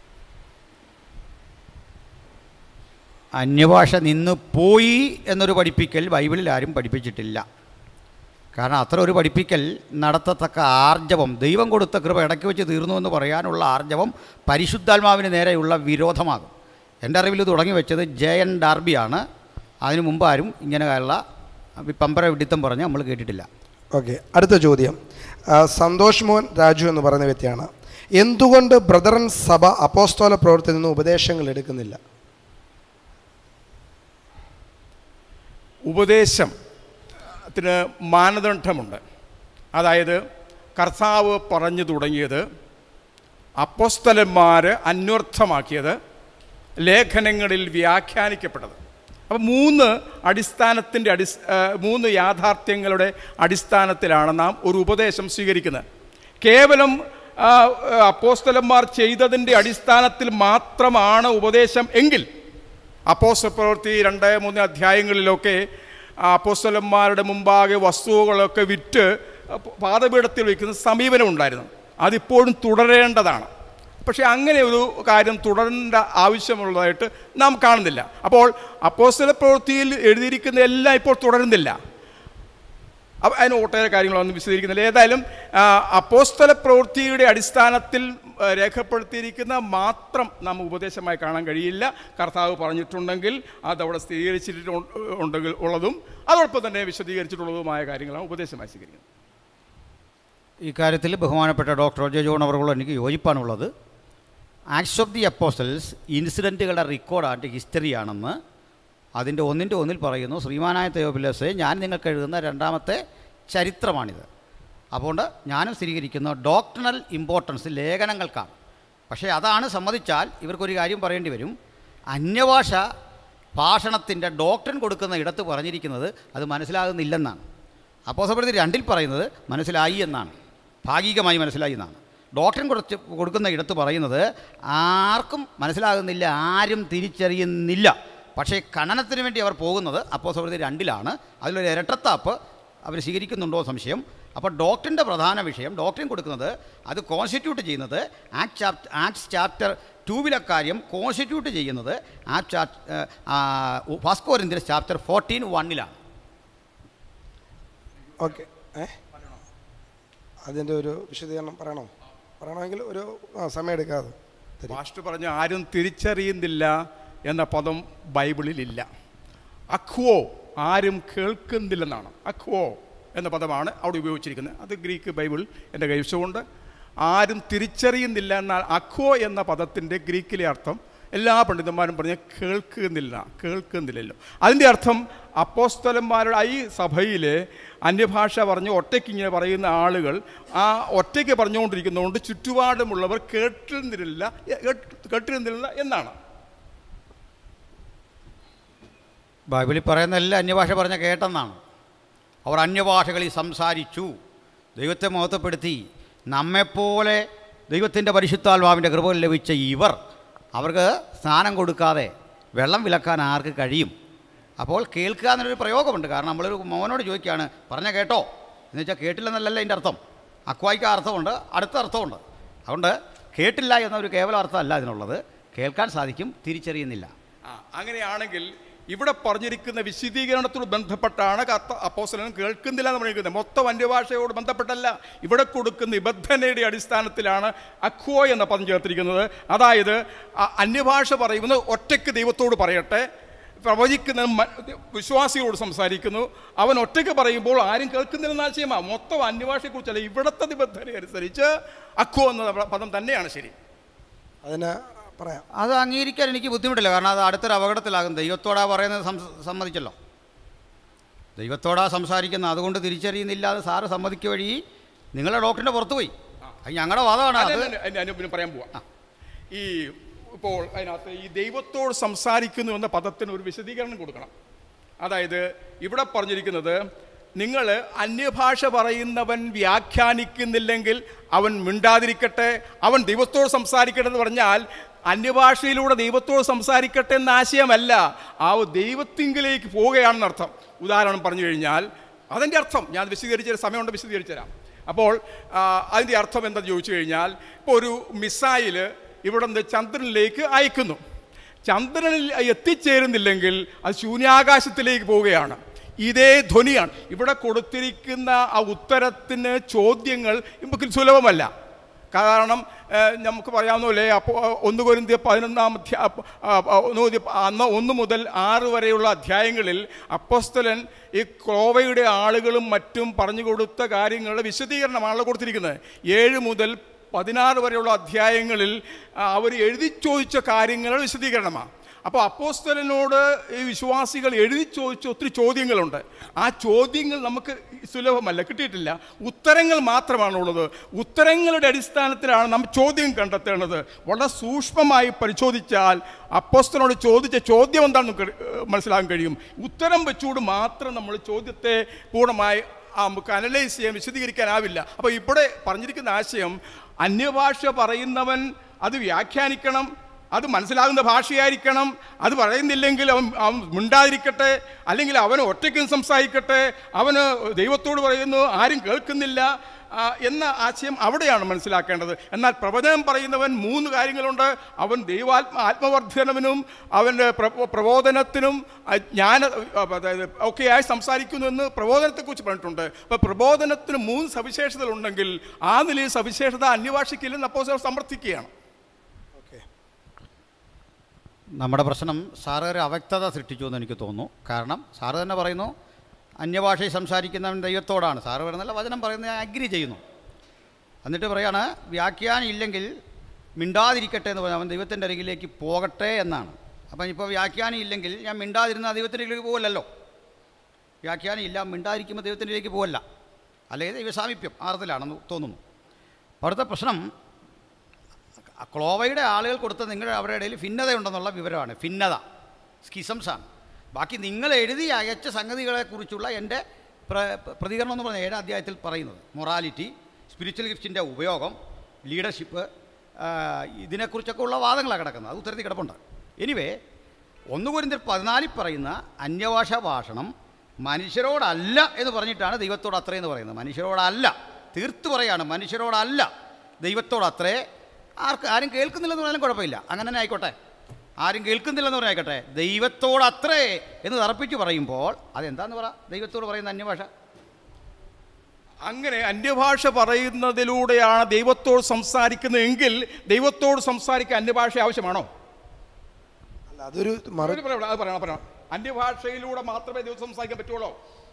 അന്യഭാഷ നിന്ന് പോയി എന്നൊരു പഠിപ്പിക്കൽ ബൈബിളിൽ ആരും പഠിപ്പിച്ചിട്ടില്ല കാരണം അത്ര ഒരു പഠിപ്പിക്കൽ നടത്തത്തക്ക ആർജവം ദൈവം കൊടുത്ത കൃപ ഇടയ്ക്ക് വെച്ച് തീർന്നു എന്ന് പറയാനുള്ള ആർജവം പരിശുദ്ധാത്മാവിന് നേരെയുള്ള വിരോധമാകും എൻ്റെ അറിവിൽ ഇത് തുടങ്ങി വെച്ചത് ജെ എൻ ഡാർബിയാണ് അതിനു മുമ്പ് ആരും ഇങ്ങനെയുള്ള പമ്പര വിഡിത്തം പറഞ്ഞ് നമ്മൾ കേട്ടിട്ടില്ല ഓക്കെ അടുത്ത ചോദ്യം ആ, സന്തോഷ് മോഹൻ രാജു എന്ന് പറയുന്ന വ്യക്തിയാണ് എന്തുകൊണ്ട് ബ്രദറൻ സഭ അപ്പോസ്തോല പ്രവർത്തനത്തിൽ നിന്ന് ഉപദേശങ്ങൾ എടുക്കുന്നില്ല ഉപദേശത്തിന് മാനദണ്ഡമുണ്ട് അതായത് കർത്താവ് പറഞ്ഞു തുടങ്ങിയത് അപ്പോസ്തലന്മാർ അന്വർത്ഥമാക്കിയത് ലേഖനങ്ങളിൽ വ്യാഖ്യാനിക്കപ്പെട്ടത് അപ്പം മൂന്ന് അടിസ്ഥാനത്തിൻ്റെ അടിസ് ആ, മൂന്ന് യാഥാർത്ഥ്യങ്ങളുടെ അടിസ്ഥാനത്തിലാണ് നാം ഒരു ഉപദേശം സ്വീകരിക്കുന്നത് കേവലം ആ, അപ്പോസ്തലന്മാർ ചെയ്തതിൻ്റെ അടിസ്ഥാനത്തിൽ മാത്രമാണ് ഉപദേശം എങ്കിൽ അപ്പോസ്തല പ്രവൃത്തി രണ്ട് മൂന്ന് അധ്യായങ്ങളിലൊക്കെ ആ അപ്പോസ്തലന്മാരുടെ മുമ്പാകെ വസ്തുവകളൊക്കെ വിറ്റ് പാദപീഠത്തിൽ വയ്ക്കുന്ന സമീപനം ഉണ്ടായിരുന്നു അതിപ്പോഴും തുടരേണ്ടതാണ് പക്ഷേ അങ്ങനെ ഒരു കാര്യം തുടരേണ്ട ആവശ്യമുള്ളതായിട്ട് നാം കാണുന്നില്ല അപ്പോൾ അപ്പോസ്തല പ്രവൃത്തിയിൽ എഴുതിയിരിക്കുന്ന എല്ലാം ഇപ്പോൾ തുടരുന്നില്ല അപ്പ- അതിന് ഒട്ടേറെ കാര്യങ്ങളൊന്നും വിശദീകരിക്കുന്നില്ല ഏതായാലും ആ, അപ്പോസ്തല പ്രവൃത്തിയുടെ അടിസ്ഥാനത്തിൽ ആ, രേഖപ്പെടുത്തിയിരിക്കുന്ന മാത്രം നാം ഉപദേശമായി കാണാൻ കഴിയില്ല കർത്താവ് പറഞ്ഞിട്ടുണ്ടെങ്കിൽ അതവിടെ സ്ഥിരീകരിച്ചിട്ടുണ്ടെങ്കിൽ ഉള്ളതും അതോടൊപ്പം തന്നെ വിശദീകരിച്ചിട്ടുള്ളതുമായ കാര്യങ്ങളാണ് ഉപദേശമായി സ്വീകരിക്കുന്നത് ഈ കാര്യത്തിൽ ബഹുമാനപ്പെട്ട ഡോക്ടർ ജെ ജോൺ അവർക്കുള്ള എനിക്ക് യോജിപ്പാണുള്ളത് ആക്ട്സ് ഓഫ് ദി അപ്പോസ്റ്റൽസ് ഇൻസിഡൻറ്റുകളുടെ റെക്കോർഡായിട്ട് ഹിസ്റ്ററിയാണെന്ന് അതിൻ്റെ ഒന്നിൻ്റെ ഒന്നിൽ പറയുന്നു ശ്രീമാനായ തെയോബിലസെ ഞാൻ നിങ്ങൾക്ക് എഴുതുന്ന രണ്ടാമത്തെ ചരിത്രമാണിത് അതുകൊണ്ട് ഞാനും സ്ഥിരീകരിക്കുന്നു ഡോക്ടണൽ ഇമ്പോർട്ടൻസ് ലേഖനങ്ങൾക്കാണ് പക്ഷേ അതാണ് സമ്മതിച്ചാൽ ഇവർക്കൊരു കാര്യം പറയേണ്ടി വരും അന്യഭാഷ ഭാഷണത്തിൻ്റെ ഡോക്ടറിൻ കൊടുക്കുന്ന ഇടത്ത് പറഞ്ഞിരിക്കുന്നത് അത് മനസ്സിലാകുന്നില്ലെന്നാണ് അപ്പോസപ്പെടുത്തി രണ്ടിൽ പറയുന്നത് മനസ്സിലായി എന്നാണ് ഭാഗികമായി മനസ്സിലായി എന്നാണ് ഡോക്ടറിൻ കുറച്ച് കൊടുക്കുന്ന ഇടത്ത് പറയുന്നത് ആർക്കും മനസ്സിലാകുന്നില്ല ആരും തിരിച്ചറിയുന്നില്ല പക്ഷേ ഖനനത്തിന് വേണ്ടി അവർ പോകുന്നത് അപ്പോസപ്പെടുത്തി രണ്ടിലാണ് അതിലൊരു ഇരട്ടത്താപ്പ് അവർ സ്വീകരിക്കുന്നുണ്ടോ സംശയം അപ്പോൾ ഡോക്ടറിൻ്റെ പ്രധാന വിഷയം ഡോക്ടറിൻ കൊടുക്കുന്നത് അത് കോൺസ്റ്റിറ്റ്യൂട്ട് ചെയ്യുന്നത് ആക്ട് ചാപ്റ്റർ ആക്ട്സ് ചാപ്റ്റർ ടൂവിലെ കാര്യം കോൺസ്റ്റിറ്റ്യൂട്ട് ചെയ്യുന്നത് ആ chapter first Corinthians chapter fourteen വണ്ണിലാണ് ഓക്കെ ഏ അതിൻ്റെ ഒരു വിശദീകരണം പറയണോ പറയണമെങ്കിൽ ഒരു ആ സമയം എടുക്കാതെ തരും മാസ്റ്റർ പറഞ്ഞു ആരും തിരിച്ചറിയുന്നില്ല എന്ന പദം ബൈബിളിലില്ല അഖ്വോ ആരും കേൾക്കുന്നില്ലെന്നാണ് അഖ്വോ എന്ന പദമാണ് അവിടെ ഉപയോഗിച്ചിരിക്കുന്നത് അത് ഗ്രീക്ക് ബൈബിൾ എൻ്റെ കൈവശമുണ്ട് ആരും തിരിച്ചറിയുന്നില്ല എന്നാൽ അഖ്വോ എന്ന പദത്തിൻ്റെ ഗ്രീക്കിലെ അർത്ഥം എല്ലാ പണ്ഡിതന്മാരും പറഞ്ഞ കേൾക്കുന്നില്ല കേൾക്കുന്നില്ലല്ലോ അതിൻ്റെ അർത്ഥം അപ്പോസ്തലന്മാരുടെ ഈ സഭയിൽ അന്യഭാഷ പറഞ്ഞ് ഒറ്റയ്ക്ക് ഇങ്ങനെ പറയുന്ന ആളുകൾ ആ ഒറ്റയ്ക്ക് പറഞ്ഞുകൊണ്ടിരിക്കുന്നതുകൊണ്ട് ചുറ്റുപാടുമുള്ളവർ കേട്ടിരുന്നില്ല കേട്ട്- കേട്ടിരുന്നില്ല എന്നാണ് ബൈബിളിൽ പറയുന്ന എല്ലാ അന്യഭാഷ പറഞ്ഞ കേട്ടെന്നാണ് അവർ അന്യഭാഷകളിൽ സംസാരിച്ചു ദൈവത്തെ മഹത്വപ്പെടുത്തി നമ്മെപ്പോലെ ദൈവത്തിൻ്റെ പരിശുദ്ധാത്മാവിൻ്റെ കൃപ ലഭിച്ച ഇവർ അവർക്ക് സ്നാനം കൊടുക്കാതെ വെള്ളം വിലക്കാൻ ആർക്ക് കഴിയും അപ്പോൾ കേൾക്കുക എന്നൊരു പ്രയോഗമുണ്ട് കാരണം നമ്മളൊരു മോനോട് ചോദിക്കുകയാണ് പറഞ്ഞ കേട്ടോ എന്ന് വെച്ചാൽ കേട്ടില്ലെന്നല്ലല്ലോ അതിൻ്റെ അർത്ഥം അക്വായിക്ക് അർത്ഥമുണ്ട് അടുത്ത അർത്ഥമുണ്ട് അതുകൊണ്ട് കേട്ടില്ല എന്നൊരു കേവല അർത്ഥമല്ല അതിനുള്ളത് കേൾക്കാൻ സാധിക്കും തിരിച്ചറിയുന്നില്ല ആ, അങ്ങനെയാണെങ്കിൽ ഇവിടെ പറഞ്ഞിരിക്കുന്ന വിശദീകരണത്തോട് ബന്ധപ്പെട്ടാണ് കത്ത അപ്പോസ്തലൻ കേൾക്കുന്നില്ല എന്ന് പറഞ്ഞിരിക്കുന്നത് മൊത്തം അന്യഭാഷയോട് ബന്ധപ്പെട്ടല്ല ഇവിടെ കൊടുക്കുന്ന നിബന്ധനയുടെ അടിസ്ഥാനത്തിലാണ് അഖ്വോ എന്ന പദം ചേർത്തിരിക്കുന്നത് അതായത് ആ അന്യഭാഷ പറയുന്നത് ഒറ്റയ്ക്ക് ദൈവത്തോട് പറയട്ടെ പ്രവചിക്കുന്ന മ- വിശ്വാസികളോട് സംസാരിക്കുന്നു അവൻ ഒറ്റയ്ക്ക് പറയുമ്പോൾ ആരും കേൾക്കുന്നില്ലെന്ന ആശയമാണ് മൊത്തം അന്യഭാഷയെക്കുറിച്ചല്ല ഇവിടുത്തെ നിബന്ധന അനുസരിച്ച് അഖ്വോ എന്ന പദം തന്നെയാണ് ശരി അതിന് പറയാം അത് അംഗീകരിക്കാൻ എനിക്ക് ബുദ്ധിമുട്ടില്ല കാരണം അത് അടുത്തൊരു അപകടത്തിലാകും ദൈവത്തോടാ പറയുന്നത് സം- സമ്മതിച്ചല്ലോ ദൈവത്തോടാ സംസാരിക്കുന്ന അതുകൊണ്ട് തിരിച്ചറിയുന്നില്ല എന്ന് സാറ് സമ്മതിക്കുക വഴി നിങ്ങളുടെ ഡോക്ടറിൻ്റെ പുറത്ത് പോയി അത് ഞങ്ങളുടെ വാദമാണ് അത് അതിന് അതിന് അതിന് പറയാൻ പോവാം ഈ ഇപ്പോൾ അതിനകത്ത് ഈ ദൈവത്തോട് സംസാരിക്കുന്നു എന്ന പദത്തിന് ഒരു വിശദീകരണം കൊടുക്കണം അതായത് ഇവിടെ പറഞ്ഞിരിക്കുന്നത് നിങ്ങൾ അന്യഭാഷ പറയുന്നവൻ വ്യാഖ്യാനിക്കുന്നില്ലെങ്കിൽ അവൻ മിണ്ടാതിരിക്കട്ടെ അവൻ ദൈവത്തോട് സംസാരിക്കട്ടെ എന്ന് പറഞ്ഞാൽ അന്യഭാഷയിലൂടെ ദൈവത്തോട് സംസാരിക്കട്ടെ എന്ന ആശയമല്ല ആ ദൈവത്തിങ്കിലേക്ക് പോവുകയാണെന്നർത്ഥം ഉദാഹരണം പറഞ്ഞു കഴിഞ്ഞാൽ അതിൻ്റെ അർത്ഥം ഞാൻ വിശദീകരിച്ച സമയമുണ്ട് വിശദീകരിച്ചു തരാം അപ്പോൾ ആ, അതിൻ്റെ അർത്ഥം എന്താണെന്ന് ചോദിച്ചു കഴിഞ്ഞാൽ ഇപ്പോൾ ഒരു മിസൈൽ ഇവിടെ നിന്ന് ചന്ദ്രനിലേക്ക് അയക്കുന്നു ചന്ദ്രനിൽ എത്തിച്ചേരുന്നില്ലെങ്കിൽ അത് ശൂന്യാകാശത്തിലേക്ക് പോവുകയാണ് ഇതേ ധ്വനിയാണ് ഇവിടെ കൊടുത്തിരിക്കുന്ന ആ ഉത്തരത്തിന് ചോദ്യങ്ങൾ നമുക്ക് സുലഭമല്ല കാരണം ഏഹ്, നമുക്ക് പറയാവുന്ന പോലെ അപ്പോൾ ഒന്ന് കൊരിന്തിയ പതിനൊന്നാം അധ്യാ ആ, ആ, ഒന്ന് കൊരിന്തിയ അന്ന് ഒന്ന് മുതൽ ആറ് വരെയുള്ള അധ്യായങ്ങളിൽ അപ്പോസ്തലൻ ഈ ക്രോവയുടെ ആളുകളും മറ്റും പറഞ്ഞു കൊടുത്ത കാര്യങ്ങളുടെ വിശദീകരണമാണല്ലോ കൊടുത്തിരിക്കുന്നത് ഏഴ് മുതൽ പതിനാറ് വരെയുള്ള അധ്യായങ്ങളിൽ അവർ എഴുതി ചോദിച്ച കാര്യങ്ങളുടെ വിശദീകരണമാണ് അപ്പോൾ അപ്പോസ്തലനോട് ഈ വിശ്വാസികൾ എഴുതി ചോദിച്ച ഒത്തിരി ചോദ്യങ്ങളുണ്ട് ആ ചോദ്യങ്ങൾ നമുക്ക് സുലഭമല്ല കിട്ടിയിട്ടില്ല ഉത്തരങ്ങൾ മാത്രമാണുള്ളത് ഉത്തരങ്ങളുടെ അടിസ്ഥാനത്തിലാണ് നാം ചോദ്യം കണ്ടെത്തേണ്ടത് വളരെ സൂക്ഷ്മമായി പരിശോധിച്ചാൽ അപ്പോസ്തലനോട് ചോദിച്ച ചോദ്യം എന്താണെന്ന് നമുക്ക് ഏഹ് മനസ്സിലാക്കാൻ കഴിയും ഉത്തരം വെച്ചുകൊണ്ട് മാത്രം നമ്മൾ ചോദ്യത്തെ പൂർണ്ണമായി ആ നമുക്ക് അനലൈസ് ചെയ്യാൻ വിശദീകരിക്കാനാവില്ല അപ്പോൾ ഇവിടെ പറഞ്ഞിരിക്കുന്ന ആശയം അന്യഭാഷ പറയുന്നവൻ അത് വ്യാഖ്യാനിക്കണം അത് മനസ്സിലാകുന്ന ഭാഷയായിരിക്കണം അത് പറയുന്നില്ലെങ്കിൽ അവൻ അവൻ മിണ്ടാതിരിക്കട്ടെ അല്ലെങ്കിൽ അവൻ ഒറ്റയ്ക്കും സംസാരിക്കട്ടെ അവന് ദൈവത്തോട് പറയുന്നു ആരും കേൾക്കുന്നില്ല ആ, എന്ന ആശയം അവിടെയാണ് മനസ്സിലാക്കേണ്ടത് എന്നാൽ പ്രവചനം പറയുന്നവൻ മൂന്ന് കാര്യങ്ങളുണ്ട് അവൻ ദൈവാത്മ ആത്മവർദ്ധനവിനും അവൻ്റെ പ്ര- പ്രബോധനത്തിനും ആ, ജ്ഞാന ആ, അതായത് ഒക്കെയായി സംസാരിക്കുന്നു എന്ന് പ്രബോധനത്തെക്കുറിച്ച് പറഞ്ഞിട്ടുണ്ട് അപ്പോൾ പ്രബോധനത്തിന് മൂന്ന് സവിശേഷതകളുണ്ടെങ്കിൽ ആ നിലയിൽ സവിശേഷത അന്യഭാഷയ്ക്കില്ലെന്ന് അപ്പോൾ സമർത്ഥിക്കുകയാണ് ഓക്കെ നമ്മുടെ പ്രശ്നം സാറ് ഒരു അവ്യക്തത സൃഷ്ടിച്ചു എന്ന് എനിക്ക് തോന്നുന്നു കാരണം സാറ് തന്നെ പറയുന്നു അന്യഭാഷയിൽ സംസാരിക്കുന്നവൻ ദൈവത്തോടാണ് സാറ് പറയുന്നല്ല വചനം പറയുന്നത് ഞാൻ അഗ്രി ചെയ്യുന്നു എന്നിട്ട് പറയാണ് വ്യാഖ്യാനം ഇല്ലെങ്കിൽ മിണ്ടാതിരിക്കട്ടെ എന്ന് പറഞ്ഞാൽ അവൻ ദൈവത്തിൻ്റെ അരികിലേക്ക് പോകട്ടെ എന്നാണ് അപ്പം ഇപ്പോൾ വ്യാഖ്യാനം ഇല്ലെങ്കിൽ ഞാൻ മിണ്ടാതിരുന്ന ദൈവത്തിൻ്റെ അരികിലേക്ക് പോകല്ലോ വ്യാഖ്യാനം ഇല്ല മിണ്ടാതിരിക്കുമ്പോൾ ദൈവത്തിൻ്റെ അരികിലേക്ക് പോകല്ല അല്ലെങ്കിൽ ദൈവസാമീപ്യം ആർത്തിലാണെന്ന് തോന്നുന്നു അവിടുത്തെ പ്രശ്നം ക്ലോവയുടെ ആളുകൾ കൊടുത്ത നിങ്ങളുടെ അവരുടെ ഇടയിൽ ഭിന്നതയുണ്ടെന്നുള്ള വിവരമാണ് ഭിന്നത സ്കിസംസ് ആണ് ബാക്കി നിങ്ങൾ എഴുതി അയച്ച സംഗതികളെക്കുറിച്ചുള്ള എൻ്റെ പ്ര പ്രതികരണം എന്ന് പറഞ്ഞ ഏഴാം അധ്യായത്തിൽ പറയുന്നത് മൊറാലിറ്റി സ്പിരിച്വൽ ഗിഫ്റ്റിൻ്റെ ഉപയോഗം ലീഡർഷിപ്പ് ഇതിനെക്കുറിച്ചൊക്കെ ഉള്ള വാദങ്ങളാണ് കിടക്കുന്നത് അത് ഉത്തരത്തിൽ കിടപ്പുണ്ട് എനിവേ ഒന്നുകുരിന്തിൽ പതിനാലിൽ പറയുന്ന അന്യഭാഷ ഭാഷണം മനുഷ്യരോടല്ല എന്ന് പറഞ്ഞിട്ടാണ് ദൈവത്തോട് അത്രയെന്ന് പറയുന്നത് മനുഷ്യരോടല്ല തീർത്ത് പറയാണ് മനുഷ്യരോടല്ല ദൈവത്തോട് അത്രേ ആർക്ക് ആരും കേൾക്കുന്നില്ലെന്ന് പറഞ്ഞാലും കുഴപ്പമില്ല അങ്ങനെ തന്നെ ആയിക്കോട്ടെ ആരും കേൾക്കുന്നില്ലെന്ന് പറഞ്ഞാൽ ആയിക്കോട്ടെ ദൈവത്തോട് അത്രേ എന്ന് തറപ്പിച്ച് പറയുമ്പോൾ അതെന്താന്ന് പറ ദൈവത്തോട് പറയുന്ന അന്യഭാഷ അങ്ങനെ അന്യഭാഷ പറയുന്നതിലൂടെയാണ് ദൈവത്തോട് സംസാരിക്കുന്നതെങ്കിൽ ദൈവത്തോട് സംസാരിക്കാൻ അന്യഭാഷ ആവശ്യമാണോ അല്ല അതൊരു മറു അത് പറയണം അത് പറയണം പറയണം അന്യഭാഷയിലൂടെ മാത്രമേ ദൈവം സംസാരിക്കാൻ പറ്റുള്ളൂ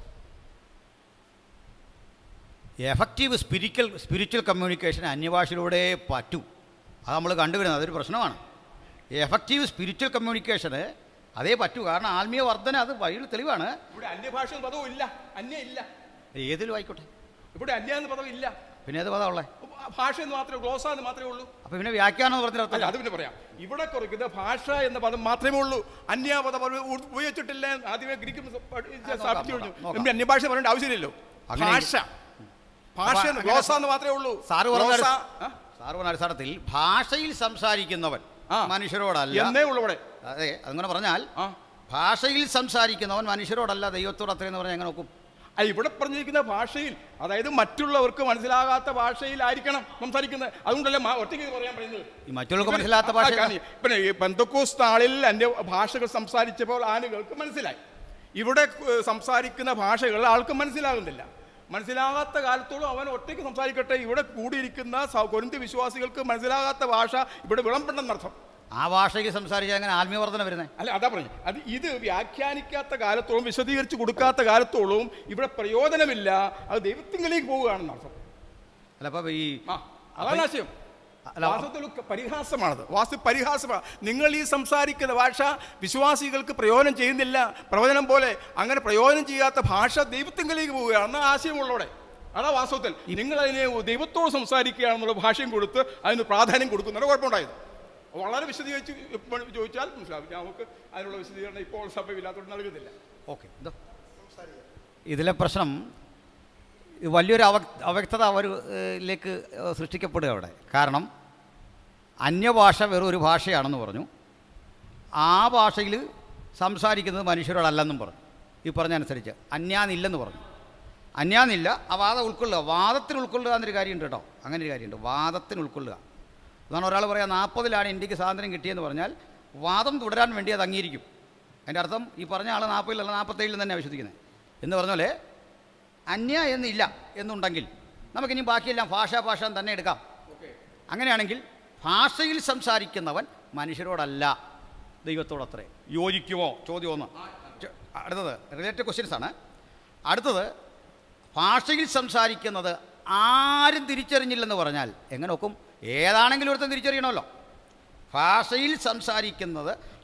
എഫക്റ്റീവ് സ്പിരിച്വൽ സ്പിരിച്വൽ കമ്മ്യൂണിക്കേഷൻ അന്യഭാഷയിലൂടെ പറ്റൂ അത് നമ്മൾ കണ്ടുവരുന്നത് അതൊരു പ്രശ്നമാണ് എഫക്റ്റീവ് സ്പിരിച്വൽ കമ്മ്യൂണിക്കേഷന് അതേ പറ്റൂ കാരണം ആത്മീയ വർധന അത് വഴിയിൽ തെളിവാണ് ഇവിടെ അന്യഭാഷ എന്ന പദവും ഇല്ല അന്യ ഇല്ല ഏതിലും ആയിക്കോട്ടെ ഇവിടെ അന്യ എന്ന പദം ഇല്ല പിന്നെ ഏത് പദം ഉള്ളത് ഭാഷ എന്ന് മാത്രമേ ഗ്ലോസ എന്ന് മാത്രമേ ഉള്ളൂ അപ്പോൾ പിന്നെ വ്യാഖ്യാനം എന്ന് പറഞ്ഞ അല്ല അർത്ഥം അത് പിന്നെ പറയാം ഇവിടെ കുറിക്കുന്ന ഭാഷ എന്ന പദം മാത്രമേ ഉള്ളൂ അന്യപദം അവർ ഉ- ഉപയോഗിച്ചിട്ടില്ല ആദ്യമേ ഗ്രീക്ക് സ്ഥാപിച്ചു കഴിഞ്ഞു നോക്കാം. പിന്നെ അന്യഭാഷ പറയേണ്ട ആവശ്യമില്ലല്ലോ അങ്ങനെ- ഭാഷ ഭാഷ എന്ന് അങ്ങനെ- ഗ്ലോസ എന്ന് മാത്രമേ ഉള്ളൂ സാറ് പറഞ്ഞ ഗ്ലോസ, ആ? സാറ് പറഞ്ഞ അടിസ്ഥാനത്തിൽ ഭാഷയിൽ സംസാരിക്കുന്നവൻ ആ. മനുഷ്യരോടല്ല എന്നേ ഉള്ളൂ ഇവിടെ അതെ അങ്ങനെ പറഞ്ഞാൽ ആ ഭാഷയിൽ സംസാരിക്കുന്നവൻ മനുഷ്യരോടല്ല ദൈവത്തോട് അത്രയെന്ന് പറഞ്ഞാൽ എങ്ങനെ നോക്കും ആ, ഇവിടെ പറഞ്ഞിരിക്കുന്ന ഭാഷയിൽ അതായത് മറ്റുള്ളവർക്ക് മനസ്സിലാകാത്ത ഭാഷയിലായിരിക്കണം സംസാരിക്കുന്നത് അതുകൊണ്ടല്ലേ മാ- ഒറ്റയ്ക്ക് ഇത് പറയാൻ പറയുന്നത് ഈ മറ്റുള്ളവർക്ക് മനസ്സിലാത്ത ഭാഷ ആ, കാരണം പിന്നെ ഈ പെന്തക്കോസ് നാളിൽ എൻ്റെ ഭാഷകൾ സംസാരിച്ചപ്പോൾ ആളുകൾക്ക് മനസ്സിലായി ഇവിടെ ഏ, സംസാരിക്കുന്ന ഭാഷകൾ ആൾക്ക് മനസ്സിലാകുന്നില്ല മനസ്സിലാകാത്ത കാലത്തോളം അവൻ ഒറ്റയ്ക്ക് സംസാരിക്കട്ടെ ഇവിടെ കൂടിയിരിക്കുന്ന സ- കൊരിന്തി വിശ്വാസികൾക്ക് മനസ്സിലാകാത്ത ഭാഷ ഇവിടെ വിളമ്പെണ്ടെന്നർത്ഥം ആ ഭാഷയ്ക്ക് സംസാരിച്ചാൽ എങ്ങനെ ആത്മീയവർദ്ധന വരുന്നത് അല്ല അതാ പറഞ്ഞു അത് ഇത് വ്യാഖ്യാനിക്കാത്ത കാലത്തോളം വിശദീകരിച്ച് കൊടുക്കാത്ത കാലത്തോളം ഇവിടെ പ്രയോജനമില്ല അത് ദൈവത്തിങ്കിലേക്ക് പോവുകയാണെന്ന് അർത്ഥം അല്ല അപ്പോൾ ഈ ആ അതാണ് ആശയം അല്ല, വാസ്തവത്തിൽ ഒക്കെ പരിഹാസമാണത് വാസ്തു പരിഹാസമാണ് നിങ്ങൾ ഈ സംസാരിക്കുന്ന ഭാഷ വിശ്വാസികൾക്ക് പ്രയോജനം ചെയ്യുന്നില്ല പ്രവചനം പോലെ അങ്ങനെ പ്രയോജനം ചെയ്യാത്ത ഭാഷ ദൈവത്തിങ്കിലേക്ക് പോവുകയാണെന്ന ആശയമുള്ളവിടെ അതാ വാസ്തവത്തിൽ നിങ്ങൾ അതിനെ ദൈവത്തോട് സംസാരിക്കുകയാണെന്നുള്ള ഭാഷയും കൊടുത്ത് അതിന് പ്രാധാന്യം കൊടുക്കുന്നതിന് കുഴപ്പമുണ്ടായത് വളരെ വിശദീകരിച്ച് ഇപ്പോൾ ചോദിച്ചാൽ മനസ്സിലാവും നമുക്ക് അതിനുള്ള വിശദീകരണം ഇപ്പോൾ സഭയില്ലാത്തതുകൊണ്ട് നൽകുന്നില്ല ഓക്കെ എന്തോ ഇതിലെ പ്രശ്നം ഇത് വലിയൊരു അവ അവ്യക്തത അവരിലേക്ക് സൃഷ്ടിക്കപ്പെടുക അവിടെ കാരണം അന്യഭാഷ വെറും ഒരു ഭാഷയാണെന്ന് പറഞ്ഞു ആ ഭാഷയിൽ സംസാരിക്കുന്നത് മനുഷ്യരോടല്ലെന്നും പറഞ്ഞു ഈ പറഞ്ഞനുസരിച്ച് അന്യാന്നില്ലെന്ന് പറഞ്ഞു അന്യാന്നില്ല ആ വാദം ഉൾക്കൊള്ളുക വാദത്തിന് ഉൾക്കൊള്ളുക എന്നൊരു കാര്യമുണ്ട് കേട്ടോ അങ്ങനെ ഒരു കാര്യമുണ്ട് വാദത്തിന് ഉൾക്കൊള്ളുക അതാണ് ഒരാൾ പറയാം നാൽപ്പതിലാണ് ഇന്ത്യക്ക് സ്വാതന്ത്ര്യം കിട്ടിയെന്ന് പറഞ്ഞാൽ വാദം തുടരാൻ വേണ്ടി അത് അംഗീകരിക്കും അതിൻ്റെ അർത്ഥം ഈ പറഞ്ഞ ആൾ നാൽപ്പതിലല്ല നാൽപ്പത്തേഴിൽ തന്നെ വിശ്വസിക്കുന്നത് എന്ന് പറഞ്ഞ പോലെ അന്യ എന്നില്ല എന്നുണ്ടെങ്കിൽ നമുക്കിനി ബാക്കിയെല്ലാം ഭാഷ ഭാഷ എന്ന് തന്നെ എടുക്കാം അങ്ങനെയാണെങ്കിൽ ഭാഷയിൽ സംസാരിക്കുന്നവൻ മനുഷ്യരോടല്ല ദൈവത്തോടത്രേ യോജിക്കുമോ ചോദ്യം ഒന്ന് ച- അടുത്തത് റിലേറ്റഡ് ക്വസ്റ്റ്യൻസ് ആണ് അടുത്തത് ഭാഷയിൽ സംസാരിക്കുന്നത് ആരും തിരിച്ചറിഞ്ഞില്ലെന്ന് പറഞ്ഞാൽ എങ്ങനെ നോക്കും ഏതാണെങ്കിലും ഒരുത്തൻ തിരിച്ചറിയണമല്ലോ ഭാഷയിൽ സംസാരിക്കുന്നത്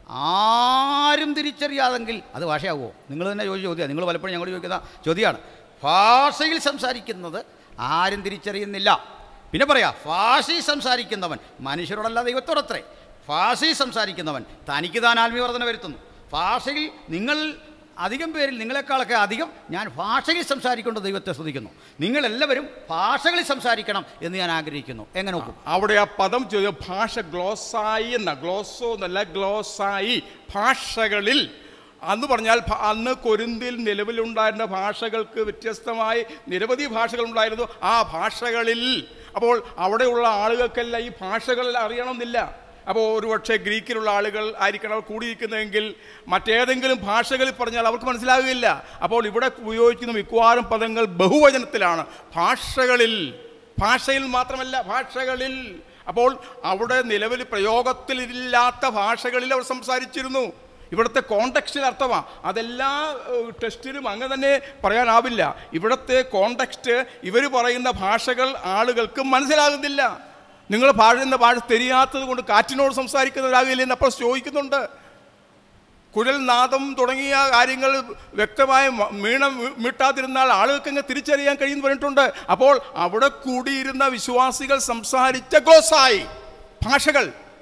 ആരും തിരിച്ചറിയാതെങ്കിൽ അത് ഭാഷയാകുമോ നിങ്ങൾ തന്നെ ചോദിച്ച ചോദ്യമാണ് നിങ്ങൾ പലപ്പോഴും ഞങ്ങൾ ചോദിക്കുന്ന ചോദ്യമാണ് ഭാഷയിൽ സംസാരിക്കുന്നത് ആരും തിരിച്ചറിയുന്നില്ല പിന്നെ പറയാ ഭാഷയിൽ സംസാരിക്കുന്നവൻ മനുഷ്യരോടല്ല ദൈവത്തോടത്രേ ഭാഷയിൽ സംസാരിക്കുന്നവൻ തനിക്ക് താൻ ആത്മീയവർദ്ധന വരുത്തുന്നു ഭാഷയിൽ നിങ്ങൾ അധികം പേരിൽ നിങ്ങളെക്കാളൊക്കെ അധികം ഞാൻ ഭാഷയിൽ സംസാരിക്കേണ്ട ദൈവത്തെ സ്തുതിക്കുന്നു നിങ്ങളെല്ലാവരും ഭാഷകളിൽ സംസാരിക്കണം എന്ന് ഞാൻ ആഗ്രഹിക്കുന്നു എങ്ങനെ നോക്കും അവിടെ ആ പദം ചോദിച്ച ഭാഷ ഗ്ലോസായി എന്ന ഗ്ലോസോ എന്നല്ല ഗ്ലോസായി ഭാഷകളിൽ അന്ന് പറഞ്ഞാൽ ഭ- അന്ന് കൊരിന്തിൽ നിലവിലുണ്ടായിരുന്ന ഭാഷകൾക്ക് വ്യത്യസ്തമായി നിരവധി ഭാഷകൾ ഉണ്ടായിരുന്നു ആ ഭാഷകളിൽ അപ്പോൾ അവിടെയുള്ള ആളുകൾക്കെല്ലാം ഈ ഭാഷകൾ അറിയണമെന്നില്ല അപ്പോൾ ഒരുപക്ഷെ ഗ്രീക്കിലുള്ള ആളുകൾ ആയിരിക്കണം അവർ കൂടിയിരിക്കുന്നതെങ്കിൽ മറ്റേതെങ്കിലും ഭാഷകളിൽ പറഞ്ഞാൽ അവർക്ക് മനസ്സിലാകുകയില്ല അപ്പോൾ ഇവിടെ ഉപയോഗിക്കുന്ന മിക്കവാറും പദങ്ങൾ ബഹുവചനത്തിലാണ് ഭാഷകളിൽ ഭാഷയിൽ മാത്രമല്ല ഭാഷകളിൽ അപ്പോൾ അവിടെ നിലവിൽ പ്രയോഗത്തിലില്ലാത്ത ഭാഷകളിൽ അവർ സംസാരിച്ചിരുന്നു ഇവിടുത്തെ കോണ്ടക്സ്റ്റിൽ അർത്ഥമാണ് അതെല്ലാ ഏഹ്, ടെസ്റ്റിലും അങ്ങനെ തന്നെ പറയാനാവില്ല ഇവിടുത്തെ കോണ്ടക്സ്റ്റ് ഇവർ പറയുന്ന ഭാഷകൾ ആളുകൾക്ക് മനസ്സിലാകുന്നില്ല നിങ്ങൾ പാടുന്ന ഭാഷ தெரிയാത്തത് കൊണ്ട് കാറ്റിനോട് സംസാരിക്കുന്നവരാകില്ല എന്ന് അപ്പോൾ ചോദിക്കുന്നുണ്ട് കുഴൽനാദം തുടങ്ങിയ കാര്യങ്ങൾ വ്യക്തമായി മ- മീണം മീ- മീട്ടാതിരുന്നാൽ ആളുകൾക്ക് അങ്ങ് തിരിച്ചറിയാൻ കഴിയുമെന്ന് പറഞ്ഞിട്ടുണ്ട് അപ്പോൾ അവിടെ കൂടിയിരുന്ന വിശ്വാസികൾ സംസാരിച്ച ഗ്ലോസായി ഭാഷകൾ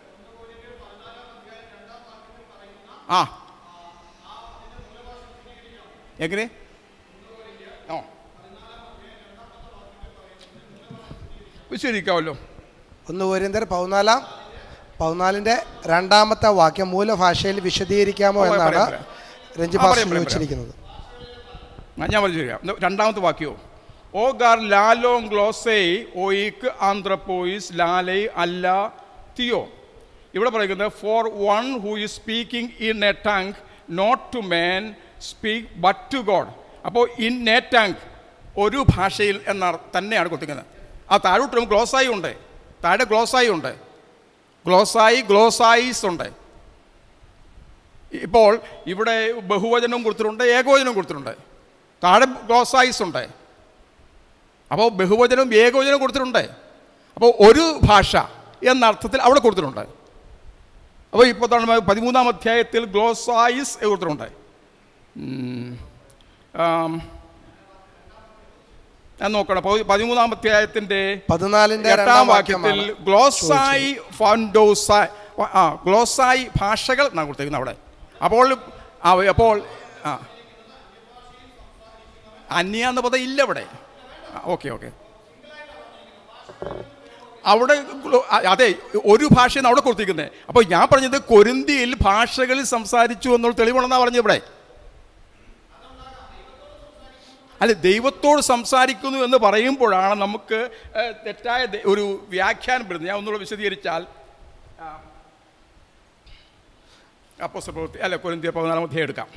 ആ എങ്ങനെ ആ വിശ്വസിക്കാമല്ലോ ഒന്ന് ഓരിയന്തർ പതിനാലാം പതിനാലിന്റെ രണ്ടാമത്തെ വാക്യം മൂലഭാഷയിൽ വിശദീകരിക്കാമോ ആ, പറയാം, എന്നാണ് പറയാം. രഞ്ജി ആ, പാസ്റ്റർ പറയാം, പറയാം, ചോദിച്ചിരിക്കുന്നത് ആ, ഞാൻ പറഞ്ഞു തരാം ഇത് രണ്ടാമത്തെ വാക്യോ ഓ ഗാർ ലാലോം ഗ്ലോസേ ഓയിക്ക് ആന്ത്രപ്പോയിസ് ലാലൈ അല്ല തിയോ ഇവിടെ പറയുന്നത് for one who is speaking in a tongue not to man speak but to God അപ്പോൾ ഇൻ എ ടങ് ഒരു ഭാഷയിൽ എന്നാണ് തന്നെയാണ് കൊടുത്തിരിക്കുന്നത് ആ താഴോട്ടും ഗ്ലോസായി ഉണ്ട് താഴെ ഗ്ലോസായി ഉണ്ട് ഗ്ലോസായി ഗ്ലോസായിസ് ഉണ്ട് ഇപ്പോൾ ഇവിടെ ബഹുവചനവും കൊടുത്തിട്ടുണ്ട് ഏകവചനവും കൊടുത്തിട്ടുണ്ട് താഴെ ഗ്ലോസായിസ് ഉണ്ട് അപ്പോൾ ബഹുവചനവും ഏകവചനവും കൊടുത്തിട്ടുണ്ട് അപ്പോൾ ഒരു ഭാഷ എന്ന അർത്ഥത്തിൽ അവിടെ കൊടുത്തിട്ടുണ്ട് അപ്പോൾ ഇപ്പോൾ തന്നെ പതിമൂന്നാം അധ്യായത്തിൽ ഗ്ലോസായിസ് കൊടുത്തിട്ടുണ്ട് ഉം. ആം. ഞാൻ നോക്കണം പതി- പതിമൂന്നാം അധ്യായത്തിൻ്റെ പതിനാലിന്റെ എട്ടാം രണ്ടാം വാക്യത്തിൽ വാക്യമാണ് ഗ്ലോസായി ഫണ്ടോസായി ആ ഗ്ലോസായി ഭാഷകൾ എന്നാണ് കൊടുത്തേക്കുന്നത് അവിടെ അപ്പോൾ ആ, അപ്പോൾ ആ അന്യ എന്ന പദം ഇല്ല അവിടെ ഓക്കെ ഓക്കെ അവിടെ ഗ്ലോ- ആ, അതെ ഒരു ഭാഷയാണ് അവിടെ കൊടുത്തിരിക്കുന്നത് അപ്പോൾ ഞാൻ പറഞ്ഞത് കൊരിന്തിയിൽ ഭാഷകളിൽ സംസാരിച്ചു എന്നുള്ള തെളിവുണ്ടെന്നാണ് പറഞ്ഞത് ഇവിടെ അല്ല ദൈവത്തോട് സംസാരിക്കുന്നു എന്ന് പറയുമ്പോഴാണ് നമുക്ക് ഏഹ്, തെറ്റായ ദ- ഒരു വ്യാഖ്യാനം വരുന്നത് ഞാൻ ഒന്നുകൂടെ വിശദീകരിച്ചാൽ അപ്പോൾ പ്രവൃത്തി അല്ല കൊരിന്തിയ പതിനാലാം അധ്യായം എടുക്കാം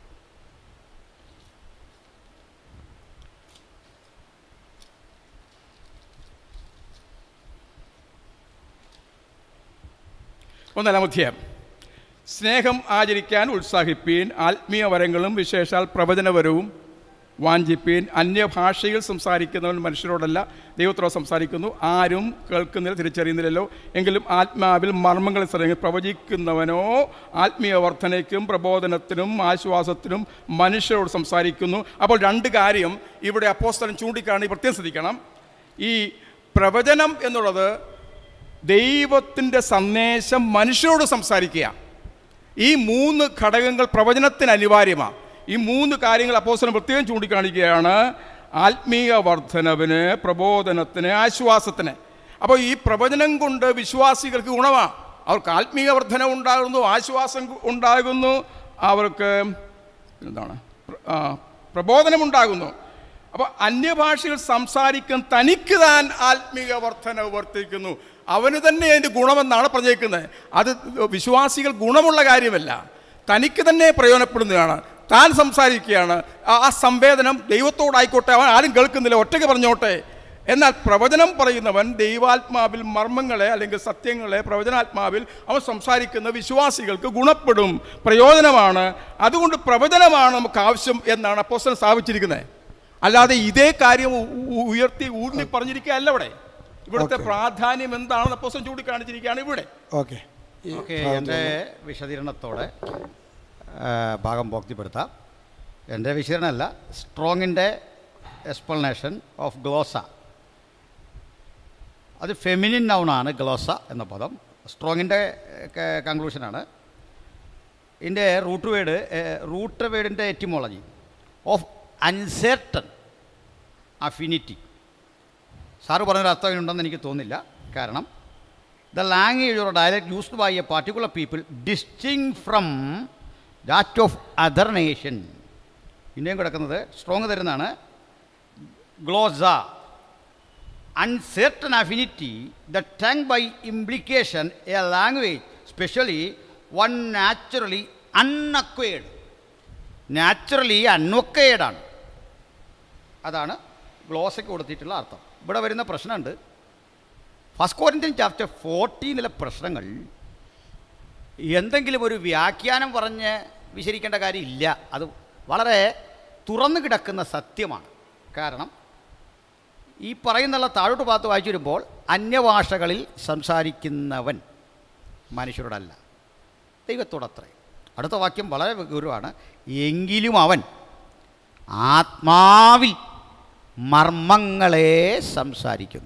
ഒന്നാലാം അധ്യായം സ്നേഹം ആചരിക്കാൻ ഉത്സാഹിപ്പീൻ ആത്മീയ വരങ്ങളും വിശേഷാൽ പ്രവചനപരവും വാഞ്ചിപ്പീൻ അന്യഭാഷയിൽ സംസാരിക്കുന്നവൻ മനുഷ്യരോടല്ല ദൈവത്തോട് സംസാരിക്കുന്നു ആരും കേൾക്കുന്നില്ല തിരിച്ചറിയുന്നില്ലല്ലോ എങ്കിലും ആത്മാവിൽ മർമ്മങ്ങൾ ശ്രമിക്കും പ്രവചിക്കുന്നവനോ ആത്മീയ വർധനയ്ക്കും പ്രബോധനത്തിനും ആശ്വാസത്തിനും മനുഷ്യരോട് സംസാരിക്കുന്നു അപ്പോൾ രണ്ട് കാര്യം ഇവിടെ അപ്പോസ്തലൻ ചൂണ്ടിക്കാണി പ്രത്യേകം ശ്രദ്ധിക്കണം ഈ പ്രവചനം എന്നുള്ളത് ദൈവത്തിൻ്റെ സന്ദേശം മനുഷ്യരോട് സംസാരിക്കുക ഈ മൂന്ന് ഘടകങ്ങൾ പ്രവചനത്തിന് അനിവാര്യമാണ് ഈ മൂന്ന് കാര്യങ്ങൾ അപ്പോസ്തലൻ പ്രത്യേകം ചൂണ്ടിക്കാണിക്കുകയാണ് ആത്മീയ വർധനവിന് പ്രബോധനത്തിന് ആശ്വാസത്തിന് അപ്പോൾ ഈ പ്രവചനം കൊണ്ട് വിശ്വാസികൾക്ക് ഗുണമാണ് അവർക്ക് ആത്മീയ വർധന ഉണ്ടാകുന്നു ആശ്വാസം ഉണ്ടാകുന്നു അവർക്ക് എന്താണ് പ്ര- ആ, പ്രബോധനമുണ്ടാകുന്നു അപ്പോൾ അന്യഭാഷകൾ സംസാരിക്കുന്ന തനിക്ക് താൻ ആത്മീയ വർധന വർത്തിക്കുന്നു അവന് തന്നെ അതിൻ്റെ ഗുണമെന്നാണ് പറഞ്ഞേക്കുന്നത് അത് വിശ്വാസികൾ ഗുണമുള്ള കാര്യമല്ല തനിക്ക് തന്നെ പ്രയോജനപ്പെടുന്നതാണ് താൻ സംസാരിക്കുകയാണ് ആ ആ സംവേദനം ദൈവത്തോടായിക്കോട്ടെ അവൻ ആരും കേൾക്കുന്നില്ല ഒറ്റയ്ക്ക് പറഞ്ഞോട്ടെ എന്നാൽ പ്രവചനം പറയുന്നവൻ ദൈവാത്മാവിൽ മർമ്മങ്ങളെ അല്ലെങ്കിൽ സത്യങ്ങളെ പ്രവചനാത്മാവിൽ അവൻ സംസാരിക്കുന്ന വിശ്വാസികൾക്ക് ഗുണപ്പെടും പ്രയോജനമാണ് അതുകൊണ്ട് പ്രവചനമാണ് നമുക്ക് ആവശ്യം എന്നാണ് അപ്പോസ്റ്റൻ സ്ഥാപിച്ചിരിക്കുന്നത് അല്ലാതെ ഇതേ കാര്യം ഉ- ഉ- ഉയർത്തി ഊന്നി പറഞ്ഞിരിക്കുകയല്ല ഇവിടെ ഇവിടുത്തെ Okay. പ്രാധാന്യം എന്താണെന്ന് അപ്പോസ്റ്റൻ ചൂണ്ടിക്കാണിച്ചിരിക്കുകയാണ് ഇവിടെ ഓക്കെ ഈ ഓക്കെ ഭാഗം എൻ്റെ വിശദീകരണത്തോടെ ആ, ഭാഗം ബോക്തിപ്പെടുത്താം എൻ്റെ വിശദീകരണമല്ല സ്ട്രോങ്ങിൻ്റെ എക്സ്പ്ലനേഷൻ ഓഫ് ഗ്ലോസ അത് ഫെമിനിൻ നൗണാണ് ഗ്ലോസ എന്ന പദം സ്ട്രോങ്ങിൻ്റെ കൺക്ലൂഷനാണ് ഇതിൻ്റെ റൂട്ട് വേർഡ് റൂട്ട് വേർഡിൻ്റെ etymology of uncertain affinity sir പറഞ്ഞൊരു അർത്ഥം ഇതിനുണ്ടെന്ന് എനിക്ക് തോന്നുന്നില്ല കാരണം the language or dialect used by a particular people distinguished from that of other nation പിന്നെയും കിടക്കുന്നത് സ്ട്രോങ് തരുന്നതാണ് ഗ്ലോസ uncertain affinity that tang by implication a language especially one naturally unacquired naturally unacquired ആണ് അതാണ് ഗ്ലോസയ്ക്ക് കൊടുത്തിട്ടുള്ള അർത്ഥം ഇവിടെ വരുന്ന പ്രശ്നമുണ്ട് ഫസ്റ്റ് ക്വാറന്റൈൻ ചാപ്റ്റർ ഫോർട്ടീനിലെ പ്രശ്നങ്ങൾ എന്തെങ്കിലും ഒരു വ്യാഖ്യാനം പറഞ്ഞ് വിശരിക്കേണ്ട കാര്യമില്ല അത് വളരെ തുറന്നു കിടക്കുന്ന സത്യമാണ് കാരണം ഈ പറയുന്നുള്ള താഴോട്ട് ഭാഗത്ത് വായിച്ചു വരുമ്പോൾ അന്യഭാഷകളിൽ സംസാരിക്കുന്നവൻ മനുഷ്യരോടല്ല ദൈവത്തോടത്രേ അടുത്ത വാക്യം വളരെ ഗൗരവമാണ് എങ്കിലും അവൻ ആത്മാവിൽ മർമ്മങ്ങളെ സംസാരിക്കുന്നു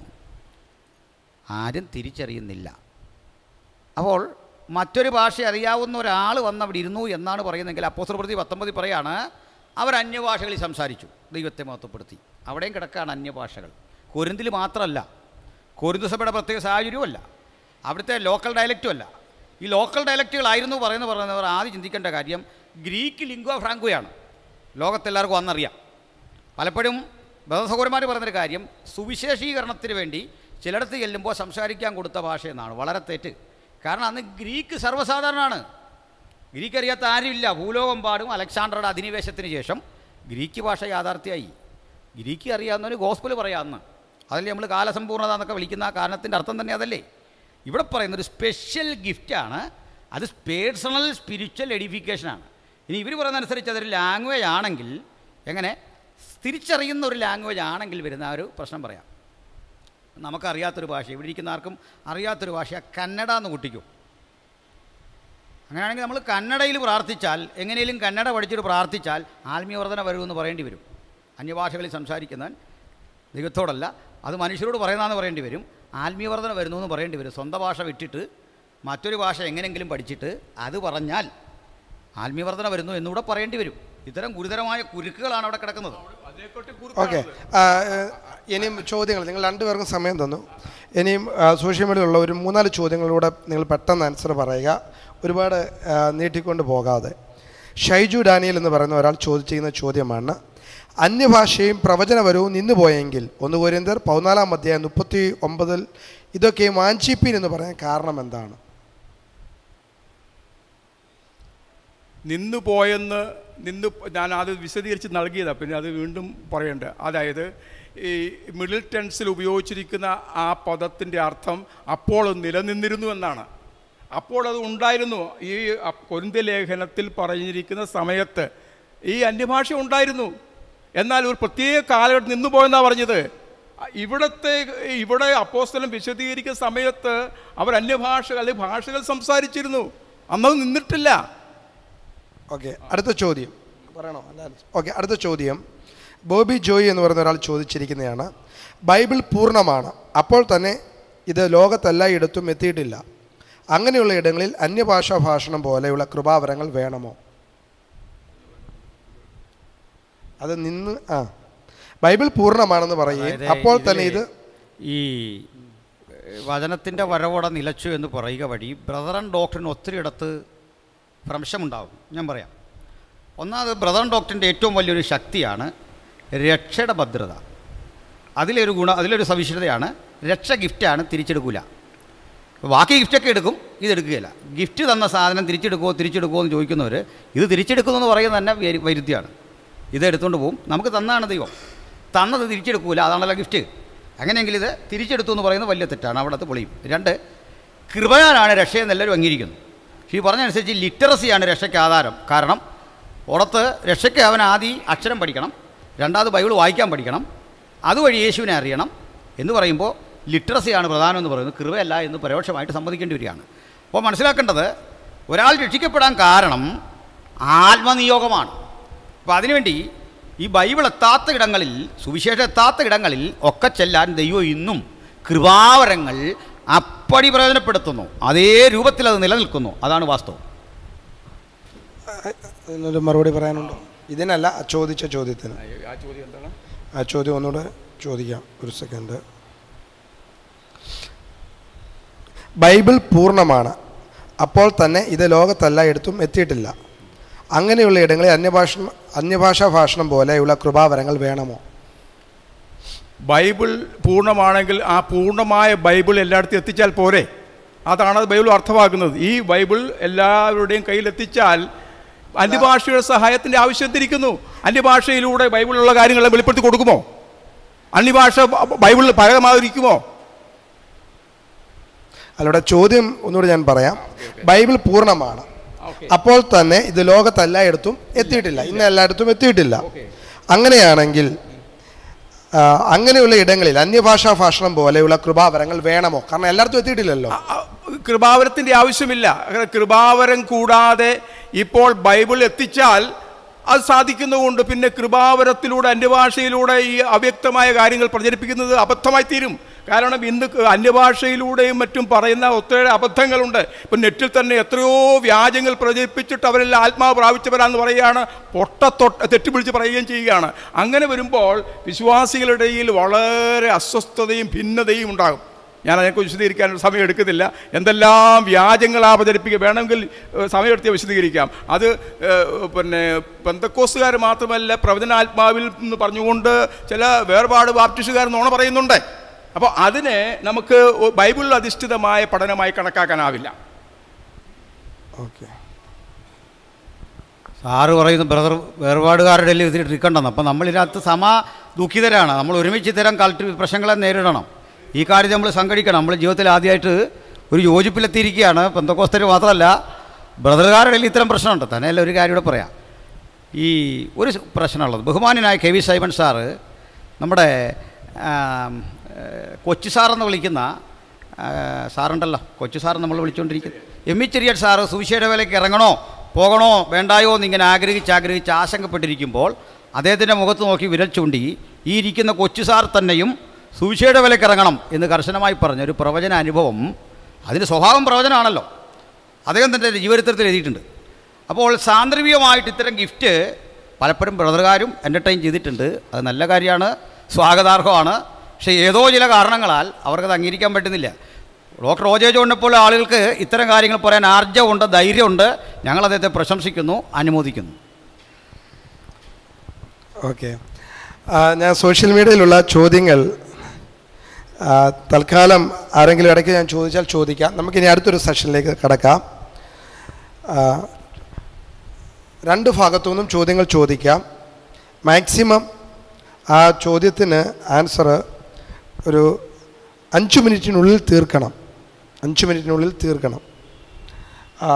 ആരും തിരിച്ചറിയുന്നില്ല അപ്പോൾ മറ്റൊരു ഭാഷ അറിയാവുന്ന ഒരാൾ വന്നവിടെ ഇരുന്നു എന്നാണ് പറയുന്നതെങ്കിൽ അപ്പോസ്തലപ്രതി പത്തൊമ്പതിൽ പറയാണ് അവർ അന്യഭാഷകളിൽ സംസാരിച്ചു ദൈവത്തെ മഹത്വപ്പെടുത്തി അവിടെയും കിടക്കാണ് അന്യഭാഷകൾ കൊരിന്തിൽ മാത്രമല്ല കൊരിന്ത് സഭയുടെ പ്രത്യേക സാഹചര്യവുമല്ല അവിടുത്തെ ലോക്കൽ ഡയലക്റ്റും അല്ല ഈ ലോക്കൽ ഡയലക്റ്റുകളായിരുന്നു പറയുന്നത് പറയുന്നവർ ആദ്യം ചിന്തിക്കേണ്ട കാര്യം ഗ്രീക്ക് ലിംഗ്വ ഫ്രാങ്കോയാണ് ലോകത്തെല്ലാവർക്കും അന്നറിയാം പലപ്പോഴും ബന്ധസഹോദരന്മാർ പറയുന്നൊരു കാര്യം സുവിശേഷീകരണത്തിന് വേണ്ടി ചിലയിടത്ത് ചെല്ലുമ്പോൾ സംസാരിക്കാൻ കൊടുത്ത ഭാഷ എന്നാണ് വളരെ തെറ്റ് കാരണം അന്ന് ഗ്രീക്ക് സർവ്വസാധാരണമാണ് ഗ്രീക്ക് അറിയാത്ത ആരുമില്ല ഭൂലോകം പാടും അലക്സാണ്ടറുടെ അധിനിവേശത്തിന് ശേഷം ഗ്രീക്ക് ഭാഷ യാഥാർത്ഥ്യമായി ഗ്രീക്ക് അറിയാവുന്നവന് ഗോസ്പൽ പറയാമെന്ന് അതല്ലേ നമ്മൾ കാലസമ്പൂർണ്ണത എന്നൊക്കെ വിളിക്കുന്ന ആ കാരണത്തിൻ്റെ അർത്ഥം തന്നെ അതല്ലേ ഇവിടെ പറയുന്ന ഒരു സ്പെഷ്യൽ ഗിഫ്റ്റാണ് അത് പേഴ്സണൽ സ്പിരിച്വൽ എഡിഫിക്കേഷനാണ് ഇനി ഇവർ പറയുന്നതനുസരിച്ച് അതൊരു ലാംഗ്വേജ് ആണെങ്കിൽ എങ്ങനെ തിരിച്ചറിയുന്ന ഒരു ലാംഗ്വേജ് ആണെങ്കിൽ വരുന്ന ആ ഒരു പ്രശ്നം പറയാം നമുക്കറിയാത്തൊരു ഭാഷ ഇവിടെ ഇരിക്കുന്ന ആർക്കും അറിയാത്തൊരു ഭാഷ കന്നഡ എന്ന് കുട്ടിക്കും അങ്ങനെയാണെങ്കിൽ നമ്മൾ കന്നഡയിൽ പ്രാർത്ഥിച്ചാൽ എങ്ങനെയും കന്നഡ പഠിച്ചിട്ട് പ്രാർത്ഥിച്ചാൽ ആത്മീയവർദ്ധന വരുമെന്ന് പറയേണ്ടി വരും അന്യഭാഷകളിൽ സംസാരിക്കുന്നവൻ ദൈവത്തോടല്ല അത് മനുഷ്യരോട് പറയുന്നതെന്ന് പറയേണ്ടി വരും ആത്മീയവർദ്ധന വരുന്നു എന്ന് പറയേണ്ടി വരും സ്വന്തം ഭാഷ വിട്ടിട്ട് മറ്റൊരു ഭാഷ എങ്ങനെയെങ്കിലും പഠിച്ചിട്ട് അത് പറഞ്ഞാൽ ആത്മീയവർദ്ധന വരുന്നു എന്നുകൂടെ പറയേണ്ടി വരും ഇത്തരം ഗുരുതരമായ കുരുക്കുകളാണ് അവിടെ കിടക്കുന്നത് ഓക്കെ ഇനിയും ചോദ്യങ്ങൾ നിങ്ങൾ രണ്ടുപേർക്കും സമയം തന്നു ഇനിയും ആ, സോഷ്യൽ മീഡിയയിലുള്ള ഒരു മൂന്നാല് ചോദ്യങ്ങളിലൂടെ നിങ്ങൾ പെട്ടെന്ന് ആൻസർ പറയുക ഒരുപാട് ആ, നീട്ടിക്കൊണ്ട് പോകാതെ ഷൈജു ഡാനിയൽ എന്ന് പറയുന്ന ഒരാൾ ചോദിച്ചിരിക്കുന്ന ചോദ്യമാണ് അന്യഭാഷയും പ്രവചനപരവും നിന്നുപോയെങ്കിൽ ഒന്ന് കോരിന്തർ പതിനാലാം അധ്യായം മുപ്പത്തി ഒമ്പതിൽ ഇതൊക്കെ വാഞ്ചിപ്പീൻ എന്ന് പറയാൻ കാരണം എന്താണ് നിന്നു പോയെന്ന് നിന്ന് ഞാൻ അത് വിശദീകരിച്ച് നൽകിയതാണ് പിന്നെ അത് വീണ്ടും പറയണ്ട അതായത് ഈ മിഡിൽ ടെൻസിൽ ഉപയോഗിച്ചിരിക്കുന്ന ആ പദത്തിൻ്റെ അർത്ഥം അപ്പോൾ നിലനിന്നിരുന്നു എന്നാണ് അപ്പോൾ അത് ഉണ്ടായിരുന്നു ഈ കൊരിന്ത ലേഖനത്തിൽ പറഞ്ഞിരിക്കുന്ന സമയത്ത് ഈ അന്യഭാഷ ഉണ്ടായിരുന്നു എന്നാൽ ഒരു പ്രത്യേക കാലഘട്ടം നിന്നു പോയെന്നാണ് പറഞ്ഞത് ഇവിടത്തെ ഇവിടെ അപ്പോസ്തലം വിശദീകരിക്കുന്ന സമയത്ത് അവർ അന്യഭാഷകൾ അല്ലെങ്കിൽ ഭാഷകൾ സംസാരിച്ചിരുന്നു അന്നത് നിന്നിട്ടില്ല ഓക്കെ അടുത്ത ചോദ്യം പറയണോ ഓക്കെ അടുത്ത ചോദ്യം ബോബി ജോയി എന്ന് പറയുന്ന ഒരാൾ ചോദിച്ചിരിക്കുന്നതാണ് ബൈബിൾ പൂർണ്ണമാണ് അപ്പോൾ തന്നെ ഇത് ലോകത്തെല്ലായിടത്തും എത്തിയിട്ടില്ല അങ്ങനെയുള്ള ഇടങ്ങളിൽ അന്യഭാഷാ ഭാഷണം പോലെയുള്ള കൃപാവരങ്ങൾ വേണമോ അത് നിന്ന് ആ ബൈബിൾ പൂർണ്ണമാണെന്ന് പറയുകയും അതായത് അപ്പോൾ തന്നെ ഇതില് ഇത് ഈ വചനത്തിൻ്റെ വരവോടെ നിലച്ചു എന്ന് പറയുക വഴി ബ്രദറൻ ഡോക്ടറിന് ഒത്തിരി ഇടത്ത് ഭ്രംശമുണ്ടാകും ഞാൻ പറയാം ഒന്നാമത് ബ്രദറൻ ഡോക്ടറിൻ്റെ ഏറ്റവും വലിയൊരു ശക്തിയാണ് രക്ഷയുടെ ഭദ്രത അതിലൊരു ഗുണ അതിലൊരു സവിശേഷതയാണ് രക്ഷ ഗിഫ്റ്റാണ് തിരിച്ചെടുക്കില്ല ബാക്കി ഗിഫ്റ്റൊക്കെ എടുക്കും ഇത് എടുക്കുകയില്ല ഗിഫ്റ്റ് തന്ന സാധനം തിരിച്ചെടുക്കുമോ തിരിച്ചെടുക്കുമോ എന്ന് ചോദിക്കുന്നവർ ഇത് തിരിച്ചെടുക്കുന്നു എന്ന് പറയുന്നത് തന്നെ വൈരു- വൈരുദ്ധ്യമാണ് ഇത് എടുത്തുകൊണ്ട് പോകും നമുക്ക് തന്നതാണ് ദൈവം തന്നത് തിരിച്ചെടുക്കൂല അതാണല്ലോ ഗിഫ്റ്റ് അങ്ങനെയെങ്കിൽ ഇത് തിരിച്ചെടുത്തു എന്ന് പറയുന്നത് വലിയ തെറ്റാണ് അവിടുത്തെ പൊളിയും രണ്ട് കൃപയാലാണ് രക്ഷയെന്ന് എല്ലാവരും അംഗീകരിക്കുന്നു പക്ഷേ ഈ പറഞ്ഞതനുസരിച്ച് ലിറ്ററസിയാണ് രക്ഷയ്ക്ക് ആധാരം കാരണം പുറത്ത് രക്ഷയ്ക്ക് അവൻ ആദ്യം അക്ഷരം പഠിക്കണം രണ്ടാമത് ബൈബിൾ വായിക്കാൻ പഠിക്കണം അതുവഴി യേശുവിനെ അറിയണം എന്ന് പറയുമ്പോൾ ലിറ്ററസിയാണ് പ്രധാനം എന്ന് പറയുന്നത് കൃപയല്ല എന്ന് പരോക്ഷമായിട്ട് സമ്മതിക്കേണ്ടി വരികയാണ് അപ്പോൾ മനസ്സിലാക്കേണ്ടത് ഒരാൾ രക്ഷിക്കപ്പെടാൻ കാരണം ആത്മനിയോഗമാണ് അപ്പോൾ അതിനുവേണ്ടി ഈ ബൈബിൾ എത്താത്ത ഇടങ്ങളിൽ സുവിശേഷം എത്താത്ത ഇടങ്ങളിൽ ഒക്കെ ചെല്ലാൻ ദൈവം ഇന്നും കൃപാവരങ്ങൾ അപ്പടി പ്രയോജനപ്പെടുത്തുന്നു അതേ രൂപത്തിൽ അത് നിലനിൽക്കുന്നു അതാണ് വാസ്തവം ഇതിനൊരു മറുപടി പറയാനുണ്ടോ ഇതിനല്ല ആ ചോദിച്ച ചോദ്യത്തിന് ആ ചോദ്യം എന്താണ് ആ ചോദ്യം ഒന്നുകൂടെ ചോദിക്കാം ഒരു സെക്കൻഡ് ബൈബിൾ പൂർണ്ണമാണ് അപ്പോൾ തന്നെ ഇത് ലോകത്തെല്ലായിടത്തും എത്തിയിട്ടില്ല അങ്ങനെയുള്ള ഇടങ്ങളിൽ അന്യഭാഷ അന്യഭാഷാ ഭാഷണം പോലെയുള്ള കൃപാവരങ്ങൾ വേണമോ ബൈബിൾ പൂർണ്ണമാണെങ്കിൽ ആ പൂർണ്ണമായ ബൈബിൾ എല്ലായിടത്തും എത്തിച്ചാൽ പോരെ അതാണ് അത് ബൈബിൾ അർത്ഥമാക്കുന്നത് ഈ ബൈബിൾ എല്ലാവരുടെയും കയ്യിൽ എത്തിച്ചാൽ അന്യഭാഷയുടെ സഹായത്തിൻ്റെ ആവശ്യം തിരിക്കുന്നു അന്യഭാഷയിലൂടെ ബൈബിളിലുള്ള കാര്യങ്ങളെ വെളിപ്പെടുത്തി കൊടുക്കുമോ അന്യഭാഷ ബ- ബൈബിളിൽ പകരമായിരിക്കുമോ അല്ലവിടെ ചോദ്യം ഒന്നുകൂടി ഞാൻ പറയാം ബൈബിൾ പൂർണ്ണമാണ് അപ്പോൾ തന്നെ ഇത് ലോകത്തെല്ലായിടത്തും എത്തിയിട്ടില്ല ഇന്ന് എല്ലായിടത്തും എത്തിയിട്ടില്ല അങ്ങനെയാണെങ്കിൽ ആ, അങ്ങനെയുള്ള ഇടങ്ങളിൽ അന്യഭാഷാ ഭാഷണം പോലെയുള്ള കൃപാവരങ്ങൾ വേണമോ കാരണം എല്ലായിടത്തും എത്തിയിട്ടില്ലല്ലോ ആ, ആ, കൃപാവരത്തിൻ്റെ ആവശ്യമില്ല അങ്ങനെ കൃപാവരം കൂടാതെ ഇപ്പോൾ ബൈബിൾ എത്തിച്ചാൽ അത് സാധിക്കുന്നതുകൊണ്ട് പിന്നെ കൃപാവരത്തിലൂടെ അന്യഭാഷയിലൂടെ ഈ അവ്യക്തമായ കാര്യങ്ങൾ പ്രചരിപ്പിക്കുന്നത് അബദ്ധമായി തീരും കാരണം ഇന്ന് ക- അന്യഭാഷയിലൂടെയും മറ്റും പറയുന്ന ഒത്തിരി അബദ്ധങ്ങളുണ്ട് ഇപ്പം നെറ്റിൽ തന്നെ എത്രയോ വ്യാജങ്ങൾ പ്രചരിപ്പിച്ചിട്ട് അവരെല്ലാം ആത്മാവ് പ്രാപിച്ചവരാന്ന് പറയുകയാണ് പൊട്ട തൊട്ട തെറ്റിപ്പിടിച്ച് പറയുകയും ചെയ്യുകയാണ് അങ്ങനെ വരുമ്പോൾ വിശ്വാസികളുടെ ഇടയിൽ വളരെ അസ്വസ്ഥതയും ഭിന്നതയും ഉണ്ടാകും ഞാൻ അതിനെക്കുറിച്ച് വിശദീകരിക്കാൻ സമയം എടുക്കുന്നില്ല എന്തെല്ലാം വ്യാജങ്ങളാ പ്രചരിപ്പിക്കുക വേണമെങ്കിൽ ഏഹ്, സമയമെടുത്ത് വിശദീകരിക്കാം അത് ഏഹ്, പിന്നെ പെന്തക്കോസുകാർ മാത്രമല്ല പ്രവചനാത്മാവിൽ നിന്ന് പറഞ്ഞുകൊണ്ട് ചില വേർപാട് ബാപ്റ്റിസ്റ്റുകാർ നോണ പറയുന്നുണ്ട് അപ്പോൾ അതിനെ നമുക്ക് ബൈബിളിൽ അധിഷ്ഠിതമായ പഠനമായി കണക്കാക്കാനാവില്ല ഓക്കെ സാറ് പറയുന്നു ബ്രദർ വേർപാടുകാരുടെ ഇടയിൽ ഇതിൽ ഇരിക്കണ്ടെന്ന് അപ്പം നമ്മളിതിനകത്ത് സമ ദുഃഖിതരാണ് നമ്മൾ ഒരുമിച്ച് ഇത്തരം കൾട്ട് പ്രശ്നങ്ങളെ നേരിടണം ഈ കാര്യം നമ്മൾ സംഘടിക്കണം നമ്മൾ ജീവിതത്തിൽ ആദ്യമായിട്ട് ഒരു യോജിപ്പിലെത്തിയിരിക്കുകയാണ് പെന്തക്കോസ്തര് മാത്രമല്ല ബ്രദറുകാരുടെ ഇടയിൽ ഇത്തരം പ്രശ്നമുണ്ട് തന്നെയല്ല ഒരു കാര്യം കൂടെ പറയാം ഈ ഒരു പ്രശ്നമുള്ളത് ബഹുമാനായ കെ വി സൈമൺ സാറ് നമ്മുടെ ആം, ഏഹ്, കൊച്ചു സാറെന്ന് വിളിക്കുന്ന ആ, സാറുണ്ടല്ലോ കൊച്ചു സാർ നമ്മൾ വിളിച്ചുകൊണ്ടിരിക്കുന്നത് എം ഇ ചെറിയ സാറ് സുവിശേഷ വേലയ്ക്ക് ഇറങ്ങണോ പോകണോ വേണ്ടായോ എന്നിങ്ങനെ ആഗ്രഹിച്ച് ആഗ്രഹിച്ച് ആശങ്കപ്പെട്ടിരിക്കുമ്പോൾ അദ്ദേഹത്തിൻ്റെ മുഖത്ത് നോക്കി വിരൽ ചൂണ്ടി ഈ ഇരിക്കുന്ന കൊച്ചു സാർ തന്നെയും സുവിശേഷ വിലയ്ക്ക് ഇറങ്ങണം എന്ന് കർശനമായി പറഞ്ഞ ഒരു പ്രവചന അനുഭവം അതിൻ്റെ സ്വഭാവം പ്രവചനമാണല്ലോ അദ്ദേഹം തൻ്റെ ജീവചരിത്രത്തിൽ എഴുതിയിട്ടുണ്ട് അപ്പോൾ സാന്ദർഭികമായിട്ട് ഇത്തരം ഗിഫ്റ്റ് പലപ്പോഴും ബ്രദറുകാരും എൻ്റർടൈൻ ചെയ്തിട്ടുണ്ട് അത് നല്ല കാര്യമാണ് സ്വാഗതാർഹമാണ് പക്ഷേ ഏതോ ചില കാരണങ്ങളാൽ അവർക്കത് അംഗീകരിക്കാൻ പറ്റുന്നില്ല ഡോക്ടർ ഒ ജെ ജോണിനെ പോലെ ആളുകൾക്ക് ഇത്തരം കാര്യങ്ങൾ പറയാൻ ആർജവുണ്ട് ധൈര്യമുണ്ട് ഞങ്ങൾ അദ്ദേഹത്തെ പ്രശംസിക്കുന്നു അനുമോദിക്കുന്നു ഓക്കെ ഞാൻ സോഷ്യൽ മീഡിയയിലുള്ള ചോദ്യങ്ങൾ ആ, തൽക്കാലം ആരെങ്കിലും ഇടയ്ക്ക് ഞാൻ ചോദിച്ചാൽ ചോദിക്കാം നമുക്കിനി അടുത്തൊരു സെഷനിലേക്ക് കടക്കാം ആ, രണ്ട് ഭാഗത്തു നിന്നും ചോദ്യങ്ങൾ ചോദിക്കാം മാക്സിമം ആ ചോദ്യത്തിന് ആൻസർ ഒരു അഞ്ച് മിനിറ്റിനുള്ളിൽ തീർക്കണം അഞ്ച് മിനിറ്റിനുള്ളിൽ തീർക്കണം ആ,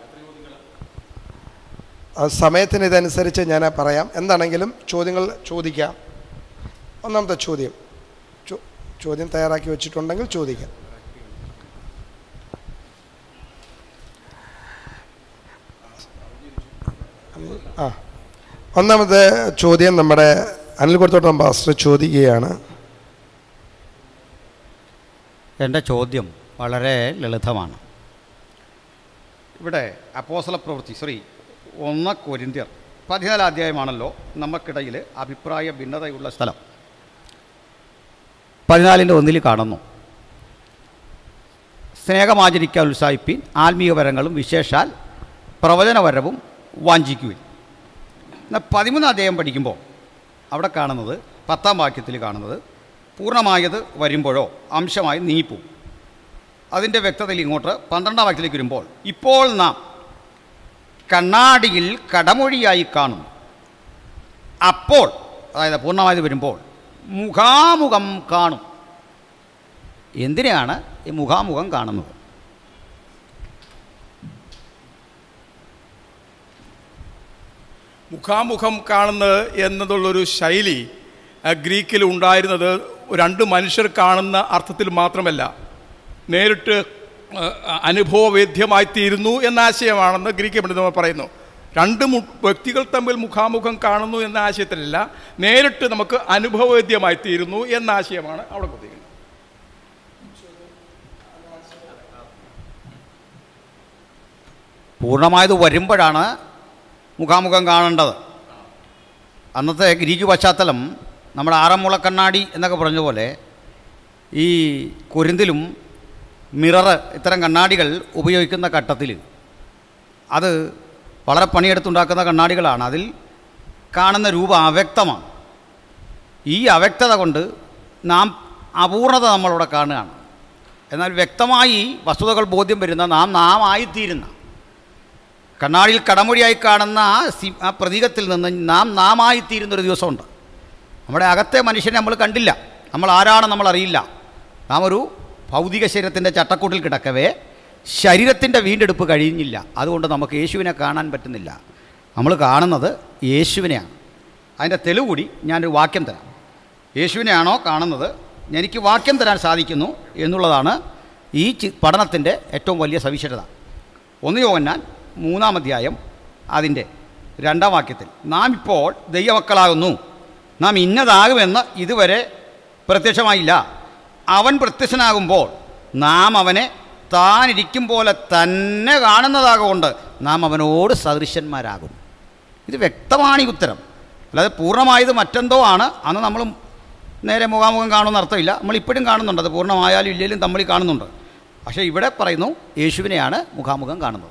ആ സമയത്തിന് ഇതനുസരിച്ച് ഞാൻ പറയാം എന്താണെങ്കിലും ചോദ്യങ്ങൾ ചോദിക്കാം ഒന്നാമത്തെ ചോദ്യം ചോ- ചോദ്യം തയ്യാറാക്കി വെച്ചിട്ടുണ്ടെങ്കിൽ ചോദിക്കാം ആ ഒന്നാമത്തെ ചോദ്യം നമ്മുടെ അനിൽ കൊടുത്തോട്ടം പാസ്റ്റർ ചോദിക്കുകയാണ് എൻ്റെ ചോദ്യം വളരെ ലളിതമാണ് ഇവിടെ അപ്പോസല പ്രവൃത്തി ശ്രീ ഒന്ന് കൊരിന്ത്യർ പതിനാലാം അധ്യായമാണല്ലോ നമുക്കിടയിൽ അഭിപ്രായ ഭിന്നതയുള്ള സ്ഥലം പതിനാലിൻ്റെ ഒന്നിൽ കാണുന്നു സ്നേഹമാചരിക്കാൻ ഉത്സാഹിപ്പിൻ ആത്മീയപരങ്ങളും വിശേഷാൽ പ്രവചനപരവും വാഞ്ചിക്കുവിൻ എന്നാൽ പതിമൂന്നാം അധ്യായം പഠിക്കുമ്പോൾ അവിടെ കാണുന്നത് പത്താം വാക്യത്തിൽ കാണുന്നത് പൂർണ്ണമായത് വരുമ്പോഴോ അംശമായി നീങ്ങിപ്പോവും അതിൻ്റെ വ്യക്തതയിൽ ഇങ്ങോട്ട് പന്ത്രണ്ടാം വാക്യത്തിലേക്ക് വരുമ്പോൾ ഇപ്പോൾ നാം കണ്ണാടിയിൽ കടമൊഴിയായി കാണും അപ്പോൾ അതായത് പൂർണ്ണമായത് വരുമ്പോൾ മുഖാമുഖം കാണും എന്തിനാണ് ഈ മുഖാമുഖം കാണുന്നത് മുഖാമുഖം കാണുന്നത് എന്നതുള്ളൊരു ശൈലി ആ, ഗ്രീക്കിൽ ഉണ്ടായിരുന്നത് രണ്ട് മനുഷ്യർ കാണുന്ന അർത്ഥത്തിൽ മാത്രമല്ല നേരിട്ട് അനുഭവവേദ്യമായി തീരുന്നു എന്ന ആശയമാണെന്ന് ഗ്രീക്ക് പണ്ഡിതന്മാർ പറയുന്നു രണ്ട് മു വ്യക്തികൾ തമ്മിൽ മുഖാമുഖം കാണുന്നു എന്ന ആശയത്തിലല്ല നേരിട്ട് നമുക്ക് അനുഭവവേദ്യമായി തീരുന്നു എന്ന ആശയമാണ് അവിടെ കൊടുത്തിരിക്കുന്നത് പൂർണ്ണമായത് വരുമ്പോഴാണ് മുഖാമുഖം കാണേണ്ടത് അന്നത്തെ ഗ്രീക്ക് പശ്ചാത്തലം നമ്മുടെ ആറന്മുള കണ്ണാടി എന്നൊക്കെ പറഞ്ഞ പോലെ ഈ കുരുന്തിലും മിറർ ഇത്തരം കണ്ണാടികൾ ഉപയോഗിക്കുന്ന ഘട്ടത്തിൽ അത് വളരെ പണിയെടുത്തുണ്ടാക്കുന്ന കണ്ണാടികളാണ് അതിൽ കാണുന്ന രൂപം അവ്യക്തമാണ് ഈ അവ്യക്തത കൊണ്ട് നാം അപൂർണത നമ്മളിവിടെ കാണുകയാണ് എന്നാൽ വ്യക്തമായി വസ്തുതകൾ ബോധ്യം വരുന്ന നാം നാം ആയിത്തീരുന്ന കണ്ണാടിയിൽ കടമൊഴിയായി കാണുന്ന ആ സി ആ പ്രതീകത്തിൽ നിന്ന് നാം നാമായിത്തീരുന്നൊരു ദിവസമുണ്ട് നമ്മുടെ അകത്തെ മനുഷ്യനെ നമ്മൾ കണ്ടില്ല നമ്മൾ ആരാണ് നമ്മൾ അറിയില്ല നാം ഒരു ഭൗതിക ശരീരത്തിൻ്റെ ചട്ടക്കൂട്ടിൽ കിടക്കവേ ശരീരത്തിൻ്റെ വീണ്ടെടുപ്പ് കഴിഞ്ഞില്ല അതുകൊണ്ട് നമുക്ക് യേശുവിനെ കാണാൻ പറ്റുന്നില്ല നമ്മൾ കാണുന്നത് യേശുവിനെയാണ് അതിൻ്റെ തെളിവ് കൂടി ഞാനൊരു വാക്യം തരാം യേശുവിനെയാണോ കാണുന്നത് എനിക്ക് വാക്യം തരാൻ സാധിക്കുന്നു എന്നുള്ളതാണ് ഈ ചി- പഠനത്തിൻ്റെ ഏറ്റവും വലിയ സവിശേഷത ഒന്ന് യോഹന്നാൻ മൂന്നാം അധ്യായം അതിൻ്റെ രണ്ടാം വാക്യത്തിൽ നാം ഇപ്പോൾ ദൈവമക്കളാകുന്നു നാം ഇന്നതാകുമെന്ന് ഇതുവരെ പ്രത്യക്ഷമായില്ല അവൻ പ്രത്യക്ഷനാകുമ്പോൾ നാം അവനെ താനിരിക്കും പോലെ തന്നെ കാണുന്നതാകൊണ്ട് നാം അവനോട് സദൃശന്മാരാകും ഇത് വ്യക്തമാണ് ഈ ഉത്തരം അല്ലാതെ പൂർണ്ണമായത് മറ്റെന്തോ ആണ് അന്ന് നമ്മൾ നേരെ മുഖാമുഖം കാണുമെന്ന് അർത്ഥമില്ല നമ്മൾ ഇപ്പോഴും കാണുന്നുണ്ട് അത് പൂർണ്ണമായാലും ഇല്ലെങ്കിലും തമ്മിൽ കാണുന്നുണ്ട് പക്ഷേ ഇവിടെ പറയുന്നു യേശുവിനെയാണ് മുഖാമുഖം കാണുന്നത്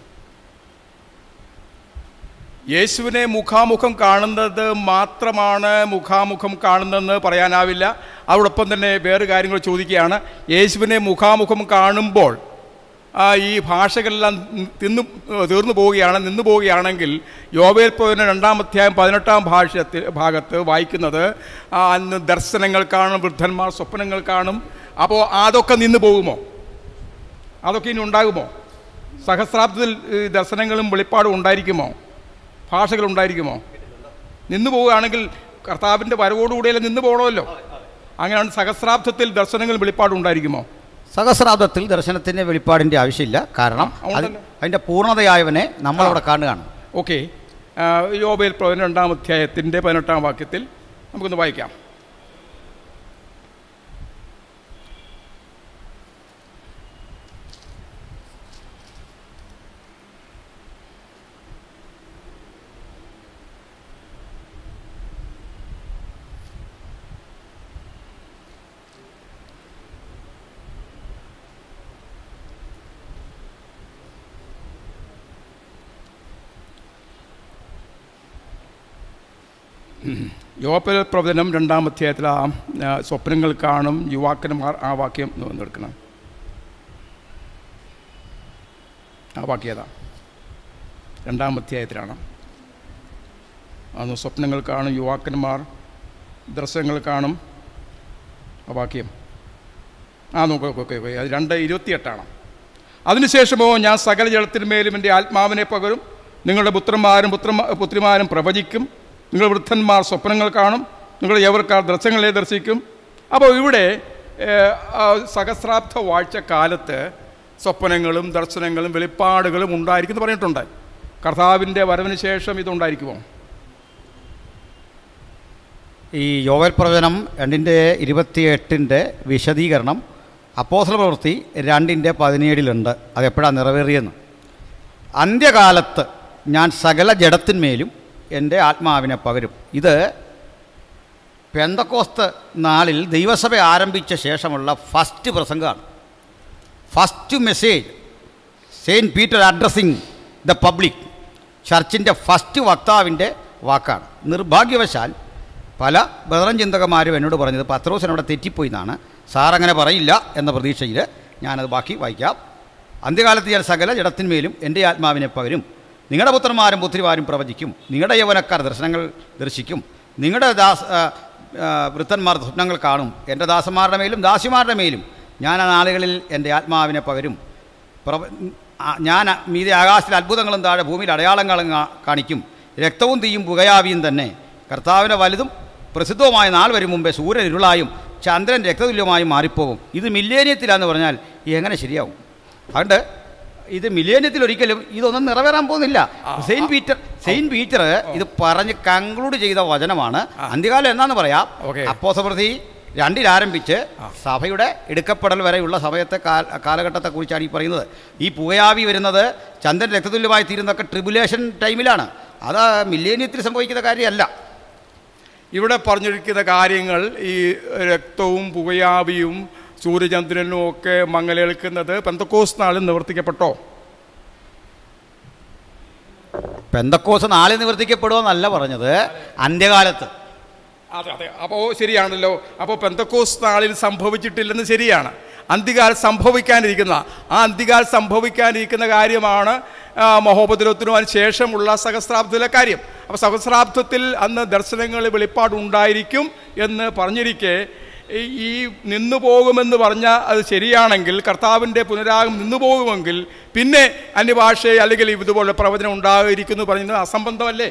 യേശുവിനെ മുഖാമുഖം കാണുന്നത് മാത്രമാണ് മുഖാമുഖം കാണുന്നതെന്ന് പറയാനാവില്ല അതോടൊപ്പം തന്നെ വേറെ കാര്യങ്ങൾ ചോദിക്കുകയാണ് യേശുവിനെ മുഖാമുഖം കാണുമ്പോൾ ആ, ഈ ഭാഷകളെല്ലാം തിന്നു തീർന്നു പോവുകയാണ് നിന്നു പോവുകയാണെങ്കിൽ യോവേൽ പോയിന് രണ്ടാമധ്യായം പതിനെട്ടാം ഭാഷത്തിൽ ഭാഗത്ത് വായിക്കുന്നത് ആ, അന്ന് ദർശനങ്ങൾ കാണും വൃദ്ധന്മാർ സ്വപ്നങ്ങൾ കാണും അപ്പോൾ അതൊക്കെ നിന്നു പോകുമോ അതൊക്കെ ഇനി ഉണ്ടാകുമോ സഹസ്രാബ്ദത്തിൽ ഈ ദർശനങ്ങളും വെളിപ്പാടും ഉണ്ടായിരിക്കുമോ ഭാഷകൾ ഉണ്ടായിരിക്കുമോ നിന്നു പോവുകയാണെങ്കിൽ കർത്താവിൻ്റെ വരവോടുകൂടിയല്ലേ നിന്ന് പോകണമല്ലോ അങ്ങനെയാണ് സഹസ്രാബ്ദത്തിൽ ദർശനങ്ങളും വെളിപ്പാടും ഉണ്ടായിരിക്കുമോ സഹസ്രാബ്ദത്തിൽ ദർശനത്തിൻ്റെ വെളിപ്പാടിൻ്റെ ആവശ്യമില്ല കാരണം ആ, അത് ഉണ്ടല്ലോ. അതിൻ്റെ പൂർണ്ണതയായവനെ നമ്മളവിടെ കാണുകയാണ് ഓക്കെ യോബേൽ പ്രവചനം രണ്ടാം അധ്യായത്തിൻ്റെ പതിനെട്ടാം വാക്യത്തിൽ നമുക്കൊന്ന് വായിക്കാം യോപ്പൽ പ്രവചനം രണ്ടാം അധ്യായത്തിൽ ആ ആ, സ്വപ്നങ്ങൾ കാണും യുവാക്കന്മാർ ആ വാക്യം ഒന്ന് എടുക്കണം ആ വാക്യം ഏതാ രണ്ടാം അധ്യായത്തിലാണ് അന്ന് സ്വപ്നങ്ങൾ കാണും യുവാക്കന്മാർ ദർശനങ്ങൾ കാണും ആ വാക്യം ആ നോക്ക് നോക്ക് നോക്ക് നോക്ക്. അത് രണ്ട് ഇരുപത്തിയെട്ടാണ് അതിനുശേഷമോ ഞാൻ സകല ജലത്തിന്മേലും എൻ്റെ ആത്മാവിനെ പകരും നിങ്ങളുടെ പുത്രന്മാരും പുത്രന്മാ പുത്രിമാരും പ്രവചിക്കും നിങ്ങളുടെ വൃദ്ധന്മാർ സ്വപ്നങ്ങൾ കാണും നിങ്ങളുടെ യവർക്കാർ ദർശനങ്ങളെ ദർശിക്കും അപ്പോൾ ഇവിടെ ഏഹ്, ആ സഹസ്രാബ്ദ വാഴ്ച കാലത്ത് സ്വപ്നങ്ങളും ദർശനങ്ങളും വെളിപ്പാടുകളും ഉണ്ടായിരിക്കും എന്ന് പറഞ്ഞിട്ടുണ്ട് കർത്താവിൻ്റെ വരവിന് ശേഷം ഇതുണ്ടായിരിക്കുമോ ഈ യോവൽ പ്രവചനം രണ്ടിൻ്റെ ഇരുപത്തിയെട്ടിൻ്റെ വിശദീകരണം അപ്പോസല പ്രവൃത്തി രണ്ടിൻ്റെ പതിനേഴിലുണ്ട് അതെപ്പോഴാണ് നിറവേറിയെന്ന് അന്ത്യകാലത്ത് ഞാൻ സകല ജഡത്തിന്മേലും എൻ്റെ ആത്മാവിനെ പകരും ഇത് പെന്തക്കോസ്ത് നാളിൽ ദൈവസഭ ആരംഭിച്ച ശേഷമുള്ള ഫസ്റ്റ് പ്രസംഗമാണ് first message saint Peter addressing the public ചർച്ചിൻ്റെ ഫസ്റ്റ് വക്താവിൻ്റെ വാക്കാണ് നിർഭാഗ്യവശാൽ പല ബദറൻ ചിന്തകന്മാരും എന്നോട് പറഞ്ഞത് പത്രോസൻ അവിടെ തെറ്റിപ്പോയി എന്നാണ് സാർ അങ്ങനെ പറയില്ല എന്ന പ്രതീക്ഷയിൽ ഞാനത് ബാക്കി വായിക്കാം അന്ത്യകാലത്ത് ഞാൻ സകല ജഡത്തിന്മേലും എൻ്റെ ആത്മാവിനെ പകരും നിങ്ങളുടെ പുത്രന്മാരും പുത്രിമാരും പ്രവചിക്കും നിങ്ങളുടെ യൗവനക്കാർ ദർശനങ്ങൾ ദർശിക്കും നിങ്ങളുടെ ദാസ് ആ, ആ, വൃത്തന്മാർ സ്വപ്നങ്ങൾ കാണും എൻ്റെ ദാസന്മാരുടെ മേലും ദാസിമാരുടെ മേലും ഞാൻ ആ നാളുകളിൽ എൻ്റെ ആത്മാവിനെ പകരും പ്രവ ആ- ഞാൻ മീതെ ആകാശത്തിൽ അത്ഭുതങ്ങളും താഴെ ഭൂമിയിൽ അടയാളങ്ങളും കാ- കാണിക്കും രക്തവും തീയും പുകയാവിയും തന്നെ കർത്താവിൻ്റെ വലുതും പ്രസിദ്ധവുമായ നാൾ വരും മുമ്പേ സൂര്യൻ ഇരുളായും ചന്ദ്രൻ രക്തതുല്യമായും മാറിപ്പോകും ഇത് മില്ലേനിയത്തിലാന്ന് പറഞ്ഞാൽ എങ്ങനെ ശരിയാവും അതുകൊണ്ട് ഇത് മില്ലേനിയത്തിൽ ഒരിക്കലും ഇതൊന്നും നിറവേറാൻ പോകുന്നില്ല സെയിൻ പീറ്റർ സെയിൻ പീറ്റർ ഇത് പറഞ്ഞ് കൺക്ലൂഡ് ചെയ്ത വചനമാണ് അന്ത്യകാലം എന്നാന്ന് പറയാം ഓക്കേ. അപ്പോസപ്രതി രണ്ടിൽ ആരംഭിച്ച് സഭയുടെ എടുക്കപ്പെടൽ വരെയുള്ള സമയത്തെ കാല കാലഘട്ടത്തെ കുറിച്ചാണ് ഈ പറയുന്നത് ഈ പുകയാവി വരുന്നത് ചന്ദ്രൻ രക്തതുല്യമായി തീരുന്നതൊക്കെ ട്രിബുലേഷൻ ടൈമിലാണ് അത് മില്ലേനിയത്തിൽ സംഭവിക്കുന്ന കാര്യമല്ല ഇവിടെ പറഞ്ഞിരിക്കുന്ന കാര്യങ്ങൾ ഈ രക്തവും പുകയാവിയും സൂര്യചന്ദ്രനും ഒക്കെ മങ്ങലേൽക്കുന്നത് പെന്തക്കോസ് നാളിൽ നിവർത്തിക്കപ്പെട്ടോ പെന്തക്കോസ് നാളെ നിവർത്തിക്കപ്പെടുമെന്നല്ല പറഞ്ഞത് അന്ത്യകാലത്ത് അതെ അതെ അപ്പോൾ ശരിയാണല്ലോ അപ്പോൾ പെന്തക്കോസ് നാളിൽ സംഭവിച്ചിട്ടില്ലെന്ന് ശരിയാണ് അന്തികാൽ സംഭവിക്കാനിരിക്കുന്ന ആ അന്തികാൽ സംഭവിക്കാനിരിക്കുന്ന കാര്യമാണ് ആ, മഹോപദ്രവത്തിനും അതിന് ശേഷമുള്ള സഹസ്രാബ്ദത്തിലെ കാര്യം അപ്പോൾ സഹസ്രാബ്ദത്തിൽ അന്ന് ദർശനങ്ങൾ വെളിപ്പാടുണ്ടായിരിക്കും എന്ന് പറഞ്ഞിരിക്കെ ഈ- ഈ നിന്നു പോകുമെന്ന് പറഞ്ഞാൽ അത് ശരിയാണെങ്കിൽ കർത്താവിൻ്റെ പുനരാഗം നിന്നു പോകുമെങ്കിൽ പിന്നെ അന്യഭാഷയെ അല്ലെങ്കിൽ ഇതുപോലെ പ്രവചനം ഉണ്ടായിരിക്കുന്നു പറയുന്നത് അസംബന്ധമല്ലേ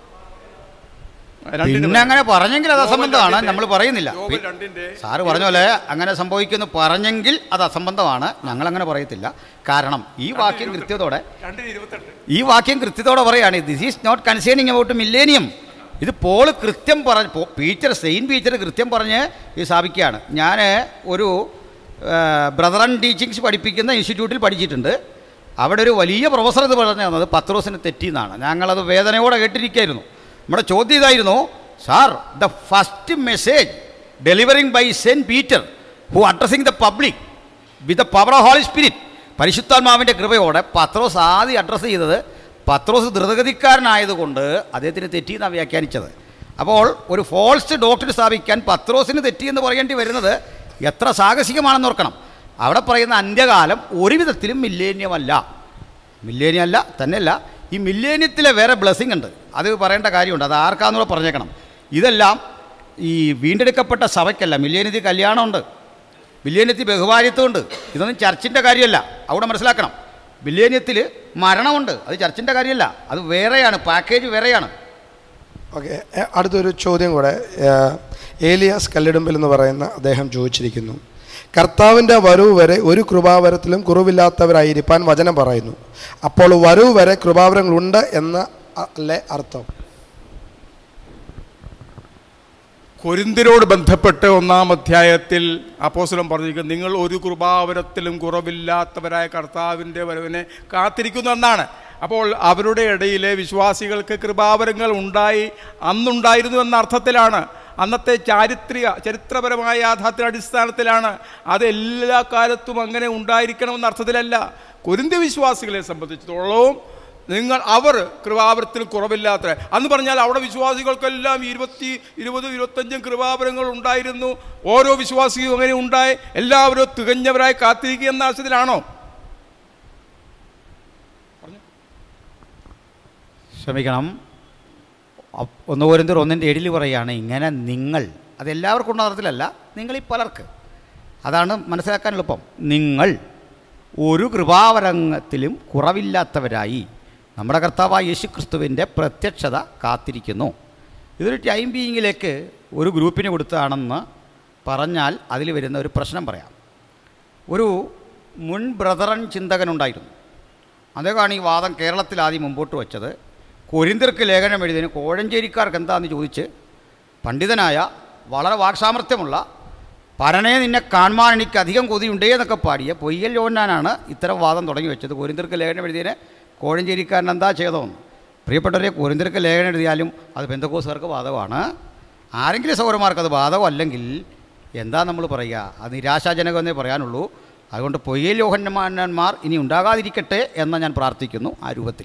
രണ്ടിനും പിന്നെ അങ്ങനെ പറഞ്ഞെങ്കിൽ അത് യോബ് അസംബന്ധമാണ് രണ്ടിന്റെ- നമ്മൾ പറയുന്നില്ല യോബ് പി- രണ്ടിന്റെ സാറ് പറഞ്ഞ പോലെ അങ്ങനെ സംഭവിക്കുമെന്ന് പറഞ്ഞെങ്കിൽ അത് അസംബന്ധമാണ് ഞങ്ങൾ അങ്ങനെ പറയത്തില്ല കാരണം ഈ വാക്യം കൃത്യതോടെ രണ്ടിന് ഇരുപത്തെട്ട് ഈ വാക്യം കൃത്യതോടെ പറയാണ് this is not concerning about millennium ഇത് പോള് കൃത്യം പറഞ്ഞ് പോ- പീച്ചർ സെയിൻ പീച്ചർ കൃത്യം പറഞ്ഞ് ഇത് സ്ഥാപിക്കുകയാണ് ഞാൻ ഒരു ബ്രദർ ആൻഡ് ടീച്ചിങ്സ് പഠിപ്പിക്കുന്ന ഇൻസ്റ്റിറ്റ്യൂട്ടിൽ പഠിച്ചിട്ടുണ്ട് അവിടെ ഒരു വലിയ പ്രൊഫസർ ഇത് പറഞ്ഞു തന്നത് പത്രോസിന് തെറ്റിയെന്നാണ് ഞങ്ങളത് വേദനയോടെ കേട്ടിരിക്കുകയായിരുന്നു നമ്മുടെ ചോദ്യം ഇതായിരുന്നു sir the first message delivering by saint Peter who addressing the public with the power of Holy Spirit പരിശുദ്ധാത്മാവിൻ്റെ കൃപയോടെ പത്രോസ് ആദ്യം അഡ്രസ്സ് ചെയ്തത് പത്രോസ് ദ്രുതഗതിക്കാരനായതുകൊണ്ട് അദ്ദേഹത്തിന് തെറ്റിയെന്നാണ് വ്യാഖ്യാനിച്ചത് അപ്പോൾ ഒരു ഫോൾസ് ഡോക്ടർ സ്ഥാപിക്കാൻ പത്രോസിന് തെറ്റിയെന്ന് പറയേണ്ടി വരുന്നത് എത്ര സാഹസികമാണെന്ന് ഓർക്കണം അവിടെ പറയുന്ന അന്ത്യകാലം ഒരു വിധത്തിലും മില്ലേന്യമല്ല മില്ലേനിയം അല്ല തന്നെയല്ല ഈ മില്ലേനിയത്തിലെ വേറെ ബ്ലെസ്സിങ് ഉണ്ട് അത് പറയേണ്ട കാര്യമുണ്ട് അത് ആർക്കാന്നൂടെ പറഞ്ഞേക്കണം ഇതെല്ലാം ഈ വീണ്ടെടുക്കപ്പെട്ട സഭയ്ക്കല്ല മില്ലേനിയത്തിൽ കല്യാണമുണ്ട് മില്ലേനിയത്തിൽ ബഹുഭാര്യത്വമുണ്ട് ഇതൊന്നും ചർച്ചിൻ്റെ കാര്യമല്ല അവിടെ മനസ്സിലാക്കണം മില്ലേനിയത്തിൽ മരണമുണ്ട് അത് ചർച്ചിൻ്റെ കാര്യമല്ല അത് വേറെയാണ് പാക്കേജ് വേറെയാണ് ഓക്കെ അടുത്തൊരു ചോദ്യം കൂടെ ഏഹ്, ഏലിയാസ് കല്ലിടുമ്പിൽ എന്ന് പറയുന്ന അദ്ദേഹം ചോദിച്ചിരിക്കുന്നു കർത്താവിൻ്റെ വരവ് വരെ ഒരു കൃപാവരത്തിലും കുറവില്ലാത്തവരായിരിക്കാൻ വചനം പറയുന്നു അപ്പോൾ വരവ് വരെ കൃപാവരങ്ങളുണ്ട് എന്ന് അല്ലേ അർത്ഥം കൊരിന്തിരോട് ബന്ധപ്പെട്ട് ഒന്നാം അധ്യായത്തിൽ അപ്പോസ്തലൻ പറഞ്ഞിരിക്കുന്നത് നിങ്ങൾ ഒരു കൃപാവരത്തിലും കുറവില്ലാത്തവരായ കർത്താവിൻ്റെ വരവിനെ കാത്തിരിക്കുന്നു എന്നാണ് അപ്പോൾ അവരുടെ ഇടയിലെ വിശ്വാസികൾക്ക് കൃപാവരങ്ങൾ ഉണ്ടായി അന്നുണ്ടായിരുന്നു എന്ന അർത്ഥത്തിലാണ് അന്നത്തെ ചാരിത്രിക ചരിത്രപരമായ യാഥാർത്ഥ്യ അടിസ്ഥാനത്തിലാണ് അത് എല്ലാ കാലത്തും അങ്ങനെ ഉണ്ടായിരിക്കണമെന്ന അർത്ഥത്തിലല്ല കൊരിന്തി വിശ്വാസികളെ സംബന്ധിച്ചിടത്തോളം നിങ്ങൾ അവർ കൃപാവരത്തിൽ കുറവില്ലാത്ത അന്ന് പറഞ്ഞാൽ അവിടെ വിശ്വാസികൾക്കെല്ലാം ഇരുപത്തി ഇരുപത് ഇരുപത്തഞ്ചും കൃപാവരങ്ങൾ ഉണ്ടായിരുന്നു ഓരോ വിശ്വാസിയും അങ്ങനെ ഉണ്ടായി എല്ലാവരും തികഞ്ഞവരായി കാത്തിരിക്കുക എന്ന ആശയത്തിലാണോ ക്ഷമിക്കണം അപ്പ് ഒന്ന് പോരിന്തർ ഒന്നിൻ്റെ എടിൽ പറയുകയാണ് ഇങ്ങനെ നിങ്ങൾ അതെല്ലാവർക്കും ഉള്ള അർത്ഥത്തിലല്ല നിങ്ങളിൽ പലർക്ക് അതാണ് മനസ്സിലാക്കാൻ എളുപ്പം നിങ്ങൾ ഒരു കൃപാവരങ്ങത്തിലും കുറവില്ലാത്തവരായി നമ്മുടെ കർത്താവായ യേശു ക്രിസ്തുവിൻ്റെ പ്രത്യക്ഷത കാത്തിരിക്കുന്നു ഇതൊരു ടൈം ബീയിങ്ങിലേക്ക് ഒരു ഗ്രൂപ്പിന് കൊടുത്തതാണെന്ന് പറഞ്ഞാൽ അതിൽ വരുന്ന ഒരു പ്രശ്നം പറയാം ഒരു മുൻ ബ്രദറൻ ചിന്തകനുണ്ടായിരുന്നു അദ്ദേഹമാണ് ഈ വാദം കേരളത്തിൽ ആദ്യം മുമ്പോട്ട് വച്ചത് കൊരിന്തിർക്ക് ലേഖനം എഴുതിയതിന് കോഴഞ്ചേരിക്കാർക്ക് എന്താണെന്ന് ചോദിച്ച് പണ്ഡിതനായ വളരെ വാക്സാമർത്ഥ്യമുള്ള പരനെ നിന്നെ കാണുവാൻ എനിക്ക് അധികം കൊതിയുണ്ടേ എന്നൊക്കെ പാടിയ പൊയ്യൽ യോന്നാനാണ് ഇത്തരം വാദം തുടങ്ങി വെച്ചത് കോരിന്തിർക്ക് ലേഖനം എഴുതിയതിന് കോഴഞ്ചേരിക്കാരൻ എന്താ ചെയ്തതെന്ന് പ്രിയപ്പെട്ടവരെ കോരിന്തിർക്ക് ലേഖനം എഴുതിയാലും അത് ബന്ധക്കോസുകാർക്ക് ബാധകമാണ് ആരെങ്കിലും സൗരന്മാർക്ക് അത് ബാധകമല്ലെങ്കിൽ എന്താ നമ്മൾ പറയുക അത് നിരാശാജനകമെന്നേ പറയാനുള്ളൂ അതുകൊണ്ട് പൊയ്യൽ യോഹന്മാന്മാർ ഇനി ഉണ്ടാകാതിരിക്കട്ടെ എന്ന് ഞാൻ പ്രാർത്ഥിക്കുന്നു ആ രൂപത്തിൽ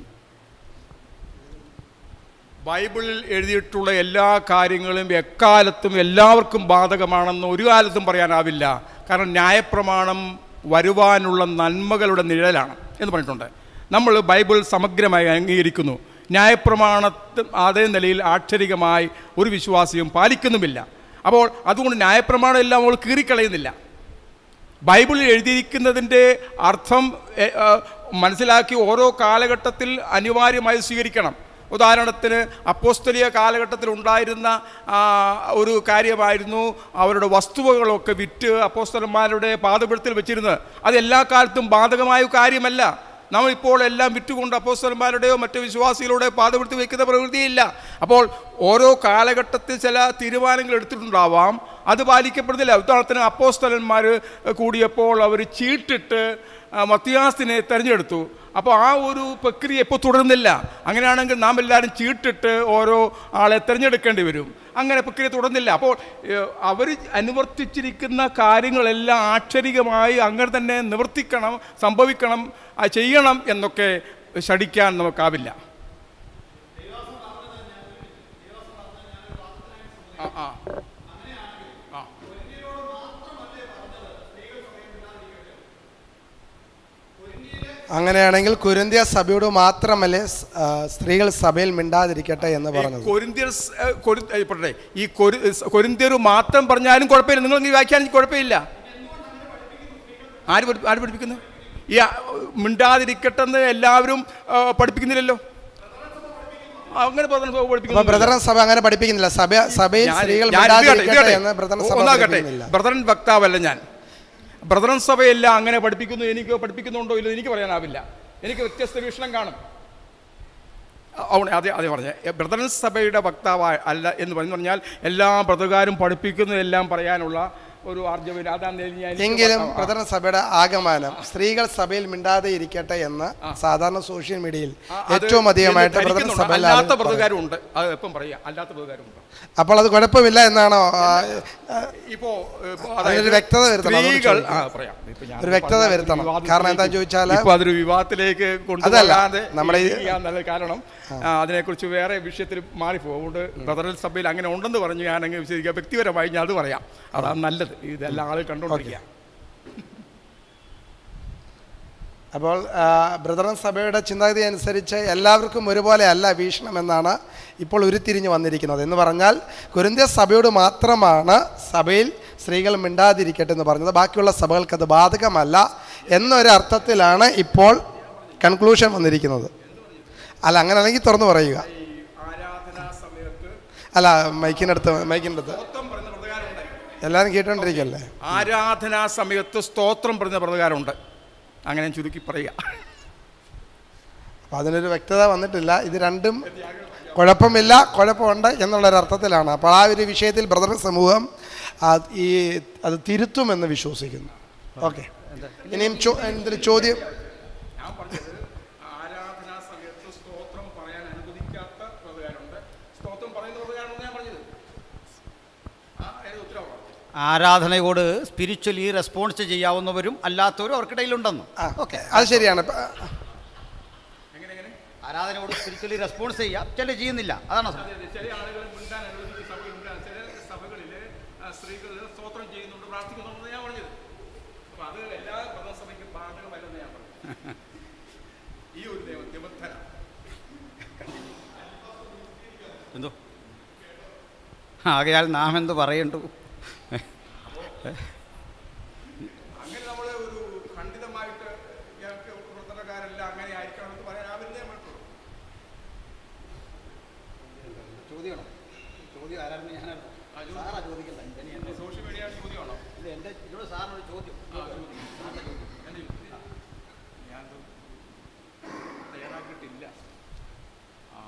ബൈബിളിൽ എഴുതിയിട്ടുള്ള എല്ലാ കാര്യങ്ങളും എക്കാലത്തും എല്ലാവർക്കും ബാധകമാണെന്ന് ഒരു കാലത്തും പറയാനാവില്ല കാരണം ന്യായപ്രമാണം വരുവാനുള്ള നന്മകളുടെ നിഴലാണ് എന്ന് പറഞ്ഞിട്ടുണ്ട് നമ്മൾ ബൈബിൾ സമഗ്രമായി അംഗീകരിക്കുന്നു ന്യായപ്രമാണത്തിൽ അതേ നിലയിൽ ആക്ഷരികമായി ഒരു വിശ്വാസിയും പാലിക്കുന്നുമില്ല അപ്പോൾ അതുകൊണ്ട് ന്യായപ്രമാണം എല്ലാം അവൾ കീറിക്കളയുന്നില്ല ബൈബിളിൽ എഴുതിയിരിക്കുന്നതിൻ്റെ അർത്ഥം എ, ആ, മനസ്സിലാക്കി ഓരോ കാലഘട്ടത്തിൽ അനിവാര്യമായി സ്വീകരിക്കണം ഉദാഹരണത്തിന് അപ്പോസ്തലിയ കാലഘട്ടത്തിൽ ഉണ്ടായിരുന്ന ആ, ഒരു കാര്യമായിരുന്നു അവരുടെ വസ്തുവകളൊക്കെ വിറ്റ് അപ്പോസ്തലന്മാരുടെ പാതപീഠത്തിൽ വെച്ചിരുന്നത് അത് എല്ലാ കാലത്തും ബാധകമായ ഒരു കാര്യമല്ല നമ്മൾ ഇപ്പോൾ എല്ലാം വിറ്റുകൊണ്ട് അപ്പോസ്തലന്മാരുടെയോ മറ്റു വിശ്വാസികളുടെ പാതപീഠത്തിൽ വയ്ക്കുന്ന പ്രവൃത്തിയില്ല അപ്പോൾ ഓരോ കാലഘട്ടത്തിൽ ചില തീരുമാനങ്ങൾ എടുത്തിട്ടുണ്ടാവാം അത് പാലിക്കപ്പെടുന്നില്ല ഉദാഹരണത്തിന് അപ്പോസ്തലന്മാർ കൂടിയപ്പോൾ അവർ ചീട്ടിട്ട് ആ, മത്തിയാസിനെ തിരഞ്ഞെടുത്തു അപ്പോൾ ആ ഒരു പ്രക്രിയ ഇപ്പോൾ തുടരുന്നില്ല അങ്ങനെയാണെങ്കിൽ നാം എല്ലാവരും ചീട്ടിട്ട് ഓരോ ആളെ തിരഞ്ഞെടുക്കേണ്ടി വരും അങ്ങനെ പ്രക്രിയ തുടർന്നില്ല അപ്പോൾ അവർ അനുവർത്തിച്ചിരിക്കുന്ന കാര്യങ്ങളെല്ലാം ആക്ഷരികമായി അങ്ങനെ തന്നെ നിവർത്തിക്കണം സംഭവിക്കണം ആ, ചെയ്യണം എന്നൊക്കെ ശടിക്കാൻ നമുക്കാവില്ല ആ ആ ആ അങ്ങനെയാണെങ്കിൽ കുരുന്തിയ സഭയോട് മാത്രമല്ലേ സ്- ആ, സ്ത്രീകൾ സഭയിൽ മിണ്ടാതിരിക്കട്ടെ എന്ന് പറഞ്ഞത് കൊരിന്ത്യർ സ്- ഏ, കൊരി- ഏ, പറയട്ടെ ഈ കൊരി- സ് കൊരിന്ത്യർ മാത്രം പറഞ്ഞാലും കുഴപ്പമില്ല നിങ്ങൾ ഈ വ്യാഖ്യാനിച്ച് കുഴപ്പമില്ല ആര് പഠി- ആര് പഠിപ്പിക്കുന്നു ഈ ആ, മിണ്ടാതിരിക്കട്ടെന്ന് എല്ലാവരും ആ, പഠിപ്പിക്കുന്നില്ലല്ലോ ആ, അങ്ങനെ പറഞ്ഞു അപ്പൊ പഠിപ്പിക്കുന്നു ബ്രദറൻ സഭ അങ്ങനെ പഠിപ്പിക്കുന്നില്ല സഭ സഭയിൽ ഞാൻ- സ്ത്രീകൾ ഞാൻ- ഇത് കേട്ടെ, ഇത് മിണ്ടാതിരിക്കട്ടെ കേട്ടെ. എന്ന് ബ്രദറൻ സഭ ഒന്നാകട്ടെ പഠിപ്പിക്കുന്നില്ല ബ്രദറൻ വക്താവല്ല ഞാൻ ബ്രദറൻ സഭയെല്ലാം അങ്ങനെ പഠിപ്പിക്കുന്നു എനിക്ക് പഠിപ്പിക്കുന്നുണ്ടോ ഇല്ലോ എനിക്ക് പറയാനാവില്ല എനിക്ക് വ്യത്യസ്ത വീക്ഷണം കാണും അവിടെ അതെ അതെ പറഞ്ഞ ബ്രദറൻ സഭയുടെ വക്താവ് അല്ല എന്ന് പറഞ്ഞു പറഞ്ഞാൽ എല്ലാ ബ്രദറുകാരും പഠിപ്പിക്കുന്നതെല്ലാം പറയാനുള്ള ഒരു ആർജവം അതാണ് ഞാൻ എനിക്ക് എങ്കിലും ആ, ആ. ബ്രദറൻ സഭയുടെ ആഗമനം സ്ത്രീകൾ സഭയിൽ മിണ്ടാതെ ഇരിക്കട്ടെ എന്ന് സാധാരണ സോഷ്യൽ മീഡിയയിൽ ആ, അത് ഏറ്റവും അധികമായിട്ട് ഇത് ബ്രദറൻ ധരിക്കുന്നുണ്ട്. സഭയിൽ അല്ലാത്ത ആളുകൾ പറയും. ബ്രദറുകാരും ഉണ്ട് അത് എപ്പം പറയാം അല്ലാത്ത ബ്രദറുകാരും ഉണ്ട് അപ്പോൾ അത് കുഴപ്പമില്ല എന്നാണോ ആ, ആ, ഇപ്പോ ഇപ്പോ അതിനൊരു വ്യക്തത വരുത്തണം, അതുകൊണ്ട് സ്ത്രീകൾ ആ ചോദിക്കാം. പറയാം ഇപ്പോ ഞാൻ ഒരു വ്യക്തത പറഞ്ഞ വരുത്തണം. വിവാദത്തിലേക്ക് കാരണം എന്താന്ന് ചോദിച്ചാല് ഇപ്പോ അതൊരു വിവാദത്തിലേക്ക് അതല്ല, കൊണ്ടുപോകാതെ നമ്മുടെ ഈ- ഇരിക്കുക എന്നുള്ള കാരണം ആ, അതിനെക്കുറിച്ച് വേറെ വിഷയത്തിൽ മാറിപ്പോകും അതുകൊണ്ട് ബദറൽ സഭയിൽ അങ്ങനെ ഉണ്ടെന്ന് പറഞ്ഞു ഞാൻ അങ്ങ് വിശദീകരിക്കുക വ്യക്തിപരമായി ഞാൻ അത് പറയാം അതാണ് നല്ലത് ഇതെല്ലാം ആളുകൾ കണ്ടുകൊണ്ടിരിക്കുക അപ്പോൾ ആ, ബ്രദറൻ സഭയുടെ ചിന്താഗതി അനുസരിച്ച് എല്ലാവർക്കും ഒരുപോലെ അല്ല വീക്ഷണം എന്നാണ് ഇപ്പോൾ ഉരുത്തിരിഞ്ഞ് വന്നിരിക്കുന്നത് എന്ന് പറഞ്ഞാൽ കുരിന്ത്യ സഭയോട് മാത്രമാണ് സഭയിൽ സ്ത്രീകൾ മിണ്ടാതിരിക്കട്ടെ എന്ന് പറഞ്ഞത് ബാക്കിയുള്ള സഭകൾക്ക് അത് ബാധകമല്ല എന്നൊരു അർത്ഥത്തിലാണ് ഇപ്പോൾ കൺക്ലൂഷൻ വന്നിരിക്കുന്നത് അല്ല അങ്ങനെ അല്ലെങ്കിൽ തുറന്നു പറയുക ആരാധനാ സമയത്ത് അല്ല മൈക്കിൻ്റെ അടുത്ത് മൈക്കിൻ്റെ അടുത്ത് എല്ലാവരും കേട്ടോണ്ടിരിക്കല്ലേ ആരാധനാ സമയത്ത് സ്തോത്രം പറഞ്ഞ പ്രകാരമുണ്ട് അങ്ങനെ ഞാൻ ചുരുക്കി പറയുക അപ്പോൾ അതിനൊരു വ്യക്തത വന്നിട്ടില്ല ഇത് രണ്ടും കുഴപ്പമില്ല കുഴപ്പമുണ്ട് എന്നുള്ളൊരു അർത്ഥത്തിലാണ് അപ്പോൾ ആ ഒരു വിഷയത്തിൽ ബ്രദർ സമൂഹം ആ, ഈ അത് തിരുത്തുമെന്ന് വിശ്വസിക്കുന്നു ഓക്കെ ഇനിയും ചോ എന്തൊരു ചോദ്യം ഞാൻ പറഞ്ഞത് ആരാധനാ സമയത്ത് സ്തോത്രം പറയാൻ അനുവദിക്കാത്ത പ്രകാരമുണ്ട് സ്തോത്രം പറയുന്ന പ്രകാരമാണ് ഞാൻ പറഞ്ഞത് ആ അതിന് ഉത്തരവാണ് ആരാധനയോട് സ്പിരിച്വലി റെസ്പോൺസ് ചെയ്യാവുന്നവരും അല്ലാത്തവരും അവർക്കിടയിലുണ്ടെന്ന് ആ ഓക്കെ അത് ശരിയാണ് ഇപ്പ- ആരാധനയോട് സ്പിരിച്വലി റെസ്പോൺസ് ചെയ്യാം ചില ചെയ്യുന്നില്ല അതാണ് അർത്ഥം. ചില ആളുകൾ മിണ്ടാൻ അനുവദിക്കുന്ന സഭകൾ മിണ്ടാൻ ചില സഭകളിൽ സ്ത്രീകൾ സ്തോത്രം ചെയ്യുന്നുണ്ട് പ്രാർത്ഥിക്കുന്നുണ്ടെന്ന് ഞാൻ പറഞ്ഞത് അപ്പൊ അത് എല്ലാ പ്രദേശസഭയ്ക്കും ബാധകമല്ലെന്ന് ഞാൻ പറഞ്ഞു ഈ ഒരു നിയമ നിബന്ധന എന്തോ ആകയാൽ നാം എന്ത് പറയണ്ടു അങ്ങനെ നമ്മൾ ഒരു ഖണ്ഡിതമായിട്ട് ഞങ്ങൾക്ക് പ്രവർത്തനക്കാരെല്ലാം അങ്ങനെ ആയിരിക്കണം എന്ന് പറയാനാവില്ലേ പറ്റുള്ളൂ ചോദ്യമാണോ ചോദ്യം ആരായിരുന്നു ഞാനാണ് സാറാ ചോദിക്കണ്ട എന്നെ സോഷ്യൽ മീഡിയ ചോദ്യമാണോ ഇല്ല എൻ്റെ എന്നോട് സാറിനൊരു ചോദ്യം ഞാൻ തയ്യാറാക്കിയിട്ടില്ല ആ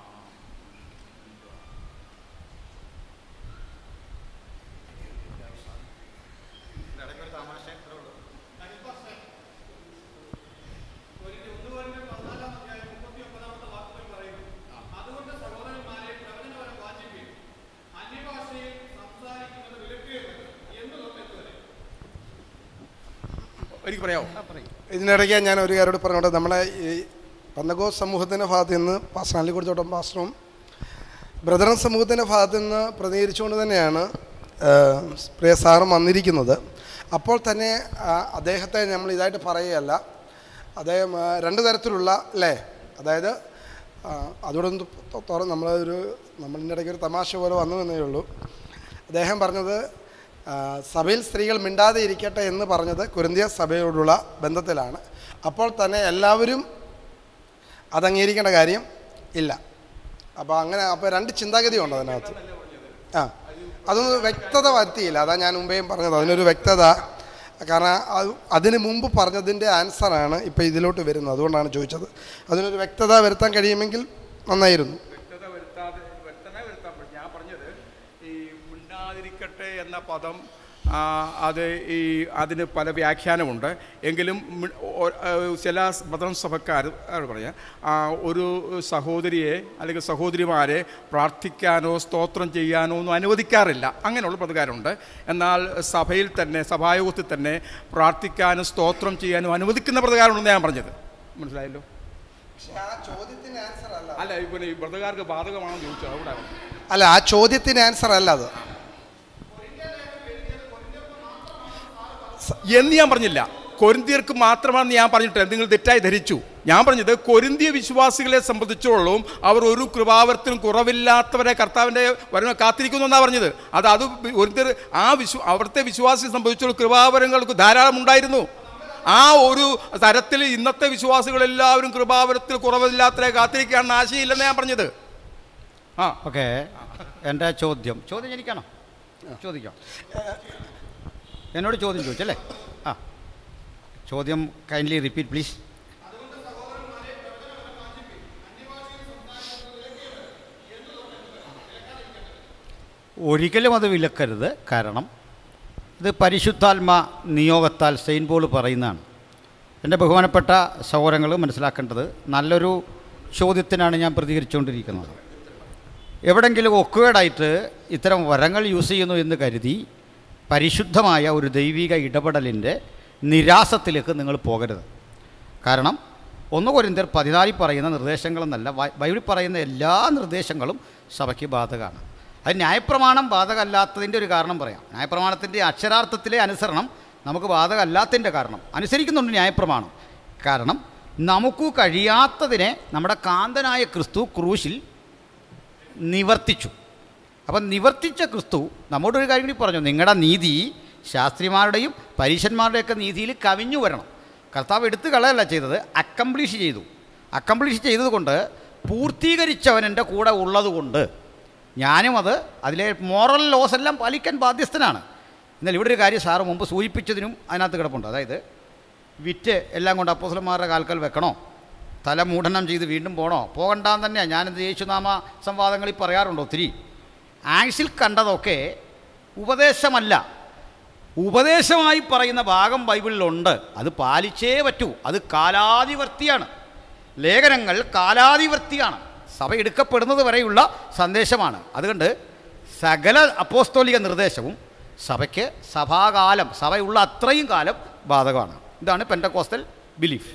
എനിക്ക് പറയാമോ ഇതിനിടയ്ക്ക് ഞാൻ ഒരു കാര്യോട് പറഞ്ഞോട്ടെ നമ്മളെ ഈ പന്തകോ സമൂഹത്തിൻ്റെ ഭാഗത്ത് നിന്ന് പാസ്റ്റർ അല്ലിക്കുടിച്ചോട്ടം പാസ്റ്ററും ബ്രദറൻ സമൂഹത്തിൻ്റെ ഭാഗത്ത് നിന്ന് പ്രതികരിച്ചുകൊണ്ട് തന്നെയാണ് ആ, പ്രിയ സാറും വന്നിരിക്കുന്നത് അപ്പോൾ തന്നെ ആ, അദ്ദേഹത്തെ നമ്മൾ ഇതായിട്ട് പറയുകയല്ല അദ്ദേഹം ആ, രണ്ട് തരത്തിലുള്ള അല്ലേ അതായത് ആ, അതോടൊന്ന് തുറന്ന് നമ്മളൊരു നമ്മളിൻ്റെ ഇടയ്ക്ക് ഒരു തമാശ പോലെ വന്നു എന്നേ ഉള്ളൂ അദ്ദേഹം പറഞ്ഞത് ആ, സഭയിൽ സ്ത്രീകൾ മിണ്ടാതെ ഇരിക്കട്ടെ എന്ന് പറഞ്ഞത് കുരുന്തിയ സഭയോടുള്ള ബന്ധത്തിലാണ് അപ്പോൾ തന്നെ എല്ലാവരും അത് അംഗീകരിക്കേണ്ട കാര്യം ഇല്ല അപ്പോൾ അങ്ങനെ അപ്പോൾ രണ്ട് ചിന്താഗതി ഉണ്ട് അതിനകത്ത് ആ അതൊന്ന് വ്യക്തത വരുത്തിയില്ല അതാ ഞാൻ മുമ്പേയും പറഞ്ഞത് അതിനൊരു വ്യക്തത കാരണം അത് അതിന് മുമ്പ് പറഞ്ഞതിൻ്റെ ആൻസറാണ് ഇപ്പോൾ ഇതിലോട്ട് വരുന്നത് അതുകൊണ്ടാണ് ചോദിച്ചത് അതിനൊരു വ്യക്തത വരുത്താൻ കഴിയുമെങ്കിൽ നന്നായിരുന്നു വ്യക്തത വരുത്താതെ വ്യക്തത വരുത്താൻ പറ്റും ഞാൻ പറഞ്ഞത് ഈ മിണ്ടാതിരിക്കട്ടെ എന്ന പദം ആ, അത് ഈ അതിന് പല വ്യാഖ്യാനമുണ്ട് എങ്കിലും മി- ഒ- ആ, ചില മതം സഭക്കാർ പറയാം ആ, ഒരു സഹോദരിയെ അല്ലെങ്കിൽ സഹോദരിമാരെ പ്രാർത്ഥിക്കാനോ സ്തോത്രം ചെയ്യാനോ ഒന്നും അനുവദിക്കാറില്ല അങ്ങനെയുള്ള പ്രതികാരമുണ്ട് എന്നാൽ സഭയിൽ തന്നെ സഭായോഗത്തിൽ തന്നെ പ്രാർത്ഥിക്കാനും സ്തോത്രം ചെയ്യാനും അനുവദിക്കുന്ന പ്രതികാരമുണ്ടെന്ന് ഞാൻ പറഞ്ഞത് മനസ്സിലായല്ലോ അല്ല ഇപ്പം ഈ വ്രതകാർക്ക് ബാധകമാണെന്ന് ചോദിച്ചത് അവിടെ അല്ല ആ ചോദ്യത്തിന് ആൻസർ അല്ല അത് എന്ന് ഞാൻ പറഞ്ഞില്ല കൊരിന്തിയർക്ക് മാത്രമാണെന്ന് ഞാൻ പറഞ്ഞിട്ടില്ല നിങ്ങൾ തെറ്റായി ധരിച്ചു ഞാൻ പറഞ്ഞത് കൊരിന്തിയ വിശ്വാസികളെ സംബന്ധിച്ചോളം അവർ ഒരു കൃപാവരത്തിനും കുറവില്ലാത്തവരെ കർത്താവിൻ്റെ വരവ് കാത്തിരിക്കുന്നു എന്നാണ് പറഞ്ഞത് അത് അത് കൊരിന്തിയർ ആ വിശ്വ അവിടുത്തെ വിശ്വാസിയെ സംബന്ധിച്ചോളം കൃപാവരങ്ങൾക്ക് ധാരാളം ഉണ്ടായിരുന്നു ആ ഒരു തരത്തിൽ ഇന്നത്തെ വിശ്വാസികളെല്ലാവരും കൃപാവരത്തിൽ കുറവില്ലാത്തവരെ കാത്തിരിക്കുകയാണെന്ന് ആശയമില്ലെന്ന് ഞാൻ പറഞ്ഞത് ആ ഓക്കെ എൻ്റെ ചോദ്യം ചോദ്യം എനിക്കാണോ ചോദിക്കാം എന്നോട് ചോദ്യം ചോദിച്ചല്ലേ ആ ചോദ്യം കൈൻഡ്ലി റിപ്പീറ്റ് പ്ലീസ് ഒരിക്കലും അത് വിലക്കരുത് കാരണം ഇത് പരിശുദ്ധാത്മ നിയോഗത്താൽ സെയിൻ പോൾ പറയുന്നതാണ് എൻ്റെ ബഹുമാനപ്പെട്ട സഹോദരങ്ങൾ മനസ്സിലാക്കേണ്ടത് നല്ലൊരു ചോദ്യത്തിനാണ് ഞാൻ പ്രതികരിച്ചുകൊണ്ടിരിക്കുന്നത് എവിടെങ്കിലും ഒക്കുവേഡായിട്ട് ഇത്തരം വരങ്ങൾ യൂസ് ചെയ്യുന്നു എന്ന് കരുതി പരിശുദ്ധമായ ഒരു ദൈവിക ഇടപെടലിൻ്റെ നിരാസത്തിലേക്ക് നിങ്ങൾ പോകരുത് കാരണം ഒന്ന് കൊരിന്തർ പതിനാലിൽ പറയുന്ന നിർദ്ദേശങ്ങളെന്നല്ല ബൈ- ബൈബിളിൽ പറയുന്ന എല്ലാ നിർദ്ദേശങ്ങളും സഭയ്ക്ക് ബാധകമാണ് അത് ന്യായപ്രമാണം ബാധകമല്ലാത്തതിൻ്റെ ഒരു കാരണം പറയാം ന്യായപ്രമാണത്തിൻ്റെ അക്ഷരാർത്ഥത്തിലെ അനുസരണം നമുക്ക് ബാധകമല്ലാത്തതിൻ്റെ കാരണം അനുസരിക്കുന്നുണ്ട് ന്യായപ്രമാണം കാരണം നമുക്ക് കഴിയാത്തതിനെ നമ്മുടെ കാന്തനായ ക്രിസ്തു ക്രൂശിൽ നിവർത്തിച്ചു അപ്പം നിവർത്തിച്ച ക്രിസ്തു നമ്മോടൊരു കാര്യം കൂടി പറഞ്ഞു നിങ്ങളുടെ നീതി ശാസ്ത്രിമാരുടെയും പരീശന്മാരുടെയൊക്കെ നീതിയിൽ കവിഞ്ഞു വരണം കർത്താവ് എടുത്തു കളയല്ല ചെയ്തത് അക്കംപ്ലീഷ് ചെയ്തു അക്കംപ്ലീഷ് ചെയ്തതുകൊണ്ട് പൂർത്തീകരിച്ചവൻ എൻ്റെ കൂടെ ഉള്ളതുകൊണ്ട് ഞാനും അത് അതിലെ മോറൽ ലോസ് എല്ലാം പാലിക്കാൻ ബാധ്യസ്ഥനാണ് എന്നാൽ ഇവിടെ ഒരു കാര്യം സാറ് മുമ്പ് സൂചിപ്പിച്ചതിനും അതിനകത്ത് കിടപ്പുണ്ട് അതായത് വിറ്റ് എല്ലാം കൊണ്ട് അപ്പോസലന്മാരുടെ കാൽക്കൽ വെക്കണോ തല മൂഢനം ചെയ്ത് വീണ്ടും പോകണോ പോകണ്ടാന്ന് തന്നെയാണ് ഞാനിത് യേശുനാമ സംവാദങ്ങളിൽ പറയാറുണ്ട് ഒത്തിരി ആക്സിൽ കണ്ടതൊക്കെ ഉപദേശമല്ല ഉപദേശമായി പറയുന്ന ഭാഗം ബൈബിളിലുണ്ട് അത് പാലിച്ചേ പറ്റൂ അത് കാലാതിവർത്തിയാണ് ലേഖനങ്ങൾ കാലാതിവർത്തിയാണ് സഭ എടുക്കപ്പെടുന്നത് വരെയുള്ള സന്ദേശമാണ് അതുകൊണ്ട് സകല അപ്പോസ്തോലിക നിർദ്ദേശവും സഭയ്ക്ക് സഭാകാലം സഭയുള്ള അത്രയും കാലം ബാധകമാണ് ഇതാണ് പെൻറ്റക്കോസ്റ്റൽ ബിലീഫ്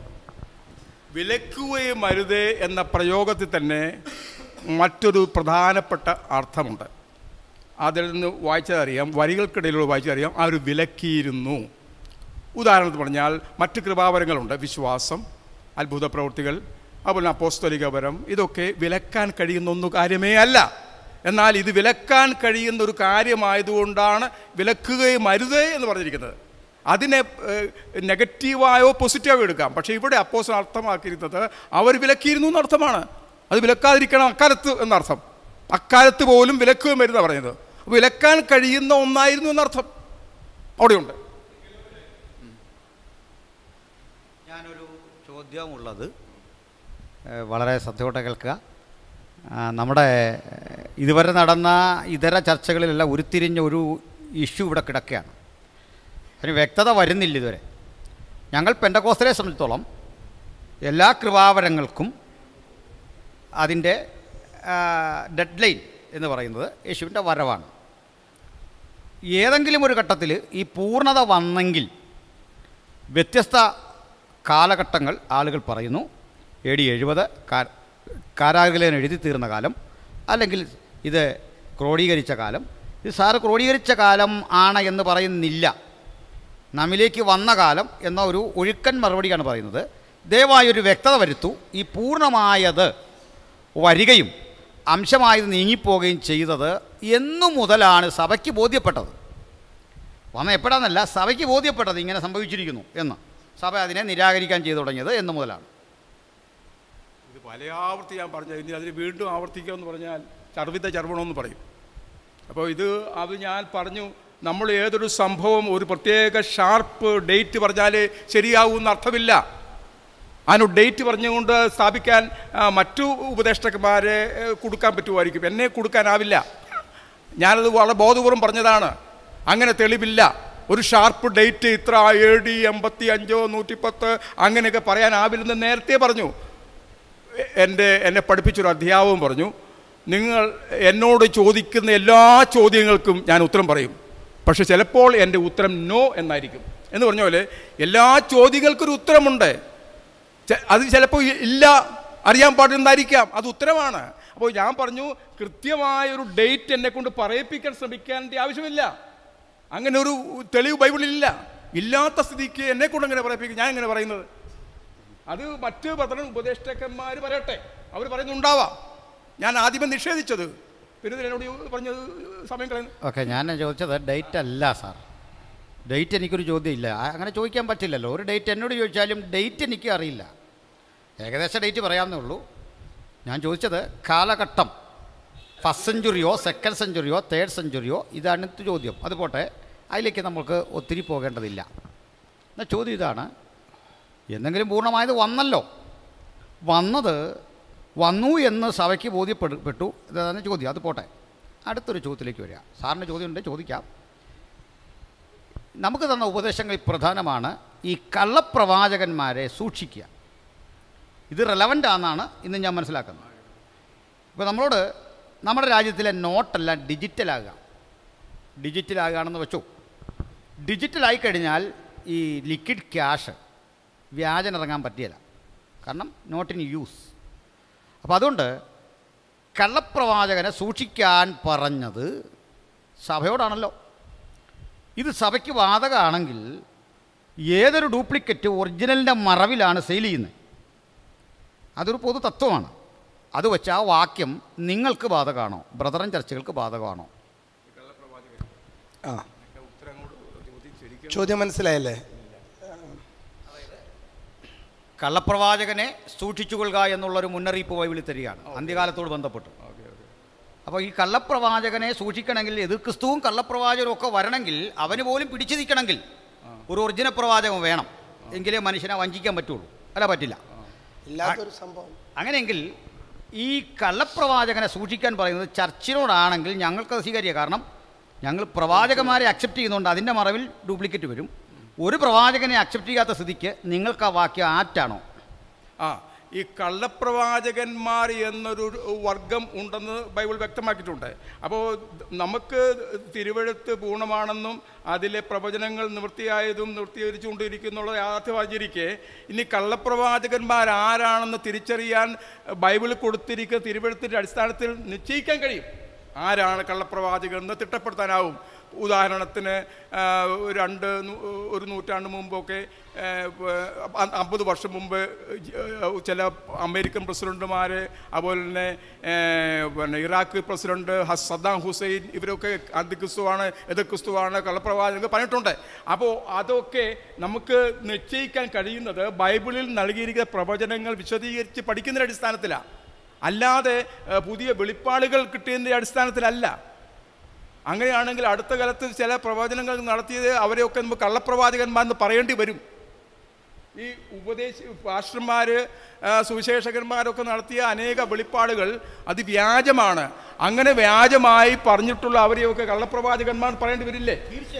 വിലക്കുകയും അരുതേ എന്ന പ്രയോഗത്തിൽ തന്നെ മറ്റൊരു പ്രധാനപ്പെട്ട അർത്ഥമുണ്ട് അതിൽ നിന്ന് വായിച്ചതറിയാം വരികൾക്കിടയിലൂടെ വായിച്ചതറിയാം ആ ഒരു വിലക്കിയിരുന്നു ഉദാഹരണത്തിന് പറഞ്ഞാൽ മറ്റ് കൃപാവരങ്ങളുണ്ട് വിശ്വാസം അത്ഭുത പ്രവൃത്തികൾ അതുപോലെ അപ്പോസ്തലികപരം ഇതൊക്കെ വിലക്കാൻ കഴിയുന്ന ഒന്നും കാര്യമേ അല്ല എന്നാൽ ഇത് വിലക്കാൻ കഴിയുന്ന ഒരു കാര്യമായതുകൊണ്ടാണ് വിലക്കുകയും അരുതേ എന്ന് പറഞ്ഞിരിക്കുന്നത് അതിനെ ഏഹ്, നെഗറ്റീവായോ പോസിറ്റീവോ എടുക്കാം പക്ഷേ ഇവിടെ അപ്പോസ് അർത്ഥമാക്കിയിരുന്നത് അവർ വിലക്കിയിരുന്നു എന്നർത്ഥമാണ് അത് വിലക്കാതിരിക്കണം അക്കാലത്ത് എന്നർത്ഥം അക്കാലത്ത് പോലും വിലക്കുകയും വരുന്ന പറഞ്ഞത് അപ്പോൾ വിലക്കാൻ കഴിയുന്ന ഒന്നായിരുന്നു എന്നർത്ഥം അവിടെയുണ്ട് ഞാനൊരു ചോദ്യമുള്ളത് ഏഹ് വളരെ ശ്രദ്ധയോടെ കേൾക്കുക ആ, നമ്മുടെ ഏഹ്, ഇതുവരെ നടന്ന ഇതര ചർച്ചകളിലെല്ലാം ഉരുത്തിരിഞ്ഞ ഒരു ഇഷ്യൂ ഇവിടെ കിടക്കുകയാണ് അതിന് വ്യക്തത വരുന്നില്ല ഇതുവരെ ഞങ്ങൾ പെൻഡകോസ്തരെ സംബന്ധിച്ചോളം എല്ലാ കൃപാവരങ്ങൾക്കും അതിൻ്റെ ഡെഡ് ലൈൻ എന്ന് പറയുന്നത് യേശുവിൻ്റെ വരവാണ് ഏതെങ്കിലും ഒരു ഘട്ടത്തിൽ ഈ പൂർണ്ണത വന്നെങ്കിൽ വ്യത്യസ്ത കാലഘട്ടങ്ങൾ ആളുകൾ പറയുന്നു എ ഡി എഴുപത് കാരാഗ്രഹം എഴുതി തീർന്ന കാലം അല്ലെങ്കിൽ ഇത് ക്രോഡീകരിച്ച കാലം ഇത് സാറ് ക്രോഡീകരിച്ച കാലം ആണ് എന്ന് പറയുന്നില്ല നമ്മിലേക്ക് വന്ന കാലം എന്ന ഒരു ഒഴുക്കൻ മറുപടിയാണ് പറയുന്നത് ദയവായി ഒരു വ്യക്തത വരുത്തൂ ഈ പൂർണ്ണമായത് വരികയും അംശമായത് നീങ്ങിപ്പോവുകയും ചെയ്തത് എന്നു മുതലാണ് സഭയ്ക്ക് ബോധ്യപ്പെട്ടത് വന്ന എപ്പോഴാന്നല്ല സഭയ്ക്ക് ബോധ്യപ്പെട്ടത് ഇങ്ങനെ സംഭവിച്ചിരിക്കുന്നു എന്ന് സഭ അതിനെ നിരാകരിക്കാൻ ചെയ്തു തുടങ്ങിയത് എന്ന് മുതലാണ് പല ആവർത്തി ഞാൻ പറഞ്ഞു ഇനി അതിന് വീണ്ടും ആവർത്തിക്കുക എന്ന് പറഞ്ഞാൽ ചർവിത ചർവണമെന്ന് പറയും അപ്പോൾ ഇത് അത് ഞാൻ പറഞ്ഞു നമ്മൾ ഏതൊരു സംഭവം ഒരു പ്രത്യേക ഷാർപ്പ് ഡേറ്റ് പറഞ്ഞാൽ ശരിയാവുമെന്ന് അർത്ഥമില്ല അതിന് ഡേറ്റ് പറഞ്ഞുകൊണ്ട് സ്ഥാപിക്കാൻ ആ, മറ്റു ഉപദേഷ്ടകന്മാരെ ഏ, കൊടുക്കാൻ പറ്റുമായിരിക്കും എന്നെ കൊടുക്കാനാവില്ല ഞാനത് വളരെ ബോധപൂർവം പറഞ്ഞതാണ് അങ്ങനെ തെളിവില്ല ഒരു ഷാർപ്പ് ഡേറ്റ് ഇത്ര എ ഡി എൺപത്തി അഞ്ചോ നൂറ്റിപ്പത്ത് അങ്ങനെയൊക്കെ പറയാനാവില്ലെന്ന് നേരത്തെ പറഞ്ഞു എ- എൻ്റെ എന്നെ പഠിപ്പിച്ചൊരു അധ്യാപകൻ പറഞ്ഞു നിങ്ങൾ എന്നോട് ചോദിക്കുന്ന എല്ലാ ചോദ്യങ്ങൾക്കും ഞാൻ ഉത്തരം പറയും പക്ഷെ ചിലപ്പോൾ എൻ്റെ ഉത്തരം നോ എന്നായിരിക്കും എന്ന് പറഞ്ഞ പോലെ എല്ലാ ചോദ്യങ്ങൾക്കൊരു ഉത്തരമുണ്ട് ചെ- അത് ചിലപ്പോൾ ഇ- ഇല്ല അറിയാൻ പാടില്ലെന്നായിരിക്കാം അത് ഉത്തരമാണ് അപ്പോൾ ഞാൻ പറഞ്ഞു കൃത്യമായൊരു ഡേറ്റ് എന്നെ കൊണ്ട് പറയിപ്പിക്കാൻ ശ്രമിക്കാൻ ആവശ്യമില്ല അങ്ങനെ ഒരു തെളിവ് ബൈബിളിലില്ല ഇല്ലാത്ത സ്ഥിതിക്ക് എന്നെ കൊണ്ട് എങ്ങനെ പറയിപ്പിക്കും ഞാൻ എങ്ങനെ പറയുന്നത് അത് മറ്റ് പത്ര ഉപദേഷ്ടക്കന്മാർ പറയട്ടെ അവർ പറയുന്നുണ്ടാവാം ഞാൻ ആദ്യമേ നിഷേധിച്ചത് പിന്നെ ഇതിന് എന്നോട് ഈ പറഞ്ഞത് സമയം കളയുന്നു ഓക്കെ ഞാൻ ചോദിച്ചത് ഡേറ്റ് അല്ല സാർ ഡേറ്റ് എനിക്കൊരു ചോദ്യമില്ല ആ, അങ്ങനെ ചോദിക്കാൻ പറ്റില്ലല്ലോ ഒരു ഡേറ്റ് എന്നോട് ചോദിച്ചാലും ഡേറ്റ് എനിക്ക് അറിയില്ല ഏകദേശം ഡേറ്റ് പറയാമെന്നേ ഉള്ളൂ ഞാൻ ചോദിച്ചത് കാലഘട്ടം ഫസ്റ്റ് സെഞ്ചുറിയോ സെക്കൻഡ് സെഞ്ചുറിയോ തേർഡ് സെഞ്ചുറിയോ ഇതാണ് ഇത് ചോദ്യം അത് പോട്ടെ അതിലേക്ക് നമുക്ക് ഒത്തിരി പോകേണ്ടതില്ല എന്നാൽ ചോദ്യം ഇതാണ് എന്തെങ്കിലും പൂർണ്ണമായത് വന്നല്ലോ വന്നത് വന്നു എന്ന് സഭയ്ക്ക് ബോധ്യപ്പെട്ടു ഇതാണ് ചോദ്യം അത് പോട്ടെ അടുത്തൊരു ചോദ്യത്തിലേക്ക് വരിക സാറിന് ചോദ്യമുണ്ട് ചോദിക്കാം നമുക്ക് തന്ന ഉപദേശങ്ങളിൽ പ്രധാനമാണ് ഈ കള്ളപ്രവാചകന്മാരെ സൂക്ഷിക്കുക ഇത് റെലവൻ്റ് ആണെന്നാണ് ഇന്ന് ഞാൻ മനസ്സിലാക്കുന്നത് ഇപ്പോൾ നമ്മളോട് നമ്മുടെ രാജ്യത്തിലെ നോട്ടെല്ലാം ഡിജിറ്റലാകുക ഡിജിറ്റലാകുകയാണെന്ന് വെച്ചു ഡിജിറ്റലായി കഴിഞ്ഞാൽ ഈ ലിക്വിഡ് ക്യാഷ് വ്യാജനിറങ്ങാൻ പറ്റിയല്ല കാരണം നോട്ട് ഇൻ യൂസ് അപ്പോൾ അതുകൊണ്ട് കള്ളപ്രവാചകനെ സൂക്ഷിക്കാൻ പറഞ്ഞത് സഭയോടാണല്ലോ ഇത് സഭയ്ക്ക് ബാധകമാണെങ്കിൽ ഏതൊരു ഡ്യൂപ്ലിക്കറ്റ് ഒറിജിനലിൻ്റെ മറവിലാണ് സെയിൽ ചെയ്യുന്നത് അതൊരു പൊതു തത്വമാണ് അത് വെച്ച് ആ വാക്യം നിങ്ങൾക്ക് ബാധകമാണോ ബ്രദറൻ ചർച്ചകൾക്ക് ബാധകമാണോ ആ ചോദ്യം മനസ്സിലായല്ലേ കള്ളപ്രവാചകനെ സൂക്ഷിച്ചുകൊള്ളുക എന്നുള്ളൊരു മുന്നറിയിപ്പ് ബൈബിളിൽ തരികയാണ് അന്ത്യകാലത്തോട് ബന്ധപ്പെട്ട് അപ്പോൾ ഈ കള്ളപ്രവാചകനെ സൂക്ഷിക്കണമെങ്കിൽ എതിർ ക്രിസ്തുവും കള്ളപ്രവാചകനും ഒക്കെ വരണമെങ്കിൽ അവന് പോലും പിടിച്ചു നിൽക്കണമെങ്കിൽ ഒരു ഒറിജിനൽ പ്രവാചകൻ വേണം എങ്കിലേ മനുഷ്യനെ വഞ്ചിക്കാൻ പറ്റുള്ളൂ അല്ല പറ്റില്ല ഇല്ലാത്തൊരു സംഭവം അങ്ങനെയെങ്കിൽ ഈ കള്ളപ്രവാചകനെ സൂക്ഷിക്കാൻ പറയുന്നത് ചർച്ചിനോടാണെങ്കിൽ ഞങ്ങൾക്കത് സ്വീകരിക്കുക കാരണം ഞങ്ങൾ പ്രവാചകന്മാരെ അക്സെപ്റ്റ് ചെയ്യുന്നുണ്ട് അതിൻ്റെ മറവിൽ ഡ്യൂപ്ലിക്കേറ്റ് വരും ഒരു പ്രവാചകനെ അക്സെപ്റ്റ് ചെയ്യാത്ത സ്ഥിതിക്ക് നിങ്ങൾക്ക് ആ വാക്യം ആപ്റ്റാണോ ആ ഈ കള്ളപ്രവാചകന്മാർ എന്നൊരു വർഗം ഉണ്ടെന്ന് ബൈബിൾ വ്യക്തമാക്കിയിട്ടുണ്ട് അപ്പോൾ നമുക്ക് തിരുവഴുത്ത് പൂർണ്ണമാണെന്നും അതിലെ പ്രവചനങ്ങൾ നിവൃത്തിയായതും നിവൃത്തീകരിച്ചുകൊണ്ടിരിക്കുന്നുള്ള യാഥാർത്ഥ്യമായിരിക്കെ ഇനി കള്ളപ്രവാചകന്മാർ ആരാണെന്ന് തിരിച്ചറിയാൻ ബൈബിൾ കൊടുത്തിരിക്കുന്ന തിരുവഴുത്തിൻ്റെ അടിസ്ഥാനത്തിൽ നിശ്ചയിക്കാൻ കഴിയും ആരാണ് കള്ളപ്രവാചകൻ എന്ന് തിട്ടപ്പെടുത്താനാവും ഉദാഹരണത്തിന് ആ, രണ്ട് നൂ- ഒരു നൂറ്റാണ്ട് മുമ്പൊക്കെ ആ, അ- അമ്പത് വർഷം മുമ്പ് ജ- ചില അമേരിക്കൻ പ്രസിഡന്റുമാർ അതുപോലെ തന്നെ ഏ, പിന്നെ ഇറാഖ് പ്രസിഡന്റ് ഹസ് സദ്ദാം ഹുസൈൻ ഇവരൊക്കെ അന്തിക്രിസ്തുവാണ് എതിർ ക്രിസ്തുവാണ് കള്ളപ്രവാചകൻ പറഞ്ഞിട്ടുണ്ട് അപ്പോൾ അതൊക്കെ നമുക്ക് നിശ്ചയിക്കാൻ കഴിയുന്നത് ബൈബിളിൽ നൽകിയിരിക്കുന്ന പ്രവചനങ്ങൾ വിശദീകരിച്ച് പഠിക്കുന്നതിൻ്റെ അടിസ്ഥാനത്തിലാണ് അല്ലാതെ ഏ, പുതിയ വെളിപ്പാടുകൾ കിട്ടിയതിൻ്റെ അടിസ്ഥാനത്തിലല്ല അങ്ങനെയാണെങ്കിൽ അടുത്ത കാലത്ത് ചില പ്രവചനങ്ങൾ നടത്തിയത് അവരെയൊക്കെ നമുക്ക് കള്ളപ്രവാചകന്മാരെന്ന് പറയേണ്ടി വരും ഈ ഉപദേശ പാസ്റ്റർമാർ സുവിശേഷകന്മാരൊക്കെ നടത്തിയ അനേക വെളിപ്പാടുകൾ അത് വ്യാജമാണ് അങ്ങനെ വ്യാജമായി പറഞ്ഞിട്ടുള്ള അവരെയൊക്കെ കള്ളപ്രവാചകന്മാർ പറയേണ്ടി വരില്ലേ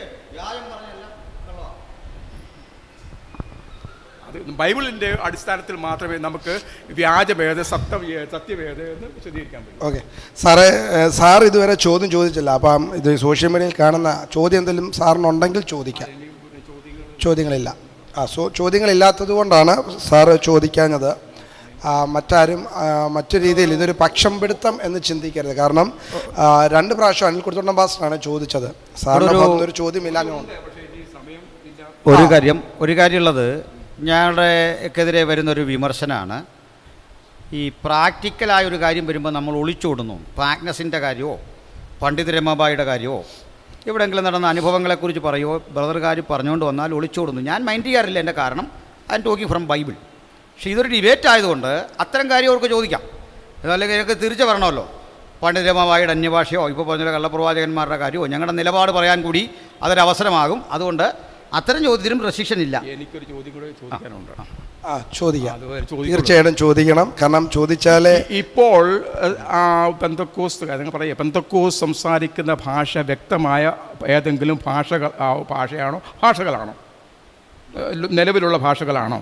അത് ബൈബിളിൻ്റെ അടിസ്ഥാനത്തിൽ മാത്രമേ നമുക്ക് വ്യാജഭേദ സത്യവേദ സത്യവേദ എന്ന് വിശദീകരിക്കാൻ പറ്റൂ ഓക്കെ സാറേ ഏഹ്, സാർ ഇതുവരെ ചോദ്യം ചോദിച്ചില്ല അപ്പം ഇത് സോഷ്യൽ മീഡിയയിൽ കാണുന്ന ചോദ്യം എന്തെങ്കിലും സാറിനുണ്ടെങ്കിൽ ചോദിക്കാം ചോദ്യങ്ങളില്ല ആ സോ ചോദ്യങ്ങളില്ലാത്തത് കൊണ്ടാണ് സാറ് ചോദിക്കാഞ്ഞത് ആ, മറ്റാരും ആ, മറ്റു രീതിയിൽ ഇതൊരു പക്ഷം പിടുത്തം എന്ന് ചിന്തിക്കരുത് കാരണം ആ, രണ്ട് പ്രാവശ്യം അനിൽ കുടുത്തോണ്ടം പാസ്റ്ററാണ് ചോദിച്ചത് സാറിന് ഒരു- ഭാഗത്തുനിന്ന് ഒരു ചോദ്യം ഇല്ലാഞ്ഞുകൊണ്ട് ഒരു കാര്യം ഒരു കാര്യമുള്ളത് ഞങ്ങളുടെക്കെതിരെ വരുന്നൊരു വിമർശനമാണ് ഈ പ്രാക്ടിക്കലായ ഒരു കാര്യം വരുമ്പോൾ നമ്മൾ ഒളിച്ചോടുന്നു പാഗ്നസിൻ്റെ കാര്യമോ പണ്ഡിത് രമാബായിയുടെ കാര്യമോ എവിടെയെങ്കിലും നടന്ന അനുഭവങ്ങളെക്കുറിച്ച് പറയുമോ ബ്രദർ കാര്യം പറഞ്ഞുകൊണ്ട് വന്നാൽ ഒളിച്ചോടുന്നു ഞാൻ മൈൻഡ് ചെയ്യാറില്ല എൻ്റെ കാരണം I'm talking from Bible പക്ഷേ ഇതൊരു ഡിബേറ്റ് ആയതുകൊണ്ട് അത്തരം കാര്യം അവർക്ക് ചോദിക്കാം അതല്ലെങ്കിൽ എനിക്ക് തിരിച്ചു പറയണമല്ലോ പണ്ഡിതമാവായുടെ അന്യഭാഷയോ ഇപ്പോൾ പറഞ്ഞ കള്ളപ്രവാചകന്മാരുടെ കാര്യമോ ഞങ്ങളുടെ നിലപാട് പറയാൻ കൂടി അതൊരവസരമാകും അതുകൊണ്ട് അത്തരം ചോദ്യത്തിനും റെസ്ട്രിക്ഷൻ ഇല്ല എനിക്കൊരു ചോദ്യം കൂടെ ചോദിക്കാനുണ്ട് ആ ചോദിക്കാം അത് വരെ ചോദിക്കുള്ളൂ. തീർച്ചയായിട്ടും ചോദിക്കണം കാരണം ചോദിച്ചാലേ ഇപ്പോൾ ഏഹ്, ആ പെന്തക്കോസ് നിങ്ങൾ പറയുക പെന്തക്കോസ് സംസാരിക്കുന്ന ഭാഷ വ്യക്തമായ ഏതെങ്കിലും ഭാഷകൾ ആ, ഭാഷയാണോ ഭാഷകളാണോ ഏഹ്, നിലവിലുള്ള ഭാഷകളാണോ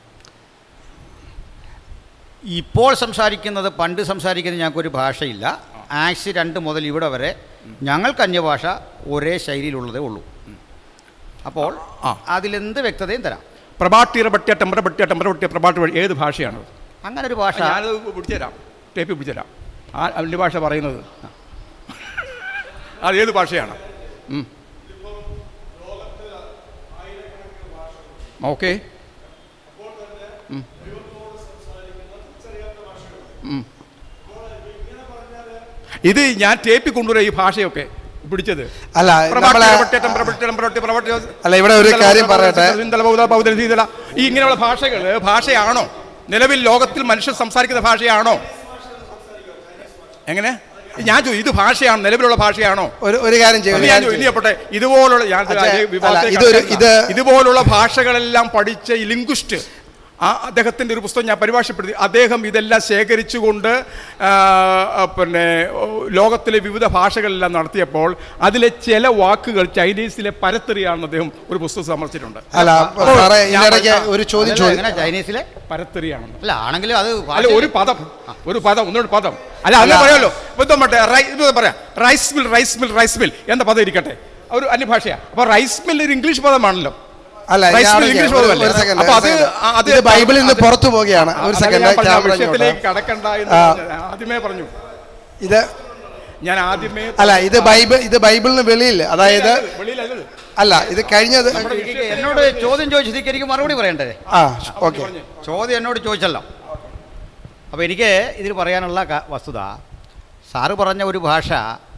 ഇപ്പോൾ സംസാരിക്കുന്നത് പണ്ട് സംസാരിക്കുന്നത് ഞങ്ങൾക്കൊരു ഭാഷയില്ല ആക്സ് രണ്ട് മുതൽ ഇവിടെ വരെ ഞങ്ങൾക്ക് അന്യഭാഷ ഒരേ ശൈലിയിലുള്ളതേ ഉള്ളൂ അപ്പോൾ ആ. അതിലെന്ത് വ്യക്തതയും തരാം പ്രഭാട്ടിയറ പട്ടിയ ടെമ്പറ പട്ടിയ ടെമ്പറ പട്ടിയ പ്രഭാട്ട് വഴി ഏത് ഭാഷയാണ് അങ്ങനെ ഒരു ഭാഷ ഞാനത് പിടിച്ചുതരാം ടേപ്പ് പിടിച്ചുതരാം ആ അന്യ ഭാഷ പറയുന്നത് അത് ഏത് ഭാഷയാണ് ഓക്കെ ഇത് ഞാൻ ടേപ്പിൽ കൊണ്ടുവരാം ഈ ഭാഷയൊക്കെ പിടിച്ചത് അല്ല നമ്മളെ അല്ല, ഇവിടെ ഒരു കാര്യം പറയട്ടെ. ഈ ഇങ്ങനെയുള്ള ഭാഷകൾ ഭാഷയാണോ നിലവിൽ ലോകത്തിൽ മനുഷ്യർ സംസാരിക്കുന്ന ഭാഷയാണോ എങ്ങനെ ഞാൻ ചോദിച്ചു ഇത് ഭാഷയാണോ നിലവിലുള്ള ഭാഷയാണോ ഒരു ഒരു കാര്യം ചെയ്യും ഇനി ഞാൻ ചോദിച്ചു, ഇനി അപ്പോട്ടെ ഇതുപോലുള്ള ഞാൻ അച്ഛാ, അതേ വിവാദത്തെ അല്ല, ഇതൊരു- കടക്കണ്ട. ഇത് ഇതുപോലുള്ള ഭാഷകളെല്ലാം പഠിച്ച ഈ ലിംഗ്വിസ്റ്റ് ആ അദ്ദേഹത്തിൻ്റെ ഒരു പുസ്തകം ഞാൻ പരിഭാഷപ്പെടുത്തി അദ്ദേഹം ഇതെല്ലാം ശേഖരിച്ചുകൊണ്ട് ആ, ആ, പിന്നെ ഓ, ലോകത്തിലെ വിവിധ ഭാഷകളെല്ലാം നടത്തിയപ്പോൾ അതിലെ ചില വാക്കുകൾ ചൈനീസിലെ പരത്തെറിയാണെന്ന് അദ്ദേഹം ഒരു പുസ്തകം സമർപ്പിച്ചിട്ടുണ്ട് അല്ല സാറേ ഇതിനിടയ്ക്ക് ഒരു ചോദ്യം അതല്ല, ചോദിക്കും എങ്ങനെ ചൈനീസിലെ പരത്തെറിയാണെന്ന് അല്ല ആണെങ്കിലും അത് അല്ല ഭാഷയിൽ- ഒരു പദം ഒരു പദം ഒന്നുകൂടി പദം അല്ല അങ്ങനെ പറയാമല്ലോ ഇപ്പം മറ്റേ റൈ- ഇത് പറയാം rice mill rice mill rice mill എന്ന പദം ഇരിക്കട്ടെ ഒരു അന്യഭാഷയാ അപ്പൊ റൈസ് മിൽ ഒരു ഇംഗ്ലീഷ് പദമാണല്ലോ അല്ല റൈസ് ഞാൻ മിൽ ഇംഗ്ലീഷ് ഒരു- പദമല്ലേ? ഒരു സെക്കൻഡ് അപ്പൊ അത് അത് ഇത് ബൈബിളിൽ നിന്ന് അത് പുറത്തു പോവുകയാണ് ഒരു അതല്ല സെക്കൻഡ് ഞാൻ പറഞ്ഞ ക്യാമറ വിഷയത്തിലേക്ക് ഇങ്ങോട്ട്. കടക്കണ്ട എന്ന് ആ. ഞാൻ ആദ്യമേ പറഞ്ഞു ഇത് ഞാൻ ആദ്യമേ അല്ല ഇത് ബൈബിൾ ഇത് ബൈബിളിന് വെളിയിൽ അതായത് വെളിയിലല്ലത് അല്ല ഇത് കഴിഞ്ഞത് എനിക്ക് എന്നോട് ചോദ്യം ചോദിച്ചതിക്ക് എനിക്ക് മറുപടി പറയണ്ടേ ആ ഓക്കെ ചോദ്യം എന്നോട് ചോദിച്ചല്ലോ അപ്പോൾ എനിക്ക് ഇതിൽ പറയാനുള്ള ക- വസ്തുത സാറ് പറഞ്ഞ ഒരു ഭാഷ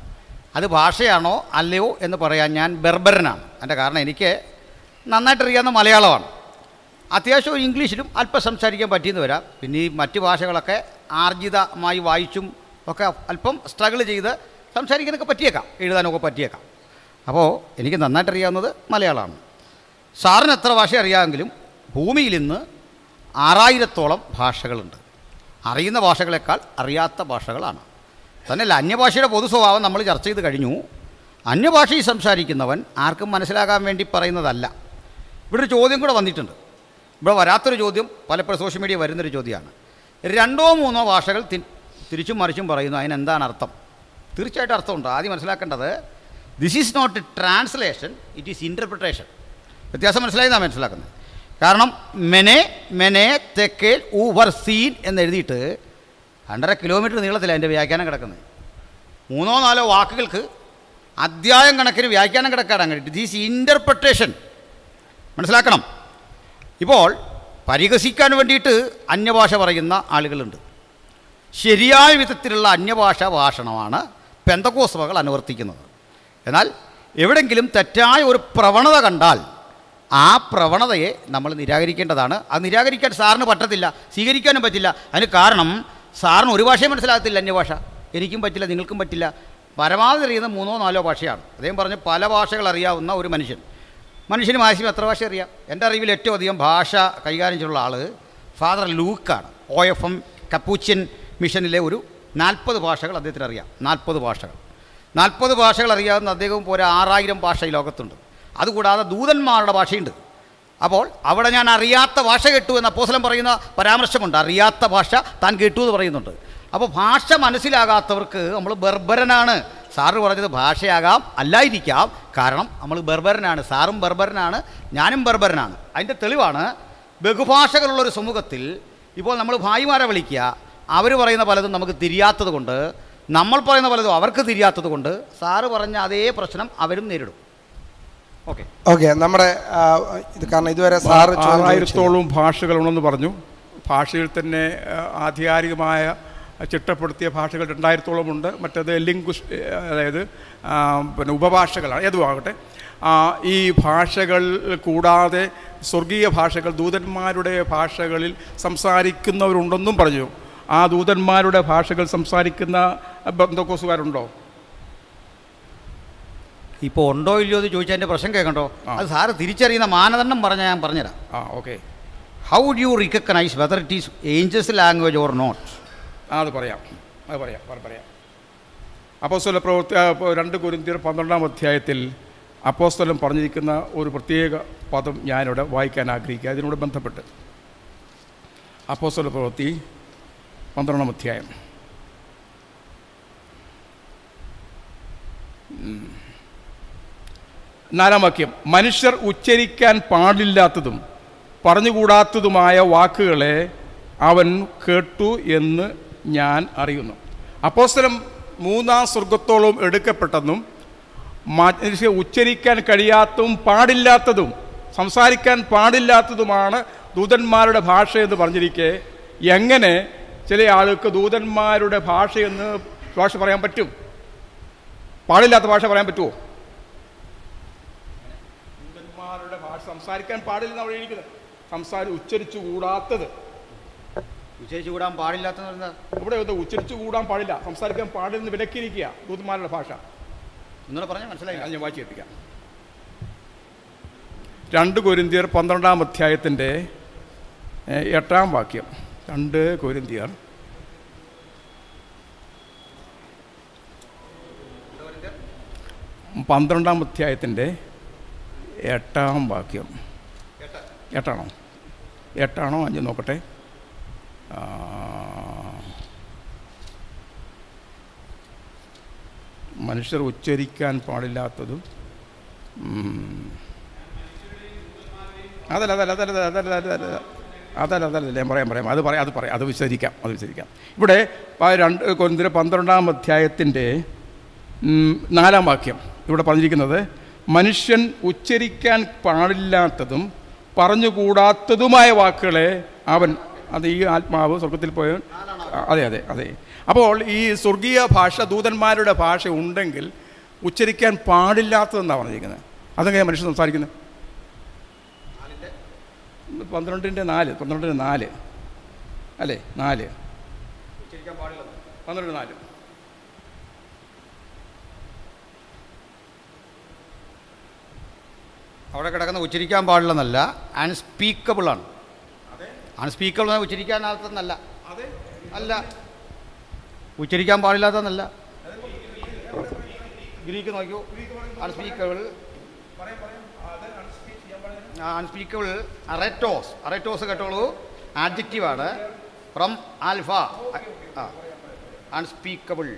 അത് ഭാഷയാണോ അല്ലയോ എന്ന് പറയാൻ ഞാൻ ബെർബരനാണ് എൻ്റെ കാരണം എനിക്ക് നന്നായിട്ടറിയാവുന്ന മലയാളമാണ് അത്യാവശ്യം ഇംഗ്ലീഷിലും അല്പം സംസാരിക്കാൻ പറ്റിയെന്ന് വരാം പിന്നെ ഈ മറ്റ് ഭാഷകളൊക്കെ ആർജിതമായി വായിച്ചും ഒക്കെ അല്പം സ്ട്രഗിൾ ചെയ്ത് സംസാരിക്കാനൊക്കെ പറ്റിയേക്കാം എഴുതാനൊക്കെ പറ്റിയേക്കാം അപ്പോൾ എനിക്ക് നന്നായിട്ടറിയാവുന്നത് മലയാളമാണ് സാറിന് എത്ര ഭാഷ അറിയാമെങ്കിലും ഭൂമിയിൽ ഇന്ന് ആറായിരത്തോളം ഭാഷകളുണ്ട് അറിയുന്ന ഭാഷകളെക്കാൾ അറിയാത്ത ഭാഷകളാണ് തന്നെയല്ല അന്യഭാഷയുടെ പൊതു സ്വഭാവം നമ്മൾ ചർച്ച ചെയ്ത് കഴിഞ്ഞു അന്യഭാഷയിൽ സംസാരിക്കുന്നവൻ ആർക്കും മനസ്സിലാകാൻ വേണ്ടി പറയുന്നതല്ല ഇവിടെ ഒരു ചോദ്യം കൂടെ വന്നിട്ടുണ്ട് ഇവിടെ വരാത്തൊരു ചോദ്യം പലപ്പോഴും സോഷ്യൽ മീഡിയ വരുന്നൊരു ചോദ്യമാണ് രണ്ടോ മൂന്നോ ഭാഷകൾ തി- തിരിച്ചും മറിച്ചും പറയുന്നു അതിനെന്താണ് അർത്ഥം തീർച്ചയായിട്ടും അർത്ഥമുണ്ട് ആദ്യം മനസ്സിലാക്കേണ്ടത് this is not translation it is interpretation വ്യത്യാസം മനസ്സിലായി നാം മനസ്സിലാക്കുന്നത് കാരണം മെനെ മെനെ തെക്കേൽ ഊവർ സീൻ എന്ന് എഴുതിയിട്ട് രണ്ടര കിലോമീറ്റർ നീളത്തിലാണ് അതിൻ്റെ വ്യാഖ്യാനം കിടക്കുന്നത് മൂന്നോ നാലോ വാക്കുകൾക്ക് അധ്യായം കണക്കിന് വ്യാഖ്യാനം കിടക്കാണ് അങ്ങനെ ദിസ് ഇൻ്റർപ്രിട്ടേഷൻ മനസ്സിലാക്കണം ഇപ്പോൾ പരിഹസിക്കാൻ വേണ്ടിയിട്ട് അന്യഭാഷ പറയുന്ന ആളുകളുണ്ട് ശരിയായ വിധത്തിലുള്ള അന്യഭാഷ ഭാഷണമാണ് പെന്തക്കോസ്തവകൾ അനുവർത്തിക്കുന്നത് എന്നാൽ എവിടെങ്കിലും തെറ്റായ ഒരു പ്രവണത കണ്ടാൽ ആ പ്രവണതയെ നമ്മൾ നിരാകരിക്കേണ്ടതാണ് അത് നിരാകരിക്കാൻ സാറിന് പറ്റത്തില്ല സ്വീകരിക്കാനും പറ്റില്ല അതിന് കാരണം സാറിന് ഒരു ഭാഷയും മനസ്സിലാകത്തില്ല അന്യഭാഷ എനിക്കും പറ്റില്ല നിങ്ങൾക്കും പറ്റില്ല പരമാവധി അറിയുന്ന മൂന്നോ നാലോ ഭാഷയാണ് അദ്ദേഹം പറഞ്ഞ പല ഭാഷകൾ അറിയാവുന്ന ഒരു മനുഷ്യൻ മനുഷ്യന് മാക്സിമം എത്ര ഭാഷ അറിയാം എൻ്റെ അറിവിൽ ഏറ്റവും അധികം ഭാഷ കൈകാര്യം ചെയ്തുള്ള ആൾ ഫാദർ ലൂക്കാണ് ഒ എഫ് എം കപ്പൂച്ചിയൻ മിഷനിലെ ഒരു നാൽപ്പത് ഭാഷകൾ അദ്ദേഹത്തിന് അറിയാം നാൽപ്പത് ഭാഷകൾ നാൽപ്പത് ഭാഷകൾ അറിയാവുന്ന അദ്ദേഹവും പോലെ ആറായിരം ഭാഷ ഈ ലോകത്തുണ്ട് അതുകൂടാതെ ദൂതന്മാരുടെ ഭാഷയുണ്ട് അപ്പോൾ അവിടെ ഞാൻ അറിയാത്ത ഭാഷ കേട്ടു എന്ന അപ്പോസലം പറയുന്ന പരാമർശമുണ്ട് അറിയാത്ത ഭാഷ താൻ കേട്ടു എന്ന് പറയുന്നുണ്ട് അപ്പോൾ ഭാഷ മനസ്സിലാകാത്തവർക്ക് നമ്മൾ ബർബരനാണ് സാറ് പറഞ്ഞത് ഭാഷയാകാം അല്ലായിരിക്കാം കാരണം നമ്മൾ ബർബരനാണ് സാറും ബർബരനാണ് ഞാനും ബർബരനാണ് അതിൻ്റെ തെളിവാണ് ബഹുഭാഷകളുള്ളൊരു സമൂഹത്തിൽ ഇപ്പോൾ നമ്മൾ ഭായിമാരെ വിളിക്കുക അവർ പറയുന്ന പലതും നമുക്ക് തിരിയാത്തത് കൊണ്ട് നമ്മൾ പറയുന്ന പലതും അവർക്ക് തിരിയാത്തത് കൊണ്ട് സാറ് പറഞ്ഞ അതേ പ്രശ്നം അവരും നേരിടും ഓക്കെ ഓക്കെ നമ്മുടെ ആ, ഇത് കാരണം ഇതുവരെ സാറ് ചോദ്യം ചോദിച്ചില്ല. ആറായിരത്തോളം ഭാഷകളുണ്ടെന്ന് പറഞ്ഞു ഭാഷയിൽ തന്നെ ആ, ആധികാരികമായ ചിട്ടപ്പെടുത്തിയ ഭാഷകൾ രണ്ടായിരത്തോളം ഉണ്ട് മറ്റത് ലിംഗ്വിസ് അതായത് ആ, പിന്നെ ഉപഭാഷകളാണ് ഏതും ആകട്ടെ ആ, ഈ ഭാഷകൾ കൂടാതെ സ്വർഗീയ ഭാഷകൾ ദൂതന്മാരുടെ ഭാഷകളിൽ സംസാരിക്കുന്നവരുണ്ടെന്നും പറഞ്ഞു ആ ദൂതന്മാരുടെ ഭാഷകൾ സംസാരിക്കുന്ന ബന്ധക്കോസുകാരുണ്ടോ ഇപ്പോൾ ഉണ്ടോ ഇല്ലയോ എന്ന് ചോദിച്ചാൽ എൻ്റെ പ്രശ്നം കേൾക്കണ്ടോ അത് സാറ് തിരിച്ചറിയുന്ന മാനദണ്ഡം പറഞ്ഞാൽ ഞാൻ പറഞ്ഞുതരാം ആ okay how do you recognise whether it is angels language or not ആ അത് പറയാം അത് പറയാം പറ- പറയാം അപ്പോസ്തല പ്രവൃത്തി ആ, ഇപ്പോ രണ്ട് കുരിന്തിയർ പന്ത്രണ്ടാം അധ്യായത്തിൽ അപ്പോസ്തലം പറഞ്ഞിരിക്കുന്ന ഒരു പ്രത്യേക പദം ഞാനിവിടെ വായിക്കാൻ ആഗ്രഹിക്കുക അതിനോട് ബന്ധപ്പെട്ട് അപ്പോസ്തല പ്രവൃത്തി പന്ത്രണ്ടാം അധ്യായം ഉം. നാലാം വാക്യം മനുഷ്യർ ഉച്ചരിക്കാൻ പാടില്ലാത്തതും പറഞ്ഞുകൂടാത്തതുമായ വാക്കുകളെ അവൻ കേട്ടു എന്ന് ഞാൻ അറിയുന്നു അപ്പോസ്തലം മൂന്നാം സ്വർഗത്തോളം എടുക്കപ്പെട്ടെന്നും മനുഷ്യ ഉച്ചരിക്കാൻ കഴിയാത്തതും പാടില്ലാത്തതും സംസാരിക്കാൻ പാടില്ലാത്തതുമാണ് ദൂതന്മാരുടെ ഭാഷ എന്ന് പറഞ്ഞിരിക്കെ എങ്ങനെ ചില ആൾക്ക് ദൂതന്മാരുടെ ഭാഷയെന്ന് ഭാഷ പറയാൻ പറ്റും പാടില്ലാത്ത ഭാഷ പറയാൻ പറ്റുമോ ദൂതന്മാരുടെ ഭാഷ സംസാരിക്കാൻ പാടില്ലെന്ന് അവിടെ ഇരിക്കുന്നത് സംസാരം ഉച്ചരിച്ചു കൂടാത്തത് വിശേഷിച്ച് കൂടാൻ പാടില്ലാത്തെന്ന് പറഞ്ഞാൽ ഇവിടെ ഒന്ന് ഉച്ചരിച്ചു കൂടാൻ പാടില്ല സംസാരിക്കാൻ പാടില്ലെന്ന് വിലക്കിയിരിക്കുക ദൂതന്മാരുടെ ഭാഷ ഒന്നുകൂടെ പറഞ്ഞാൽ മനസ്സിലായില്ല അത് ഞാൻ വായിച്ചു കേൾപ്പിക്കാം രണ്ട് കൊരിന്തിയർ പന്ത്രണ്ടാം അധ്യായത്തിൻ്റെ ഏഹ്, എട്ടാം വാക്യം രണ്ട് കൊരിന്തിയർ പന്ത്രണ്ടാം അധ്യായത്തിൻ്റെ എട്ടാം വാക്യം എട്ടാണോ എട്ടാണോ അഞ്ച് നോക്കട്ടെ ആ, മനുഷ്യർ ഉച്ചരിക്കാൻ പാടില്ലാത്തതും ഉം. അതല്ല അതല്ല അതല്ല അതല്ല അതല്ല അതല്ല അതല്ല അതല്ല ഞാൻ പറയാം പറയാം അത് പറയാം അത് പറയാം അത് വിശദീകരിക്കാം അത് വിശദീകരിക്കാം ഇവിടെ പ- രണ്ട് കൊന്തിര പന്ത്രണ്ടാം അധ്യായത്തിൻ്റെ ഉം, നാലാം വാക്യം ഇവിടെ പറഞ്ഞിരിക്കുന്നത് മനുഷ്യൻ ഉച്ചരിക്കാൻ പാടില്ലാത്തതും പറഞ്ഞുകൂടാത്തതുമായ വാക്കുകളെ അവൻ അത് ഈ ആത്മാവ് സ്വർഗത്തിൽ പോയ അതെ അതെ അതെ അപ്പോൾ ഈ സ്വർഗീയ ഭാഷ ദൂതന്മാരുടെ ഭാഷ ഉണ്ടെങ്കിൽ ഉച്ചരിക്കാൻ പാടില്ലാത്തതെന്നാണ് പറഞ്ഞിരിക്കുന്നത് അതെങ്ങനെ മനുഷ്യൻ സംസാരിക്കുന്നത് പന്ത്രണ്ടിൻ്റെ നാല് പന്ത്രണ്ടിൻ്റെ നാല് അല്ലേ നാല് പന്ത്രണ്ട് നാല് അവിടെ കിടക്കുന്ന ഉച്ചരിക്കാൻ പാടില്ലെന്നല്ല അൺസ്പീക്കബിൾ ആണ് അൺസ്പീക്കബിൾ എന്ന് ഉച്ചരിക്കാനാകത്തെന്നല്ല അല്ല ഉച്ചരിക്കാൻ പാടില്ലാത്തതെന്നല്ല ഗ്രീക്ക് നോക്കൂ അൺസ്പീക്കബിൾ അൺസ്പീക്കബിൾ അറേറ്റോസ് അറേറ്റോസ് കേട്ടോളൂ ആഡ്ജക്റ്റീവാണ് ഫ്രം ആൽഫ ആ അൺസ്പീക്കബിൾ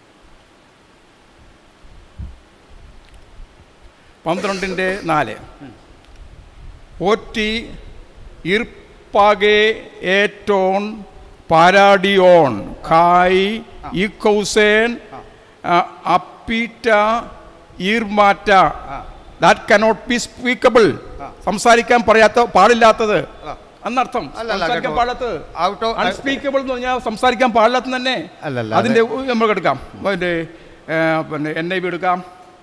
പന്ത്രണ്ടിൻ്റെ നാല് ഓറ്റി ഇർപ്പാകെ ഏറ്റോൺ പാരാഡിയോൺ ഖായ് ഇക്കൗസേൻ അപ്പീറ്റ ഈർമാറ്റ ദാറ്റ് കനോട്ട് ബി സ്പീക്കബിൾ സംസാരിക്കാൻ പറയാത്ത പാടില്ലാത്തത് എന്നർത്ഥം അല്ല, അല്ല, സംസാരിക്കാൻ കേട്ടോ. പാടില്ലാത്തത് Out of- അൺസ്പീക്കബിൾ എന്ന് പറഞ്ഞാൽ സംസാരിക്കാൻ പാടില്ലാത്ത തന്നെ അല്ലല്ല, അതിന്റെ നമുക്ക് എടുക്കാം അതിന്റെ ഏ, പിന്നെ എൻ ഐ ബി എടുക്കാം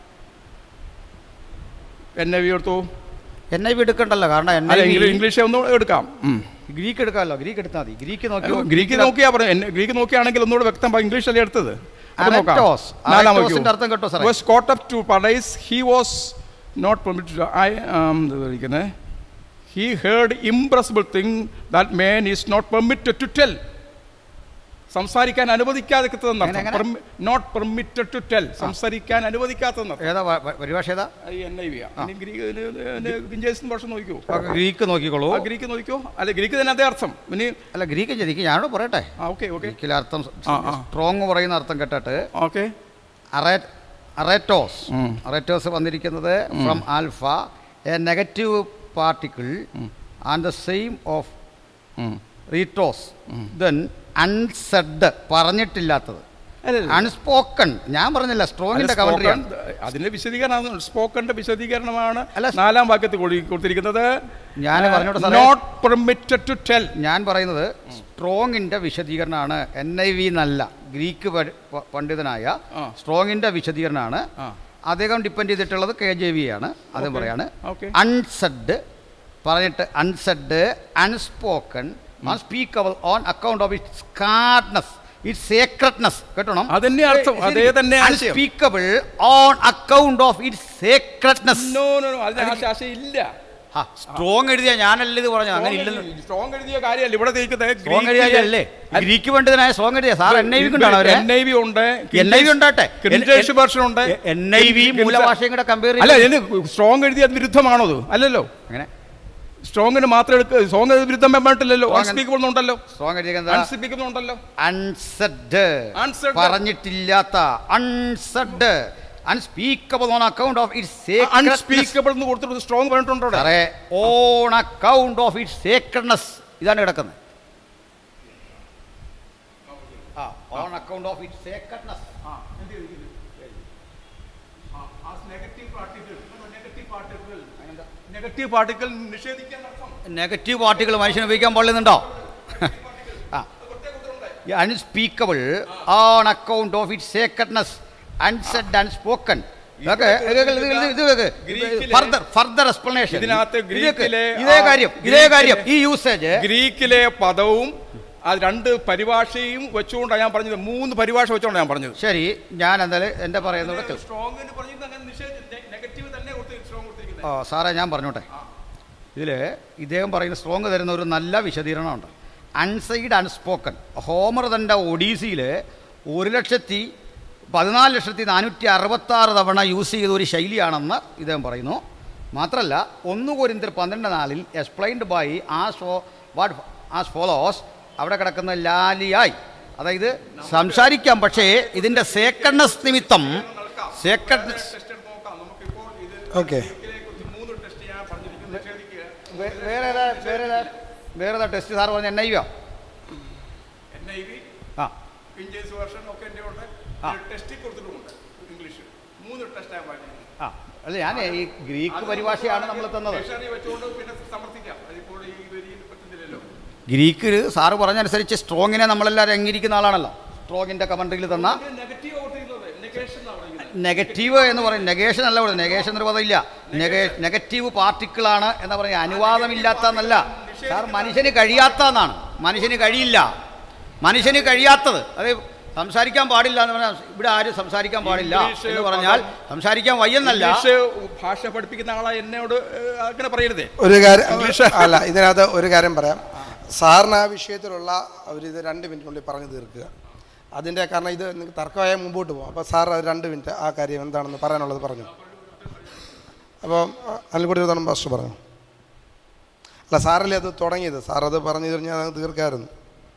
എൻ ഐ ബി എടുത്തു എൻ ഐ വി എടുക്കണ്ടല്ലോ കാരണം എൻ അല്ല ഐ ഇംഗ്ലീഷ് ഇംഗ്ലീഷ് ഒന്ന് എടുക്കാം ഉം. ഗ്രീക്ക് എടുക്കാമല്ലോ ഗ്രീക്ക് എടുത്താൽ മതി ഗ്രീക്ക് നോക്കി ഗ്രീക്ക് നോക്കിയാ പറഞ്ഞു എന്നെ- ഗ്രീക്ക് നോക്കിയാണെങ്കിൽ ഒന്നുകൂടെ വ്യക്തം ഇംഗ്ലീഷ് അല്ലേ എടുത്തത് അപ്പൊ നോക്കാം. Aretos. നാലാം Aretosന്റെ വാക്യം. അർത്ഥം കേട്ടോ സാറേ? Was caught up to paradise, he was not permitted to- I, um, ഇത് ഇരിക്കുന്നെ. he heard impossible thing that man is not permitted to tell സംസാരിക്കാൻ അനുവദിക്കാതെ എങ്ങനെ? നോട്ട് പെർമിറ്റഡ് ടു ടെൽ സംസാരിക്കാൻ അനുവദിക്കാത്തതെന്നർത്ഥം ഏതാ വ- വ- പരിഭാഷ ഏതാ എൻ ഐ വി ഗ്രീക്ക് ഭാഷ നോക്കിയോ ഒക്കെ ഗ്രീക്ക് നോക്കിക്കോളൂ ആ ഗ്രീക്ക് നോക്കിയോ അല്ല ഗ്രീക്ക് തന്നെ അതേ അർത്ഥം ഇനി അല്ല ഗ്രീക്ക് ജനിക്ക് ഞാനോട് പറയട്ടെ ആ ഓക്കെ ഓക്കെ ഗ്രീക്കിലെ അർത്ഥം ആ, ആ. സ്ട്രോങ് പറയുന്ന അർത്ഥം കേട്ടിട്ട് ഓക്കെ അറേ അറേറ്റോസ് ഉം. അറേറ്റോസ് വന്നിരിക്കുന്നത് from alpha a negative particle and the same of റീറ്റോസ് ദെൻ അൺസെഡ് പറഞ്ഞിട്ടില്ലാത്തത് അല്ലല്ല. അൺസ്പോക്കൺ ഞാൻ പറഞ്ഞില്ല സ്ട്രോങ്ങിന്റെ കമന്ററിയാണ് അതിന്റെ വിശദീകരണം സ്പോക്കന്റെ വിശദീകരണമാണ് അല്ല, നാലാം വാക്യത്തിൽ കൊടു- കൊടുത്തിരിക്കുന്നത് ഞാൻ പറഞ്ഞോട്ടെ സാറേ. നോട്ട് പെർമിറ്റഡ് ടു ടെൽ ഞാൻ പറയുന്നത് സ്ട്രോങ്ങിന്റെ വിശദീകരണമാണ് എൻ ഐ വി എന്നല്ല ഗ്രീക്ക് പ- പ- പണ്ഡിതനായ ആ. സ്ട്രോങ്ങിന്റെ വിശദീകരണമാണ് ആ. അദ്ദേഹം ഡിപ്പെൻഡ് ചെയ്തിട്ടുള്ളത് കെ ജെ വി ആണ് അതും Okay. പറയാണ് Okay. അൺസെഡ് പറഞ്ഞിട്ട് unsaid unspoken unspeakable on account of its കാർഡ്നസ് ഇറ്റ്സ് സേക്രട്ട്നസ് കേട്ടോണം അതന്നെ അർത്ഥം, അതേ തന്നെ ആശയം. Unspeakable on account of its sacredness no no no അതിന് ആശ ഇല്ല സ്ട്രോങ് എഴുതിയ ഞാനല്ല ഇത് പറഞ്ഞത് അങ്ങനെ ഇല്ലെന്ന് സ്ട്രോങ് എഴുതിയ കാര്യമല്ല ഇവിടെ സ്ട്രോങ് എഴുതിയല്ലേ ഗ്രീക്ക് പണ്ഡിതനായ സ്ട്രോങ് എഴുതിയ സാർ എൻ ഐ വി കൊണ്ടാണ് അവര് എൻ ഐ വി ഉണ്ട് എൻ ഐ വി ഉണ്ടാട്ടെ കിൻഡേഷ് version ഉണ്ട് എൻ ഐ വി മൂലഭാഷയും കൂടെ കമ്പയർ അല്ല ഇതിന് സ്ട്രോങ് എഴുതിയ വിരുദ്ധമാണോ അത് അല്ലല്ലോ അങ്ങനെ സ്ട്രോങ്ങിന് മാത്രം എടുക്കുക സ്ട്രോങ് വിരുദ്ധം പറഞ്ഞിട്ടില്ലല്ലോ Strong- അൺസ്പീക്കബിൾ ഉണ്ടല്ലോ സ്ട്രോങ് എഴുതിയത് അൺസ്പീക്കബിൾ ഉണ്ടല്ലോ അൺസെഡ് Unsaid. പറഞ്ഞിട്ടില്ലാത്ത unsaid unspeakable on account of its unspeakable എന്ന് കൊടുത്തിട്ട് സ്ട്രോങ് പറഞ്ഞിട്ടുണ്ടോ അവിടെ? സാറേ on account of its sacredness ഇതാണ് കിടക്കുന്നത് on account of its sacredness negative particle നിഷേധിക്കാൻ അർത്ഥം നെഗറ്റീവ് പാർട്ടികൾ മനുഷ്യന് ഉപയോഗിക്കാൻ പാടില്ലെന്നുണ്ടോ unspeakable on account of it sacredness unsaid unspoken ഇതൊക്കെ ഗ്രീക്കിലെ- ഫർദർ ഫർദർ എക്സ്പ്ലനേഷൻ ഇതിനകത്ത് ഗ്രീക്കിലെ ഇതേ ആ കാര്യം ഇതേ കാര്യം ഈ ഗ്രീക്കിലെ- യൂസേജ് ഗ്രീക്കിലെ പദവും അത് രണ്ട് പരിഭാഷയും വെച്ചുകൊണ്ടാണ് ഞാൻ പറഞ്ഞത് മൂന്ന് പരിഭാഷ വെച്ചുകൊണ്ടാണ് ഞാൻ പറഞ്ഞത് ശരി ഞാൻ എന്തായാലും എൻ്റെ പറയുന്നത് കേൾക്കും സ്ട്രോങ് എന്ന് പറഞ്ഞത് അങ്ങനെ നിഷേധിച്ച് നെഗറ്റീവ് തന്നെ കൊടുത്ത് സ്ട്രോങ് കൊടുത്തിരിക്കുന്നത് ഓ സാറേ ഞാൻ പറഞ്ഞോട്ടെ ഇതിൽ ഇദ്ദേഹം പറയുന്ന സ്ട്രോങ് തരുന്ന ഒരു നല്ല വിശദീകരണമുണ്ട് അൺസൈഡ് അൺസ്പോക്കൺ ഹോമർ തൻ്റെ ഒഡീസിയിൽ ഒരു ലക്ഷത്തി പതിനാല് ലക്ഷത്തി നാനൂറ്റി അറുപത്താറ് തവണ യൂസ് ചെയ്ത ഒരു ശൈലിയാണെന്ന് ഇദ്ദേഹം പറയുന്നു മാത്രമല്ല ഒന്ന് കോരിന്തർ പന്ത്രണ്ട് നാലിൽ explained by as for what as follows അവിടെ കിടക്കുന്ന ലാലിയായി അതായത് സംസാരിക്കാം പക്ഷേ ഇതിൻ്റെ സേക്കഡ്നസ് നിമിത്തം സേക്കഡ്നസ് ഓക്കെ മൂന്ന് ടെസ്റ്റ് ഞാൻ പറഞ്ഞിരിക്കുന്നത് നിഷേധിക്കുക വേ- വേറെ ഏതാ വേറെ ഏതാ വേറെ ഏതാ ടെസ്റ്റ് സാർ പറഞ്ഞ എൻ ഐ വിയോ എൻ ഐ വി ആ ഇഞ്ചേഴ്സ് വേർഷൻ ഒക്കെ എൻ്റെ ഉണ്ട് ആ. ടെസ്റ്റിൽ കൊടുത്തിട്ടുമുണ്ട് ഇംഗ്ലീഷ് മൂന്ന് ടെസ്റ്റാണ് പറഞ്ഞിരിക്കുന്നത് ആ അല്ല ഞാൻ ഈ ഗ്രീക്ക് പരിഭാഷയാണ് നമ്മൾ തന്നത് ഡിക്ഷണറി വെച്ചുകൊണ്ട് പിന്നെ സമർത്ഥിക്കാം അതിപ്പോൾ ഈ വരിയിൽ പറ്റുന്നില്ലല്ലോ ഗ്രീക്കിൽ സാറ് പറഞ്ഞനുസരിച്ച് സ്ട്രോങ്ങിനെ നമ്മളെല്ലാവരും അംഗീകരിക്കുന്ന ആളാണല്ലോ സ്ട്രോങ്ങിൻ്റെ കമൻട്രിയിൽ തന്ന നെഗറ്റീവ് കൊടുത്തിരിക്കുന്നത് നെഗേഷൻ എന്നാണ് പറയുന്നത് നെഗറ്റീവ് എന്ന് പറയും നെഗേഷൻ അല്ല പറയുന്നത് നെഗേഷൻ എന്നൊരു പദമില്ല നെഗേ നെഗറ്റീവ് പാർട്ടിക്കിളാണ് എന്ന് പറയുന്നത് അനുവാദമില്ലാത്ത എന്നല്ല സാർ മനുഷ്യന് കഴിയാത്ത എന്നാണ് മനുഷ്യന് കഴിയില്ല മനുഷ്യന് കഴിയാത്തത് അത് സംസാരിക്കാൻ പാടില്ല എന്ന് പറഞ്ഞാൽ ഇവിടെ ആരും സംസാരിക്കാൻ പാടില്ല ഇംഗ്ലീഷ് എന്ന് പറഞ്ഞാൽ സംസാരിക്കാൻ വയ്യെന്നല്ല ഇംഗ്ലീഷ് ഭാഷ പഠിപ്പിക്കുന്ന ആളെ എന്നോട് ഏഹ്, അങ്ങനെ പറയരുതേ ഒരു കാര്യം ഇംഗ്ലീഷ് അല്ല ഇതിനകത്ത് ഒരു കാര്യം പറയാം സാറിന് ആ വിഷയത്തിലുള്ള ഒരു ഇത് രണ്ട് മിനിറ്റിനുള്ളിൽ പറഞ്ഞു തീർക്കുക അതിൻ്റെ കാരണം ഇത് നിങ്ങൾക്ക് തർക്കമായ മുമ്പോട്ട് പോകും അപ്പോൾ സാർ അത് രണ്ട് മിനിറ്റ് ആ കാര്യം എന്താണെന്ന് പറയാനുള്ളത് പറഞ്ഞു അപ്പോൾ അനിൽക്കുട്ടി ഒരു തവണ ഫസ്റ്റ് പറഞ്ഞു അല്ല സാറല്ലേ അത് തുടങ്ങിയത് സാർ അത് പറഞ്ഞു കഴിഞ്ഞാൽ അത് തീർക്കായിരുന്നു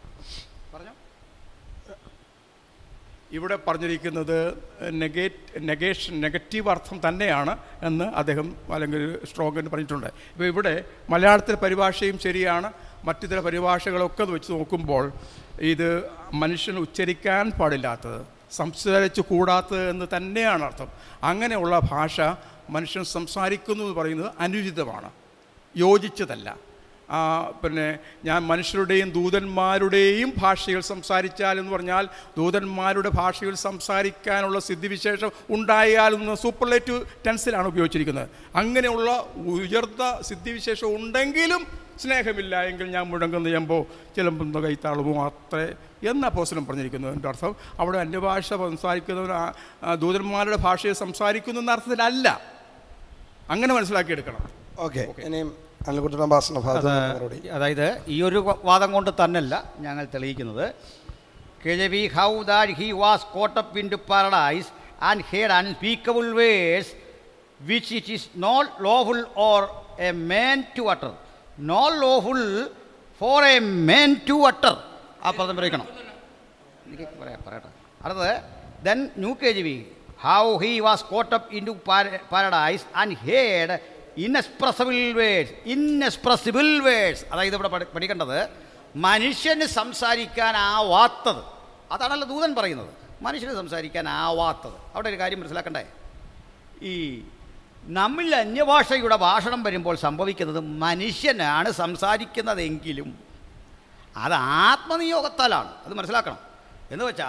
ഇവിടെ പറഞ്ഞിരിക്കുന്നത് നെഗേറ്റ് നെഗേഷൻ നെഗറ്റീവ് അർത്ഥം തന്നെയാണ് എന്ന് അദ്ദേഹം അല്ലെങ്കിൽ സ്ട്രോങ്ങിന് പറഞ്ഞിട്ടുണ്ട് ഇപ്പോൾ ഇവിടെ മലയാളത്തിലെ പരിഭാഷയും ശരിയാണ് മറ്റു ചില പരിഭാഷകളൊക്കെ വെച്ച് നോക്കുമ്പോൾ ഇത് മനുഷ്യൻ ഉച്ചരിക്കാൻ പാടില്ലാത്തത് സംസാരിച്ചു കൂടാത്തത് എന്ന് തന്നെയാണ് അർത്ഥം അങ്ങനെയുള്ള ഭാഷ മനുഷ്യൻ സംസാരിക്കുന്നു എന്ന് പറയുന്നത് അനുചിതമാണ് യോജിച്ചതല്ല ആ, പിന്നെ ഞാൻ മനുഷ്യരുടെയും ദൂതന്മാരുടെയും ഭാഷയിൽ സംസാരിച്ചാൽ എന്ന് പറഞ്ഞാൽ ദൂതന്മാരുടെ ഭാഷയിൽ സംസാരിക്കാനുള്ള സിദ്ധിവിശേഷം ഉണ്ടായാലെന്ന് സൂപ്പർലേറ്റീവ് ടെൻസിലാണ് ഉപയോഗിച്ചിരിക്കുന്നത് അങ്ങനെയുള്ള ഉയർന്ന സിദ്ധിവിശേഷം ഉണ്ടെങ്കിലും സ്നേഹമില്ല എങ്കിൽ ഞാൻ മുഴങ്ങുന്ന ചെമ്പോ ചിലമ്പുന്ന കൈത്താളവും മാത്രമേ എന്ന പോസ്റ്റലും പറഞ്ഞിരിക്കുന്നു എൻ്റെ അർത്ഥം അവിടെ അന്യഭാഷ സംസാരിക്കുന്നവർ ആ- ആ ദൂതന്മാരുടെ ഭാഷയിൽ സംസാരിക്കുന്നു എന്ന അർത്ഥത്തിലല്ല അങ്ങനെ മനസ്സിലാക്കിയെടുക്കണം ഓക്കെ ഇനിയും അനിൽക്കുട്ടിയുടെ ഭാഷണ ഭാഗത്ത് നിന്ന് മറുപടി അതായത് ഈ ഒരു വാദം കൊണ്ട് തന്നെയല്ല ഞങ്ങൾ തെളിയിക്കുന്നത് K J V how that he was caught up into paradise and heard unspeakable words which it is not lawful or a man to utter not lawful for a man to utter ആ പദം പ്രയോഗിക്കണം എനിക്ക് പറയാം പറയട്ടെ അടുത്തത് then new K J V how he was caught up into paradise and heard inexpressible words inexpressible words അതായത് ഇവിടെ പഠി- പഠിക്കേണ്ടത് മനുഷ്യന് സംസാരിക്കാനാവാത്തത് അതാണല്ലോ ദൂതൻ പറയുന്നത് മനുഷ്യന് സംസാരിക്കാനാവാത്തത് അവിടെ ഒരു കാര്യം മനസ്സിലാക്കണ്ടേ ഈ നമ്മിൽ അന്യഭാഷയുടെ ഭാഷണം വരുമ്പോൾ സംഭവിക്കുന്നത് മനുഷ്യനാണ് സംസാരിക്കുന്നതെങ്കിലും അത് ആത്മനിയോഗത്താലാണ് അത് മനസ്സിലാക്കണം എന്ന് വെച്ചാൽ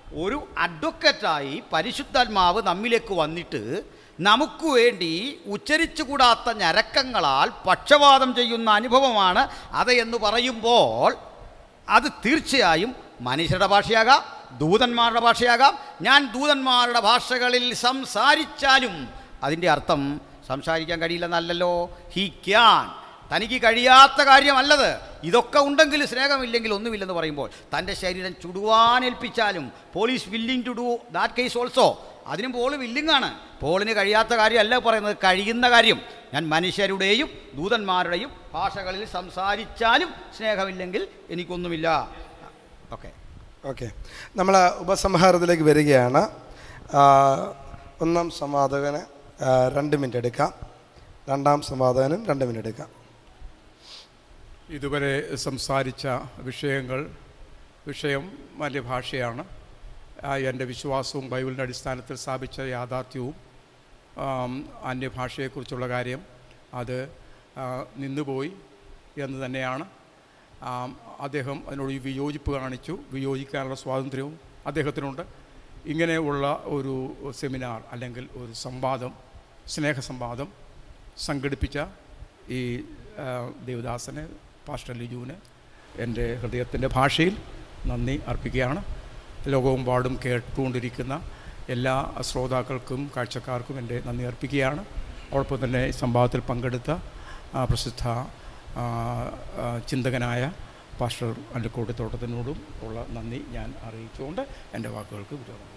ഒരു അഡ്വക്കറ്റായി പരിശുദ്ധാത്മാവ് നമ്മിലേക്ക് വന്നിട്ട് നമുക്ക് വേണ്ടി ഉച്ചരിച്ചുകൂടാത്ത ഞരക്കങ്ങളാൽ പക്ഷപാതം ചെയ്യുന്ന അനുഭവമാണ് അത് എന്ന് പറയുമ്പോൾ അത് തീർച്ചയായും മനുഷ്യരുടെ ഭാഷയാകാം ദൂതന്മാരുടെ ഭാഷയാകാം ഞാൻ ദൂതന്മാരുടെ ഭാഷകളിൽ സംസാരിച്ചാലും അതിൻ്റെ അർത്ഥം സംസാരിക്കാൻ കഴിയില്ലെന്നല്ലല്ലോ ഹി ക്യാൻ തനിക്ക് കഴിയാത്ത കാര്യമല്ലത് ഇതൊക്കെ ഉണ്ടെങ്കിൽ സ്നേഹമില്ലെങ്കിൽ ഒന്നുമില്ലെന്ന് പറയുമ്പോൾ തൻ്റെ ശരീരം ചുടുവാനേൽപ്പിച്ചാലും Paul is willing to do that case also അതിനും പോൾ വില്ലിംഗ് ആണ് പോളിന് കഴിയാത്ത കാര്യമല്ല പറയുന്നത് കഴിയുന്ന കാര്യം ഞാൻ മനുഷ്യരുടെയും ദൂതന്മാരുടെയും ഭാഷകളിൽ സംസാരിച്ചാലും സ്നേഹമില്ലെങ്കിൽ എനിക്കൊന്നുമില്ല ഓക്കെ ഓക്കെ നമ്മൾ ഉപസംഹാരത്തിലേക്ക് വരികയാണ് ആ, ഒന്നാം സംവാദകന് ആ, രണ്ട് മിനിറ്റ് എടുക്കാം രണ്ടാം സംവാദകനും രണ്ട് മിനിറ്റ് എടുക്കാം ഇതുവരെ സംസാരിച്ച വിഷയങ്ങൾ വിഷയം വലിയ ഭാഷയാണ് ആ, എൻ്റെ വിശ്വാസവും ബൈബിളിൻ്റെ അടിസ്ഥാനത്തിൽ സ്ഥാപിച്ച യാഥാർത്ഥ്യവും ആം, അന്യഭാഷയെക്കുറിച്ചുള്ള കാര്യം അത് ആ, നിന്നുപോയി എന്ന് തന്നെയാണ് ആം, അദ്ദേഹം അതിനോട് ഈ വിയോജിപ്പ് കാണിച്ചു വിയോജിക്കാനുള്ള സ്വാതന്ത്ര്യവും അദ്ദേഹത്തിനുണ്ട് ഇങ്ങനെയുള്ള ഒരു സെമിനാർ അല്ലെങ്കിൽ ഒരു സംവാദം സ്നേഹ സംവാദം സംഘടിപ്പിച്ച ഈ ആ, ദേവദാസന് പാസ്റ്റർ ലിജുവിന് എൻ്റെ ഹൃദയത്തിൻ്റെ ഭാഷയിൽ നന്ദി അർപ്പിക്കുകയാണ് ലോകമെമ്പാടും കേട്ടുകൊണ്ടിരിക്കുന്ന എല്ലാ ശ്രോതാക്കൾക്കും കാഴ്ചക്കാർക്കും എൻ്റെ നന്ദി അർപ്പിക്കുകയാണ് അതോടൊപ്പം തന്നെ ഈ സംവാദത്തിൽ പങ്കെടുത്ത ആ, പ്രസിദ്ധ ആ, ആ, ചിന്തകനായ പാസ്റ്റർ അല്ലിക്കോട്ടിത്തോട്ടത്തിനോടും ഉള്ള നന്ദി ഞാൻ അറിയിച്ചുകൊണ്ട് എൻ്റെ വാക്കുകൾക്ക് വിരോധം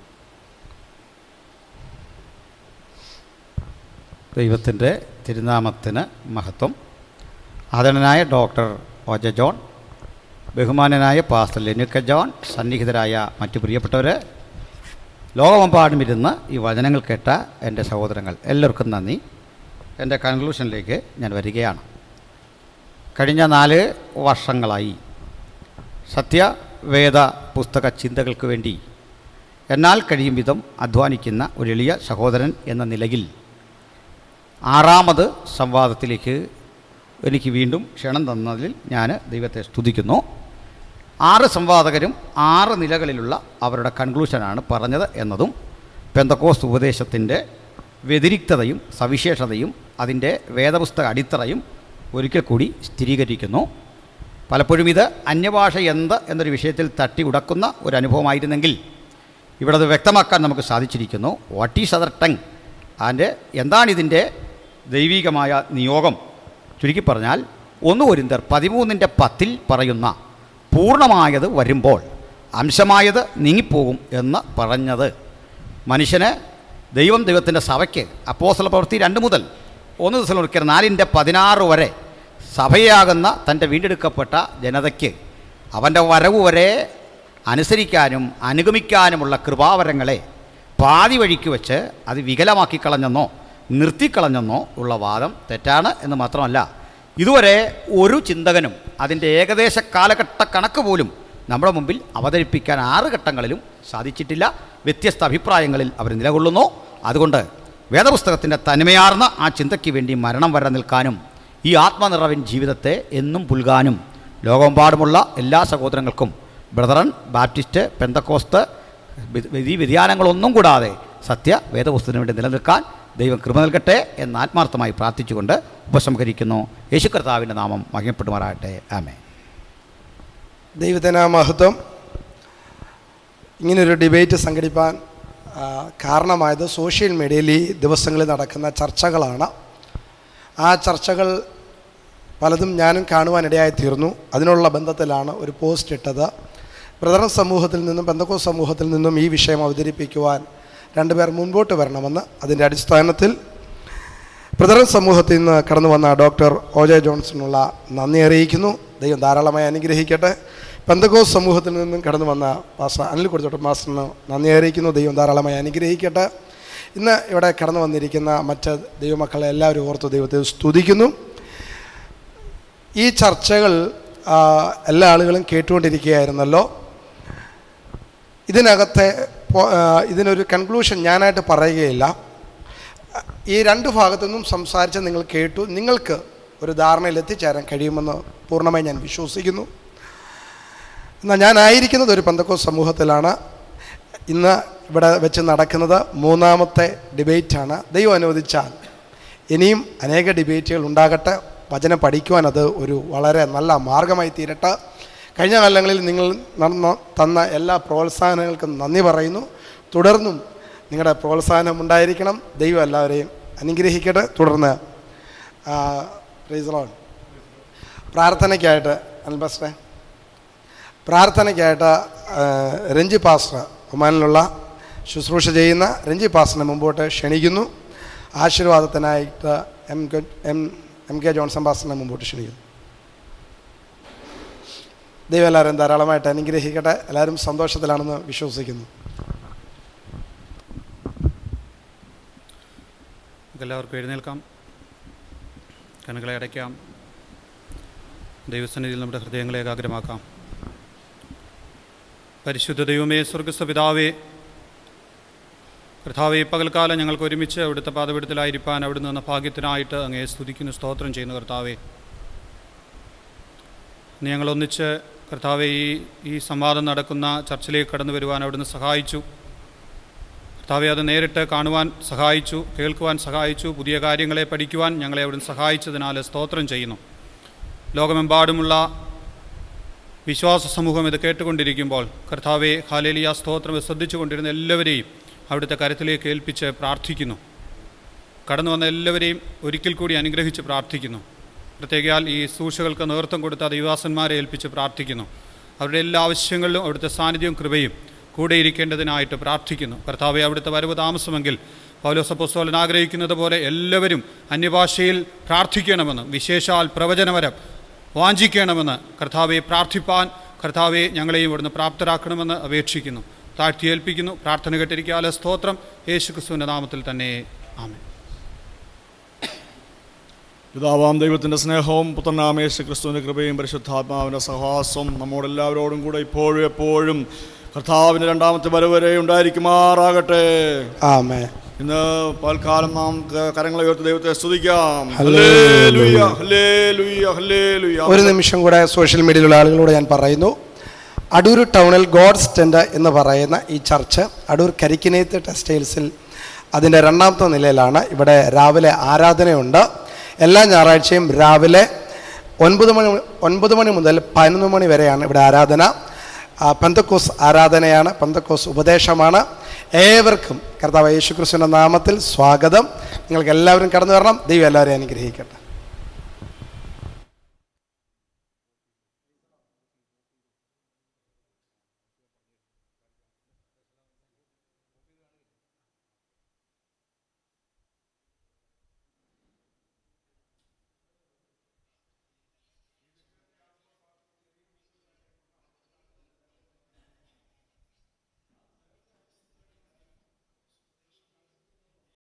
ദൈവത്തിൻ്റെ തിരുനാമത്തിന് മഹത്വം ആദരണനായ ഡോക്ടർ ഒജ ജോൺ ബഹുമാനനായ പാസ്റ്റർ ലെനുക്ക ജോൺ സന്നിഹിതരായ മറ്റു പ്രിയപ്പെട്ടവർ ലോകമെമ്പാടും ഇരുന്ന് ഈ വചനങ്ങൾ കേട്ട എൻ്റെ സഹോദരങ്ങൾ എല്ലാവർക്കും നന്ദി എൻ്റെ കൺക്ലൂഷനിലേക്ക് ഞാൻ വരികയാണ് കഴിഞ്ഞ നാല് വർഷങ്ങളായി സത്യവേദ പുസ്തക ചിന്തകൾക്ക് വേണ്ടി എന്നാൽ കഴിയും വിധം അധ്വാനിക്കുന്ന ഒരു എളിയ സഹോദരൻ എന്ന നിലയിൽ ആറാമത് സംവാദത്തിലേക്ക് എനിക്ക് വീണ്ടും ക്ഷണം തന്നതിൽ ഞാൻ ദൈവത്തെ സ്തുതിക്കുന്നു ആറ് സംവാദകരും ആറ് നിലകളിലുള്ള അവരുടെ കൺക്ലൂഷനാണ് പറഞ്ഞത് എന്നതും പെന്തക്കോസ് ഉപദേശത്തിൻ്റെ വ്യതിരിക്തതയും സവിശേഷതയും അതിൻ്റെ വേദപുസ്തക അടിത്തറയും ഒരിക്കൽ കൂടി സ്ഥിരീകരിക്കുന്നു പലപ്പോഴും ഇത് അന്യഭാഷ എന്ത് എന്നൊരു വിഷയത്തിൽ തട്ടി ഉടക്കുന്ന ഒരു അനുഭവമായിരുന്നെങ്കിൽ ഇവിടെ അത് വ്യക്തമാക്കാൻ നമുക്ക് സാധിച്ചിരിക്കുന്നു വാട്ട് ഈസ് അതർ ടങ് അതിൻ്റെ എന്താണിതിൻ്റെ ദൈവികമായ നിയോഗം ചുരുക്കി പറഞ്ഞാൽ ഒന്ന് ഒരിന്തർ പതിമൂന്നിൻ്റെ പത്തിൽ പറയുന്ന പൂർണ്ണമായത് വരുമ്പോൾ അംശമായത് നീങ്ങിപ്പോകും എന്ന് പറഞ്ഞത് മനുഷ്യന് ദൈവം ദൈവത്തിൻ്റെ സഭയ്ക്ക് അപ്പോസ്തല പ്രവൃത്തി രണ്ട് മുതൽ ഒന്ന് ദിവസം ഒരിക്കൽ നാലിൻ്റെ പതിനാറ് വരെ സഭയാകുന്ന തൻ്റെ വീണ്ടെടുക്കപ്പെട്ട ജനതയ്ക്ക് അവൻ്റെ വരവ് വരെ അനുസരിക്കാനും അനുഗമിക്കാനുമുള്ള കൃപാവരങ്ങളെ പാതി വഴിക്ക് വെച്ച് അത് വികലമാക്കി കളഞ്ഞെന്നോ നിർത്തിക്കളഞ്ഞെന്നോ ഉള്ള വാദം തെറ്റാണ് എന്ന് മാത്രമല്ല ഇതുവരെ ഒരു ചിന്തകനും അതിൻ്റെ ഏകദേശ കാലഘട്ട കണക്ക് പോലും നമ്മുടെ മുമ്പിൽ അവതരിപ്പിക്കാൻ ആറ് ഘട്ടങ്ങളിലും സാധിച്ചിട്ടില്ല വ്യത്യസ്ത അഭിപ്രായങ്ങളിൽ അവർ നിലകൊള്ളുന്നു അതുകൊണ്ട് വേദപുസ്തകത്തിൻ്റെ തനിമയാർന്ന ആ ചിന്തയ്ക്ക് വേണ്ടി മരണം വരെ നിൽക്കാനും ഈ ആത്മനിറവിൻ ജീവിതത്തെ എന്നും പുൽകാനും ലോകമെമ്പാടുമുള്ള എല്ലാ സഹോദരങ്ങൾക്കും ബ്രദറൻ ബാപ്റ്റിസ്റ്റ് പെന്തക്കോസ്ത് വി- വിധി വ്യതിയാനങ്ങളൊന്നും കൂടാതെ സത്യ വേദപുസ്തകത്തിന് വേണ്ടി നിലനിൽക്കാൻ ദൈവം കൃപ നൽകട്ടെ എന്ന് ആത്മാർത്ഥമായി പ്രാർത്ഥിച്ചുകൊണ്ട് ഉപസംഹരിക്കുന്നു യേശു കർത്താവിൻ്റെ നാമം മഹിമപ്പെടുമാറാകട്ടെ ആമേ ദൈവത്തിന് മഹത്വം ഇങ്ങനൊരു ഡിബേറ്റ് സംഘടിപ്പാൻ ആ, കാരണമായത് സോഷ്യൽ മീഡിയയിൽ ഈ ദിവസങ്ങളിൽ നടക്കുന്ന ചർച്ചകളാണ് ആ ചർച്ചകൾ പലതും ഞാനും കാണുവാനിടയായി തീർന്നു അതിനുള്ള ബന്ധത്തിലാണ് ഒരു പോസ്റ്റ് ഇട്ടത് ബ്രദറൻ സമൂഹത്തിൽ നിന്നും ബന്ധക്കോ സമൂഹത്തിൽ നിന്നും ഈ വിഷയം അവതരിപ്പിക്കുവാൻ രണ്ടുപേർ മുൻപോട്ട് വരണമെന്ന് അതിൻ്റെ അടിസ്ഥാനത്തിൽ ബ്രദറൻ സമൂഹത്തിൽ നിന്ന് കടന്നു വന്ന ഡോക്ടർ ഒ ജെ ജോൺസണുള്ള നന്ദി അറിയിക്കുന്നു ദൈവം ധാരാളമായി അനുഗ്രഹിക്കട്ടെ പെന്തകോസ് സമൂഹത്തിൽ നിന്നും കടന്നു വന്ന പാസ്റ്റർ അനിൽ കൊടുത്തോട്ട് മാസ്റ്ററിന് നന്ദി അറിയിക്കുന്നു ദൈവം ധാരാളമായി അനുഗ്രഹിക്കട്ടെ ഇന്ന് ഇവിടെ കടന്നു വന്നിരിക്കുന്ന മറ്റ് ദൈവമക്കളെ എല്ലാവരും ഓർത്ത് ദൈവത്തെ സ്തുതിക്കുന്നു ഈ ചർച്ചകൾ ആ, എല്ലാ ആളുകളും കേട്ടുകൊണ്ടിരിക്കുകയായിരുന്നല്ലോ ഇതിനകത്തെ പോ- ആ, ഇതിനൊരു കൺക്ലൂഷൻ ഞാനായിട്ട് പറയുകയില്ല ഈ രണ്ട് ഭാഗത്തു നിന്നും സംസാരിച്ച് നിങ്ങൾ കേട്ടു നിങ്ങൾക്ക് ഒരു ധാരണയിൽ എത്തിച്ചേരാൻ കഴിയുമെന്ന് പൂർണ്ണമായി ഞാൻ വിശ്വസിക്കുന്നു എന്നാൽ ഞാനായിരിക്കുന്നത് ഒരു പന്തക്കോ സമൂഹത്തിലാണ് ഇന്ന് ഇവിടെ വെച്ച് നടക്കുന്നത് മൂന്നാമത്തെ ഡിബേറ്റാണ് ദൈവം അനുവദിച്ചാൽ ഇനിയും അനേക ഡിബേറ്റുകൾ ഉണ്ടാകട്ടെ വചനം പഠിക്കുവാൻ അത് ഒരു വളരെ നല്ല മാർഗമായി തീരട്ടെ കഴിഞ്ഞ കാലങ്ങളിൽ നിങ്ങൾ നടന്ന തന്ന എല്ലാ പ്രോത്സാഹനങ്ങൾക്കും നന്ദി പറയുന്നു തുടർന്നും നിങ്ങളുടെ പ്രോത്സാഹനം ഉണ്ടായിരിക്കണം ദൈവം എല്ലാവരെയും അനുഗ്രഹിക്കട്ടെ തുടർന്ന് റീസണോൺ പ്രാർത്ഥനയ്ക്കായിട്ട് അൽബസ്റ്റേ പ്രാർത്ഥനയ്ക്കായിട്ട് ആ, രഞ്ജി പാസ്റ്റർ ഒമാനിലുള്ള ശുശ്രൂഷ ചെയ്യുന്ന രഞ്ജി പാസ്റ്ററിനെ മുമ്പോട്ട് ക്ഷണിക്കുന്നു ആശീർവാദത്തിനായിട്ട് M K M M K Johnson പാസ്റ്ററിനെ മുമ്പോട്ട് ക്ഷണിക്കുന്നു ദൈവം എല്ലാവരും ധാരാളമായിട്ട് അനുഗ്രഹിക്കട്ടെ എല്ലാവരും സന്തോഷത്തിലാണെന്ന് വിശ്വസിക്കുന്നു നമുക്ക് എല്ലാവർക്കും എഴുന്നേൽക്കാം കണ്ണുകളെ അടയ്ക്കാം ദൈവസന്നിധിയിൽ നമ്മുടെ ഹൃദയങ്ങളെ ഏകാഗ്രമാക്കാം പരിശുദ്ധ ദൈവമേ സ്വർഗസ്ഥ പിതാവേ കർത്താവെ പകൽക്കാലം ഞങ്ങൾക്ക് ഒരുമിച്ച് അവിടുത്തെ പാതപിടത്തിലായിരിക്കാൻ അവിടുന്ന് എന്ന ഭാഗ്യത്തിനായിട്ട് അങ്ങേ സ്തുതിക്കുന്നു സ്തോത്രം ചെയ്യുന്നു കർത്താവെ ഇന്ന് ഞങ്ങൾ ഒന്നിച്ച് കർത്താവെ ഈ ഈ സംവാദം നടക്കുന്ന ചർച്ചിലേക്ക് കടന്നു വരുവാൻ അവിടുന്ന് സഹായിച്ചു കർത്താവെ അത് നേരിട്ട് കാണുവാൻ സഹായിച്ചു കേൾക്കുവാൻ സഹായിച്ചു പുതിയ കാര്യങ്ങളെ പഠിക്കുവാൻ ഞങ്ങളെ അവിടുന്ന് സഹായിച്ചതിനാൽ സ്തോത്രം ചെയ്യുന്നു ലോകമെമ്പാടുമുള്ള വിശ്വാസ സമൂഹം ഇത് കേട്ടുകൊണ്ടിരിക്കുമ്പോൾ കർത്താവെ ഹാലേലിയ സ്തോത്രം ശ്രദ്ധിച്ചുകൊണ്ടിരുന്ന എല്ലാവരെയും അവിടുത്തെ കരത്തിലേക്ക് ഏൽപ്പിച്ച് പ്രാർത്ഥിക്കുന്നു കടന്നു വന്ന എല്ലാവരെയും ഒരിക്കൽ കൂടി അനുഗ്രഹിച്ച് പ്രാർത്ഥിക്കുന്നു പ്രത്യേകിയാൽ ഈ സൂക്ഷകൾക്ക് നേതൃത്വം കൊടുത്ത ദൈവാസന്മാരെ ഏൽപ്പിച്ച് പ്രാർത്ഥിക്കുന്നു അവരുടെ എല്ലാ ആവശ്യങ്ങളിലും അവിടുത്തെ സാന്നിധ്യവും കൃപയും കൂടെ ഇരിക്കേണ്ടതിനായിട്ട് പ്രാർത്ഥിക്കുന്നു കർത്താവെ അവിടുത്തെ വരവ് താമസമെങ്കിൽ പൗലോസപ്പോസ്തോലൻ ആഗ്രഹിക്കുന്നത് പോലെ എല്ലാവരും അന്യഭാഷയിൽ പ്രാർത്ഥിക്കണമെന്ന് വിശേഷാൽ പ്രവചനവരം വാഞ്ചിക്കണമെന്ന് കർത്താവെ പ്രാർത്ഥിപ്പാൻ കർത്താവെ ഞങ്ങളെയും ഇവിടുന്ന് പ്രാപ്തരാക്കണമെന്ന് അപേക്ഷിക്കുന്നു താഴ്ത്തി ഏൽപ്പിക്കുന്നു പ്രാർത്ഥന കേട്ടിരിക്കാലെ സ്തോത്രം യേശു ക്രിസ്തുവിൻ്റെ നാമത്തിൽ തന്നെ ആമേൻ പിതാവാം ദൈവത്തിൻ്റെ സ്നേഹവും പുത്രനാമേശ ക്രിസ്തുവിൻ്റെ കൃപയും പരിശുദ്ധാത്മാവിൻ്റെ സഹവാസവും നമ്മോടെല്ലാവരോടും കൂടെ ഇപ്പോഴും എപ്പോഴും കർത്താവിൻ്റെ രണ്ടാമത്തെ വരവ് വരെ ഉണ്ടായിരിക്കുമാറാകട്ടെ ആമേ ഇന്ന് പൽക്കാലം നാം ക- കരങ്ങളെ ഉയർത്തി ദൈവത്തെ സ്തുതിക്കാം ഹല്ലേലൂയ. Hallelujah, hallelujah, hallelujah. ഒരു നിമിഷം കൂടെ സോഷ്യൽ മീഡിയയിലുള്ള ആളുകളോട് ഞാൻ പറയുന്നു അടൂർ ടൗണിൽ ഗോഡ്സ് ടെൻഡ് എന്ന് പറയുന്ന ഈ ചർച്ച് അടൂർ കരിക്കിനേത്ത് ടെക്സ്റ്റൈൽസിൽ അതിൻ്റെ രണ്ടാമത്തെ നിലയിലാണ് ഇവിടെ രാവിലെ ആരാധനയുണ്ട് എല്ലാ ഞായറാഴ്ചയും രാവിലെ ഒൻപത് മണി ഒൻപത് മണി മുതൽ പതിനൊന്ന് മണി വരെയാണ് ഇവിടെ ആരാധന ആ, പെന്തക്കോസ് ആരാധനയാണ് പെന്തക്കോസ് ഉപദേശമാണ് ഏവർക്കും കർത്താവ് യേശുക്രിസ്തുവിൻ്റെ നാമത്തിൽ സ്വാഗതം നിങ്ങൾക്ക് എല്ലാവരും കടന്നു വരണം ദൈവം എല്ലാവരെയും അനുഗ്രഹിക്കട്ടെ